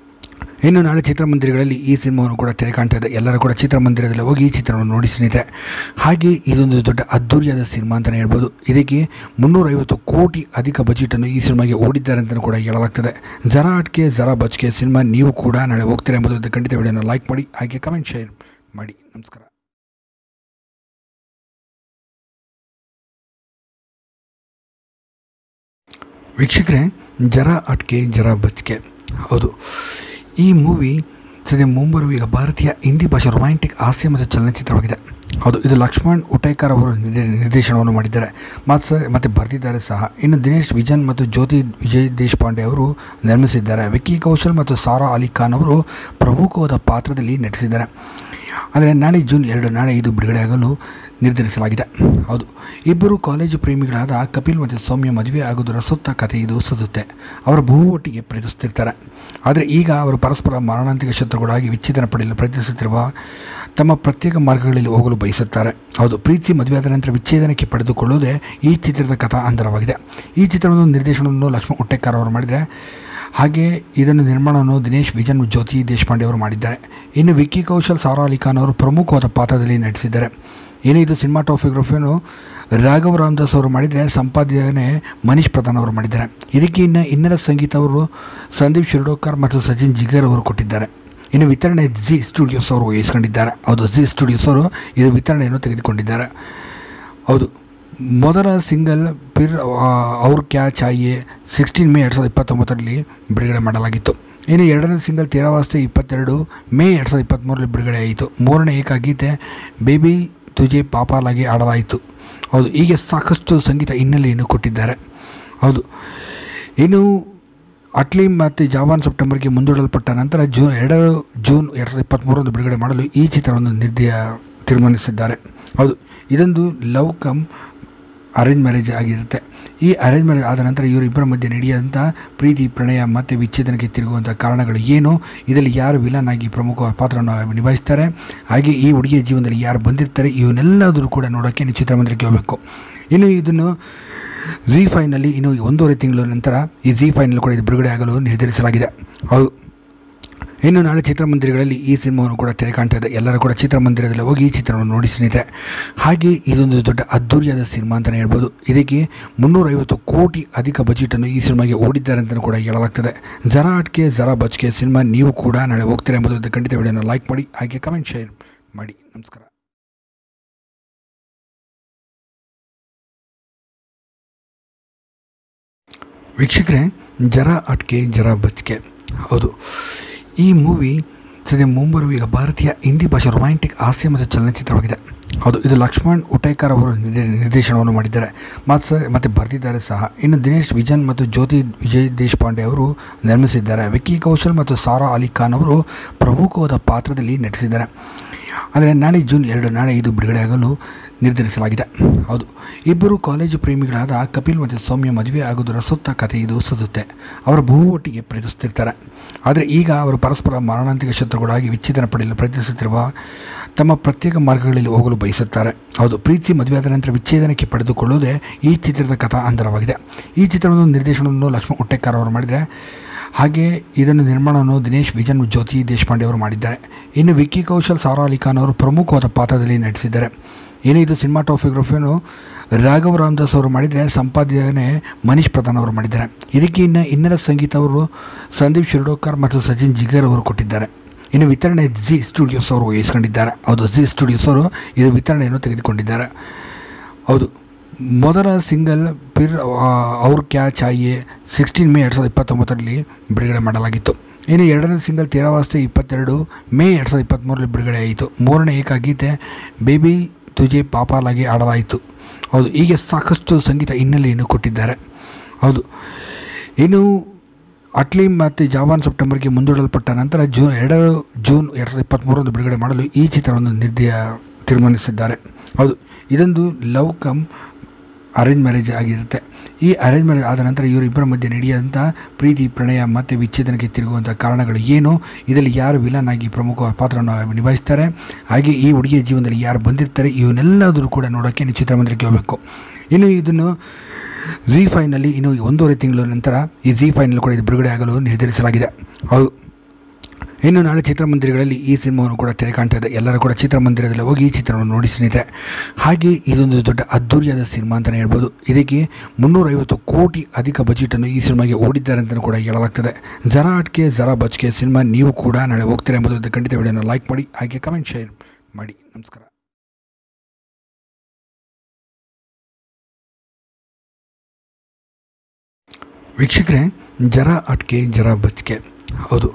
ಇನ್ನು ನಾಳೆ ಚಿತ್ರಮಂದಿರಗಳಲ್ಲಿ ಈ ಸಿನಿಮಾವನ್ನು ಕೂಡ ತೆರೆ ಕಾಣ್ತಾ ಇದೆ ಎಲ್ಲರೂ ಕೂಡ ಚಿತ್ರಮಂದಿರದಲ್ಲಿ ಹೋಗಿ ಈ ಚಿತ್ರವನ್ನು ನೋಡಿ ಸ್ನೇಹಿತರೆ ಹಾಗೆ ಇದೊಂದು ದೊಡ್ಡ ಅದ್ದೂರಿಯಾದ ಸಿನಿಮಾ ಅಂತಲೇ ಹೇಳ್ಬೋದು ಇದಕ್ಕೆ ಮುನ್ನೂರೈವತ್ತು ಕೋಟಿ ಅಧಿಕ ಬಜೆಟನ್ನು ಈ ಸಿನಿಮಾಗೆ ಓಡಿದ್ದಾರೆ ಅಂತಲೂ ಕೂಡ ಹೇಳಲಾಗ್ತದೆ ಜರ ಅಟ್ಕೆ ಜರ ಬಚ್ಕೆ ಸಿನಿಮಾ ನೀವು ಕೂಡ ನಾಳೆ ಹೋಗ್ತೀರಾ ಎಂಬುದು ಖಂಡಿತ ವಿಡಿಯೋನ ಲೈಕ್ ಮಾಡಿ ಹಾಗೆ ಕಮೆಂಟ್ ಶೇರ್ ಮಾಡಿ ನಮಸ್ಕಾರ ವೀಕ್ಷಕರೇ ಜರ ಅಟ್ಕೆ ಜರ ಬಚ್ಕೆ ಹೌದು ಈ ಮೂವಿ ಸದ್ಯ ಮುಂಬರುವ ಈಗ ಭಾರತೀಯ ಹಿಂದಿ ಭಾಷೆ ರೊಮ್ಯಾಂಟಿಕ್ ಹಾಸ್ಯ ಮತ್ತು ಚಲನಚಿತ್ರವಾಗಿದೆ ಹೌದು ಇದು ಲಕ್ಷ್ಮಣ್ ಉಟೇಕರ್ ಅವರು ನಿರ್ದೇ- ನಿರ್ದೇಶನವನ್ನು ಮಾಡಿದ್ದಾರೆ ಮತ್ತು ಮತ್ತು ಬರೆದಿದ್ದಾರೆ ಸಹ ಇನ್ನು ದಿನೇಶ್ ವಿಜನ್ ಮತ್ತು ಜ್ಯೋತಿ ವಿಜಯ್ ದೇಶಪಾಂಡೆ ಅವರು ನಿರ್ಮಿಸಿದ್ದಾರೆ ವಿಕ್ಕಿ ಕೌಶಲ್ ಮತ್ತು ಸಾರಾ ಅಲಿ ಖಾನ್ ಅವರು ಪ್ರಮುಖವಾದ ಪಾತ್ರದಲ್ಲಿ ನಟಿಸಿದ್ದಾರೆ ಆದರೆ ನಾಳೆ ಜೂನ್ ಎರಡು ನಾಳೆ ಇದು ಬಿಡುಗಡೆಯಾಗಲು ನಿರ್ಧರಿಸಲಾಗಿದೆ ಹೌದು ಇಬ್ಬರು ಕಾಲೇಜು ಪ್ರೇಮಿಗಳಾದ ಕಪಿಲ್ ಮತ್ತು ಸೌಮ್ಯ ಮದುವೆ ಆಗುವುದರ ಸುತ್ತ ಕಥೆ ಇದು ಸುತ್ತುತ್ತೆ ಅವರ ಬಹು ಒಟ್ಟಿಗೆ ಪ್ರೀತಿಸುತ್ತಿರ್ತಾರೆ ಆದರೆ ಈಗ ಅವರು ಪರಸ್ಪರ ಮಾರಣಾಂತಿಕ ಶತ್ರುಗಳಾಗಿ ವಿಚ್ಛೇದನ ಪಡೆಯಲು ಪ್ರಯತ್ನಿಸುತ್ತಿರುವ ತಮ್ಮ ಪ್ರತ್ಯೇಕ ಮಾರ್ಗಗಳಲ್ಲಿ ಹೋಗಲು ಬಯಸುತ್ತಾರೆ ಹೌದು ಪ್ರೀತಿ ಮದುವೆಯಾದ ನಂತರ ವಿಚ್ಛೇದನಕ್ಕೆ ಪಡೆದುಕೊಳ್ಳುವುದೇ ಈ ಚಿತ್ರದ ಕಥಾ ಅಂತರವಾಗಿದೆ ಈ ಚಿತ್ರವನ್ನು ನಿರ್ದೇಶನವನ್ನು ಲಕ್ಷ್ಮಣ್ ಉಟ್ಟೆಕರ್ ಅವರು ಮಾಡಿದರೆ ಹಾಗೆ ಇದನ್ನು ನಿರ್ಮಾಣವನ್ನು ದಿನೇಶ್ ವಿಜನ್ ಜ್ಯೋತಿ ದೇಶಪಾಂಡೆ ಅವರು ಮಾಡಿದ್ದಾರೆ ಇನ್ನು ವಿಕ್ಕಿ ಕೌಶಲ್ ಸಾರಾ ಅಲಿ ಖಾನ್ ಅವರು ಪ್ರಮುಖವಾದ ಪಾತ್ರದಲ್ಲಿ ನಟಿಸಿದ್ದಾರೆ ಇನ್ನು ಇದು ಸಿನಿಮಾಟೋಗ್ರಫಿಯನ್ನು ರಾಘವ್ ರಾಮದಾಸ್ ಅವರು ಮಾಡಿದರೆ ಸಂಪಾದನೆ ಮನೀಶ್ ಪ್ರಧಾನ್ ಅವರು ಮಾಡಿದ್ದಾರೆ ಇದಕ್ಕೆ ಇನ್ನು ಇನ್ನರ ಸಂಗೀತ ಅವರು ಸಂದೀಪ್ ಶಿರ್ಡೋಕರ್ ಮತ್ತು ಸಚಿನ್ ಜಿಗರ್ ಅವರು ಕೊಟ್ಟಿದ್ದಾರೆ ಇನ್ನು ವಿತರಣೆ ಜಿ ಸ್ಟುಡಿಯೋಸ್ ಅವರು ವಹಿಸ್ಕೊಂಡಿದ್ದಾರೆ ಹೌದು ಜಿ ಸ್ಟುಡಿಯೋಸ್ ಅವರು ಇದು ವಿತರಣೆಯನ್ನು ತೆಗೆದುಕೊಂಡಿದ್ದಾರೆ ಹೌದು ಮೊದಲ ಸಿಂಗಲ್ ಪಿರ್ ಅವ್ರ ಕ್ಯಾ ಚಾಯೆ ಸಿಕ್ಸ್ಟೀನ್ ಮೇ ಎರಡು ಸಾವಿರದ ಇಪ್ಪತ್ತೊಂಬತ್ತರಲ್ಲಿ ಬಿಡುಗಡೆ ಮಾಡಲಾಗಿತ್ತು ಇನ್ನು ಎರಡನೇ ಸಿಂಗಲ್ ತೇರಾವಾಸ್ತೆ ಇಪ್ಪತ್ತೆರಡು ಮೇ ಎರಡು ಸಾವಿರದ ಇಪ್ಪತ್ತ್ಮೂರರಲ್ಲಿ ಬಿಡುಗಡೆ ಆಯಿತು ಮೂರನೇ ಏಕಗೀತೆ ಬೇಬಿ ತುಜೆ ಪಾಪಾಲಾಗಿ ಆಡಲಾಯಿತು ಹೌದು ಹೀಗೆ ಸಾಕಷ್ಟು ಸಂಗೀತ ಹಿನ್ನೆಲೆಯನ್ನು ಕೊಟ್ಟಿದ್ದಾರೆ ಹೌದು ಇನ್ನು ಅಟ್ಲಿ ಮತ್ತು ಜಾವಾನ್ ಸೆಪ್ಟೆಂಬರ್ಗೆ ಮುಂದೂಡಲ್ಪಟ್ಟ ನಂತರ ಜೂನ್ ಎರಡು ಜೂನ್ ಎರಡು ಸಾವಿರದ ಇಪ್ಪತ್ತ್ಮೂರರಂದು ಬಿಡುಗಡೆ ಮಾಡಲು ಈ ಚಿತ್ರವನ್ನು ನಿರ್ದಯ ತೀರ್ಮಾನಿಸಿದ್ದಾರೆ ಹೌದು ಇದೊಂದು ಲವ್ ಕಮ್ ಅರೇಂಜ್ ಮ್ಯಾರೇಜ್ ಆಗಿರುತ್ತೆ ಈ ಅರೇಂಜ್ ಮ್ಯಾರೇಜ್ ಆದ ನಂತರ ಇವರಿಬ್ಬರ ಮಧ್ಯೆ ನಡೆಯುವಂಥ ಪ್ರೀತಿ ಪ್ರಣಯ ಮತ್ತು ವಿಚ್ಛೇದನಕ್ಕೆ ತಿರುಗುವಂಥ ಕಾರಣಗಳು ಏನು ಇದರಲ್ಲಿ ಯಾರು ವಿಲನ್ ಆಗಿ ಪ್ರಮುಖ ಪಾತ್ರವನ್ನು ನಿಭಾಯಿಸ್ತಾರೆ ಹಾಗೆ ಈ ಹುಡುಗಿಯ ಜೀವನದಲ್ಲಿ ಯಾರು ಬಂದಿರ್ತಾರೆ ಇವನ್ನೆಲ್ಲದರೂ ಕೂಡ ನೋಡೋಕ್ಕೆ ನೀವು ಚಿತ್ರಮಂದಿರಕ್ಕೆ ಹೋಗಬೇಕು ಇನ್ನು ಇದನ್ನು ಜಿ ಫೈನಲ್ಲಿ ಇನ್ನು ಒಂದೂವರೆ ತಿಂಗಳ ನಂತರ ಈ ಜಿ ಫೈನಲ್ಲಿ ಕೂಡ ಇದು ಬಿಡುಗಡೆ ಆಗಲು ನಿರ್ಧರಿಸಲಾಗಿದೆ ಹೌದು ಇನ್ನು ನಾಳೆ ಚಿತ್ರಮಂದಿರಗಳಲ್ಲಿ ಈ ಸಿನಿಮಾವನ್ನು ಕೂಡ ತೆರೆ ಕಾಣ್ತಾ ಇದೆ ಎಲ್ಲರೂ ಕೂಡ ಚಿತ್ರಮಂದಿರದಲ್ಲಿ ಹೋಗಿ ಈ ಚಿತ್ರವನ್ನು ನೋಡಿ ಸ್ನೇಹಿತರೆ ಹಾಗೆ ಇದೊಂದು ದೊಡ್ಡ ಅದ್ದೂರಿಯಾದ ಸಿನಿಮಾ ಅಂತಲೇ ಹೇಳ್ಬೋದು ಇದಕ್ಕೆ ಮುನ್ನೂರೈವತ್ತು ಕೋಟಿ ಅಧಿಕ ಬಜೆಟನ್ನು ಈ ಸಿನಿಮಾಗೆ ಓಡಿದ್ದಾರೆ ಅಂತಲೂ ಕೂಡ ಹೇಳಲಾಗ್ತದೆ ಜರ ಅಟ್ಕೆ ಜರ ಬಚ್ಕೆ ಸಿನಿಮಾ ನೀವು ಕೂಡ ನಾಳೆ ಹೋಗ್ತೀರಾ ಎಂಬುದು ಖಂಡಿತ ವಿಡಿಯೋನ ಲೈಕ್ ಮಾಡಿ ಹಾಗೆ ಕಮೆಂಟ್ ಶೇರ್ ಮಾಡಿ ನಮಸ್ಕಾರ ವೀಕ್ಷಕರೇ ಜರ ಅಟ್ಕೆ ಜರ ಬಚ್ಕೆ ಹೌದು ಈ ಮೂವಿ ಸದ್ಯ ಮುಂಬರುವ ಈಗ ಭಾರತೀಯ ಹಿಂದಿ ಭಾಷೆ ರೊಮ್ಯಾಂಟಿಕ್ ಹಾಸ್ಯ ಮತ್ತು ಚಲನಚಿತ್ರವಾಗಿದೆ ಹೌದು ಇದು ಲಕ್ಷ್ಮಣ್ ಉಟೇಕರ್ ಅವರು ನಿರ್ದೇ- ನಿರ್ದೇಶನವನ್ನು ಮಾಡಿದ್ದಾರೆ ಮತ್ತು ಮತ್ತು ಬರೆದಿದ್ದಾರೆ ಸಹ ಇನ್ನು ದಿನೇಶ್ ವಿಜನ್ ಮತ್ತು ಜ್ಯೋತಿ ವಿಜಯ್ ದೇಶಪಾಂಡೆ ಅವರು ನಿರ್ಮಿಸಿದ್ದಾರೆ ವಿಕ್ಕಿ ಕೌಶಲ್ ಮತ್ತು ಸಾರಾ ಅಲಿ ಖಾನ್ ಅವರು ಪ್ರಮುಖವಾದ ಪಾತ್ರದಲ್ಲಿ ನಟಿಸಿದ್ದಾರೆ ಆದರೆ ನಾಳೆ ಜೂನ್ ಎರಡು ನಾಳೆ ಇದು ಬಿಡುಗಡೆಯಾಗಲು ನಿರ್ಧರಿಸಲಾಗಿದೆ ಹೌದು ಇಬ್ಬರು ಕಾಲೇಜು ಪ್ರೇಮಿಗಳಾದ ಕಪಿಲ್ ಮತ್ತು ಸೌಮ್ಯ ಮದುವೆ ಆಗುವುದರ ಸುತ್ತ ಕಥೆ ಇದು ಸುತ್ತುತ್ತೆ ಅವರ ಬಹು ಒಟ್ಟಿಗೆ ಪ್ರೀತಿಸುತ್ತಿರ್ತಾರೆ ಆದರೆ ಈಗ ಅವರು ಪರಸ್ಪರ ಮಾರಣಾಂತಿಕ ಶತ್ರುಗಳಾಗಿ ವಿಚ್ಛೇದನ ಪಡೆಯಲು ಪ್ರಯತ್ನಿಸುತ್ತಿರುವ ತಮ್ಮ ಪ್ರತ್ಯೇಕ ಮಾರ್ಗಗಳಲ್ಲಿ ಹೋಗಲು ಬಯಸುತ್ತಾರೆ ಹೌದು ಪ್ರೀತಿ ಮದುವೆಯಾದ ನಂತರ ವಿಚ್ಛೇದನಕ್ಕೆ ಪಡೆದುಕೊಳ್ಳುವುದೇ ಈ ಚಿತ್ರದ ಕಥಾ ಅಂತರವಾಗಿದೆ ಈ ಚಿತ್ರವನ್ನು ನಿರ್ದೇಶನವನ್ನು ಲಕ್ಷ್ಮಣ್ ಉಟ್ಟೆಕರ್ ಅವರು ಮಾಡಿದರೆ ಹಾಗೆ ಇದನ್ನು ನಿರ್ಮಾಣವನ್ನು ದಿನೇಶ್ ವಿಜನ್ ಜ್ಯೋತಿ ದೇಶಪಾಂಡೆ ಅವರು ಮಾಡಿದ್ದಾರೆ ಇನ್ನು ವಿಕ್ಕಿ ಕೌಶಲ್ ಸಾರಾ ಅಲಿ ಖಾನ್ ಅವರು ಪ್ರಮುಖವಾದ ಪಾತ್ರದಲ್ಲಿ ನಟಿಸಿದ್ದಾರೆ ಇನ್ನು ಇದು ಸಿನಿಮಾಟೋಗ್ರಫಿಯನ್ನು ರಾಘವ್ ರಾಮದಾಸ್ ಅವರು ಮಾಡಿದರೆ ಸಂಪಾದನೆ ಮನೀಶ್ ಪ್ರಧಾನ್ ಅವರು ಮಾಡಿದ್ದಾರೆ ಇದಕ್ಕೆ ಇನ್ನು ಇನ್ನರ ಸಂಗೀತ ಅವರು ಸಂದೀಪ್ ಶಿರ್ಡೋಕರ್ ಮತ್ತು ಸಚಿನ್ ಜಿಗರ್ ಅವರು ಕೊಟ್ಟಿದ್ದಾರೆ ಇನ್ನು ವಿತರಣೆ ಜಿ ಸ್ಟುಡಿಯೋಸ್ ಅವರು ವಹಿಸ್ಕೊಂಡಿದ್ದಾರೆ ಹೌದು ಜಿ ಸ್ಟುಡಿಯೋಸ್ ಅವರು ಇದು ವಿತರಣೆಯನ್ನು ತೆಗೆದುಕೊಂಡಿದ್ದಾರೆ ಹೌದು ಮೊದಲ ಸಿಂಗಲ್ ಪಿರ್ ಅವ್ರ ಕ್ಯಾ ಚಾಯೆ ಸಿಕ್ಸ್ಟೀನ್ ಮೇ ಎರಡು ಸಾವಿರದ ಇಪ್ಪತ್ತೊಂಬತ್ತರಲ್ಲಿ ಬಿಡುಗಡೆ ಮಾಡಲಾಗಿತ್ತು ಇನ್ನು ಎರಡನೇ ಸಿಂಗಲ್ ತೇರಾವಾಸ್ತೆ ಇಪ್ಪತ್ತೆರಡು ಮೇ ಎರಡು ಸಾವಿರದ ಇಪ್ಪತ್ತ್ಮೂರರಲ್ಲಿ ಬಿಡುಗಡೆ ಆಯಿತು ಮೂರನೇ ಏಕಗೀತೆ ಬೇಬಿ ತುಜೆ ಪಾಪಾಲಾಗಿ ಆಡಲಾಯಿತು ಹೌದು ಹೀಗೆ ಸಾಕಷ್ಟು ಸಂಗೀತ ಹಿನ್ನೆಲೆಯನ್ನು ಕೊಟ್ಟಿದ್ದಾರೆ ಹೌದು ಇನ್ನು ಅಟ್ಲಿ ಮತ್ತು ಜಾವಾನ್ ಸೆಪ್ಟೆಂಬರ್ಗೆ ಮುಂದೂಡಲ್ಪಟ್ಟ ನಂತರ ಜೂನ್ ಎರಡು ಜೂನ್ ಎರಡು ಸಾವಿರದ ಇಪ್ಪತ್ತ್ಮೂರರಂದು ಬಿಡುಗಡೆ ಮಾಡಲು ಈ ಚಿತ್ರವನ್ನು ನಿರ್ದಯ ತೀರ್ಮಾನಿಸಿದ್ದಾರೆ ಹೌದು ಇದೊಂದು ಲವ್ ಕಮ್ ಅರೇಂಜ್ ಮ್ಯಾರೇಜ್ ಆಗಿರುತ್ತೆ ಈ ಅರೇಂಜ್ ಮ್ಯಾರೇಜ್ ಆದ ನಂತರ ಇವರಿಬ್ಬರ ಮಧ್ಯೆ ನಡೆಯುವಂಥ ಪ್ರೀತಿ ಪ್ರಣಯ ಮತ್ತು ವಿಚ್ಛೇದನಕ್ಕೆ ತಿರುಗುವಂಥ ಕಾರಣಗಳು ಏನು ಇದರಲ್ಲಿ ಯಾರು ವಿಲನ್ ಆಗಿ ಪ್ರಮುಖ ಪಾತ್ರವನ್ನು ನಿಭಾಯಿಸ್ತಾರೆ ಹಾಗೆ ಈ ಹುಡುಗಿಯ ಜೀವನದಲ್ಲಿ ಯಾರು ಬಂದಿರ್ತಾರೆ ಇವನ್ನೆಲ್ಲದರೂ ಕೂಡ ನೋಡೋಕ್ಕೆ ನೀವು ಚಿತ್ರಮಂದಿರಕ್ಕೆ ಹೋಗಬೇಕು ಇನ್ನು ಇದನ್ನು ಜಿ ಫೈನಲ್ಲಿ ಇನ್ನು ಒಂದೂವರೆ ತಿಂಗಳ ನಂತರ ಈ ಜಿ ಫೈನಲ್ಲಿ ಕೂಡ ಇದು ಬಿಡುಗಡೆ ಆಗಲು ನಿರ್ಧರಿಸಲಾಗಿದೆ ಹೌದು ಇನ್ನು ನಾಳೆ ಚಿತ್ರಮಂದಿರಗಳಲ್ಲಿ ಈ ಸಿನಿಮಾವನ್ನು ಕೂಡ ತೆರೆ ಕಾಣ್ತಾ ಇದೆ ಎಲ್ಲರೂ ಕೂಡ ಚಿತ್ರಮಂದಿರದಲ್ಲಿ ಹೋಗಿ ಈ ಚಿತ್ರವನ್ನು ನೋಡಿ ಸ್ನೇಹಿತರೆ ಹಾಗೆ ಇದೊಂದು ದೊಡ್ಡ ಅದ್ದೂರಿಯಾದ ಸಿನಿಮಾ ಅಂತಲೇ ಹೇಳ್ಬೋದು ಇದಕ್ಕೆ ಮುನ್ನೂರೈವತ್ತು ಕೋಟಿ ಅಧಿಕ ಬಜೆಟನ್ನು ಈ ಸಿನಿಮಾಗೆ ಓಡಿದ್ದಾರೆ ಅಂತಲೂ ಕೂಡ ಹೇಳಲಾಗ್ತದೆ ಜರ ಅಟ್ಕೆ ಜರ ಬಚ್ಕೆ ಸಿನಿಮಾ ನೀವು ಕೂಡ ನಾಳೆ ಹೋಗ್ತೀರಾ ಎಂಬುದು ಖಂಡಿತ ವಿಡಿಯೋನ ಲೈಕ್ ಮಾಡಿ ಹಾಗೆ ಕಮೆಂಟ್ ಶೇರ್ ಮಾಡಿ ನಮಸ್ಕಾರ ವೀಕ್ಷಕರೇ ಜರ ಅಟ್ಕೆ ಜರ ಬಚ್ಕೆ ಹೌದು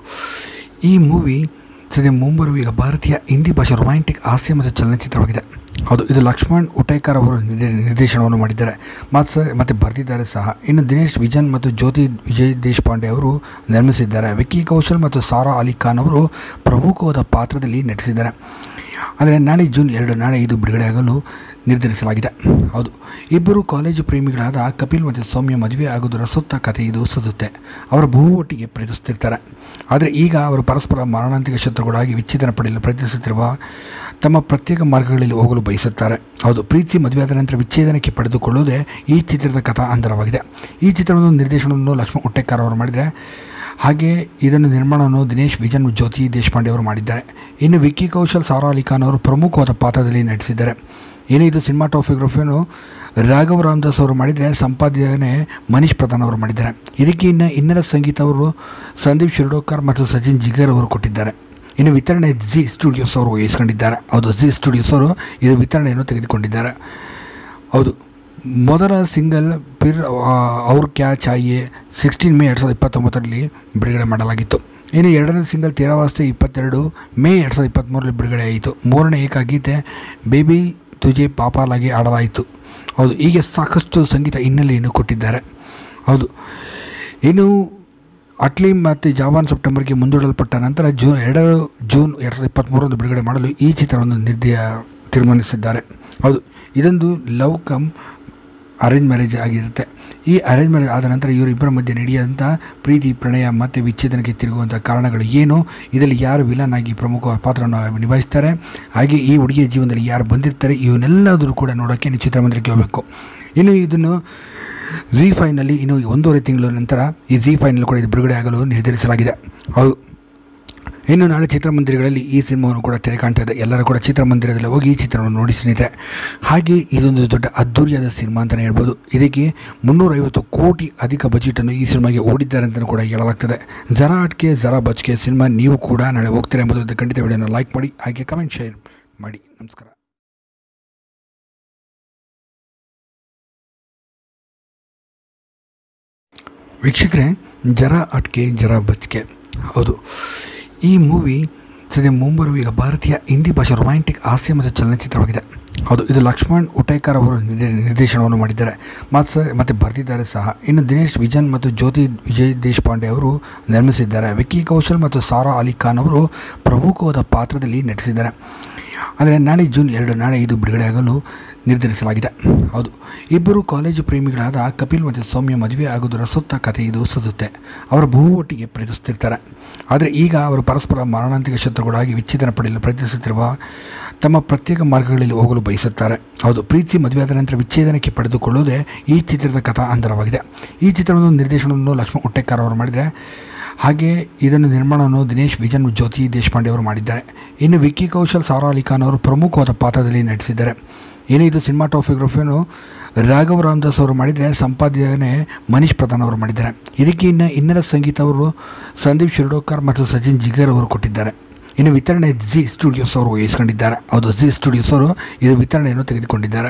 ಈ ಮೂವಿ ಸದ್ಯ ಮುಂಬರುವ ಈಗ ಭಾರತೀಯ ಹಿಂದಿ ಭಾಷೆ ರೊಮ್ಯಾಂಟಿಕ್ ಹಾಸ್ಯ ಮತ್ತು ಚಲನಚಿತ್ರವಾಗಿದೆ ಹೌದು ಇದು ಲಕ್ಷ್ಮಣ್ ಉಟೇಕರ್ ಅವರು ನಿರ್ದೇ- ನಿರ್ದೇಶನವನ್ನು ಮಾಡಿದ್ದಾರೆ ಮತ್ತು ಮತ್ತು ಬರೆದಿದ್ದಾರೆ ಸಹ ಇನ್ನು ದಿನೇಶ್ ವಿಜನ್ ಮತ್ತು ಜ್ಯೋತಿ ವಿಜಯ್ ದೇಶಪಾಂಡೆ ಅವರು ನಿರ್ಮಿಸಿದ್ದಾರೆ ವಿಕ್ಕಿ ಕೌಶಲ್ ಮತ್ತು ಸಾರಾ ಅಲಿ ಖಾನ್ ಅವರು ಪ್ರಮುಖವಾದ ಪಾತ್ರದಲ್ಲಿ ನಟಿಸಿದ್ದಾರೆ ಆದರೆ ನಾಳೆ ಜೂನ್ ಎರಡು ನಾಳೆ ಇದು ಬಿಡುಗಡೆಯಾಗಲು ನಿರ್ಧರಿಸಲಾಗಿದೆ ಹೌದು ಇಬ್ಬರು ಕಾಲೇಜು ಪ್ರೇಮಿಗಳಾದ ಕಪಿಲ್ ಮತ್ತು ಸೌಮ್ಯ ಮದುವೆ ಆಗುವುದರ ಸುತ್ತ ಕಥೆ ಇದು ಸುತ್ತುತ್ತೆ ಅವರ ಬಹು ಒಟ್ಟಿಗೆ ಪ್ರೀತಿಸುತ್ತಿರ್ತಾರೆ ಆದರೆ ಈಗ ಅವರು ಪರಸ್ಪರ ಮಾರಣಾಂತಿಕ ಶತ್ರುಗಳಾಗಿ ವಿಚ್ಛೇದನ ಪಡೆಯಲು ಪ್ರಯತ್ನಿಸುತ್ತಿರುವ ತಮ್ಮ ಪ್ರತ್ಯೇಕ ಮಾರ್ಗಗಳಲ್ಲಿ ಹೋಗಲು ಬಯಸುತ್ತಾರೆ ಹೌದು ಪ್ರೀತಿ ಮದುವೆಯಾದ ನಂತರ ವಿಚ್ಛೇದನಕ್ಕೆ ಪಡೆದುಕೊಳ್ಳುವುದೇ ಈ ಚಿತ್ರದ ಕಥಾ ಅಂತರವಾಗಿದೆ ಈ ಚಿತ್ರವನ್ನು ನಿರ್ದೇಶನವನ್ನು ಲಕ್ಷ್ಮಣ್ ಉಟ್ಟೆಕರ್ ಅವರು ಮಾಡಿದರೆ ಹಾಗೆ ಇದನ್ನು ನಿರ್ಮಾಣವನ್ನು ದಿನೇಶ್ ವಿಜನ್ ಜ್ಯೋತಿ ದೇಶಪಾಂಡೆ ಅವರು ಮಾಡಿದ್ದಾರೆ ಇನ್ನು ವಿಕ್ಕಿ ಕೌಶಲ್ ಸಾರಾ ಅಲಿ ಖಾನ್ ಅವರು ಪ್ರಮುಖವಾದ ಪಾತ್ರದಲ್ಲಿ ನಟಿಸಿದ್ದಾರೆ ಇನ್ನು ಇದು ಸಿನಿಮಾಟೋಗ್ರಫಿಯನ್ನು ರಾಘವ್ ರಾಮದಾಸ್ ಅವರು ಮಾಡಿದರೆ ಸಂಪಾದನೆ ಮನೀಶ್ ಪ್ರಧಾನ್ ಅವರು ಮಾಡಿದ್ದಾರೆ ಇದಕ್ಕೆ ಇನ್ನು ಇನ್ನರ ಸಂಗೀತ ಅವರು ಸಂದೀಪ್ ಶಿರ್ಡೋಕರ್ ಮತ್ತು ಸಚಿನ್ ಜಿಗರ್ ಅವರು ಕೊಟ್ಟಿದ್ದಾರೆ ಇನ್ನು ವಿತರಣೆ ಜಿ ಸ್ಟುಡಿಯೋಸ್ ಅವರು ವಹಿಸ್ಕೊಂಡಿದ್ದಾರೆ ಹೌದು ಜಿ ಸ್ಟುಡಿಯೋಸ್ ಅವರು ಇದು ವಿತರಣೆಯನ್ನು ತೆಗೆದುಕೊಂಡಿದ್ದಾರೆ ಹೌದು ಮೊದಲ ಸಿಂಗಲ್ ಪಿರ್ ಅವ್ರ ಕ್ಯಾ ಚಾಯೆ ಸಿಕ್ಸ್ಟೀನ್ ಮೇ ಎರಡು ಸಾವಿರದ ಇಪ್ಪತ್ತೊಂಬತ್ತರಲ್ಲಿ ಬಿಡುಗಡೆ ಮಾಡಲಾಗಿತ್ತು ಇನ್ನು ಎರಡನೇ ಸಿಂಗಲ್ ತೇರಾವಾಸ್ತೆ ಇಪ್ಪತ್ತೆರಡು ಮೇ ಎರಡು ಸಾವಿರದ ಇಪ್ಪತ್ತ್ಮೂರರಲ್ಲಿ ಬಿಡುಗಡೆ ಆಯಿತು ಮೂರನೇ ಏಕಗೀತೆ ಬೇಬಿ ತುಜೆ ಪಾಪಾಲಾಗಿ ಆಡಲಾಯಿತು ಹೌದು ಹೀಗೆ ಸಾಕಷ್ಟು ಸಂಗೀತ ಹಿನ್ನೆಲೆಯನ್ನು ಕೊಟ್ಟಿದ್ದಾರೆ ಹೌದು ಇನ್ನು ಅಟ್ಲಿ ಮತ್ತು ಜಾವಾನ್ ಸೆಪ್ಟೆಂಬರ್ಗೆ ಮುಂದೂಡಲ್ಪಟ್ಟ ನಂತರ ಜೂನ್ ಎರಡು ಜೂನ್ ಎರಡು ಸಾವಿರದ ಇಪ್ಪತ್ತ್ಮೂರರಂದು ಬಿಡುಗಡೆ ಮಾಡಲು ಈ ಚಿತ್ರವನ್ನು ನಿರ್ದಯ ತೀರ್ಮಾನಿಸಿದ್ದಾರೆ ಹೌದು ಇದೊಂದು ಲವ್ ಕಮ್ ಅರೇಂಜ್ ಮ್ಯಾರೇಜ್ ಆಗಿರುತ್ತೆ ಈ ಅರೇಂಜ್ ಮ್ಯಾರೇಜ್ ಆದ ನಂತರ ಇವರಿಬ್ಬರ ಮಧ್ಯೆ ನಡೆಯುವಂಥ ಪ್ರೀತಿ ಪ್ರಣಯ ಮತ್ತು ವಿಚ್ಛೇದನಕ್ಕೆ ತಿರುಗುವಂಥ ಕಾರಣಗಳು ಏನು ಇದರಲ್ಲಿ ಯಾರು ವಿಲನ್ ಆಗಿ ಪ್ರಮುಖ ಪಾತ್ರವನ್ನು ನಿಭಾಯಿಸ್ತಾರೆ ಹಾಗೆ ಈ ಹುಡುಗಿಯ ಜೀವನದಲ್ಲಿ ಯಾರು ಬಂದಿರ್ತಾರೆ ಇವನ್ನೆಲ್ಲದರೂ ಕೂಡ ನೋಡೋಕ್ಕೆ ನೀವು ಚಿತ್ರಮಂದಿರಕ್ಕೆ ಹೋಗಬೇಕು ಇನ್ನು ಇದನ್ನು ಜಿ ಫೈನಲ್ಲಿ ಇನ್ನು ಒಂದೂವರೆ ತಿಂಗಳ ನಂತರ ಈ ಜಿ ಫೈನಲ್ಲಿ ಕೂಡ ಇದು ಬಿಡುಗಡೆ ಆಗಲು ನಿರ್ಧರಿಸಲಾಗಿದೆ ಹೌದು ಇನ್ನು ನಾಳೆ ಚಿತ್ರಮಂದಿರಗಳಲ್ಲಿ ಈ ಸಿನಿಮಾವನ್ನು ಕೂಡ ತೆರೆ ಕಾಣ್ತಾ ಇದೆ ಎಲ್ಲರೂ ಕೂಡ ಚಿತ್ರಮಂದಿರದಲ್ಲಿ ಹೋಗಿ ಈ ಚಿತ್ರವನ್ನು ನೋಡಿ ಸ್ನೇಹಿತರೆ ಹಾಗೆ ಇದೊಂದು ದೊಡ್ಡ ಅದ್ದೂರಿಯಾದ ಸಿನಿಮಾ ಅಂತಲೇ ಹೇಳ್ಬೋದು ಇದಕ್ಕೆ ಮುನ್ನೂರೈವತ್ತು ಕೋಟಿ ಅಧಿಕ ಬಜೆಟನ್ನು ಈ ಸಿನಿಮಾಗೆ ಓಡಿದ್ದಾರೆ ಅಂತಲೂ ಕೂಡ ಹೇಳಲಾಗ್ತದೆ ಜರ ಅಟ್ಕೆ ಜರ ಬಚ್ಕೆ ಸಿನಿಮಾ ನೀವು ಕೂಡ ನಾಳೆ ಹೋಗ್ತೀರಾ ಎಂಬುದು ಖಂಡಿತ ವಿಡಿಯೋನ ಲೈಕ್ ಮಾಡಿ ಹಾಗೆ ಕಮೆಂಟ್ ಶೇರ್ ಮಾಡಿ ನಮಸ್ಕಾರ ವೀಕ್ಷಕರೇ ಜರ ಅಟ್ಕೆ ಜರ ಬಚ್ಕೆ ಹೌದು ಈ ಮೂವಿ ಸದ್ಯ ಮುಂಬರುವ ಈಗ ಭಾರತೀಯ ಹಿಂದಿ ಭಾಷೆ ರೊಮ್ಯಾಂಟಿಕ್ ಹಾಸ್ಯ ಮತ್ತು ಚಲನಚಿತ್ರವಾಗಿದೆ ಹೌದು ಇದು ಲಕ್ಷ್ಮಣ್ ಉಟೇಕರ್ ಅವರು ನಿರ್ದೇ- ನಿರ್ದೇಶನವನ್ನು ಮಾಡಿದ್ದಾರೆ ಮತ್ತು ಮತ್ತು ಬರೆದಿದ್ದಾರೆ ಸಹ ಇನ್ನು ದಿನೇಶ್ ವಿಜನ್ ಮತ್ತು ಜ್ಯೋತಿ ವಿಜಯ್ ದೇಶಪಾಂಡೆ ಅವರು ನಿರ್ಮಿಸಿದ್ದಾರೆ ವಿಕ್ಕಿ ಕೌಶಲ್ ಮತ್ತು ಸಾರಾ ಅಲಿ ಖಾನ್ ಅವರು ಪ್ರಮುಖವಾದ ಪಾತ್ರದಲ್ಲಿ ನಟಿಸಿದ್ದಾರೆ ಆದರೆ ನಾಳೆ ಜೂನ್ ಎರಡು ನಾಳೆ ಇದು ಬಿಡುಗಡೆಯಾಗಲು ನಿರ್ಧರಿಸಲಾಗಿದೆ ಹೌದು ಇಬ್ಬರು ಕಾಲೇಜು ಪ್ರೇಮಿಗಳಾದ ಕಪಿಲ್ ಮತ್ತು ಸೌಮ್ಯ ಮದುವೆ ಆಗುವುದರ ಸುತ್ತ ಕಥೆ ಇದು ಸುತ್ತುತ್ತೆ ಅವರ ಬಹು ಒಟ್ಟಿಗೆ ಪ್ರೀತಿಸುತ್ತಿರ್ತಾರೆ ಆದರೆ ಈಗ ಅವರು ಪರಸ್ಪರ ಮಾರಣಾಂತಿಕ ಶತ್ರುಗಳಾಗಿ ವಿಚ್ಛೇದನ ಪಡೆಯಲು ಪ್ರಯತ್ನಿಸುತ್ತಿರುವ ತಮ್ಮ ಪ್ರತ್ಯೇಕ ಮಾರ್ಗಗಳಲ್ಲಿ ಹೋಗಲು ಬಯಸುತ್ತಾರೆ ಹೌದು ಪ್ರೀತಿ ಮದುವೆಯಾದ ನಂತರ ವಿಚ್ಛೇದನಕ್ಕೆ ಪಡೆದುಕೊಳ್ಳುವುದೇ ಈ ಚಿತ್ರದ ಕಥಾ ಅಂತರವಾಗಿದೆ ಈ ಚಿತ್ರವನ್ನು ನಿರ್ದೇಶನವನ್ನು ಲಕ್ಷ್ಮಣ್ ಉಟ್ಟೆಕರ್ ಅವರು ಮಾಡಿದರೆ ಹಾಗೆ ಇದನ್ನು ನಿರ್ಮಾಣವನ್ನು ದಿನೇಶ್ ವಿಜನ್ ಜ್ಯೋತಿ ದೇಶಪಾಂಡೆ ಅವರು ಮಾಡಿದ್ದಾರೆ ಇನ್ನು ವಿಕ್ಕಿ ಕೌಶಲ್ ಸಾರಾ ಅಲಿ ಖಾನ್ ಅವರು ಪ್ರಮುಖವಾದ ಪಾತ್ರದಲ್ಲಿ ನಟಿಸಿದ್ದಾರೆ ಇನ್ನು ಇದು ಸಿನಿಮಾಟೋಗ್ರಫಿಯನ್ನು ರಾಘವ್ ರಾಮದಾಸ್ ಅವರು ಮಾಡಿದರೆ ಸಂಪಾದನೆ ಮನೀಶ್ ಪ್ರಧಾನ್ ಅವರು ಮಾಡಿದ್ದಾರೆ ಇದಕ್ಕೆ ಇನ್ನು ಇನ್ನರ ಸಂಗೀತ ಅವರು ಸಂದೀಪ್ ಶಿರ್ಡೋಕರ್ ಮತ್ತು ಸಚಿನ್ ಜಿಗರ್ ಅವರು ಕೊಟ್ಟಿದ್ದಾರೆ ಇನ್ನು ವಿತರಣೆ ಜಿ ಸ್ಟುಡಿಯೋಸ್ ಅವರು ವಹಿಸ್ಕೊಂಡಿದ್ದಾರೆ ಹೌದು ಜಿ ಸ್ಟುಡಿಯೋಸ್ ಅವರು ಇದು ವಿತರಣೆಯನ್ನು ತೆಗೆದುಕೊಂಡಿದ್ದಾರೆ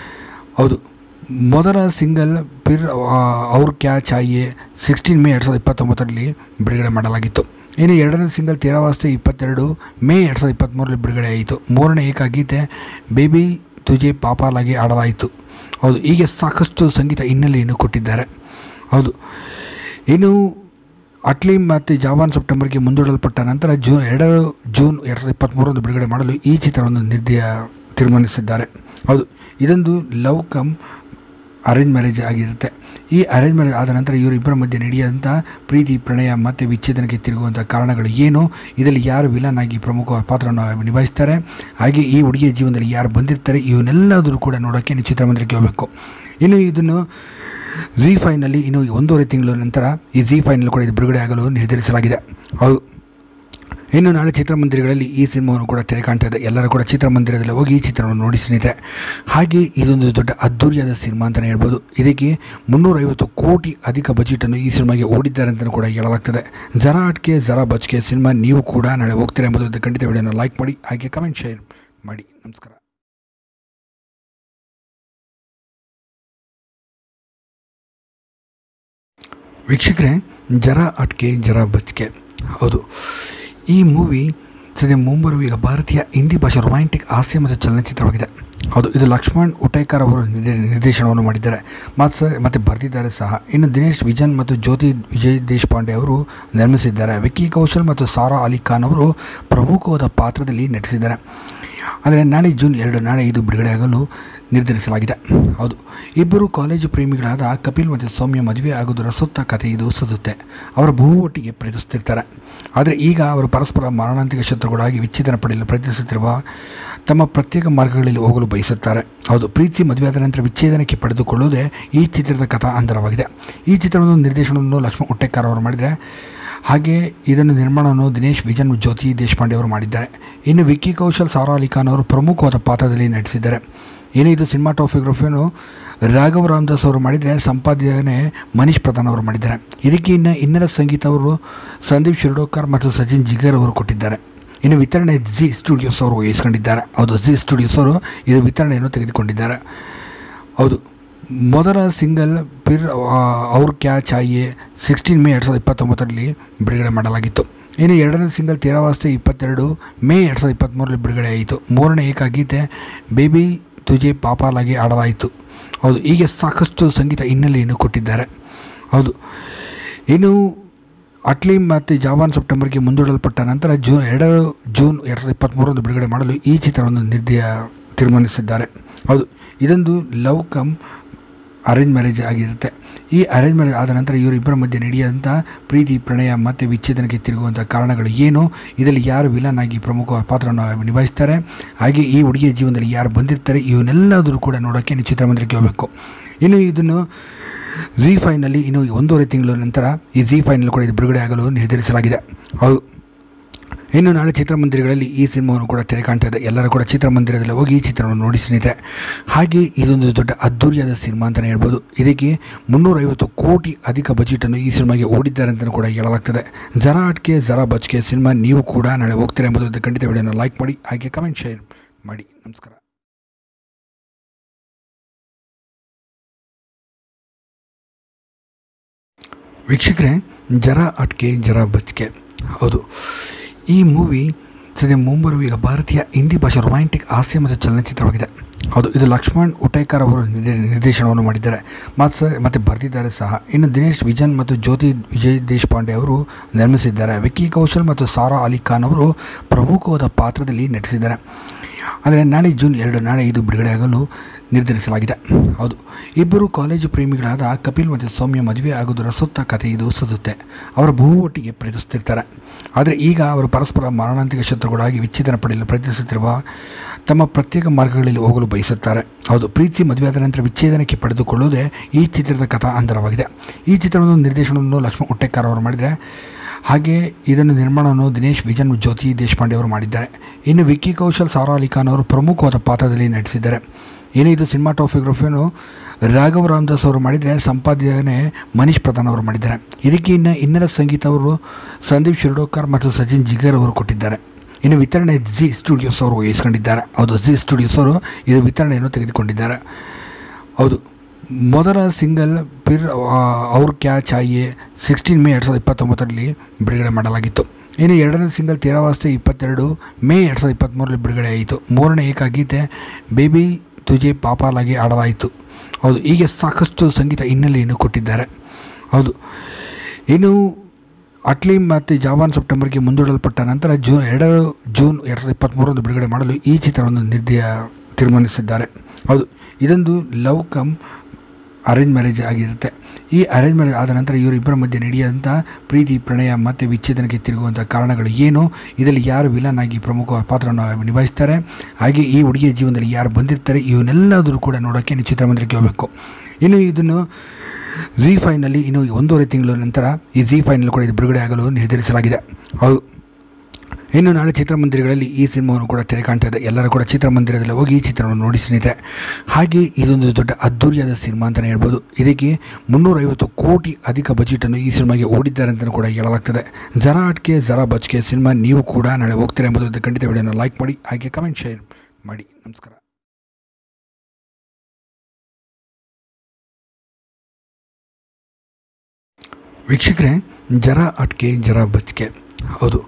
ಹೌದು ಮೊದಲ ಸಿಂಗಲ್ ಪಿರ್ ಅವ್ರ ಕ್ಯಾ ಚಾಯೆ ಸಿಕ್ಸ್ಟೀನ್ ಮೇ ಎರಡು ಸಾವಿರದ ಇಪ್ಪತ್ತೊಂಬತ್ತರಲ್ಲಿ ಬಿಡುಗಡೆ ಮಾಡಲಾಗಿತ್ತು ಇನ್ನು ಎರಡನೇ ಸಿಂಗಲ್ ತೇರಾವಾಸ್ತೆ ಇಪ್ಪತ್ತೆರಡು ಮೇ ಎರಡು ಸಾವಿರದ ಇಪ್ಪತ್ತ್ಮೂರರಲ್ಲಿ ಬಿಡುಗಡೆ ಆಯಿತು ಮೂರನೇ ಏಕಗೀತೆ ಬೇಬಿ ತುಜೆ ಪಾಪಾಲಾಗಿ ಆಡಲಾಯಿತು ಹೌದು ಹೀಗೆ ಸಾಕಷ್ಟು ಸಂಗೀತ ಹಿನ್ನೆಲೆಯನ್ನು ಕೊಟ್ಟಿದ್ದಾರೆ ಹೌದು ಇನ್ನು ಅಟ್ಲಿ ಮತ್ತು ಜಾವಾನ್ ಸೆಪ್ಟೆಂಬರ್ಗೆ ಮುಂದೂಡಲ್ಪಟ್ಟ ನಂತರ ಜೂನ್ ಎರಡು ಜೂನ್ ಎರಡು ಸಾವಿರದ ಇಪ್ಪತ್ತ್ಮೂರರಂದು ಬಿಡುಗಡೆ ಮಾಡಲು ಈ ಚಿತ್ರವನ್ನು ನಿರ್ದಯ ತೀರ್ಮಾನಿಸಿದ್ದಾರೆ ಹೌದು ಇದೊಂದು ಲವ್ ಕಮ್ ಅರೇಂಜ್ ಮ್ಯಾರೇಜ್ ಆಗಿರುತ್ತೆ ಈ ಅರೇಂಜ್ ಮ್ಯಾರೇಜ್ ಆದ ನಂತರ ಇವರಿಬ್ಬರ ಮಧ್ಯೆ ನಡೆಯುವಂಥ ಪ್ರೀತಿ ಪ್ರಣಯ ಮತ್ತು ವಿಚ್ಛೇದನಕ್ಕೆ ತಿರುಗುವಂಥ ಕಾರಣಗಳು ಏನು ಇದರಲ್ಲಿ ಯಾರು ವಿಲನ್ ಆಗಿ ಪ್ರಮುಖ ಪಾತ್ರವನ್ನು ನಿಭಾಯಿಸ್ತಾರೆ ಹಾಗೆ ಈ ಹುಡುಗಿಯ ಜೀವನದಲ್ಲಿ ಯಾರು ಬಂದಿರ್ತಾರೆ ಇವನ್ನೆಲ್ಲದರೂ ಕೂಡ ನೋಡೋಕ್ಕೆ ನೀವು ಚಿತ್ರಮಂದಿರಕ್ಕೆ ಹೋಗಬೇಕು ಇನ್ನು ಇದನ್ನು ಜಿ ಫೈನಲ್ಲಿ ಇನ್ನು ಒಂದೂವರೆ ತಿಂಗಳ ನಂತರ ಈ ಜಿ ಫೈನಲ್ಲಿ ಕೂಡ ಇದು ಬಿಡುಗಡೆ ಆಗಲು ನಿರ್ಧರಿಸಲಾಗಿದೆ ಹೌದು ಇನ್ನು ನಾಳೆ ಚಿತ್ರಮಂದಿರಗಳಲ್ಲಿ ಈ ಸಿನಿಮಾವನ್ನು ಕೂಡ ತೆರೆ ಕಾಣ್ತಾ ಇದೆ ಎಲ್ಲರೂ ಕೂಡ ಚಿತ್ರಮಂದಿರದಲ್ಲಿ ಹೋಗಿ ಈ ಚಿತ್ರವನ್ನು ನೋಡಿ ಸ್ನೇಹಿತರೆ ಹಾಗೆ ಇದೊಂದು ದೊಡ್ಡ ಅದ್ದೂರಿಯಾದ ಸಿನಿಮಾ ಅಂತಲೇ ಹೇಳ್ಬೋದು ಇದಕ್ಕೆ ಮುನ್ನೂರೈವತ್ತು ಕೋಟಿ ಅಧಿಕ ಬಜೆಟನ್ನು ಈ ಸಿನಿಮಾಗೆ ಓಡಿದ್ದಾರೆ ಅಂತಲೂ ಕೂಡ ಹೇಳಲಾಗ್ತದೆ ಜರ ಅಟ್ಕೆ ಜರ ಬಚ್ಕೆ ಸಿನಿಮಾ ನೀವು ಕೂಡ ನಾಳೆ ಹೋಗ್ತೀರಾ ಎಂಬುದು ಖಂಡಿತ ವಿಡಿಯೋನ ಲೈಕ್ ಮಾಡಿ ಹಾಗೆ ಕಮೆಂಟ್ ಶೇರ್ ಮಾಡಿ ನಮಸ್ಕಾರ ವೀಕ್ಷಕರೇ ಜರ ಅಟ್ಕೆ ಜರ ಬಚ್ಕೆ ಹೌದು ಈ ಮೂವಿ ಸದ್ಯ ಮುಂಬರುವ ಈಗ ಭಾರತೀಯ ಹಿಂದಿ ಭಾಷೆ ರೊಮ್ಯಾಂಟಿಕ್ ಹಾಸ್ಯ ಮತ್ತು ಚಲನಚಿತ್ರವಾಗಿದೆ ಹೌದು ಇದು ಲಕ್ಷ್ಮಣ್ ಉಟೇಕರ್ ಅವರು ನಿರ್ದೇ- ನಿರ್ದೇಶನವನ್ನು ಮಾಡಿದ್ದಾರೆ ಮತ್ತು ಮತ್ತು ಬರೆದಿದ್ದಾರೆ ಸಹ ಇನ್ನು ದಿನೇಶ್ ವಿಜನ್ ಮತ್ತು ಜ್ಯೋತಿ ವಿಜಯ್ ದೇಶಪಾಂಡೆ ಅವರು ನಿರ್ಮಿಸಿದ್ದಾರೆ ವಿಕ್ಕಿ ಕೌಶಲ್ ಮತ್ತು ಸಾರಾ ಅಲಿ ಖಾನ್ ಅವರು ಪ್ರಮುಖವಾದ ಪಾತ್ರದಲ್ಲಿ ನಟಿಸಿದ್ದಾರೆ ಆದರೆ ನಾಳೆ ಜೂನ್ ಎರಡು ನಾಳೆ ಇದು ಬಿಡುಗಡೆಯಾಗಲು ನಿರ್ಧರಿಸಲಾಗಿದೆ ಹೌದು ಇಬ್ಬರು ಕಾಲೇಜು ಪ್ರೇಮಿಗಳಾದ ಕಪಿಲ್ ಮತ್ತು ಸೌಮ್ಯ ಮದುವೆ ಆಗುವುದರ ಸುತ್ತ ಕಥೆ ಇದು ಸುತ್ತುತ್ತೆ ಅವರ ಬಹು ಒಟ್ಟಿಗೆ ಪ್ರೀತಿಸುತ್ತಿರ್ತಾರೆ ಆದರೆ ಈಗ ಅವರು ಪರಸ್ಪರ ಮಾರಣಾಂತಿಕ ಶತ್ರುಗಳಾಗಿ ವಿಚ್ಛೇದನ ಪಡೆಯಲು ಪ್ರಯತ್ನಿಸುತ್ತಿರುವ ತಮ್ಮ ಪ್ರತ್ಯೇಕ ಮಾರ್ಗಗಳಲ್ಲಿ ಹೋಗಲು ಬಯಸುತ್ತಾರೆ ಹೌದು ಪ್ರೀತಿ ಮದುವೆಯಾದ ನಂತರ ವಿಚ್ಛೇದನಕ್ಕೆ ಪಡೆದುಕೊಳ್ಳುವುದೇ ಈ ಚಿತ್ರದ ಕಥಾ ಅಂತರವಾಗಿದೆ ಈ ಚಿತ್ರವನ್ನು ನಿರ್ದೇಶನವನ್ನು ಲಕ್ಷ್ಮಣ್ ಉಟ್ಟೆಕರ್ ಅವರು ಮಾಡಿದರೆ ಹಾಗೆ ಇದನ್ನು ನಿರ್ಮಾಣವನ್ನು ದಿನೇಶ್ ವಿಜನ್ ಜ್ಯೋತಿ ದೇಶಪಾಂಡೆ ಅವರು ಮಾಡಿದ್ದಾರೆ ಇನ್ನು ವಿಕ್ಕಿ ಕೌಶಲ್ ಸಾರಾ ಅಲಿ ಖಾನ್ ಅವರು ಪ್ರಮುಖವಾದ ಪಾತ್ರದಲ್ಲಿ ನಟಿಸಿದ್ದಾರೆ ಇನ್ನು ಇದು ಸಿನಿಮಾಟೋಗ್ರಫಿಯನ್ನು ರಾಘವ್ ರಾಮದಾಸ್ ಅವರು ಮಾಡಿದರೆ ಸಂಪಾದನೆ ಮನೀಶ್ ಪ್ರಧಾನ್ ಅವರು ಮಾಡಿದ್ದಾರೆ ಇದಕ್ಕೆ ಇನ್ನು ಇನ್ನರ ಸಂಗೀತ ಅವರು ಸಂದೀಪ್ ಶಿರ್ಡೋಕರ್ ಮತ್ತು ಸಚಿನ್ ಜಿಗರ್ ಅವರು ಕೊಟ್ಟಿದ್ದಾರೆ ಇನ್ನು ವಿತರಣೆ ಜಿ ಸ್ಟುಡಿಯೋಸ್ ಅವರು ವಹಿಸ್ಕೊಂಡಿದ್ದಾರೆ ಹೌದು ಜಿ ಸ್ಟುಡಿಯೋಸ್ ಅವರು ಇದು ವಿತರಣೆಯನ್ನು ತೆಗೆದುಕೊಂಡಿದ್ದಾರೆ ಹೌದು ಮೊದಲ ಸಿಂಗಲ್ ಪಿರ್ ಅವ್ರ ಕ್ಯಾ ಚಾಯೆ ಸಿಕ್ಸ್ಟೀನ್ ಮೇ ಎರಡು ಸಾವಿರದ ಇಪ್ಪತ್ತೊಂಬತ್ತರಲ್ಲಿ ಬಿಡುಗಡೆ ಮಾಡಲಾಗಿತ್ತು ಇನ್ನು ಎರಡನೇ ಸಿಂಗಲ್ ತೇರಾವಾಸ್ತೆ ಇಪ್ಪತ್ತೆರಡು ಮೇ ಎರಡು ಸಾವಿರದ ಇಪ್ಪತ್ತ್ಮೂರರಲ್ಲಿ ಬಿಡುಗಡೆ ಆಯಿತು ಮೂರನೇ ಏಕಗೀತೆ ಬೇಬಿ ತುಜೆ ಪಾಪಾಲಾಗಿ ಆಡಲಾಯಿತು ಹೌದು ಹೀಗೆ ಸಾಕಷ್ಟು ಸಂಗೀತ ಹಿನ್ನೆಲೆಯನ್ನು ಕೊಟ್ಟಿದ್ದಾರೆ ಹೌದು ಇನ್ನು ಅಟ್ಲಿ ಮತ್ತು ಜಾವಾನ್ ಸೆಪ್ಟೆಂಬರ್ಗೆ ಮುಂದೂಡಲ್ಪಟ್ಟ ನಂತರ ಜೂನ್ ಎರಡು ಜೂನ್ ಎರಡು ಸಾವಿರದ ಇಪ್ಪತ್ತ್ಮೂರರಂದು ಬಿಡುಗಡೆ ಮಾಡಲು ಈ ಚಿತ್ರವನ್ನು ನಿರ್ದಯ ತೀರ್ಮಾನಿಸಿದ್ದಾರೆ ಹೌದು ಇದೊಂದು ಲವ್ ಕಮ್ ಅರೇಂಜ್ ಮ್ಯಾರೇಜ್ ಆಗಿರುತ್ತೆ ಈ ಅರೇಂಜ್ ಮ್ಯಾರೇಜ್ ಆದ ನಂತರ ಇವರಿಬ್ಬರ ಮಧ್ಯೆ ನಡೆಯುವಂಥ ಪ್ರೀತಿ ಪ್ರಣಯ ಮತ್ತು ವಿಚ್ಛೇದನಕ್ಕೆ ತಿರುಗುವಂಥ ಕಾರಣಗಳು ಏನು ಇದರಲ್ಲಿ ಯಾರು ವಿಲನ್ ಆಗಿ ಪ್ರಮುಖ ಪಾತ್ರವನ್ನು ನಿಭಾಯಿಸ್ತಾರೆ ಹಾಗೆ ಈ ಹುಡುಗಿಯ ಜೀವನದಲ್ಲಿ ಯಾರು ಬಂದಿರ್ತಾರೆ ಇವನ್ನೆಲ್ಲದರೂ ಕೂಡ ನೋಡೋಕ್ಕೆ ನೀವು ಚಿತ್ರಮಂದಿರಕ್ಕೆ ಹೋಗಬೇಕು ಇನ್ನು ಇದನ್ನು ಜಿ ಫೈನಲ್ಲಿ ಇನ್ನು ಒಂದೂವರೆ ತಿಂಗಳ ನಂತರ ಈ ಜಿ ಫೈನಲ್ಲಿ ಕೂಡ ಇದು ಬಿಡುಗಡೆ ಆಗಲು ನಿರ್ಧರಿಸಲಾಗಿದೆ ಹೌದು ಇನ್ನು ನಾಳೆ ಚಿತ್ರಮಂದಿರಗಳಲ್ಲಿ ಈ ಸಿನಿಮಾವನ್ನು ಕೂಡ ತೆರೆ ಕಾಣ್ತಾ ಇದೆ ಎಲ್ಲರೂ ಕೂಡ ಚಿತ್ರಮಂದಿರದಲ್ಲಿ ಹೋಗಿ ಈ ಚಿತ್ರವನ್ನು ನೋಡಿ ಸ್ನೇಹಿತರೆ ಹಾಗೆ ಇದೊಂದು ದೊಡ್ಡ ಅದ್ದೂರಿಯಾದ ಸಿನಿಮಾ ಅಂತಲೇ ಹೇಳ್ಬೋದು ಇದಕ್ಕೆ ಮುನ್ನೂರೈವತ್ತು ಕೋಟಿ ಅಧಿಕ ಬಜೆಟನ್ನು ಈ ಸಿನಿಮಾಗೆ ಓಡಿದ್ದಾರೆ ಅಂತಲೂ ಕೂಡ ಹೇಳಲಾಗ್ತದೆ ಜರ ಅಟ್ಕೆ ಜರ ಬಚ್ಕೆ ಸಿನಿಮಾ ನೀವು ಕೂಡ ನಾಳೆ ಹೋಗ್ತೀರಾ ಎಂಬುದು ಖಂಡಿತ ವಿಡಿಯೋನ ಲೈಕ್ ಮಾಡಿ ಹಾಗೆ ಕಮೆಂಟ್ ಶೇರ್ ಮಾಡಿ ನಮಸ್ಕಾರ ವೀಕ್ಷಕರೇ ಜರ ಅಟ್ಕೆ ಜರ ಬಚ್ಕೆ ಹೌದು ಈ ಮೂವಿ ಸದ್ಯ ಮುಂಬರುವ ಈಗ ಭಾರತೀಯ ಹಿಂದಿ ಭಾಷೆ ರೊಮ್ಯಾಂಟಿಕ್ ಹಾಸ್ಯ ಮತ್ತು ಚಲನಚಿತ್ರವಾಗಿದೆ ಹೌದು ಇದು ಲಕ್ಷ್ಮಣ್ ಉಟೇಕರ್ ಅವರು ನಿರ್ದೇ ನಿರ್ದೇಶನವನ್ನು ಮಾಡಿದ್ದಾರೆ ಮತ್ತು ಮತ್ತು ಬರೆದಿದ್ದಾರೆ ಸಹ ಇನ್ನು ದಿನೇಶ್ ವಿಜನ್ ಮತ್ತು ಜ್ಯೋತಿ ವಿಜಯ್ ದೇಶಪಾಂಡೆ ಅವರು ನಿರ್ಮಿಸಿದ್ದಾರೆ ವಿಕ್ಕಿ ಕೌಶಲ್ ಮತ್ತು ಸಾರಾ ಅಲಿ ಖಾನ್ ಅವರು ಪ್ರಮುಖವಾದ ಪಾತ್ರದಲ್ಲಿ ನಟಿಸಿದ್ದಾರೆ ಆದರೆ ನಾಳೆ ಜೂನ್ ಎರಡು ನಾಳೆ ಇದು ಬಿಡುಗಡೆಯಾಗಲು ನಿರ್ಧರಿಸಲಾಗಿದೆ ಹೌದು ಇಬ್ಬರು ಕಾಲೇಜು ಪ್ರೇಮಿಗಳಾದ ಕಪಿಲ್ ಮತ್ತು ಸೌಮ್ಯ ಮದುವೆ ಆಗೋದರ ಸುತ್ತ ಕಥೆ ಇದು ಸುತ್ತುತ್ತೆ ಅವರ ಬಹು ಒಟ್ಟಿಗೆ ಪ್ರೀತಿಸುತ್ತಿರ್ತಾರೆ ಆದರೆ ಈಗ ಅವರು ಪರಸ್ಪರ ಮಾರಣಾಂತಿಕ ಶತ್ರುಗಳಾಗಿ ವಿಚ್ಛೇದನ ಪಡೆಯಲು ಪ್ರಯತ್ನಿಸುತ್ತಿರುವ ತಮ್ಮ ಪ್ರತ್ಯೇಕ ಮಾರ್ಗಗಳಲ್ಲಿ ಹೋಗಲು ಬಯಸುತ್ತಾರೆ ಹೌದು ಪ್ರೀತಿ ಮದುವೆಯಾದ ನಂತರ ವಿಚ್ಛೇದನಕ್ಕೆ ಪಡೆದುಕೊಳ್ಳುವುದೇ ಈ ಚಿತ್ರದ ಕಥಾ ಅಂತರವಾಗಿದೆ ಈ ಚಿತ್ರವನ್ನು ನಿರ್ದೇಶನವನ್ನು ಲಕ್ಷ್ಮಣ್ ಉಟ್ಟೆಕಾರ್ ಅವರು ಮಾಡಿದರೆ ಹಾಗೆ ಇದನ್ನು ನಿರ್ಮಾಣವನ್ನು ದಿನೇಶ್ ವಿಜನ್ ಜ್ಯೋತಿ ದೇಶಪಾಂಡೆ ಅವರು ಮಾಡಿದ್ದಾರೆ ಇನ್ನು ವಿಕ್ಕಿ ಕೌಶಲ್ ಸಾರಾ ಅಲಿ ಖಾನ್ ಅವರು ಪ್ರಮುಖವಾದ ಪಾತ್ರದಲ್ಲಿ ನಟಿಸಿದ್ದಾರೆ ಇನ್ನು ಇದು ಸಿನಿಮಾಟೋಗ್ರಫಿಯನ್ನು ರಾಘವ್ ರಾಮದಾಸ್ ಅವರು ಮಾಡಿದರೆ ಸಂಪಾದನೆ ಮನೀಶ್ ಪ್ರಧಾನ್ ಅವರು ಮಾಡಿದ್ದಾರೆ ಇದಕ್ಕೆ ಇನ್ನು ಇನ್ನರ ಸಂಗೀತ ಅವರು ಸಂದೀಪ್ ಶಿರ್ಡೋಕರ್ ಮತ್ತು ಸಚಿನ್ ಜಿಗರ್ ಅವರು ಕೊಟ್ಟಿದ್ದಾರೆ ಇನ್ನು ವಿತರಣೆ ಜಿ ಸ್ಟುಡಿಯೋಸ್ ಅವರು ವಹಿಸ್ಕೊಂಡಿದ್ದಾರೆ ಹೌದು ಜಿ ಸ್ಟುಡಿಯೋಸ್ ಅವರು ಇದು ವಿತರಣೆಯನ್ನು ತೆಗೆದುಕೊಂಡಿದ್ದಾರೆ ಹೌದು ಮೊದಲ ಸಿಂಗಲ್ ಪಿರ್ ಅವ್ರ ಕ್ಯಾ ಚಾಯೆ ಸಿಕ್ಸ್ಟೀನ್ ಮೇ ಎರಡು ಸಾವಿರದ ಇಪ್ಪತ್ತೊಂಬತ್ತರಲ್ಲಿ ಬಿಡುಗಡೆ ಮಾಡಲಾಗಿತ್ತು ಇನ್ನು ಎರಡನೇ ಸಿಂಗಲ್ ತೇರಾವಾಸ್ತೆ ಇಪ್ಪತ್ತೆರಡು ಮೇ ಎರಡು ಸಾವಿರದ ಇಪ್ಪತ್ತ್ಮೂರರಲ್ಲಿ ಬಿಡುಗಡೆ ಆಯಿತು ಮೂರನೇ ಏಕಗೀತೆ ಬೇಬಿ ತುಜೆ ಪಾಪಾಲಾಗಿ ಆಡಲಾಯಿತು ಹೌದು ಹೀಗೆ ಸಾಕಷ್ಟು ಸಂಗೀತ ಹಿನ್ನೆಲೆಯನ್ನು ಕೊಟ್ಟಿದ್ದಾರೆ ಹೌದು ಇನ್ನು ಅಟ್ಲಿ ಮತ್ತು ಜಾವಾನ್ ಸೆಪ್ಟೆಂಬರ್ಗೆ ಮುಂದೂಡಲ್ಪಟ್ಟ ನಂತರ ಜೂನ್ ಎರಡು ಜೂನ್ ಎರಡು ಸಾವಿರದ ಇಪ್ಪತ್ತ್ಮೂರರಂದು ಬಿಡುಗಡೆ ಮಾಡಲು ಈ ಚಿತ್ರವನ್ನು ನಿರ್ದಯ ತೀರ್ಮಾನಿಸಿದ್ದಾರೆ ಹೌದು ಇದೊಂದು ಲವ್ ಕಮ್ ಅರೇಂಜ್ ಮ್ಯಾರೇಜ್ ಆಗಿರುತ್ತೆ ಈ ಅರೇಂಜ್ ಮ್ಯಾರೇಜ್ ಆದ ನಂತರ ಇವರಿಬ್ಬರ ಮಧ್ಯೆ ನಡೆಯುವಂಥ ಪ್ರೀತಿ ಪ್ರಣಯ ಮತ್ತು ವಿಚ್ಛೇದನಕ್ಕೆ ತಿರುಗುವಂಥ ಕಾರಣಗಳು ಏನು ಇದರಲ್ಲಿ ಯಾರು ವಿಲನ್ ಆಗಿ ಪ್ರಮುಖ ಪಾತ್ರವನ್ನು ನಿಭಾಯಿಸ್ತಾರೆ ಹಾಗೆ ಈ ಹುಡುಗಿಯ ಜೀವನದಲ್ಲಿ ಯಾರು ಬಂದಿರ್ತಾರೆ ಇವನ್ನೆಲ್ಲದರೂ ಕೂಡ ನೋಡೋಕ್ಕೆ ನೀವು ಚಿತ್ರಮಂದಿರಕ್ಕೆ ಹೋಗಬೇಕು ಇನ್ನು ಇದನ್ನು ಜಿ ಫೈನಲ್ಲಿ ಇನ್ನು ಒಂದೂವರೆ ತಿಂಗಳ ನಂತರ ಈ ಜಿ ಫೈನಲ್ಲಿ ಕೂಡ ಇದು ಬಿಡುಗಡೆ ಆಗಲು ನಿರ್ಧರಿಸಲಾಗಿದೆ ಹೌದು ಇನ್ನು ನಾಳೆ ಚಿತ್ರಮಂದಿರಗಳಲ್ಲಿ ಈ ಸಿನಿಮಾವನ್ನು ಕೂಡ ತೆರೆ ಕಾಣ್ತಾ ಇದೆ ಎಲ್ಲರೂ ಕೂಡ ಚಿತ್ರಮಂದಿರದಲ್ಲಿ ಹೋಗಿ ಈ ಚಿತ್ರವನ್ನು ನೋಡಿ ಸ್ನೇಹಿತರೆ ಹಾಗೆ ಇದೊಂದು ದೊಡ್ಡ ಅದ್ದೂರಿಯಾದ ಸಿನಿಮಾ ಅಂತಲೇ ಹೇಳ್ಬೋದು ಇದಕ್ಕೆ ಮುನ್ನೂರೈವತ್ತು ಕೋಟಿ ಅಧಿಕ ಬಜೆಟನ್ನು ಈ ಸಿನಿಮಾಗೆ ಓಡಿದ್ದಾರೆ ಅಂತಲೂ ಕೂಡ ಹೇಳಲಾಗ್ತದೆ ಜರಾ ಅಟ್ಕೆ ಜರಾ ಬಚ್ಕೆ ಸಿನಿಮಾ ನೀವು ಕೂಡ ನಾಳೆ ಹೋಗ್ತೀರಾ ಎಂಬುದು ಖಂಡಿತ ವಿಡಿಯೋನ ಲೈಕ್ ಮಾಡಿ ಹಾಗೆ ಕಮೆಂಟ್ ಶೇರ್ ಮಾಡಿ ನಮಸ್ಕಾರ ವೀಕ್ಷಕರೇ ಜರ ಅಟ್ಕೆ ಜರ ಬಚ್ಕೆ ಹೌದು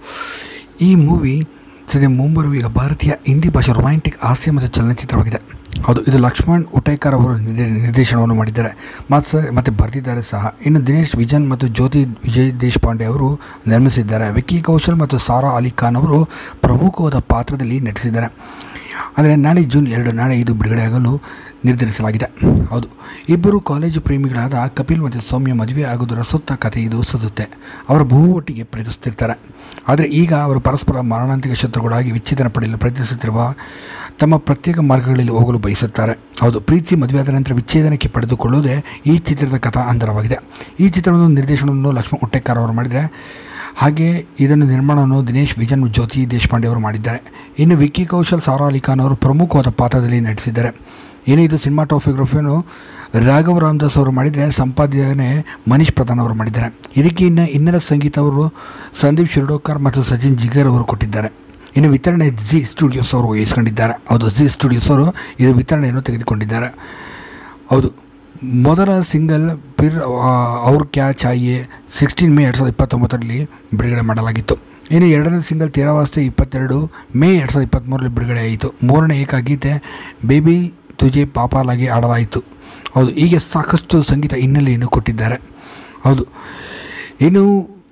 ಈ ಮೂವಿ ಸದ್ಯ ಮುಂಬರುವ ಈಗ ಭಾರತೀಯ ಹಿಂದಿ ಭಾಷೆ ರೊಮ್ಯಾಂಟಿಕ್ ಹಾಸ್ಯ ಮತ್ತು ಚಲನಚಿತ್ರವಾಗಿದೆ ಹೌದು ಇದು ಲಕ್ಷ್ಮಣ್ ಉಟೇಕರ್ ಅವರು ನಿರ್ದೇ ನಿರ್ದೇಶನವನ್ನು ಮಾಡಿದ್ದಾರೆ ಮತ್ತು ಮತ್ತು ಬರೆದಿದ್ದಾರೆ ಸಹ ಇನ್ನು ದಿನೇಶ್ ವಿಜನ್ ಮತ್ತು ಜ್ಯೋತಿ ವಿಜಯ್ ದೇಶಪಾಂಡೆ ಅವರು ನಿರ್ಮಿಸಿದ್ದಾರೆ ವಿಕ್ಕಿ ಕೌಶಲ್ ಮತ್ತು ಸಾರಾ ಅಲಿ ಖಾನ್ ಅವರು ಪ್ರಮುಖವಾದ ಪಾತ್ರದಲ್ಲಿ ನಟಿಸಿದ್ದಾರೆ ಆದರೆ ನಾಳೆ ಜೂನ್ ಎರಡು ನಾಳೆ ಇದು ಬಿಡುಗಡೆಯಾಗಲು ನಿರ್ಧರಿಸಲಾಗಿದೆ ಹೌದು ಇಬ್ಬರು ಕಾಲೇಜು ಪ್ರೇಮಿಗಳಾದ ಕಪಿಲ್ ಮತ್ತು ಸೌಮ್ಯ ಮದುವೆ ಆಗೋದರ ಸುತ್ತ ಕಥೆ ಇದು ಸುತ್ತುತ್ತೆ ಅವರ ಬಹು ಒಟ್ಟಿಗೆ ಪ್ರೀತಿಸುತ್ತಿರ್ತಾರೆ ಆದರೆ ಈಗ ಅವರು ಪರಸ್ಪರ ಮಾರಣಾಂತಿಕ ಶತ್ರುಗಳಾಗಿ ವಿಚ್ಛೇದನ ಪಡೆಯಲು ಪ್ರಯತ್ನಿಸುತ್ತಿರುವ ತಮ್ಮ ಪ್ರತ್ಯೇಕ ಮಾರ್ಗಗಳಲ್ಲಿ ಹೋಗಲು ಬಯಸುತ್ತಾರೆ ಹೌದು ಪ್ರೀತಿ ಮದುವೆಯಾದ ನಂತರ ವಿಚ್ಛೇದನಕ್ಕೆ ಪಡೆದುಕೊಳ್ಳುವುದೇ ಈ ಚಿತ್ರದ ಕಥಾ ಅಂತರವಾಗಿದೆ ಈ ಚಿತ್ರವನ್ನು ನಿರ್ದೇಶನವನ್ನು ಲಕ್ಷ್ಮಣ್ ಉಟ್ಟೆಕಾರ್ ಅವರು ಮಾಡಿದರೆ ಹಾಗೆ ಇದನ್ನು ನಿರ್ಮಾಣವನ್ನು ದಿನೇಶ್ ವಿಜನ್ ಜ್ಯೋತಿ ದೇಶಪಾಂಡೆ ಅವರು ಮಾಡಿದ್ದಾರೆ ಇನ್ನು ವಿಕ್ಕಿ ಕೌಶಲ್ ಸಾರಾ ಅಲಿ ಖಾನ್ ಅವರು ಪ್ರಮುಖವಾದ ಪಾತ್ರದಲ್ಲಿ ನಟಿಸಿದ್ದಾರೆ ಇನ್ನು ಇದು ಸಿನಿಮಾಟೋಗ್ರಫಿಯನ್ನು ರಾಘವ್ ರಾಮದಾಸ್ ಅವರು ಮಾಡಿದರೆ ಸಂಪಾದನೆ ಮನೀಶ್ ಪ್ರಧಾನ್ ಅವರು ಮಾಡಿದ್ದಾರೆ ಇದಕ್ಕೆ ಇನ್ನು ಇನ್ನರ ಸಂಗೀತ ಅವರು ಸಂದೀಪ್ ಶಿರ್ಡೋಕರ್ ಮತ್ತು ಸಚಿನ್ ಜಿಗರ್ ಅವರು ಕೊಟ್ಟಿದ್ದಾರೆ ಇನ್ನು ವಿತರಣೆ ಜಿ ಸ್ಟುಡಿಯೋಸ್ ಅವರು ವಹಿಸ್ಕೊಂಡಿದ್ದಾರೆ ಹೌದು ಜಿ ಸ್ಟುಡಿಯೋಸ್ ಅವರು ಇದು ವಿತರಣೆಯನ್ನು ತೆಗೆದುಕೊಂಡಿದ್ದಾರೆ ಹೌದು ಮೊದಲ ಸಿಂಗಲ್ ಪಿರ್ ಅವ್ರ ಕ್ಯಾ ಚಾಯೆ ಸಿಕ್ಸ್ಟೀನ್ ಮೇ ಎರಡು ಸಾವಿರದ ಇಪ್ಪತ್ತೊಂಬತ್ತರಲ್ಲಿ ಬಿಡುಗಡೆ ಮಾಡಲಾಗಿತ್ತು ಇನ್ನು ಎರಡನೇ ಸಿಂಗಲ್ ತೇರಾವಾಸ್ತೆ ಇಪ್ಪತ್ತೆರಡು ಮೇ ಎರಡು ಸಾವಿರದ ಇಪ್ಪತ್ತ್ಮೂರರಲ್ಲಿ ಬಿಡುಗಡೆ ಆಯಿತು ಮೂರನೇ ಏಕಗೀತೆ ಬೇಬಿ ತುಜೆ ಪಾಪಾಲಾಗಿ ಆಡಲಾಯಿತು ಹೌದು ಹೀಗೆ ಸಾಕಷ್ಟು ಸಂಗೀತ ಹಿನ್ನೆಲೆಯನ್ನು ಕೊಟ್ಟಿದ್ದಾರೆ ಹೌದು ಇನ್ನು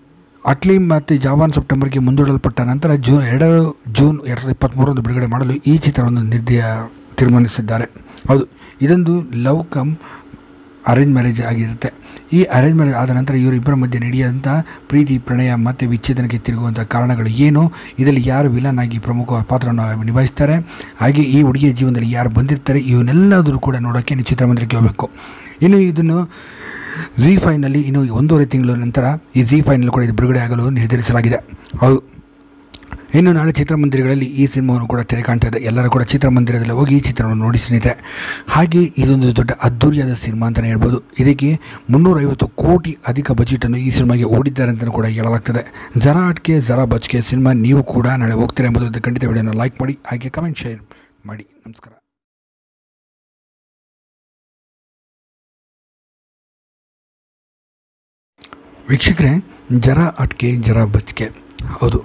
ಅಟ್ಲಿ ಮತ್ತು ಜಾವಾನ್ ಸೆಪ್ಟೆಂಬರ್ಗೆ ಮುಂದೂಡಲ್ಪಟ್ಟ ನಂತರ ಜೂನ್ ಎರಡು ಜೂನ್ ಎರಡು ಸಾವಿರದ ಇಪ್ಪತ್ತ್ಮೂರರಂದು ಬಿಡುಗಡೆ ಮಾಡಲು ಈ ಚಿತ್ರವನ್ನು ನಿರ್ದಯ ತೀರ್ಮಾನಿಸಿದ್ದಾರೆ ಹೌದು ಇದೊಂದು ಲವ್ ಕಮ್ ಅರೇಂಜ್ ಮ್ಯಾರೇಜ್ ಆಗಿರುತ್ತೆ ಈ ಅರೇಂಜ್ ಮ್ಯಾರೇಜ್ ಆದ ನಂತರ ಇವರಿಬ್ಬರ ಮಧ್ಯೆ ನಡೆಯುವಂಥ ಪ್ರೀತಿ ಪ್ರಣಯ ಮತ್ತು ವಿಚ್ಛೇದನಕ್ಕೆ ತಿರುಗುವಂಥ ಕಾರಣಗಳು ಏನು ಇದರಲ್ಲಿ ಯಾರು ವಿಲನ್ ಆಗಿ ಪ್ರಮುಖ ಪಾತ್ರವನ್ನು ನಿಭಾಯಿಸ್ತಾರೆ ಹಾಗೆ ಈ ಹುಡುಗಿಯ ಜೀವನದಲ್ಲಿ ಯಾರು ಬಂದಿರ್ತಾರೆ ಇವನ್ನೆಲ್ಲದರೂ ಕೂಡ ನೋಡೋಕ್ಕೆ ನೀವು ಚಿತ್ರಮಂದಿರಕ್ಕೆ ಹೋಗಬೇಕು ಇನ್ನು ಇದನ್ನು ಜಿ ಫೈನಲ್ಲಿ ಇನ್ನು ಒಂದೂವರೆ ತಿಂಗಳ ನಂತರ ಈ ಜಿ ಫೈನಲ್ಲಿ ಕೂಡ ಇದು ಬಿಡುಗಡೆ ಆಗಲು ನಿರ್ಧರಿಸಲಾಗಿದೆ ಹೌದು ಇನ್ನು ನಾಳೆ ಚಿತ್ರಮಂದಿರಗಳಲ್ಲಿ ಈ ಸಿನಿಮಾವನ್ನು ಕೂಡ ತೆರೆ ಕಾಣ್ತಾ ಇದೆ ಎಲ್ಲರೂ ಕೂಡ ಚಿತ್ರಮಂದಿರದಲ್ಲಿ ಹೋಗಿ ಈ ಚಿತ್ರವನ್ನು ನೋಡಿ ಸ್ನೇಹಿತರೆ ಹಾಗೆ ಇದೊಂದು ದೊಡ್ಡ ಅದ್ದೂರಿಯಾದ ಸಿನಿಮಾ ಅಂತಲೇ ಹೇಳ್ಬೋದು ಇದಕ್ಕೆ ಮುನ್ನೂರೈವತ್ತು ಕೋಟಿ ಅಧಿಕ ಬಜೆಟನ್ನು ಈ ಸಿನಿಮಾಗೆ ಓಡಿದ್ದಾರೆ ಅಂತಲೂ ಕೂಡ ಹೇಳಲಾಗ್ತದೆ ಜರಾ ಅಟ್ಕೆ ಜರಾ ಬಚ್ಕೆ ಸಿನಿಮಾ ನೀವು ಕೂಡ ನಾಳೆ ಹೋಗ್ತೀರಾ ಎಂಬುದು ಖಂಡಿತ ವಿಡಿಯೋನ ಲೈಕ್ ಮಾಡಿ ಹಾಗೆ ಕಮೆಂಟ್ ಶೇರ್ ಮಾಡಿ ನಮಸ್ಕಾರ ವೀಕ್ಷಕರೇ ಜರ ಅಟ್ಕೆ ಜರ ಬಚ್ಕೆ ಹೌದು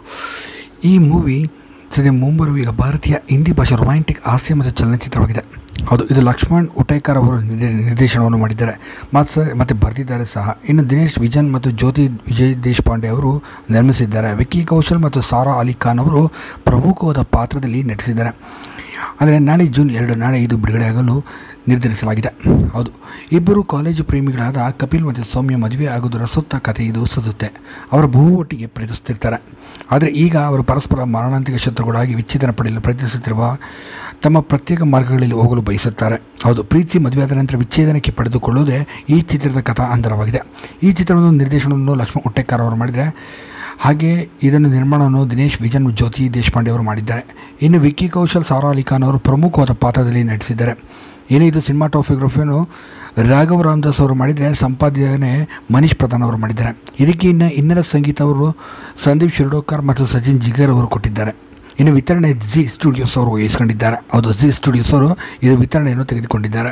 ಈ ಮೂವಿ ಸದ್ಯ ಮುಂಬರುವ ಈಗ ಭಾರತೀಯ ಹಿಂದಿ ಭಾಷೆ ರೊಮ್ಯಾಂಟಿಕ್ ಹಾಸ್ಯ ಮತ್ತು ಚಲನಚಿತ್ರವಾಗಿದೆ ಹೌದು ಇದು ಲಕ್ಷ್ಮಣ್ ಉಟೇಕರ್ ಅವರು ನಿರ್ದೇ- ನಿರ್ದೇಶನವನ್ನು ಮಾಡಿದ್ದಾರೆ ಮತ್ತು ಮತ್ತು ಬರೆದಿದ್ದಾರೆ ಸಹ ಇನ್ನು ದಿನೇಶ್ ವಿಜನ್ ಮತ್ತು ಜ್ಯೋತಿ ವಿಜಯ್ ದೇಶಪಾಂಡೆ ಅವರು ನಿರ್ಮಿಸಿದ್ದಾರೆ ವಿಕ್ಕಿ ಕೌಶಲ್ ಮತ್ತು ಸಾರಾ ಅಲಿ ಖಾನ್ ಅವರು ಪ್ರಮುಖವಾದ ಪಾತ್ರದಲ್ಲಿ ನಟಿಸಿದ್ದಾರೆ ಆದರೆ ನಾಳೆ ಜೂನ್ ಎರಡು ನಾಳೆ ಇದು ಬಿಡುಗಡೆಯಾಗಲು ನಿರ್ಧರಿಸಲಾಗಿದೆ ಹೌದು ಇಬ್ಬರು ಕಾಲೇಜು ಪ್ರೇಮಿಗಳಾದ ಕಪಿಲ್ ಮತ್ತು ಸೌಮ್ಯ ಮದುವೆ ಆಗುವುದರ ಸುತ್ತ ಕಥೆ ಇದು ಸುತ್ತುತ್ತೆ ಅವರ ಬಹು ಒಟ್ಟಿಗೆ ಪ್ರೀತಿಸುತ್ತಿರ್ತಾರೆ ಆದರೆ ಈಗ ಅವರು ಪರಸ್ಪರ ಮಾರಣಾಂತಿಕ ಶತ್ರುಗಳಾಗಿ ವಿಚ್ಛೇದನ ಪಡೆಯಲು ಪ್ರಯತ್ನಿಸುತ್ತಿರುವ ತಮ್ಮ ಪ್ರತ್ಯೇಕ ಮಾರ್ಗಗಳಲ್ಲಿ ಹೋಗಲು ಬಯಸುತ್ತಾರೆ ಹೌದು ಪ್ರೀತಿ ಮದುವೆಯಾದ ನಂತರ ವಿಚ್ಛೇದನಕ್ಕೆ ಪಡೆದುಕೊಳ್ಳುವುದೇ ಈ ಚಿತ್ರದ ಕಥಾ ಅಂತರವಾಗಿದೆ ಈ ಚಿತ್ರವನ್ನು ನಿರ್ದೇಶನವನ್ನು ಲಕ್ಷ್ಮಣ್ ಉಟ್ಟೆಕರ್ ಅವರು ಮಾಡಿದರೆ ಹಾಗೆ ಇದನ್ನು ನಿರ್ಮಾಣವನ್ನು ದಿನೇಶ್ ವಿಜನ್ ಜ್ಯೋತಿ ದೇಶಪಾಂಡೆ ಅವರು ಮಾಡಿದ್ದಾರೆ ಇನ್ನು ವಿಕ್ಕಿ ಕೌಶಲ್ ಸಾರಾ ಅಲಿ ಖಾನ್ ಅವರು ಪ್ರಮುಖವಾದ ಪಾತ್ರದಲ್ಲಿ ನಟಿಸಿದ್ದಾರೆ ಇನ್ನು ಇದು ಸಿನಿಮಾಟೋಗ್ರಫಿಯನ್ನು ರಾಘವ್ ರಾಮದಾಸ್ ಅವರು ಮಾಡಿದರೆ ಸಂಪಾದನೆ ಮನೀಶ್ ಪ್ರಧಾನ್ ಅವರು ಮಾಡಿದ್ದಾರೆ ಇದಕ್ಕೆ ಇನ್ನು ಇನ್ನರ ಸಂಗೀತ ಅವರು ಸಂದೀಪ್ ಶಿರ್ಡೋಕರ್ ಮತ್ತು ಸಚಿನ್ ಜಿಗರ್ ಅವರು ಕೊಟ್ಟಿದ್ದಾರೆ ಇನ್ನು ವಿತರಣೆ ಜಿ ಸ್ಟುಡಿಯೋಸ್ ಅವರು ವಹಿಸ್ಕೊಂಡಿದ್ದಾರೆ ಹೌದು ಜಿ ಸ್ಟುಡಿಯೋಸ್ ಅವರು ಇದು ವಿತರಣೆಯನ್ನು ತೆಗೆದುಕೊಂಡಿದ್ದಾರೆ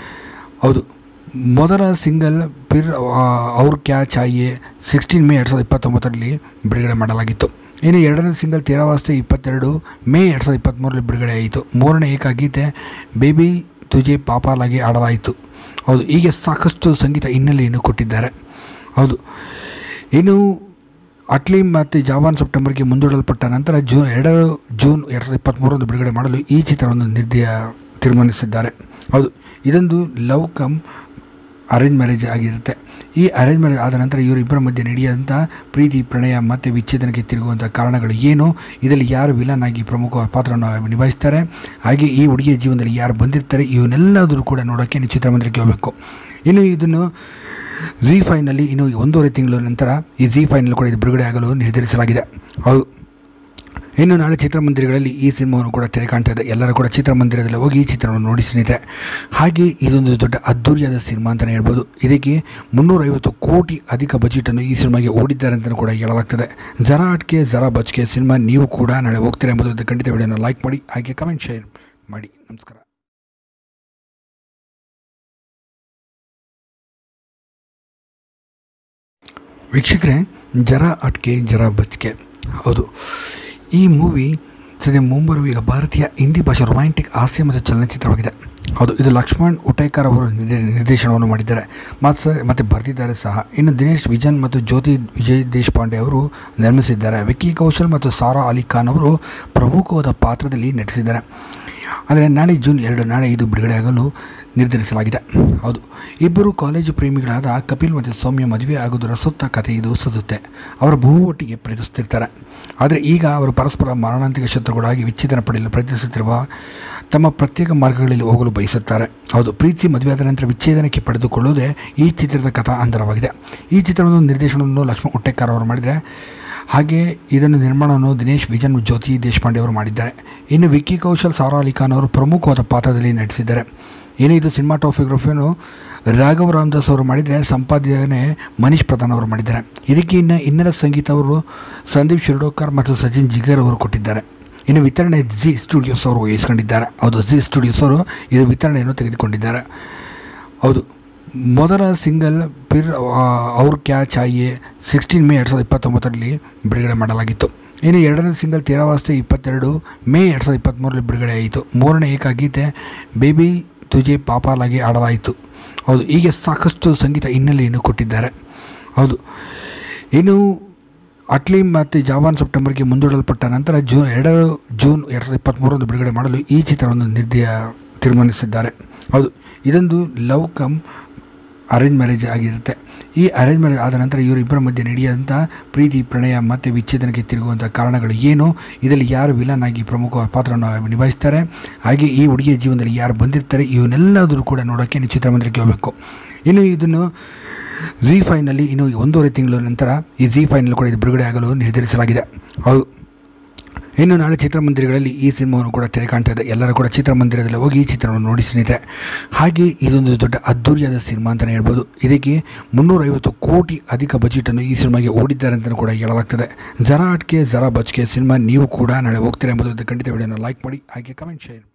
ಹೌದು ಮೊದಲ ಸಿಂಗಲ್ ಪಿರ್ ಅವ್ರ ಕ್ಯಾ ಚಾಯೆ ಸಿಕ್ಸ್ಟೀನ್ ಮೇ ಎರಡು ಸಾವಿರದ ಇಪ್ಪತ್ತೊಂಬತ್ತರಲ್ಲಿ ಬಿಡುಗಡೆ ಮಾಡಲಾಗಿತ್ತು ಇನ್ನು ಎರಡನೇ ಸಿಂಗಲ್ ತೇರಾವಾಸ್ತೆ ಇಪ್ಪತ್ತೆರಡು ಮೇ ಎರಡು ಸಾವಿರದ ಇಪ್ಪತ್ತ್ಮೂರರಲ್ಲಿ ಬಿಡುಗಡೆ ಆಯಿತು ಮೂರನೇ ಏಕಗೀತೆ ಬೇಬಿ ತುಜೆ ಪಾಪಾಲಾಗಿ ಆಡಲಾಯಿತು ಹೌದು ಹೀಗೆ ಸಾಕಷ್ಟು ಸಂಗೀತ ಹಿನ್ನೆಲೆಯನ್ನು ಕೊಟ್ಟಿದ್ದಾರೆ ಹೌದು ಇನ್ನು ಅಟ್ಲಿ ಮತ್ತು ಜಾವಾನ್ ಸೆಪ್ಟೆಂಬರ್ಗೆ ಮುಂದೂಡಲ್ಪಟ್ಟ ನಂತರ ಜೂನ್ ಎರಡು ಜೂನ್ ಎರಡು ಸಾವಿರದ ಇಪ್ಪತ್ತ್ಮೂರರಂದು ಬಿಡುಗಡೆ ಮಾಡಲು ಈ ಚಿತ್ರವನ್ನು ನಿರ್ದಯ ತೀರ್ಮಾನಿಸಿದ್ದಾರೆ ಹೌದು ಇದೊಂದು ಲವ್ ಕಮ್ ಅರೇಂಜ್ ಮ್ಯಾರೇಜ್ ಆಗಿರುತ್ತೆ ಈ ಅರೇಂಜ್ ಮ್ಯಾರೇಜ್ ಆದ ನಂತರ ಇವರಿಬ್ಬರ ಮಧ್ಯೆ ನಡೆಯುವಂಥ ಪ್ರೀತಿ ಪ್ರಣಯ ಮತ್ತು ವಿಚ್ಛೇದನಕ್ಕೆ ತಿರುಗುವಂಥ ಕಾರಣಗಳು ಏನು ಇದರಲ್ಲಿ ಯಾರು ವಿಲನ್ ಆಗಿ ಪ್ರಮುಖ ಪಾತ್ರವನ್ನು ನಿಭಾಯಿಸ್ತಾರೆ ಹಾಗೆ ಈ ಹುಡುಗಿಯ ಜೀವನದಲ್ಲಿ ಯಾರು ಬಂದಿರ್ತಾರೆ ಇವನ್ನೆಲ್ಲದರೂ ಕೂಡ ನೋಡೋಕ್ಕೆ ನೀವು ಚಿತ್ರಮಂದಿರಕ್ಕೆ ಹೋಗಬೇಕು ಇನ್ನು ಇದನ್ನು ಜಿ ಫೈನಲ್ಲಿ ಇನ್ನು ಒಂದೂವರೆ ತಿಂಗಳ ನಂತರ ಈ ಜಿ ಫೈನಲ್ಲಿ ಕೂಡ ಇದು ಬಿಡುಗಡೆ ಆಗಲು ನಿರ್ಧರಿಸಲಾಗಿದೆ ಹೌದು ಇನ್ನು ನಾಳೆ ಚಿತ್ರಮಂದಿರಗಳಲ್ಲಿ ಈ ಸಿನಿಮಾವನ್ನು ಕೂಡ ತೆರೆ ಕಾಣ್ತಾ ಇದೆ ಎಲ್ಲರೂ ಕೂಡ ಚಿತ್ರಮಂದಿರದಲ್ಲಿ ಹೋಗಿ ಈ ಚಿತ್ರವನ್ನು ನೋಡಿ ಸ್ನೇಹಿತರೆ ಹಾಗೆ ಇದೊಂದು ದೊಡ್ಡ ಅದ್ದೂರಿಯಾದ ಸಿನಿಮಾ ಅಂತಲೇ ಹೇಳ್ಬೋದು ಇದಕ್ಕೆ ಮುನ್ನೂರೈವತ್ತು ಕೋಟಿ ಅಧಿಕ ಬಜೆಟನ್ನು ಈ ಸಿನಿಮಾಗೆ ಓಡಿದ್ದಾರೆ ಅಂತಲೂ ಕೂಡ ಹೇಳಲಾಗ್ತದೆ ಜರಾ ಅಟ್ಕೆ ಜರಾ ಬಚ್ಕೆ ಸಿನಿಮಾ ನೀವು ಕೂಡ ನಾಳೆ ಹೋಗ್ತೀರಾ ಎಂಬುದು ಖಂಡಿತ ವಿಡಿಯೋನ ಲೈಕ್ ಮಾಡಿ ಹಾಗೆ ಕಮೆಂಟ್ ಶೇರ್ ಮಾಡಿ ನಮಸ್ಕಾರ ವೀಕ್ಷಕರೇ ಜರ ಅಟ್ಕೆ ಜರ ಬಚ್ಕೆ ಹೌದು ಈ ಮೂವಿ ಸದ್ಯ ಮುಂಬರುವ ಈಗ ಭಾರತೀಯ ಹಿಂದಿ ಭಾಷೆ ರೊಮ್ಯಾಂಟಿಕ್ ಹಾಸ್ಯ ಮತ್ತು ಚಲನಚಿತ್ರವಾಗಿದೆ ಹೌದು ಇದು ಲಕ್ಷ್ಮಣ್ ಉಟೇಕರ್ ಅವರು ನಿರ್ದೇ- ನಿರ್ದೇಶನವನ್ನು ಮಾಡಿದ್ದಾರೆ ಮತ್ತು ಮತ್ತು ಬರೆದಿದ್ದಾರೆ ಸಹ ಇನ್ನು ದಿನೇಶ್ ವಿಜನ್ ಮತ್ತು ಜ್ಯೋತಿ ವಿಜಯ್ ದೇಶಪಾಂಡೆ ಅವರು ನಿರ್ಮಿಸಿದ್ದಾರೆ ವಿಕ್ಕಿ ಕೌಶಲ್ ಮತ್ತು ಸಾರಾ ಅಲಿ ಖಾನ್ ಅವರು ಪ್ರಮುಖವಾದ ಪಾತ್ರದಲ್ಲಿ ನಟಿಸಿದ್ದಾರೆ ಆದರೆ ನಾಳೆ ಜೂನ್ ಎರಡು ನಾಳೆ ಇದು ಬಿಡುಗಡೆಯಾಗಲು ನಿರ್ಧರಿಸಲಾಗಿದೆ ಹೌದು ಇಬ್ಬರು ಕಾಲೇಜು ಪ್ರೇಮಿಗಳಾದ ಕಪಿಲ್ ಮತ್ತು ಸೌಮ್ಯ ಮದುವೆ ಆಗುವುದರ ಸುತ್ತ ಕಥೆ ಇದು ಸುತ್ತುತ್ತೆ ಅವರ ಬಹು ಒಟ್ಟಿಗೆ ಪ್ರೀತಿಸುತ್ತಿರ್ತಾರೆ ಆದರೆ ಈಗ ಅವರು ಪರಸ್ಪರ ಮಾರಣಾಂತಿಕ ಶತ್ರುಗಳಾಗಿ ವಿಚ್ಛೇದನ ಪಡೆಯಲು ಪ್ರಯತ್ನಿಸುತ್ತಿರುವ ತಮ್ಮ ಪ್ರತ್ಯೇಕ ಮಾರ್ಗಗಳಲ್ಲಿ ಹೋಗಲು ಬಯಸುತ್ತಾರೆ ಹೌದು ಪ್ರೀತಿ ಮದುವೆಯಾದ ನಂತರ ವಿಚ್ಛೇದನಕ್ಕೆ ಪಡೆದುಕೊಳ್ಳುವುದೇ ಈ ಚಿತ್ರದ ಕಥಾ ಅಂತರವಾಗಿದೆ ಈ ಚಿತ್ರವನ್ನು ನಿರ್ದೇಶನವನ್ನು ಲಕ್ಷ್ಮಣ್ ಉಟ್ಟೆಕರ್ ಅವರು ಮಾಡಿದರೆ ಹಾಗೆ ಇದನ್ನು ನಿರ್ಮಾಣವನ್ನು ದಿನೇಶ್ ವಿಜನ್ ಜ್ಯೋತಿ ದೇಶಪಾಂಡೆ ಅವರು ಮಾಡಿದ್ದಾರೆ ಇನ್ನು ವಿಕ್ಕಿ ಕೌಶಲ್ ಸಾರಾ ಅಲಿ ಖಾನ್ ಅವರು ಪ್ರಮುಖವಾದ ಪಾತ್ರದಲ್ಲಿ ನಟಿಸಿದ್ದಾರೆ ಇನ್ನು ಇದು ಸಿನಿಮಾಟೋಗ್ರಫಿಯನ್ನು ರಾಘವ್ ರಾಮದಾಸ್ ಅವರು ಮಾಡಿದರೆ ಸಂಪಾದನೆ ಮನೀಶ್ ಪ್ರಧಾನ್ ಅವರು ಮಾಡಿದ್ದಾರೆ ಇದಕ್ಕೆ ಇನ್ನು ಇನ್ನರ ಸಂಗೀತ ಅವರು ಸಂದೀಪ್ ಶಿರ್ಡೋಕರ್ ಮತ್ತು ಸಚಿನ್ ಜಿಗರ್ ಅವರು ಕೊಟ್ಟಿದ್ದಾರೆ ಇನ್ನು ವಿತರಣೆ ಜಿ ಸ್ಟುಡಿಯೋಸ್ ಅವರು ವಹಿಸ್ಕೊಂಡಿದ್ದಾರೆ ಹೌದು ಜಿ ಸ್ಟುಡಿಯೋಸ್ ಅವರು ಇದು ವಿತರಣೆಯನ್ನು ತೆಗೆದುಕೊಂಡಿದ್ದಾರೆ ಹೌದು ಮೊದಲ ಸಿಂಗಲ್ ಪಿರ್ ಅವ್ರ ಕ್ಯಾ ಚಾಯೆ ಸಿಕ್ಸ್ಟೀನ್ ಮೇ ಎರಡು ಸಾವಿರದ ಇಪ್ಪತ್ತೊಂಬತ್ತರಲ್ಲಿ ಬಿಡುಗಡೆ ಮಾಡಲಾಗಿತ್ತು ಇನ್ನು ಎರಡನೇ ಸಿಂಗಲ್ ತೇರಾವಾಸ್ತೆ ಇಪ್ಪತ್ತೆರಡು ಮೇ ಎರಡು ಸಾವಿರದ ಇಪ್ಪತ್ತ್ಮೂರರಲ್ಲಿ ಬಿಡುಗಡೆ ಆಯಿತು ಮೂರನೇ ಏಕಗೀತೆ ಬೇಬಿ ತುಜೆ ಪಾಪಾಲಾಗಿ ಆಡಲಾಯಿತು ಹೌದು ಹೀಗೆ ಸಾಕಷ್ಟು ಸಂಗೀತ ಹಿನ್ನೆಲೆಯನ್ನು ಕೊಟ್ಟಿದ್ದಾರೆ ಹೌದು ಇನ್ನು ಅಟ್ಲಿ ಮತ್ತು ಜಾವಾನ್ ಸೆಪ್ಟೆಂಬರ್ಗೆ ಮುಂದೂಡಲ್ಪಟ್ಟ ನಂತರ ಜೂನ್ ಎರಡು ಜೂನ್ ಎರಡು ಸಾವಿರದ ಇಪ್ಪತ್ತ್ಮೂರರಂದು ಬಿಡುಗಡೆ ಮಾಡಲು ಈ ಚಿತ್ರವನ್ನು ನಿರ್ದಯ ತೀರ್ಮಾನಿಸಿದ್ದಾರೆ ಹೌದು ಇದೊಂದು ಲವ್ ಕಮ್ ಅರೇಂಜ್ ಮ್ಯಾರೇಜ್ ಆಗಿರುತ್ತೆ ಈ ಅರೇಂಜ್ ಮ್ಯಾರೇಜ್ ಆದ ನಂತರ ಇವರಿಬ್ಬರ ಮಧ್ಯೆ ನಡೆಯುವಂಥ ಪ್ರೀತಿ ಪ್ರಣಯ ಮತ್ತು ವಿಚ್ಛೇದನಕ್ಕೆ ತಿರುಗುವಂಥ ಕಾರಣಗಳು ಏನು ಇದರಲ್ಲಿ ಯಾರು ವಿಲನ್ ಆಗಿ ಪ್ರಮುಖ ಪಾತ್ರವನ್ನು ನಿಭಾಯಿಸ್ತಾರೆ ಹಾಗೆ ಈ ಹುಡುಗಿಯ ಜೀವನದಲ್ಲಿ ಯಾರು ಬಂದಿರ್ತಾರೆ ಇವನ್ನೆಲ್ಲದರೂ ಕೂಡ ನೋಡೋಕ್ಕೆ ನೀವು ಚಿತ್ರಮಂದಿರಕ್ಕೆ ಹೋಗಬೇಕು ಇನ್ನು ಇದನ್ನು ಜಿ ಫೈನಲ್ಲಿ ಇನ್ನು ಒಂದೂವರೆ ತಿಂಗಳ ನಂತರ ಈ ಜಿ ಫೈನಲ್ಲಿ ಕೂಡ ಇದು ಬಿಡುಗಡೆ ಆಗಲು ನಿರ್ಧರಿಸಲಾಗಿದೆ ಹೌದು ಇನ್ನು ನಾಳೆ ಚಿತ್ರಮಂದಿರಗಳಲ್ಲಿ ಈ ಸಿನಿಮಾವನ್ನು ಕೂಡ ತೆರೆ ಕಾಣ್ತಾ ಇದೆ ಎಲ್ಲರೂ ಕೂಡ ಚಿತ್ರಮಂದಿರದಲ್ಲಿ ಹೋಗಿ ಈ ಚಿತ್ರವನ್ನು ನೋಡಿ ಸ್ನೇಹಿತರೆ ಹಾಗೆ ಇದೊಂದು ದೊಡ್ಡ ಅದ್ದೂರಿಯಾದ ಸಿನಿಮಾ ಅಂತಲೇ ಹೇಳ್ಬೋದು ಇದಕ್ಕೆ ಮುನ್ನೂರೈವತ್ತು ಕೋಟಿ ಅಧಿಕ ಬಜೆಟನ್ನು ಈ ಸಿನಿಮಾಗೆ ಓಡಿದ್ದಾರೆ ಅಂತಲೂ ಕೂಡ ಹೇಳಲಾಗ್ತದೆ ಜರಾ ಅಟ್ಕೆ ಜರಾ ಬಚ್ಕೆ ಸಿನಿಮಾ ನೀವು ಕೂಡ ನಾಳೆ ಹೋಗ್ತೀರಾ ಎಂಬುದು ಖಂಡಿತ ವಿಡಿಯೋನ ಲೈಕ್ ಮಾಡಿ ಹಾಗೆ ಕಮೆಂಟ್ ಶೇರ್